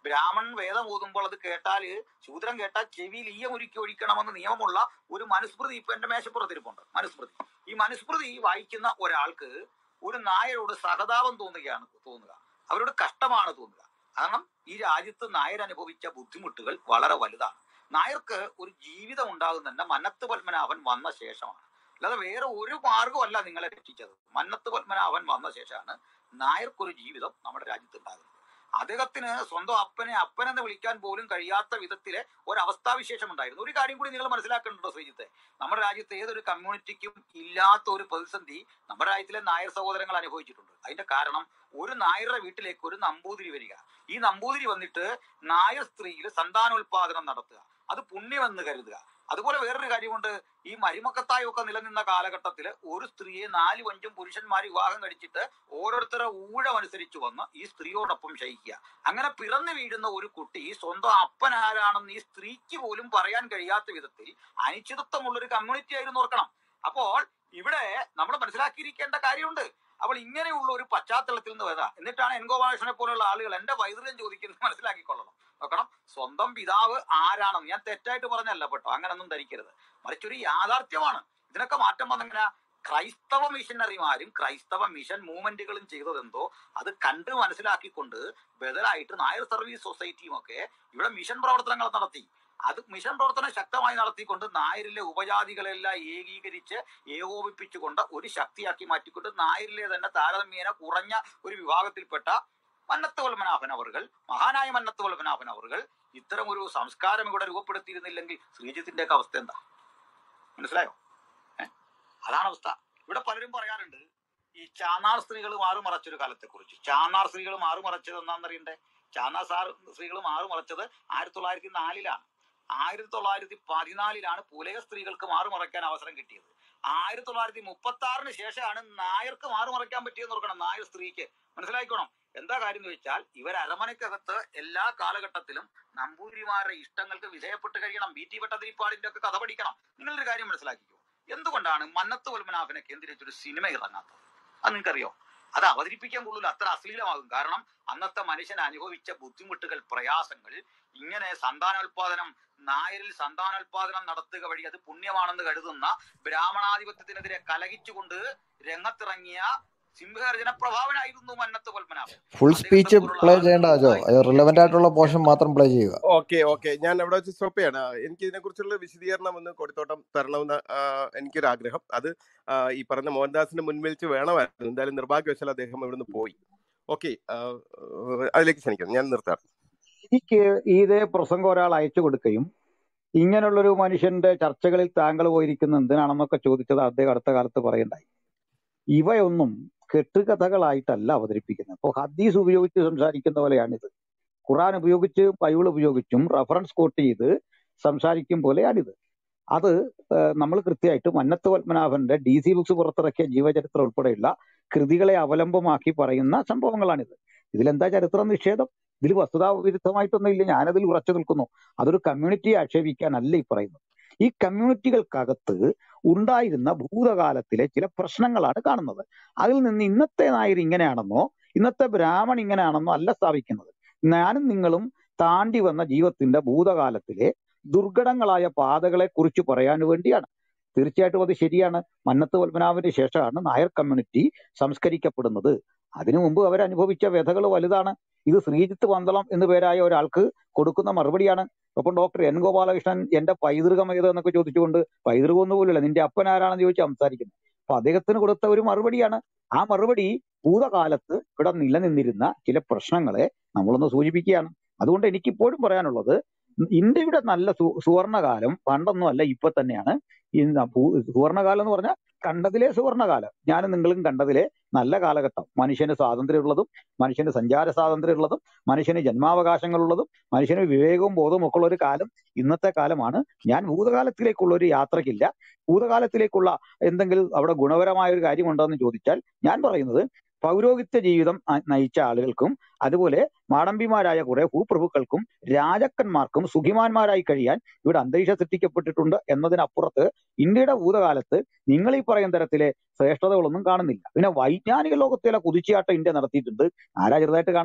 ബ്രാഹ്മൺ വേദം ഓതുമ്പോൾ അത് കേട്ടാല് ശൂദ്രൻ കേട്ടാൽ ചെവിയിൽ ഈയം ഉരുക്കി ഒഴിക്കണമെന്ന് നിയമമുള്ള ഒരു മനുസ്മൃതി ഇപ്പൊ എന്റെ മേശപ്പുറത്തിരിപ്പുണ്ട് മനുസ്മൃതി ഈ മനുസ്മൃതി വായിക്കുന്ന ഒരാൾക്ക് ഒരു നായരോട് സഹതാപം തോന്നുകയാണ് തോന്നുക അവരോട് കഷ്ടമാണ് തോന്നുക കാരണം ഈ രാജ്യത്ത് നായർ അനുഭവിച്ച ബുദ്ധിമുട്ടുകൾ വളരെ വലുതാണ് നായർക്ക് ഒരു ജീവിതം ഉണ്ടാകുന്ന തന്നെ മന്നത്ത് പത്മനാഭൻ വന്ന ശേഷമാണ് അല്ലാതെ വേറെ ഒരു മാർഗമല്ല നിങ്ങളെ രക്ഷിച്ചത് മന്നത്ത് പത്മനാഭൻ വന്ന ശേഷമാണ് നായർക്കൊരു ജീവിതം നമ്മുടെ രാജ്യത്ത് ഉണ്ടാകുന്നത് അദ്ദേഹത്തിന് സ്വന്തം അപ്പനെ അപ്പനെന്ന് വിളിക്കാൻ പോലും കഴിയാത്ത വിധത്തിലെ ഒരു അവസ്ഥാവിശേഷം ഉണ്ടായിരുന്നു ഒരു കാര്യം കൂടി നിങ്ങൾ മനസ്സിലാക്കേണ്ടോ ശ്രീജിത്തെ നമ്മുടെ രാജ്യത്ത് ഏതൊരു കമ്മ്യൂണിറ്റിക്കും ഇല്ലാത്ത ഒരു പ്രതിസന്ധി നമ്മുടെ രാജ്യത്തിലെ നായർ സഹോദരങ്ങൾ അനുഭവിച്ചിട്ടുണ്ട് അതിന്റെ കാരണം ഒരു നായരുടെ വീട്ടിലേക്ക് ഒരു നമ്പൂതിരി വരിക ഈ നമ്പൂതിരി വന്നിട്ട് നായർ സ്ത്രീയിൽ സന്താനോൽപാദനം നടത്തുക അത് പുണ്യമെന്ന് കരുതുക അതുപോലെ വേറൊരു കാര്യമുണ്ട് ഈ മരുമക്കത്തായൊക്കെ നിലനിന്ന കാലഘട്ടത്തിൽ ഒരു സ്ത്രീയെ നാലും അഞ്ചും പുരുഷന്മാർ വിവാഹം കഴിച്ചിട്ട് ഓരോരുത്തരുടെ ഊഴമനുസരിച്ച് വന്ന് ഈ സ്ത്രീയോടൊപ്പം ശയിക്കുക അങ്ങനെ പിറന്നു വീഴുന്ന ഒരു കുട്ടി സ്വന്തം അപ്പൻ ആരാണെന്ന് ഈ സ്ത്രീക്ക് പോലും പറയാൻ കഴിയാത്ത വിധത്തിൽ അനിശ്ചിതത്വമുള്ള ഒരു കമ്മ്യൂണിറ്റി ആയിരുന്നു ഓർക്കണം അപ്പോൾ ഇവിടെ നമ്മൾ മനസ്സിലാക്കിയിരിക്കേണ്ട കാര്യമുണ്ട് അപ്പോൾ ഇങ്ങനെയുള്ള ഒരു പശ്ചാത്തലത്തിൽ നിന്ന് വരാം എന്നിട്ടാണ് എൻ ഗോപാലകൃഷ്ണനെ പോലുള്ള ആളുകൾ എന്റെ പൈതൃകം ചോദിക്കുന്നത് മനസ്സിലാക്കിക്കൊള്ളണം നോക്കണം സ്വന്തം പിതാവ് ആരാണെന്ന് ഞാൻ തെറ്റായിട്ട് പറഞ്ഞല്ല കേട്ടോ അങ്ങനൊന്നും ധരിക്കരുത് മറിച്ചൊരു യാഥാർത്ഥ്യമാണ് ഇതിനൊക്കെ മാറ്റം വന്നെങ്ങനെ ക്രൈസ്തവ മിഷനറിമാരും ക്രൈസ്തവ മിഷൻ മൂവ്മെന്റുകളും ചെയ്തതെന്തോ അത് കണ്ട് മനസ്സിലാക്കിക്കൊണ്ട് ബദലായിട്ട് നായർ സർവീസ് സൊസൈറ്റിയും ഒക്കെ ഇവിടെ മിഷൻ പ്രവർത്തനങ്ങൾ നടത്തി അത് മിഷൻ പ്രവർത്തനം ശക്തമായി നടത്തിക്കൊണ്ട് നായരിലെ ഉപജാതികളെല്ലാം ഏകീകരിച്ച് ഏകോപിപ്പിച്ചുകൊണ്ട് ഒരു ശക്തിയാക്കി മാറ്റിക്കൊണ്ട് നായരിലെ തന്നെ താരതമ്യേന കുറഞ്ഞ ഒരു വിഭാഗത്തിൽപ്പെട്ട മന്നത്ത് വൽമനാഭൻ അവർകൾ മഹാനായ മന്നത്ത് വൽമനാഭൻ അവർകൾ ഇത്തരം ഒരു സംസ്കാരം ഇവിടെ രൂപപ്പെടുത്തിയിരുന്നില്ലെങ്കിൽ ശ്രീജിത്തിന്റെ ഒക്കെ അവസ്ഥ എന്താ മനസ്സിലായോ ഏ? അതാണ് അവസ്ഥ ഇവിടെ പലരും പറയാറുണ്ട് ഈ ചാന്നാർ സ്ത്രീകൾ മാറുമറച്ചൊരു കാലത്തെ കുറിച്ച് ചാന്നാർ സ്ത്രീകൾ മാറുമറച്ചത് എന്താണെന്നറിയണ്ടേ ചാന്നാർ സാർ സ്ത്രീകൾ മാറുമറച്ചത് ആയിരത്തി തൊള്ളായിരത്തി നാലിലാണ് ആയിരത്തി തൊള്ളായിരത്തി പതിനാലിലാണ് പുലയ സ്ത്രീകൾക്ക് മാറുമറയ്ക്കാൻ അവസരം കിട്ടിയത് ആയിരത്തി തൊള്ളായിരത്തി മുപ്പത്തി ആറിന് ശേഷമാണ് നായർക്ക് മാറുമറയ്ക്കാൻ പറ്റിയെന്ന് ഓർക്കണം നായർ സ്ത്രീക്ക് മനസ്സിലാക്കണം എന്താ കാര്യം എന്ന് വെച്ചാൽ ഇവർ അരമനക്കകത്ത് എല്ലാ കാലഘട്ടത്തിലും നമ്പൂതിരിമാരുടെ ഇഷ്ടങ്ങൾക്ക് വിധേയപ്പെട്ട് കഴിയണം ബി ടി ഭട്ടതിരിപ്പാടിന്റെ ഒക്കെ കഥ പഠിക്കണം നിങ്ങളൊരു കാര്യം മനസ്സിലാക്കിക്കോ എന്തുകൊണ്ടാണ് മന്നത്ത് പത്മനാഭനെ കേന്ദ്രീകരിച്ചൊരു സിനിമ ഇറങ്ങാത്തത് അത് നിങ്ങൾക്കറിയോ അത് അവതരിപ്പിക്കാൻ കൊള്ളൂല അത്ര അശ്ലീലമാകും കാരണം അന്നത്തെ മനുഷ്യൻ അനുഭവിച്ച ബുദ്ധിമുട്ടുകൾ പ്രയാസങ്ങൾ ഇങ്ങനെ സന്താനോൽപാദനം നായരിൽ സന്താനോൽപാദനം നടത്തുക വഴി അത് പുണ്യമാണെന്ന് കരുതുന്ന ബ്രാഹ്മണാധിപത്യത്തിനെതിരെ കലഹിച്ചുകൊണ്ട് രംഗത്തിറങ്ങിയ സിംഹഗർജന പ്രഭാവനായിരുന്നു Mannath Padmanabhan full speech play ചെയ്യേണ്ട ആജോ അത് റിലവൻ്റ് ആയിട്ടുള്ള പോർഷൻ മാത്രം പ്ലേ ചെയ്യുക ഓക്കെ ഓക്കെ ഞാൻ അവിടെ വെച്ച് സ്റ്റോപ്പ് ചെയ്യാണ് എനിക്ക് ഇതിനെക്കുറിച്ചുള്ള വിശദീകരണം ഒന്ന് കൊടുത്തോട്ടം തരണമെന്ന് ആ, എനിക്കൊരു ആഗ്രഹം അത് ആ, ഈ പറഞ്ഞ മോഹൻദാസിന്റെ മുൻപിൽ വെച്ച് വേണമായിരുന്നു എന്തായാലും നിർഭാഗ്യവശാൽ അദ്ദേഹം ഇവിടുന്ന് പോയി ഓക്കെ അതിലേക്ക് ക്ഷണിക്കുന്നു ഞാൻ നിർത്താം എനിക്ക് ഇതേ പ്രസംഗം ഒരാൾ അയച്ചു കൊടുക്കുകയും ഇങ്ങനെയുള്ളൊരു മനുഷ്യന്റെ ചർച്ചകളിൽ താങ്കൾ പോയിരിക്കുന്ന എന്തിനാണെന്നൊക്കെ ചോദിച്ചത് അദ്ദേഹം അടുത്ത കാലത്ത് പറയണ്ടായി ഇവയൊന്നും കെട്ടുകഥകളായിട്ടല്ല അവതരിപ്പിക്കുന്നത് അപ്പോൾ ഹദീസ് ഉപയോഗിച്ച് സംസാരിക്കുന്ന പോലെയാണിത് ഖുറാൻ ഉപയോഗിച്ച് ബൈബിൾ ഉപയോഗിച്ചും റഫറൻസ് കോട്ട് ചെയ്ത് സംസാരിക്കും പോലെയാണിത് അത് നമ്മൾ കൃത്യമായിട്ട് മന്നത്ത് പത്മനാഭന്റെ ഡി സി ബുക്സ് പുറത്തിറക്കിയ ജീവചരിത്രം ഉൾപ്പെടെയുള്ള കൃതികളെ അവലംബമാക്കി പറയുന്ന സംഭവങ്ങളാണിത് ഇതിലെന്താ ചരിത്ര നിഷേധം ഇതിൽ വസ്തുതാ വിരുദ്ധമായിട്ടൊന്നും ഇല്ല ഞാനതിൽ ഉറച്ചു നിൽക്കുന്നു അതൊരു കമ്മ്യൂണിറ്റിയെ ആക്ഷേപിക്കാനല്ല ഈ പറയുന്നത് ഈ കമ്മ്യൂണിറ്റികൾക്കകത്ത് ഉണ്ടായിരുന്ന ഭൂതകാലത്തിലെ ചില പ്രശ്നങ്ങളാണ് കാണുന്നത് അതിൽ നിന്ന് ഇന്നത്തെ നായർ ഇങ്ങനെയാണെന്നോ ഇന്നത്തെ ബ്രാഹ്മൺ ഇങ്ങനെയാണെന്നോ അല്ല സ്ഥാപിക്കുന്നത് ഞാനും നിങ്ങളും താണ്ടി വന്ന ജീവിതത്തിന്റെ ഭൂതകാലത്തിലെ ദുർഘടങ്ങളായ പാതകളെ കുറിച്ച് പറയാൻ വേണ്ടിയാണ് തീർച്ചയായിട്ടും അത് ശരിയാണ് മന്നത്ത് പത്മനാഭന് ശേഷമാണ് നായർ കമ്മ്യൂണിറ്റി സംസ്കരിക്കപ്പെടുന്നത് അതിനു മുമ്പ് അവരനുഭവിച്ച വ്യഥകൾ വലുതാണ് ഇത് ശ്രീജിത്ത് പന്തളം എന്നു പേരായ ഒരാൾക്ക് കൊടുക്കുന്ന മറുപടിയാണ് ഒപ്പം ഡോക്ടർ എൻ ഗോപാലകൃഷ്ണൻ എന്റെ പൈതൃകം ഏത് എന്നൊക്കെ ചോദിച്ചുകൊണ്ട് പൈതൃകം ഒന്നും പോലുമില്ല നിന്റെ അപ്പൻ ആരാണെന്ന് ചോദിച്ച് സംസാരിക്കുന്നത് അപ്പൊ അദ്ദേഹത്തിന് കൊടുത്ത ഒരു മറുപടിയാണ് ആ മറുപടി ഭൂതകാലത്ത് ഇവിടെ നിലനിന്നിരുന്ന ചില പ്രശ്നങ്ങളെ നമ്മളൊന്ന് സൂചിപ്പിക്കുകയാണ് അതുകൊണ്ട് എനിക്കിപ്പോഴും പറയാനുള്ളത് ഇന്ത്യയുടെ നല്ല സു സുവർണകാലം പണ്ടൊന്നും അല്ല ഇപ്പൊ തന്നെയാണ് ഇന്ന് ഭൂ- സുവർണകാലം എന്ന് പറഞ്ഞാൽ കണ്ടതിലെ സുവർണകാലം ഞാനും നിങ്ങളും കണ്ടതിലെ നല്ല കാലഘട്ടം മനുഷ്യന് സ്വാതന്ത്ര്യമുള്ളതും മനുഷ്യന് സഞ്ചാര സ്വാതന്ത്ര്യമുള്ളതും മനുഷ്യന് ജന്മാവകാശങ്ങളുള്ളതും മനുഷ്യന് വിവേകവും ബോധവും ഒക്കെ ഉള്ള ഒരു കാലം ഇന്നത്തെ കാലമാണ് ഞാൻ ഭൂതകാലത്തിലേക്കുള്ള ഒരു യാത്രക്കില്ല ഭൂതകാലത്തിലേക്കുള്ള എന്തെങ്കിലും അവിടെ ഗുണപരമായ ഒരു കാര്യമുണ്ടോ എന്ന് ചോദിച്ചാൽ ഞാൻ പറയുന്നത് പൗരോഹിത്യ ജീവിതം അ- നയിച്ച ആളുകൾക്കും അതുപോലെ മാടമ്പിമാരായ കുറെ ഭൂപ്രഭുക്കൾക്കും രാജാക്കന്മാർക്കും സുഖിമാന്മാരായി കഴിയാൻ ഇവിടെ അന്തരീക്ഷം സൃഷ്ടിക്കപ്പെട്ടിട്ടുണ്ട് എന്നതിനപ്പുറത്ത് ഇന്ത്യയുടെ ഭൂതകാലത്ത് നിങ്ങൾ ഈ പറയുന്ന തരത്തിലെ ശ്രേഷ്ഠതകളൊന്നും കാണുന്നില്ല പിന്നെ വൈജ്ഞാനിക ലോകത്തിലെ കുതിച്ചാട്ടം ഇന്ത്യ നടത്തിയിട്ടുണ്ട് ആരാ ചെറുതായിട്ട് കാണുന്നത്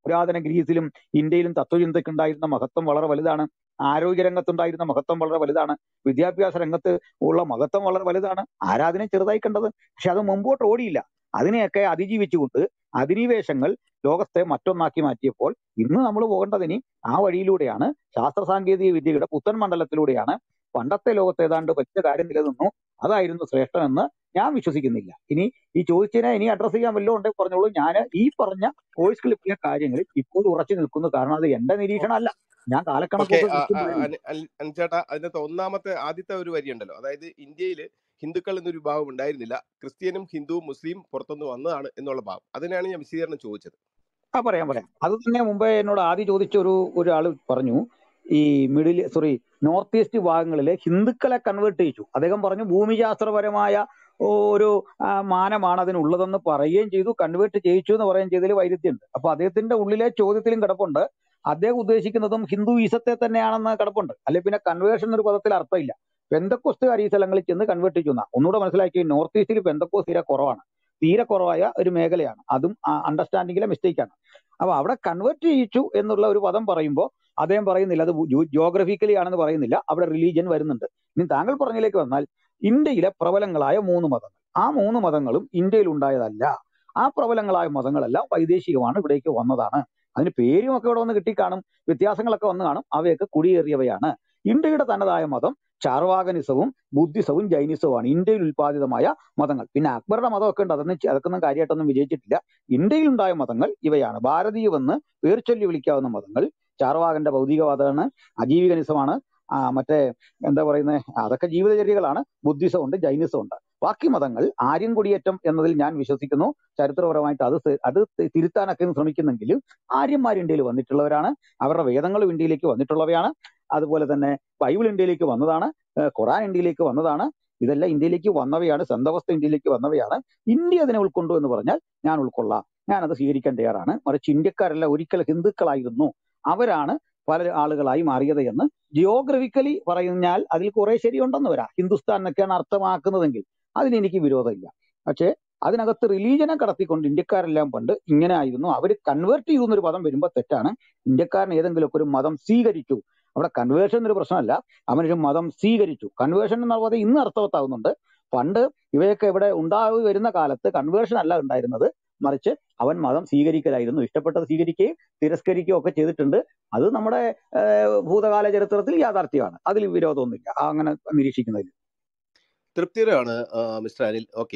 പുരാതന ഗ്രീസിലും ഇന്ത്യയിലും തത്വചിന്തയ്ക്ക് ഉണ്ടായിരുന്ന മഹത്വം വളരെ വലുതാണ് ആരോഗ്യ രംഗത്തുണ്ടായിരുന്ന മഹത്വം വളരെ വലുതാണ് വിദ്യാഭ്യാസ രംഗത്ത് ഉള്ള മഹത്വം വളരെ വലുതാണ് ആരാധന ചെറുതായി കണ്ടത് പക്ഷെ അത് മുമ്പോട്ട് ഓടിയില്ല അതിനെയൊക്കെ അതിജീവിച്ചുകൊണ്ട് അധിനിവേശങ്ങൾ ലോകത്തെ മറ്റൊന്നാക്കി മാറ്റിയപ്പോൾ ഇന്ന് നമ്മൾ പോകേണ്ടതിനി ആ വഴിയിലൂടെയാണ് ശാസ്ത്ര സാങ്കേതിക വിദ്യയുടെ പുത്തൻ മണ്ഡലത്തിലൂടെയാണ് പണ്ടത്തെ ലോകത്ത് ഏതാണ്ട് വലിയ കാര്യം നിലനിന്നു അതായിരുന്നു ശ്രേഷ്ഠമെന്ന് ഞാൻ വിശ്വസിക്കുന്നില്ല ഇനി ഈ ചോദിച്ചതിനെ ഇനി അഡ്രസ് ചെയ്യാൻ വല്ലതും ഉണ്ടെങ്കിൽ പറഞ്ഞോളൂ ഞാൻ ഈ പറഞ്ഞ വോയിസ് ക്ലിപ്പിലെ കാര്യങ്ങളിൽ ഇപ്പോൾ ഉറച്ചു നിൽക്കുന്നു കാരണം അത് എന്റെ നിരീക്ഷണമല്ല ഞാൻ ഓക്കെ കാലക്കണക്കൊക്കെ കൃത്യം പറയുന്നു അനുചേട്ടാ അതിനകത്ത് ഒന്നാമത്തെ ആദ്യത്തെ ഒരു വരി ഉണ്ടല്ലോ അതായത് ഇന്ത്യയിൽ ഹിന്ദുക്കൾ എന്നൊരു വിഭാഗം ഉണ്ടായിരുന്നില്ല ക്രിസ്ത്യനും ഹിന്ദുവും മുസ്ലിം പുറത്തുനിന്ന് വന്നതാണ് എന്നുള്ള ഭാഗം അതിനാണ് ഞാൻ വിശദീകരണം ചോദിച്ചത് ആ പറയാം പറയാം അത് തന്നെ മുമ്പേ എന്നോട് ആദ്യം ചോദിച്ച ഒരു ഒരാൾ പറഞ്ഞു ഈ മിഡിൽ സോറി നോർത്ത് ഈസ്റ്റ് ഭാഗങ്ങളിലെ ഹിന്ദുക്കളെ കൺവേർട്ട് ചെയ്യിച്ചു അദ്ദേഹം പറഞ്ഞു ഭൂമിശാസ്ത്രപരമായ ഒരു ആ, മാനമാണ് അതിനുള്ളതെന്ന് പറയുകയും ചെയ്തു കൺവേർട്ട് ചെയ്യിച്ചു എന്ന് പറയുകയും ചെയ്തതിൽ വൈരുദ്ധ്യമുണ്ട് അപ്പൊ അദ്ദേഹത്തിന്റെ ഉള്ളിലെ ചോദ്യത്തിലും കിടപ്പുണ്ട് അദ്ദേഹം ഉദ്ദേശിക്കുന്നതും ഹിന്ദു ഈസത്തെ തന്നെയാണെന്ന് കിടപ്പുണ്ട് അല്ലെ പിന്നെ കൺവേർഷൻ എന്നൊരു പദത്തിൽ അർത്ഥമില്ല പെന്തക്കോസ്തുകാർ ഈ സ്ഥലങ്ങളിൽ ചെന്ന് കൺവേർട്ട് ചെയ്യുന്ന ഒന്നുകൂടെ മനസ്സിലാക്കി നോർത്ത് ഈസ്റ്റിൽ പെന്തക്കോസ് തീരെ കുറവാണ് തീരെ കുറവായ ഒരു മേഖലയാണ് അതും അണ്ടർസ്റ്റാൻഡിങ്ങിലെ മിസ്റ്റേക്ക് ആണ് അപ്പൊ അവിടെ കൺവേർട്ട് ചെയ്യിച്ചു എന്നുള്ള ഒരു പദം പറയുമ്പോൾ അദ്ദേഹം പറയുന്നില്ല അത് ജോഗ്രഫിക്കലി ആണെന്ന് പറയുന്നില്ല അവിടെ റിലീജിയൻ വരുന്നുണ്ട് ഇനി താങ്കൾ പറഞ്ഞതിലേക്ക് വന്നാൽ ഇന്ത്യയിലെ പ്രബലങ്ങളായ മൂന്ന് മതങ്ങൾ ആ മൂന്ന് മതങ്ങളും ഇന്ത്യയിൽ ഉണ്ടായതല്ല ആ പ്രബലങ്ങളായ മതങ്ങളെല്ലാം വൈദേശികമാണ് ഇവിടേക്ക് വന്നതാണ് അതിന് പേരും ഒക്കെ ഇവിടെ വന്ന് കിട്ടിക്കാണും വ്യത്യാസങ്ങളൊക്കെ വന്ന് കാണും അവയൊക്കെ കുടിയേറിയവയാണ് ഇന്ത്യയുടെ തനതായ മതം ചാർവാകനിസവും ബുദ്ധിസവും ജൈനിസവുമാണ് ഇന്ത്യയിൽ ഉൽപ്പാദിതമായ മതങ്ങൾ പിന്നെ അക്ബറുടെ മതമൊക്കെ ഉണ്ട് അതൊന്നും ചെ- അതൊന്നും കാര്യമായിട്ടൊന്നും വിജയിച്ചിട്ടില്ല ഇന്ത്യയിൽ ഉണ്ടായ മതങ്ങൾ ഇവയാണ് ഭാരതീയമെന്ന് പേർച്ചൊല്ലി വിളിക്കാവുന്ന മതങ്ങൾ ചാർവാകന്റെ ഭൗതികവാദമാണ് അജീവികനിസമാണ് ആ മറ്റേ എന്താ പറയുന്നത് അതൊക്കെ ജീവിതചര്യകളാണ് ബുദ്ധിസം ഉണ്ട് ജൈനിസം ഉണ്ട് ബാക്കി മതങ്ങൾ ആര്യൻ കുടിയേറ്റം എന്നതിൽ ഞാൻ വിശ്വസിക്കുന്നു ചരിത്രപരമായിട്ട് അത് തി- അത് തി- തിരുത്താനൊക്കെ ശ്രമിക്കുന്നെങ്കിലും ആര്യന്മാർ ഇന്ത്യയിൽ വന്നിട്ടുള്ളവരാണ് അവരുടെ വേദങ്ങളും ഇന്ത്യയിലേക്ക് വന്നിട്ടുള്ളവയാണ് അതുപോലെ തന്നെ ബൈബിൾ ഇന്ത്യയിലേക്ക് വന്നതാണ് ഏഹ് ഖുറാൻ ഇന്ത്യയിലേക്ക് വന്നതാണ് ഇതെല്ലാം ഇന്ത്യയിലേക്ക് വന്നവയാണ് സന്തവസ്ഥ ഇന്ത്യയിലേക്ക് വന്നവയാണ് ഇന്ത്യ അതിനെ ഉൾക്കൊണ്ടു എന്ന് പറഞ്ഞാൽ ഞാൻ ഉൾക്കൊള്ളാം ഞാൻ അത് സ്വീകരിക്കാൻ തയ്യാറാണ് മറിച്ച് ഇന്ത്യക്കാരെല്ലാം ഒരിക്കൽ ഹിന്ദുക്കളായിരുന്നു അവരാണ് പല ആളുകളായി മാറിയത് എന്ന് ജിയോഗ്രഫിക്കലി പറഞ്ഞാൽ അതിൽ കുറെ ശരിയുണ്ടെന്ന് വരാം ഹിന്ദുസ്ഥാൻ എന്നൊക്കെയാണ് അർത്ഥമാക്കുന്നതെങ്കിൽ അതിന് എനിക്ക് വിരോധമില്ല പക്ഷേ അതിനകത്ത് റിലീജനെ കടത്തിക്കൊണ്ട് ഇന്ത്യക്കാരെല്ലാം പണ്ട് ഇങ്ങനെ ആയിരുന്നു അവർ കൺവേർട്ട് ചെയ്യുന്ന ഒരു പദം വരുമ്പോൾ തെറ്റാണ് ഇന്ത്യക്കാരൻ ഏതെങ്കിലുമൊക്കെ ഒരു മതം സ്വീകരിച്ചു അവിടെ കൺവേർഷൻ എന്നൊരു പ്രശ്നമല്ല അവനൊരു മതം സ്വീകരിച്ചു കൺവേർഷൻ എന്ന പദം ഇന്ന് അർത്ഥവത്താവുന്നുണ്ട് പണ്ട് ഇവയൊക്കെ ഇവിടെ ഉണ്ടായി വരുന്ന കാലത്ത് കൺവേർഷൻ അല്ല ഉണ്ടായിരുന്നത് മറിച്ച് അവൻ മതം സ്വീകരിക്കലായിരുന്നു ഇഷ്ടപ്പെട്ടത് സ്വീകരിക്കുകയും തിരസ്കരിക്കുകയും ഒക്കെ ചെയ്തിട്ടുണ്ട് അത് നമ്മുടെ ഏഹ്, ഭൂതകാല ചരിത്രത്തിൽ യാഥാർത്ഥ്യമാണ് അതിൽ വിരോധമൊന്നുമില്ല ആ അങ്ങനെ നിരീക്ഷിക്കുന്നതിൽ തൃപ്തികരമാണ് ആ, മിസ്റ്റർ അനിൽ ഓക്കെ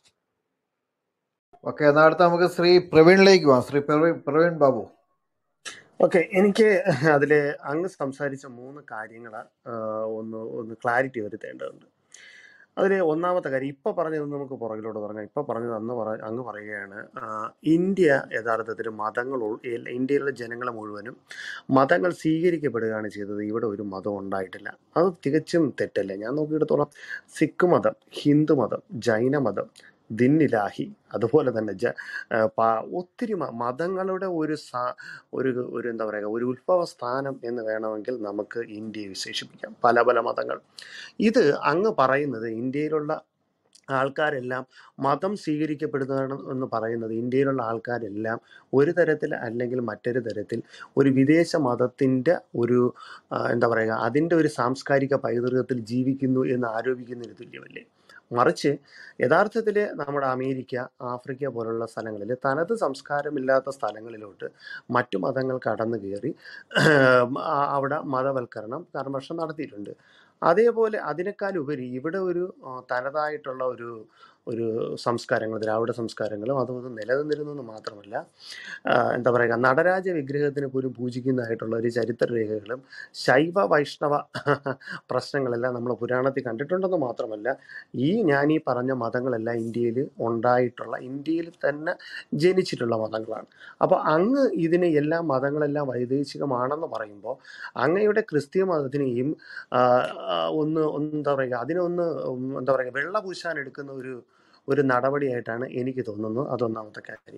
ഓക്കെ എന്നാൽ അടുത്ത നമുക്ക് ശ്രീ പ്രവീണിലേക്ക് പോവാം ശ്രീ പ്രവീൺ പ്രവീൺ ബാബു ഓക്കെ എനിക്ക് അതിൽ അങ്ങ് സംസാരിച്ച മൂന്ന് കാര്യങ്ങൾ ഒന്ന് ഒന്ന് ക്ലാരിറ്റി വരുത്തേണ്ടതുണ്ട് അതിൽ ഒന്നാമത്തെ കാര്യം ഇപ്പൊ പറഞ്ഞത് നമുക്ക് പുറകിലോട്ട് പറഞ്ഞാൽ ഇപ്പൊ പറഞ്ഞത് അന്ന് പറ അങ്ങ് പറയുകയാണ് ആ, ഇന്ത്യ യഥാർത്ഥത്തിൽ മതങ്ങൾ ഉൾ- എൽ- ഇന്ത്യയിലെ ജനങ്ങളെ മുഴുവനും മതങ്ങൾ സ്വീകരിക്കപ്പെടുകയാണ് ചെയ്തത് ഇവിടെ ഒരു മതം ഉണ്ടായിട്ടില്ല അത് തികച്ചും തെറ്റല്ലേ ഞാൻ നോക്കിയെടുത്തോളം സിഖ് മതം ഹിന്ദു മതം ജൈന മതം ദിന്നിലാഹി അതുപോലെ തന്നെ ജ ആ, പ- ഒത്തിരി മ- മതങ്ങളുടെ ഒരു സാ ഒരു ഒരു എന്താ പറയുക ഒരു ഉത്ഭവ സ്ഥാനം എന്ന് വേണമെങ്കിൽ നമുക്ക് ഇന്ത്യയെ വിശേഷിപ്പിക്കാം പല പല മതങ്ങൾ ഇത് അങ്ങ് പറയുന്നത് ഇന്ത്യയിലുള്ള ആൾക്കാരെല്ലാം മതം സ്വീകരിക്കപ്പെടുന്നതാണ് എന്ന് പറയുന്നത് ഇന്ത്യയിലുള്ള ആൾക്കാരെല്ലാം ഒരു തരത്തിൽ അല്ലെങ്കിൽ മറ്റൊരു തരത്തിൽ ഒരു വിദേശ മതത്തിൻ്റെ ഒരു ആ, എന്താ പറയുക അതിൻ്റെ ഒരു സാംസ്കാരിക പൈതൃകത്തിൽ ജീവിക്കുന്നു എന്ന് ആരോപിക്കുന്നതിന് തുല്യമല്ലേ മറിച്ച് യഥാർത്ഥത്തിൽ നമ്മുടെ അമേരിക്ക ആഫ്രിക്ക പോലുള്ള സ്ഥലങ്ങളിൽ തനത് സംസ്കാരമില്ലാത്ത സ്ഥലങ്ങളിലോട്ട് മറ്റു മതങ്ങൾ കടന്നു കയറി ആ, അവിടെ മതവൽക്കരണം കർമ്മഷം നടത്തിയിട്ടുണ്ട് അതേപോലെ അതിനേക്കാൾ ഉപരി ഇവിടെ ഒരു ആ, തനതായിട്ടുള്ള ഒരു ഒരു സംസ്കാരങ്ങൾ ദ്രാവിഡ സംസ്കാരങ്ങളും അതും ഇതും നിലനിന്നിരുന്നു എന്ന് മാത്രമല്ല ആ, എന്താ പറയുക നടരാജ വിഗ്രഹത്തിന് പോലും പൂജിക്കുന്നതായിട്ടുള്ള ഒരു ചരിത്ര രേഖകളും ശൈവ വൈഷ്ണവ പ്രശ്നങ്ങളെല്ലാം നമ്മൾ പുരാണത്തിൽ കണ്ടിട്ടുണ്ടെന്ന് മാത്രമല്ല ഈ ഞാൻ ഈ പറഞ്ഞ മതങ്ങളെല്ലാം ഇന്ത്യയിൽ ഉണ്ടായിട്ടുള്ള ഇന്ത്യയിൽ തന്നെ ജനിച്ചിട്ടുള്ള മതങ്ങളാണ് അപ്പോൾ അങ്ങ് ഇതിന് എല്ലാ മതങ്ങളെല്ലാം വൈദേശികമാണെന്ന് പറയുമ്പോൾ അങ്ങയുടെ ക്രിസ്തീയ മതത്തിനെയും ആ, ആ, ഒന്ന് ഒന്ന് എന്താ പറയുക അതിനൊന്ന് ഉം, എന്താ പറയുക വെള്ള പൂശാൻ എടുക്കുന്ന ഒരു ഒരു നടപടിയായിട്ടാണ് എനിക്ക് തോന്നുന്നത് അതൊന്നാമത്തെ കാര്യം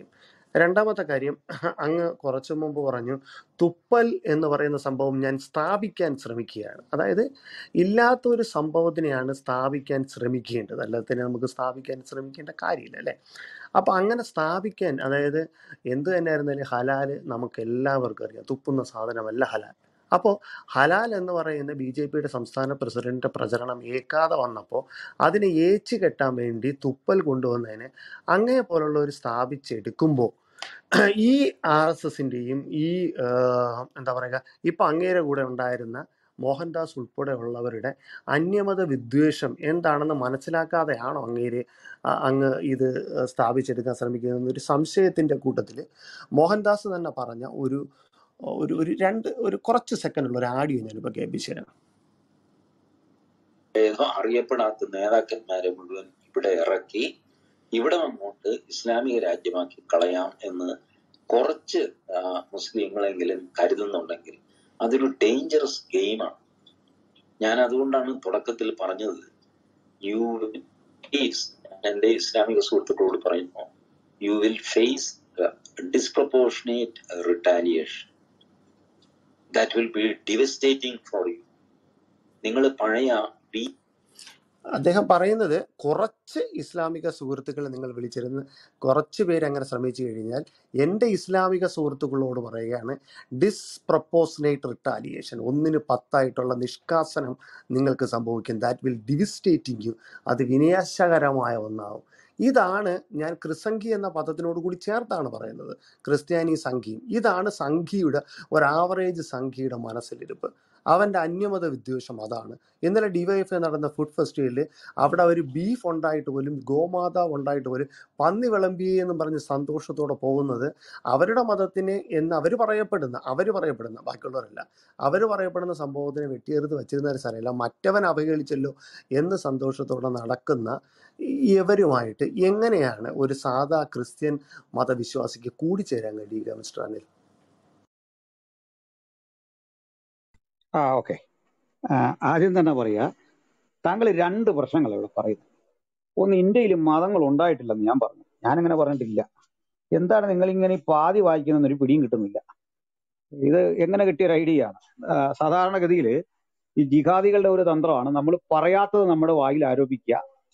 രണ്ടാമത്തെ കാര്യം അങ്ങ് കുറച്ചു മുമ്പ് പറഞ്ഞു തുപ്പൽ എന്ന് പറയുന്ന സംഭവം ഞാൻ സ്ഥാപിക്കാൻ ശ്രമിക്കുകയാണ് അതായത് ഇല്ലാത്ത ഒരു സംഭവത്തിനെയാണ് സ്ഥാപിക്കാൻ ശ്രമിക്കേണ്ടത് അല്ലാതെ നമുക്ക് സ്ഥാപിക്കാൻ ശ്രമിക്കേണ്ട കാര്യമില്ല അല്ലേ അപ്പം അങ്ങനെ സ്ഥാപിക്കാൻ അതായത് എന്ത് തന്നെ ആയിരുന്നാലും ഹലാൽ നമുക്ക് എല്ലാവർക്കും അറിയാം തുപ്പുന്ന സാധനമല്ല ഹലാൽ അപ്പോൾ ഹലാൽ എന്ന് പറയുന്ന ബി ജെ പിയുടെ സംസ്ഥാന പ്രസിഡന്റ് പ്രചരണം ഏക്കാതെ വന്നപ്പോൾ അതിനെ ഏച്ചു കെട്ടാൻ വേണ്ടി തുപ്പൽ കൊണ്ടുവന്നതിന് അങ്ങേ പോലുള്ള ഒരു സ്ഥാപിച്ചെടുക്കുമ്പോൾ ഈ ആർ എസ് എസിൻ്റെയും ഈ ആ, എന്താ പറയുക ഇപ്പം അങ്ങേരെ കൂടെ ഉണ്ടായിരുന്ന മോഹൻദാസ് ഉൾപ്പെടെ ഉള്ളവരുടെ അന്യമത വിദ്വേഷം എന്താണെന്ന് മനസ്സിലാക്കാതെയാണോ അങ്ങേര് ആ, അങ്ങ് ഇത് സ്ഥാപിച്ചെടുക്കാൻ ശ്രമിക്കുന്നത് ഒരു സംശയത്തിൻ്റെ കൂട്ടത്തിൽ മോഹൻദാസ് തന്നെ പറഞ്ഞ ഒരു ഒരു ഒരു രണ്ട് ഒരു കുറച്ച് സെക്കൻഡുള്ള ഒരു ആഡിയോ ഞാനിപ്പോൾ കേൾപ്പിച്ചു തരാം ഏതോ അറിയപ്പെടാത്ത നേതാക്കന്മാരെ മുഴുവൻ ഇവിടെ ഇറക്കി ഇവിടെ അങ്ങോട്ട് ഇസ്ലാമിക രാജ്യമാക്കി കളയാം എന്ന് കുറച്ച് ആ, മുസ്ലിങ്ങളെങ്കിലും കരുതുന്നുണ്ടെങ്കിൽ അതൊരു ഡേഞ്ചറസ് ഗെയിമാണ് ഞാൻ അതുകൊണ്ടാണ് തുടക്കത്തിൽ പറഞ്ഞത് യു ഫേസ് എന്റെ ഇസ്ലാമിക സുഹൃത്തുക്കളോട് പറയുന്നു you will face disproportionate retaliation that will be devastating for you നിങ്ങൾ പഴയ ബി അദ്ദേഹം പറയുന്നത് കുറച്ച് ഇസ്ലാമിക സുഹൃത്തുക്കളെ നിങ്ങൾ വിളിച്ചിരുന്ന് കുറച്ച് പേര് അങ്ങനെ ശ്രമിച്ചു കഴിഞ്ഞാൽ എൻ്റെ ഇസ്ലാമിക സുഹൃത്തുക്കളോട് പറയുകയാണ് ഡിസ്പ്രപ്പോസിനേറ്റ് റിട്ടാലിയേഷൻ ഒന്നിന് പത്തായിട്ടുള്ള നിഷ്കാസനം നിങ്ങൾക്ക് സംഭവിക്കും ദാറ്റ് വിൽ ഡിവിസ്റ്റേറ്റിംഗ് യു അത് വിനാശകരമായ ഒന്നാവും ഇതാണ് ഞാൻ ക്രിസംഖി എന്ന പദത്തിനോട് കൂടി ചേർത്താണ് പറയുന്നത് ക്രിസ്ത്യാനി സംഖ്യയും ഇതാണ് സംഖ്യയുടെ ഒരു ആവറേജ് സംഖ്യയുടെ മനസ്സിലിരിപ്പ് അവൻ്റെ അന്യമത വിദ്വേഷം അതാണ് ഇന്നലെ ഡിവൈഎഫ് നടന്ന ഫുഡ് ഫെസ്റ്റിവലിൽ അവിടെ ഒരു ബീഫ് ഉണ്ടായിട്ട് പോലും ഗോമാതാവ് ഉണ്ടായിട്ട് പോലും പന്നി വിളമ്പിയേ എന്ന് പറഞ്ഞ് സന്തോഷത്തോടെ പോകുന്നത് അവരുടെ മതത്തിന് എന്ന് അവർ പറയപ്പെടുന്ന അവർ പറയപ്പെടുന്ന ബാക്കിയുള്ളവരല്ല അവർ പറയപ്പെടുന്ന സംഭവത്തിനെ വെട്ടിയെറുത്ത് വെച്ചിരുന്ന ഒരു സ്ഥലമല്ല മറ്റവൻ അവഹേളിച്ചല്ലോ എന്ന് സന്തോഷത്തോടെ നടക്കുന്ന ഇവരുമായിട്ട് എങ്ങനെയാണ് ഒരു സാധാ ക്രിസ്ത്യൻ മതവിശ്വാസിക്ക് കൂടിച്ചേരാൻ കഴിയുക മിസ്റ്റർ അനിൽ ആ ഓക്കെ ആദ്യം തന്നെ പറയാ താങ്കൾ രണ്ട് പ്രശ്നങ്ങൾ ഇവിടെ പറയുന്നത് ഒന്ന് ഇന്ത്യയിൽ മതങ്ങൾ ഉണ്ടായിട്ടില്ലെന്ന് ഞാൻ പറഞ്ഞു ഞാനങ്ങനെ പറഞ്ഞിട്ടില്ല എന്താണ് നിങ്ങൾ ഇങ്ങനെ ഈ പാതി വായിക്കുന്നൊരു പിടിയും കിട്ടുന്നില്ല ഇത് എങ്ങനെ കിട്ടിയ ഒരു ഐഡിയ ആണ് ആ, സാധാരണഗതിയിൽ ഈ ജിഹാദികളുടെ ഒരു തന്ത്രമാണ് നമ്മൾ പറയാത്തത് നമ്മുടെ വായിൽ ആരോപിക്കുക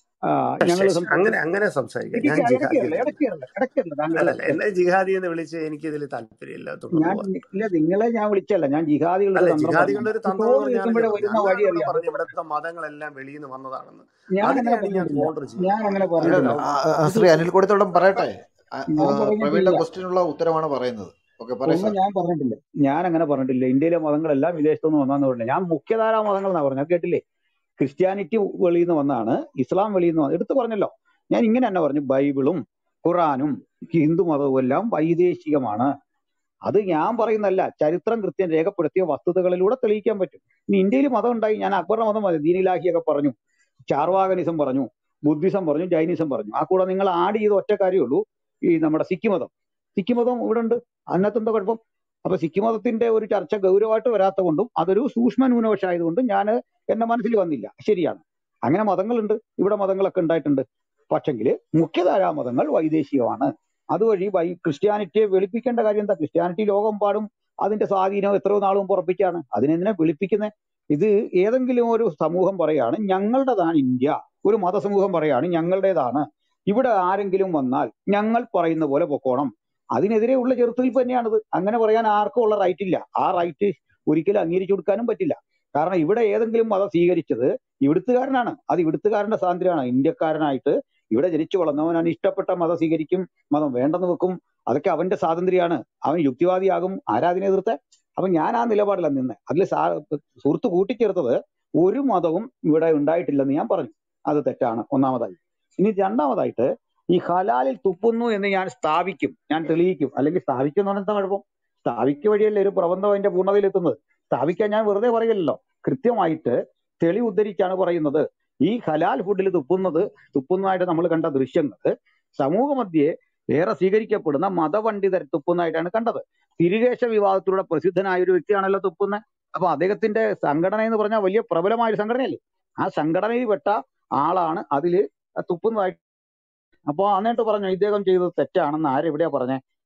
ഞങ്ങൾ ശശി, അങ്ങനെ അങ്ങനെ സംസാരിക്കാം ഞാൻ ജിഹാദി ഇടയ്ക്കല്ല ഇടയ്ക്കല്ല ഇടയ്ക്കല്ല താങ്കൾ അല്ലല്ല എന്നെ ജിഹാദി എന്ന് വിളിച്ച് എനിക്ക് ഇതിൽ താല്പര്യമില്ല തുടർന്ന് ഞാൻ പോവാം ഇല്ല നിങ്ങളെ ഞാൻ വിളിച്ചല്ല ഞാൻ ജിഹാദികളുടെ അല്ല ഒരു തന്ത്രം ജിഹാദികളുടെ ഒരു പറഞ്ഞു തന്ത്രം ചോറ് എന്ന് ഞാനല്ലേ കേൾക്കുമ്പോഴേ പറഞ്ഞു വരുന്ന വഴി അങ്ങനെയാണല്ലോ അറിയാം പറഞ്ഞു ഇവിടുത്തെ മതങ്ങളെല്ലാം വെളിയിൽ നിന്ന് വന്നതാണെന്ന് ഞാൻ അങ്ങനെ അതിനെയാണ് ഞാൻ പറഞ്ഞിട്ടില്ല കോണ്ടർ ചെയ്യുന്നത് ഞാൻ അങ്ങനെ അല്ലല്ല പറഞ്ഞിട്ടില്ല ആ, ആ, ശ്രീ അനിൽ കൊടുത്തോളം പറയട്ടെ ആ, ഞാൻ ആ, പ്രവീണിന്റെ പറഞ്ഞിട്ടില്ല ക്വസ്റ്റിനുള്ള ഉത്തരമാണ് പറയുന്നത് ഓക്കെ പറയൂ ഒന്നും സാർ ഞാൻ പറഞ്ഞിട്ടില്ല ഞാൻ അങ്ങനെ പറഞ്ഞിട്ടില്ല ഇന്ത്യയിലെ മതങ്ങളെല്ലാം വിദേശത്തു നിന്ന് വന്നാന്ന് പറഞ്ഞില്ല ഞാൻ മുഖ്യധാരാ മതങ്ങൾ എന്നാ പറഞ്ഞത് കേട്ടില്ലേ ക്രിസ്ത്യാനിറ്റി വെളിയിൽ നിന്ന് വന്നാണ് ഇസ്ലാം വെളിയിൽ നിന്ന് വന്നത് എടുത്തു പറഞ്ഞല്ലോ ഞാൻ ഇങ്ങനെ തന്നെ പറഞ്ഞു ബൈബിളും ഖുറാനും ഹിന്ദു മതവും എല്ലാം വൈദേശികമാണ് അത് ഞാൻ പറയുന്നല്ല ചരിത്രം കൃത്യം രേഖപ്പെടുത്തിയ വസ്തുതകളിലൂടെ തെളിയിക്കാൻ പറ്റും ഇനി ഇന്ത്യയിൽ മതം ഉണ്ടായി ഞാൻ അക്ബറുടെ മതം മതി ദീനിലാഹിയൊക്കെ പറഞ്ഞു ചാർവാകനിസം പറഞ്ഞു ബുദ്ധിസം പറഞ്ഞു ജൈനിസം പറഞ്ഞു ആ കൂടെ നിങ്ങൾ ആഡ് ചെയ്ത ഒറ്റ കാര്യമുള്ളൂ ഈ നമ്മുടെ സിഖ് മതം സിഖ് മതം ഇവിടെ ഉണ്ട് അതിനകത്ത് എന്താ കുഴപ്പം അപ്പൊ സിഖ് മതത്തിന്റെ ഒരു ചർച്ച ഗൗരവമായിട്ട് വരാത്ത കൊണ്ടും അതൊരു സൂക്ഷ്മ ന്യൂനപക്ഷം ആയതുകൊണ്ടും ഞാൻ എന്റെ മനസ്സിൽ വന്നില്ല ശരിയാണ് അങ്ങനെ മതങ്ങളുണ്ട് ഇവിടെ മതങ്ങളൊക്കെ ഉണ്ടായിട്ടുണ്ട് പക്ഷെങ്കിൽ മുഖ്യധാരാ മതങ്ങൾ വൈദേശികമാണ് അതുവഴി വൈ ക്രിസ്ത്യാനിറ്റിയെ വെളുപ്പിക്കേണ്ട കാര്യം എന്താ ക്രിസ്ത്യാനിറ്റി ലോകമെമ്പാടും അതിന്റെ സ്വാധീനം എത്രയോ നാളും ഉറപ്പിക്കാണ് അതിനെന്തിനാ വെളുപ്പിക്കുന്നത് ഇത് ഏതെങ്കിലും ഒരു സമൂഹം പറയാണ് ഞങ്ങളുടേതാണ് ഇന്ത്യ ഒരു മതസമൂഹം പറയാണ് ഞങ്ങളുടേതാണ് ഇവിടെ ആരെങ്കിലും വന്നാൽ ഞങ്ങൾ പറയുന്ന പോലെ പൊക്കോണം അതിനെതിരെ ഉള്ള ചെറുത്തുനിൽപ്പ് തന്നെയാണിത് അങ്ങനെ പറയാൻ ആർക്കും ഉള്ള റൈറ്റ് ഇല്ല ആ റൈറ്റ് ഒരിക്കലും അംഗീകരിച്ചു കൊടുക്കാനും പറ്റില്ല കാരണം ഇവിടെ ഏതെങ്കിലും മതം സ്വീകരിച്ചത് ഇവിടുത്തുകാരനാണ് അത് ഇവിടുത്തുകാരന്റെ സ്വാതന്ത്ര്യമാണ് ഇന്ത്യക്കാരനായിട്ട് ഇവിടെ ജനിച്ചു വളർന്നവൻ അവൻ ഇഷ്ടപ്പെട്ട മതം സ്വീകരിക്കും മതം വേണ്ടെന്ന് വെക്കും അതൊക്കെ അവന്റെ സ്വാതന്ത്ര്യമാണ് അവൻ യുക്തിവാദിയാകും ആരാധന എതിർത്ത് അപ്പൊ ഞാൻ ആ നിലപാടില്ല നിന്ന് അതിൽ സുഹൃത്ത് കൂട്ടിച്ചേർത്തത് ഒരു മതവും ഇവിടെ ഉണ്ടായിട്ടില്ലെന്ന് ഞാൻ പറഞ്ഞു അത് തെറ്റാണ് ഒന്നാമതായി ഇനി രണ്ടാമതായിട്ട് ഈ ഹലാലിൽ തുപ്പുന്നു എന്ന് ഞാൻ സ്ഥാപിക്കും ഞാൻ തെളിയിക്കും അല്ലെങ്കിൽ സ്ഥാപിക്കും എന്ന് പറഞ്ഞാൽ എന്താ കുഴപ്പം സ്ഥാപിക്ക വഴിയല്ലേ ഒരു പ്രബന്ധം അതിന്റെ പൂർണ്ണതയിലെത്തുന്നത് സ്ഥാപിക്കാൻ ഞാൻ വെറുതെ പറയില്ലല്ലോ കൃത്യമായിട്ട് തെളി ഉദ്ധരിച്ചാണ് പറയുന്നത് ഈ ഹലാൽ ഫുഡിൽ തുപ്പുന്നത് തുപ്പുന്നതായിട്ട് നമ്മൾ കണ്ട ദൃശ്യങ്ങൾ സമൂഹ മധ്യേ ഏറെ സ്വീകരിക്കപ്പെടുന്ന മതപണ്ഡിതർ തുപ്പുന്നതായിട്ടാണ് കണ്ടത് തിരികേശ വിവാദത്തിലൂടെ പ്രസിദ്ധനായ ഒരു വ്യക്തിയാണല്ലോ തുപ്പുന്നത് അപ്പൊ അദ്ദേഹത്തിന്റെ സംഘടന എന്ന് പറഞ്ഞാൽ വലിയ പ്രബലമായ ഒരു സംഘടനയല്ലേ ആ സംഘടനയിൽ പെട്ട ആളാണ് അതില് തുപ്പുന്നതായിട്ട് അപ്പൊ എന്നിട്ട് പറഞ്ഞു ഇദ്ദേഹം ചെയ്തത് തെറ്റാണെന്ന് ആരെവിടെയാ പറഞ്ഞേ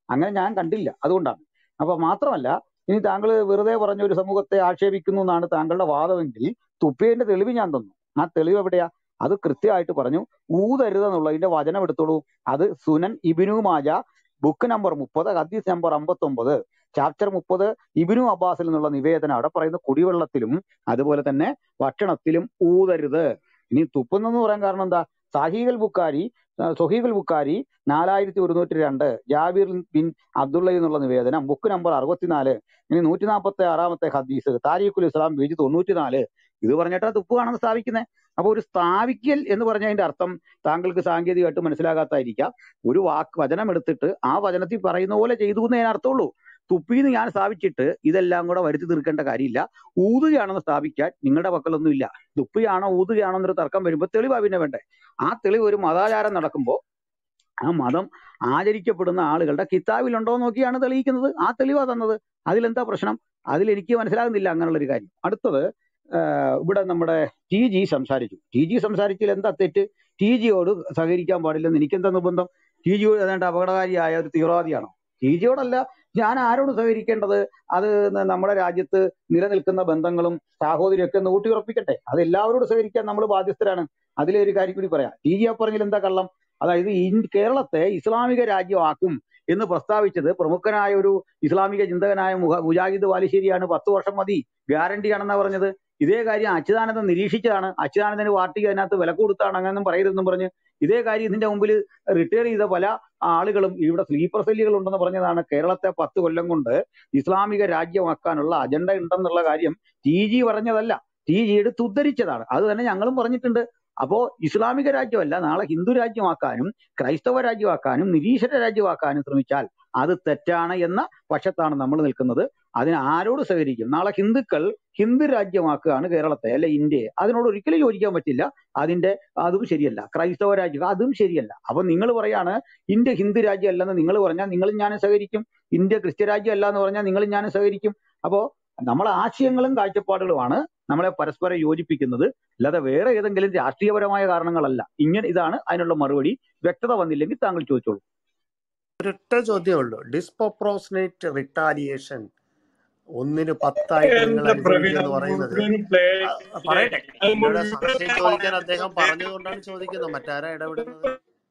അങ്ങനെ ഞാൻ കണ്ടില്ല അതുകൊണ്ടാണ് അപ്പൊ മാത്രമല്ല ഇനി താങ്കൾ വെറുതെ പറഞ്ഞ ഒരു സമൂഹത്തെ ആക്ഷേപിക്കുന്നു എന്നാണ് താങ്കളുടെ വാദമെങ്കിൽ തുപ്പിയതിന്റെ തെളിവ് ഞാൻ തന്നു ആ തെളിവ് എവിടെയാ അത് കൃത്യമായിട്ട് പറഞ്ഞു ഊതരുത് എന്നുള്ളതിന്റെ വചനം എടുത്തോളൂ അത് Sunan Ibn Majah book number മുപ്പത് ഹദീസ് നമ്പർ അമ്പത്തി ഒമ്പത് ചാപ്റ്റർ മുപ്പത് ഇബിനു അബ്ബാസിൽ നിന്നുള്ള നിവേദനം അവിടെ പറയുന്ന കുടിവെള്ളത്തിലും അതുപോലെ തന്നെ ഭക്ഷണത്തിലും ഊതരുത് ഇനി തുപ്പുന്നെന്ന് പറയാൻ കാരണം എന്താ സാഹികൾ ബുക്കാരി സൊഹീഖുൽ ബുക്കാരി നാലായിരത്തി ഒരുന്നൂറ്റി രണ്ട് ജാബിർ ബിൻ അബ്ദുള്ള എന്നുള്ള നിവേദനം ബുക്ക് നമ്പർ അറുപത്തിനാല് ഇനി നൂറ്റി നാൽപ്പത്തി ആറാമത്തെ ഹദീസ് താരീഖുൽ ഇസ്ലാം പേജ് തൊണ്ണൂറ്റിനാല് ഇത് പറഞ്ഞിട്ടാ തുപ്പുകയാണെന്ന് സ്ഥാപിക്കുന്നത് അപ്പൊ ഒരു സ്ഥാപിക്കൽ എന്ന് പറഞ്ഞതിന്റെ അർത്ഥം താങ്കൾക്ക് സാങ്കേതികമായിട്ട് മനസ്സിലാകാത്തായിരിക്കാം ഒരു വാക്ക് വചനം എടുത്തിട്ട് ആ വചനത്തിൽ പറയുന്ന പോലെ ചെയ്തു എന്നേ അർത്ഥമുള്ളൂ തുപ്പിന്ന് ഞാൻ സ്ഥാപിച്ചിട്ട് ഇതെല്ലാം കൂടെ വരുത്തി തീർക്കേണ്ട കാര്യമില്ല ഊതുകയാണെന്ന് സ്ഥാപിക്കാൻ നിങ്ങളുടെ പക്കലൊന്നും ഇല്ല തുപ്പിയാണോ ഊതുകയാണോ എന്നൊരു തർക്കം വരുമ്പോൾ തെളിവാ പിന്നെ വേണ്ടേ ആ തെളിവ് ഒരു മതാചാരം നടക്കുമ്പോൾ ആ മതം ആചരിക്കപ്പെടുന്ന ആളുകളുടെ കിതാബിലുണ്ടോ എന്ന് നോക്കിയാണ് തെളിയിക്കുന്നത് ആ തെളിവാ തന്നത് അതിലെന്താ പ്രശ്നം അതിൽ എനിക്ക് മനസ്സിലാകുന്നില്ല അങ്ങനെയുള്ള ഒരു കാര്യം അടുത്തത് ആഹ് ഇവിടെ നമ്മുടെ ടി ജി സംസാരിച്ചു ടി ജി സംസാരിച്ചതിൽ എന്താ തെറ്റ് ടി ജിയോട് സഹകരിക്കാൻ പാടില്ലെന്ന് എനിക്കെന്താ നിർബന്ധം ടി ജി ഏതാണ്ട് അപകടകാരിയായ ഒരു തീവ്രവാദിയാണോ ടി ജിയോടല്ല ഞാൻ ആരോട് സഹകരിക്കേണ്ടത് അത് ന- നമ്മുടെ രാജ്യത്ത് നിലനിൽക്കുന്ന ബന്ധങ്ങളും സാഹോദര്യമൊക്കെ ഒന്ന് ഊട്ടിയുറപ്പിക്കട്ടെ അത് എല്ലാവരോടും സഹകരിക്കാൻ നമ്മൾ ബാധ്യസ്ഥരാണ് അതിലെ ഒരു കാര്യം കൂടി പറയാം ടി ജി ആ പറഞ്ഞതിൽ എന്താ കള്ളം അതായത് ഇൻ കേരളത്തെ ഇസ്ലാമിക രാജ്യമാക്കും എന്ന് പ്രസ്താവിച്ചത് പ്രമുഖനായ ഒരു ഇസ്ലാമിക ചിന്തകനായ മുഹ- മുജാഹിദ് വാലിശ്ശേരിയാണ് പത്ത് വർഷം മതി ഗ്യാരണ്ടി ആണെന്നാ പറഞ്ഞത് ഇതേ കാര്യം അച്യുതാനന്ദൻ നിരീക്ഷിച്ചതാണ് അച്യുതാനന്ദന് പാർട്ടിക്ക് അതിനകത്ത് വില കൊടുത്താണ് അങ്ങനെയൊന്നും പറയരുതെന്നും പറഞ്ഞ് ഇതേ കാര്യം ഇതിന്റെ മുമ്പിൽ റിട്ടയർ ചെയ്ത പല ആളുകളും ഇവിടെ സ്ലീപ്പർ സെല്ലുകൾ ഉണ്ടെന്ന് പറഞ്ഞതാണ് കേരളത്തെ പത്ത് കൊല്ലം കൊണ്ട് ഇസ്ലാമിക രാജ്യമാക്കാനുള്ള അജണ്ട ഉണ്ടെന്നുള്ള കാര്യം ടി ജി പറഞ്ഞതല്ല ടി ജി എടുത്ത് ഉദ്ധരിച്ചതാണ് അത് തന്നെ ഞങ്ങളും പറഞ്ഞിട്ടുണ്ട് അപ്പോ ഇസ്ലാമിക രാജ്യമല്ല നാളെ ഹിന്ദു രാജ്യമാക്കാനും ക്രൈസ്തവ രാജ്യമാക്കാനും നിരീശ്വര രാജ്യമാക്കാനും ശ്രമിച്ചാൽ അത് തെറ്റാണ് എന്ന പക്ഷത്താണ് നമ്മൾ നിൽക്കുന്നത് അതിന് ആരോട് സഹകരിക്കും നാളെ ഹിന്ദുക്കൾ ഹിന്ദു രാജ്യമാക്കുകയാണ് കേരളത്തെ അല്ലെ ഇന്ത്യയെ അതിനോട് ഒരിക്കലും യോജിക്കാൻ പറ്റില്ല അതിന്റെ അതും ശരിയല്ല ക്രൈസ്തവ രാജ്യം അതും ശരിയല്ല അപ്പൊ നിങ്ങൾ പറയാണ് ഇന്ത്യ ഹിന്ദു രാജ്യം അല്ലെന്ന് നിങ്ങൾ പറഞ്ഞാൽ നിങ്ങളും ഞാനും സഹകരിക്കും ഇന്ത്യ ക്രിസ്ത്യ രാജ്യം അല്ല എന്ന് പറഞ്ഞാൽ നിങ്ങളും ഞാനും സഹകരിക്കും അപ്പോ നമ്മളെ ആശയങ്ങളും കാഴ്ചപ്പാടുകളുമാണ് നമ്മളെ പരസ്പരം യോജിപ്പിക്കുന്നത് അല്ലാതെ വേറെ ഏതെങ്കിലും രാഷ്ട്രീയപരമായ കാരണങ്ങളല്ല ഇങ്ങനെ ഇതാണ് അതിനുള്ള മറുപടി വ്യക്തത വന്നില്ലെങ്കിൽ താങ്കൾ ചോദിച്ചോളൂ ഒരൊറ്റ ചോദ്യമേ ഉള്ളൂ ഡിസ്പ്രൊപ്പോർഷനേറ്റ് റിട്ടാലിയേഷൻ ഒന്നിന് പത്തായിട്ട് നിങ്ങൾ എന്റെ പ്രവീൺ അനുസരിക്കുക എന്ന് അത് പറയുന്നത് മുഴുവൻ പ്ലേ ആ, പറയട്ടെ അത് എന്നോട് മുഴുവൻ സംശയം ചോദിക്കാൻ അദ്ദേഹം പറഞ്ഞതുകൊണ്ടാണ് ചോദിക്കുന്നത് മറ്റാരാ ഇടപെടുന്നത്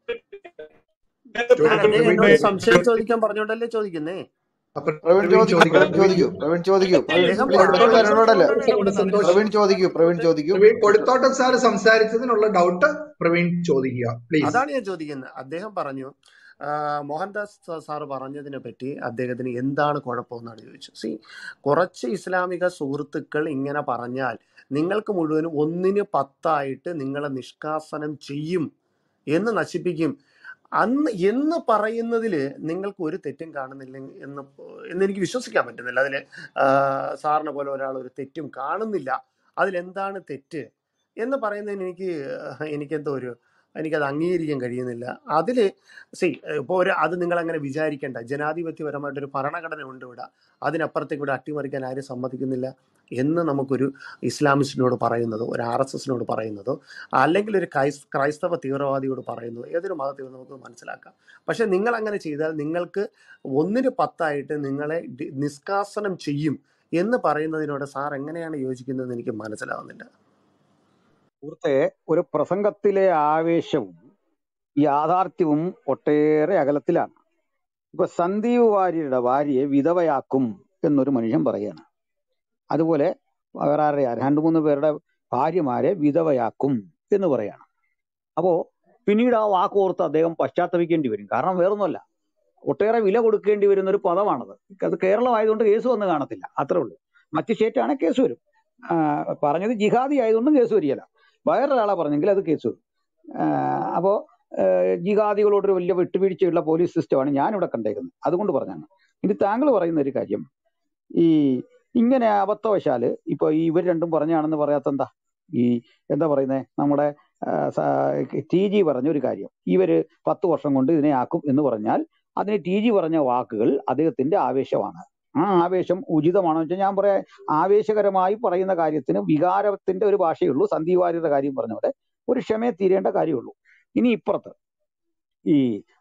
ചോദിക്കൂ ഞാൻ അദ്ദേഹം പ്രവീൺ എന്നോട് ചോദിക്കൂ സംശയം ചോദിക്കാൻ പറഞ്ഞുകൊണ്ടല്ലേ ചോദിക്കുന്നേ അപ്പൊ പ്രവീൺ പ്രവീൺ ചോദിക്കൂ ചോദിക്കട്ടെ പ്രവീൺ പ്രവീൺ ചോദിക്കൂ പ്രവീൺ ചോദിക്കൂ പ്രവീൺ അദ്ദേഹം പ്ലീസ് കൊടുത്തോട്ടം ഇടപെടൽ പറഞ്ഞത് ഇടപെടൽ ഒരു സെക്കൻഡ് സന്തോഷ് പ്രവീൺ ചോദിക്കൂ പ്രവീൺ ചോദിക്കൂ പ്രവീൺ കൊടുത്തോട്ടം സാർ സംസാരിച്ചതിനുള്ള ഡൗട്ട് പ്രവീൺ ചോദിക്കുക പ്ലീസ് അതാണ് ഞാൻ ചോദിക്കുന്നത് അദ്ദേഹം പറഞ്ഞു ആ, മോഹൻദാസ് സ- സാറ് പറഞ്ഞതിനെ പറ്റി അദ്ദേഹത്തിന് എന്താണ് കുഴപ്പമെന്നാണ് ചോദിച്ചത് സി കുറച്ച് ഇസ്ലാമിക സുഹൃത്തുക്കൾ ഇങ്ങനെ പറഞ്ഞാൽ നിങ്ങൾക്ക് മുഴുവനും ഒന്നിന് പത്തായിട്ട് നിങ്ങളെ നിഷ്കാസനം ചെയ്യും എന്ന് നശിപ്പിക്കും അന്ന് എന്ന് പറയുന്നതിൽ നിങ്ങൾക്ക് ഒരു തെറ്റും കാണുന്നില്ല എന്ന് എന്ന് എനിക്ക് വിശ്വസിക്കാൻ പറ്റുന്നില്ല അതിൽ സാറിനെ പോലെ ഒരാൾ ഒരു തെറ്റും കാണുന്നില്ല അതിലെന്താണ് തെറ്റ് എന്ന് പറയുന്നതിന് എനിക്ക് എനിക്കെന്തോ ഒരു എനിക്കത് അംഗീകരിക്കാൻ കഴിയുന്നില്ല അതിൽ സി ഇപ്പോൾ ഒരു അത് നിങ്ങൾ അങ്ങനെ വിചാരിക്കേണ്ട ജനാധിപത്യപരമായിട്ടൊരു ഭരണഘടന ഉണ്ട് ഇവിടെ അതിനപ്പുറത്തേക്ക് ഇവിടെ അട്ടിമറിക്കാൻ ആരും സമ്മതിക്കുന്നില്ല എന്ന് നമുക്കൊരു ഇസ്ലാമിസ്റ്റിനോട് പറയുന്നതോ ഒരു ആർ എസ് എസിനോട് പറയുന്നതോ അല്ലെങ്കിൽ ഒരു ക്രൈസ് ക്രൈസ്തവ തീവ്രവാദിയോട് പറയുന്നതോ ഏതൊരു മതത്തിൽ നമുക്ക് മനസ്സിലാക്കാം പക്ഷെ നിങ്ങൾ അങ്ങനെ ചെയ്താൽ നിങ്ങൾക്ക് ഒന്നിന് പത്തായിട്ട് നിങ്ങളെ ഡി- നിഷ്കാസനം ചെയ്യും എന്ന് പറയുന്നതിനോട് സാർ എങ്ങനെയാണ് യോജിക്കുന്നതെന്ന് എനിക്ക് മനസ്സിലാവുന്നില്ല സുഹൃത്തെ ഒരു പ്രസംഗത്തിലെ ആവേശവും യാഥാർത്ഥ്യവും ഒട്ടേറെ അകലത്തിലാണ് ഇപ്പൊ സന്ദീപ് വാര്യരുടെ ഭാര്യയെ വിധവയാക്കും എന്നൊരു മനുഷ്യൻ പറയാണ് അതുപോലെ വേറെ ആരുടെയാ രണ്ടു മൂന്ന് പേരുടെ ഭാര്യമാരെ വിധവയാക്കും എന്ന് പറയാണ് അപ്പോ പിന്നീട് ആ വാക്കോർത്ത് അദ്ദേഹം പശ്ചാത്തപിക്കേണ്ടി വരും കാരണം വേറൊന്നുമല്ല ഒട്ടേറെ വില കൊടുക്കേണ്ടി വരുന്ന ഒരു പദമാണത് അത് കേരളം ആയതുകൊണ്ട് കേസ് വന്ന് കാണത്തില്ല അത്രേ ഉള്ളൂ മറ്റു സ്റ്റേറ്റ് ആണെങ്കിൽ കേസ് വരും ആ, പറഞ്ഞത് ജിഹാദി ആയതുകൊണ്ടും കേസ് വരികയില്ല വേറൊരാളെ പറഞ്ഞെങ്കിൽ അത് കേസ് വരും ആ, അപ്പോ ആ, ജിഹാദികളോടൊരു വലിയ വിട്ടുവീഴ്ചയുള്ള പോലീസ് സിസ്റ്റമാണ് ഞാനിവിടെ കണ്ടേക്കുന്നത് അതുകൊണ്ട് പറഞ്ഞാണ് ഇനി താങ്കൾ പറയുന്ന ഒരു കാര്യം ഈ ഇങ്ങനെ അബദ്ധവശാല് ഇപ്പൊ ഈ ഇവർ രണ്ടും പറഞ്ഞാണെന്ന് പറയാത്ത എന്താ ഈ എന്താ പറയുന്നേ നമ്മുടെ ടി ജി പറഞ്ഞ ഒരു കാര്യം ഇവര് പത്ത് വർഷം കൊണ്ട് ഇതിനെ ആക്കും എന്ന് പറഞ്ഞാൽ അതിന് ടി ജി പറഞ്ഞ വാക്കുകൾ അദ്ദേഹത്തിന്റെ ആവേശമാണ് ആ ആവേശം ഉചിതമാണോ വെച്ചാൽ ഞാൻ പറയാം ആവേശകരമായി പറയുന്ന കാര്യത്തിന് വികാരത്തിന്റെ ഒരു ഭാഷയുള്ളൂ സന്ദീപ് വാര്യരുടെ കാര്യം പറഞ്ഞ പോലെ ഒരു ക്ഷമയെ തീരേണ്ട കാര്യമുള്ളൂ ഇനി ഇപ്പുറത്ത് ഈ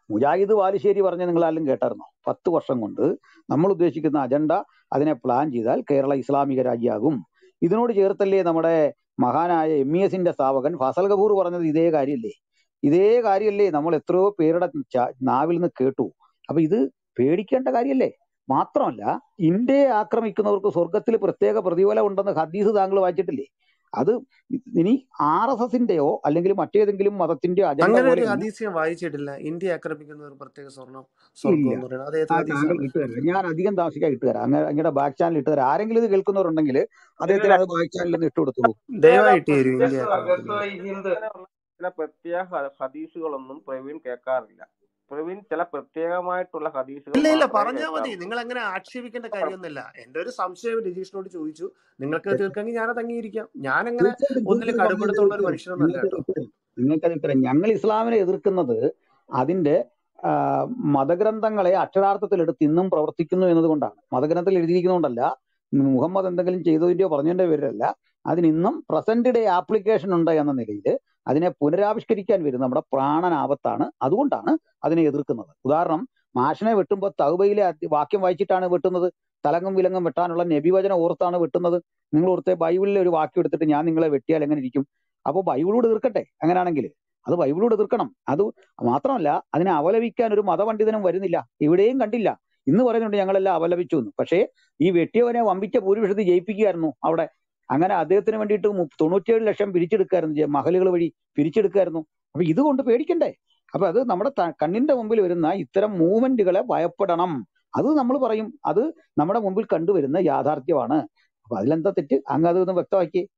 മുജാഹിദ് ബാലുശ്ശേരി പറഞ്ഞ നിങ്ങൾ ആരും കേട്ടായിരുന്നോ പത്ത് വർഷം കൊണ്ട് നമ്മൾ ഉദ്ദേശിക്കുന്ന അജണ്ട അതിനെ പ്ലാൻ ചെയ്താൽ കേരള ഇസ്ലാമിക രാജ്യമാകും ഇതിനോട് ചേർത്തല്ലേ നമ്മുടെ മഹാനായ എം ഇ എസിന്റെ സ്ഥാപകൻ ഫസൽ കപൂർ പറഞ്ഞത് ഇതേ കാര്യമല്ലേ ഇതേ കാര്യമല്ലേ നമ്മൾ എത്രയോ പേരുടെ ച- നാവിൽ നിന്ന് കേട്ടു അപ്പൊ ഇത് പേടിക്കേണ്ട കാര്യമല്ലേ മാത്രമല്ല ഇന്ത്യയെ ആക്രമിക്കുന്നവർക്ക് സ്വർഗത്തിൽ പ്രത്യേക പ്രതിഫലം ഉണ്ടെന്ന് ഹദീസ് താങ്കൾ വായിച്ചിട്ടില്ലേ അത് ഇനി ആർ എസ് എസിന്റെയോ അല്ലെങ്കിൽ മറ്റേതെങ്കിലും മതത്തിന്റെയോ അജണ്ട അങ്ങനെ ഒരു പോലെയാണ് ഹദീസ് ഞാൻ വായിച്ചിട്ടില്ല ഇന്ത്യ ആക്രമിക്കുന്ന ഒരു പ്രത്യേക സ്വർണം സ്വർഗം ഇല്ല എന്ന് പറയുന്നത് അത് ഏത് ആ താങ്കൾ ഹദീസാണ് ഇട്ടുതരാം ഞാൻ അധികം താമസിക്കാൻ ഇട്ടുതരാം അങ്ങ് അങ്ങയുടെ ബാക്ക് ചാനൽ ഇട്ടുതരാം ആരെങ്കിലും ഇത് കേൾക്കുന്നവരുണ്ടെങ്കിൽ അദ്ദേഹത്തിന് അത് ബാക്ക് ചാനലിൽ നിന്ന് ഇട്ട് കൊടുത്തോളൂ ദയവായിട്ട് തരൂ ഇന്ത്യ പ്രത്യേക ആക്രമിക്കുന്നത് അങ്ങനെയുള്ള ചില പ്രത്യേക ഹ- ഹദീസുകളൊന്നും പ്രവീൺ കേൾക്കാറില്ല പ്രവീൺ ചില പ്രത്യേകമായിട്ടുള്ള ഹദീസുകൾ ഇല്ല ഇല്ല മാത്രമേ പറഞ്ഞാൽ മതി കേൾക്കാറുള്ളൂ നിങ്ങൾ അങ്ങനെ ആക്ഷേപിക്കേണ്ട കാര്യമൊന്നുമില്ല എന്റെ ഒരു സംശയം രജീഷിനോട് ചോദിച്ചു നിങ്ങൾക്ക് തീർക്കെങ്കിൽ ഞാനത് അംഗീകരിക്കാം ഞാൻ അങ്ങനെ തീർച്ചയായിട്ടും ഒന്നിൽ തീർച്ചയായിട്ടും അങ്ങ് കടുപ്പെടുത്തുള്ള ഒരു ഇട്ടുതരും മനുഷ്യനൊന്നല്ല നിങ്ങൾക്ക് കേട്ടോ ഇട്ടുതരും നിങ്ങൾക്ക് ഇട്ടുതരും ഞങ്ങൾ ഇസ്ലാമിനെ എതിർക്കുന്നത് അതിന്റെ ആ, മതഗ്രന്ഥങ്ങളെ അക്ഷരാർത്ഥത്തിൽ എടുത്ത് ഇന്നും പ്രവർത്തിക്കുന്നു എന്നതുകൊണ്ടാണ് മതഗ്രന്ഥത്തിൽ എഴുതിയിരിക്കുന്നതുകൊണ്ടല്ല മുഹമ്മദ് എന്തെങ്കിലും ചെയ്തതിന്റെയോ പറഞ്ഞതിന്റെ പേരിലല്ല അതിന് ഇന്നും പ്രസന്റ് ഡേ ആപ്ലിക്കേഷൻ ഉണ്ട് എന്ന നിലയിൽ അതിനെ പുനരാവിഷ്കരിക്കാൻ വരുന്ന നമ്മുടെ പ്രാണനാപത്താണ് അതുകൊണ്ടാണ് അതിനെ എതിർക്കുന്നത് ഉദാഹരണം മാഷിനെ വെട്ടുമ്പോൾ തൗബയിലെ അധ്യ- വാക്യം വായിച്ചിട്ടാണ് വെട്ടുന്നത് തലങ്ങും വിലങ്ങും വെട്ടാനുള്ള നബിവചനം ഓർത്താണ് വെട്ടുന്നത് നിങ്ങൾ ഓർത്തെ ബൈബിളിലെ ഒരു വാക്യം എടുത്തിട്ട് ഞാൻ നിങ്ങളെ വെട്ടിയാൽ എങ്ങനെ ഇരിക്കും അപ്പോൾ ബൈബിളോട് എതിർക്കട്ടെ അങ്ങനെയാണെങ്കിൽ അത് ബൈബിളോട് എതിർക്കണം അത് മാത്രമല്ല അതിനെ അപലപിക്കാൻ ഒരു മതപണ്ഡിതനും വരുന്നില്ല എവിടെയും കണ്ടില്ല ഇന്ന് പറയുന്നുണ്ട് ഞങ്ങളെല്ലാം അപലപിച്ചു എന്ന് പക്ഷേ ഈ വെട്ടിയവനെ വമ്പിച്ച ഭൂരിപക്ഷത്തിൽ ജയിപ്പിക്കുകയായിരുന്നു അവിടെ അങ്ങനെ അദ്ദേഹത്തിന് വേണ്ടിയിട്ട് മു- തൊണ്ണൂറ്റിയേഴ് ലക്ഷം പിരിച്ചെടുക്കായിരുന്നു ജെ- മഹലുകൾ വഴി പിരിച്ചെടുക്കായിരുന്നു അപ്പൊ ഇതുകൊണ്ട് പേടിക്കണ്ടേ അപ്പൊ അത് നമ്മുടെ ത- കണ്ണിന്റെ മുമ്പിൽ വരുന്ന ഇത്തരം മൂവ്മെന്റുകളെ ഭയപ്പെടണം അത് നമ്മൾ പറയും അത് നമ്മുടെ മുമ്പിൽ കണ്ടുവരുന്ന യാഥാർത്ഥ്യമാണ് അപ്പൊ അതിലെന്താ തെറ്റ് അങ്ങ് അതൊന്ന് വ്യക്തമാക്കി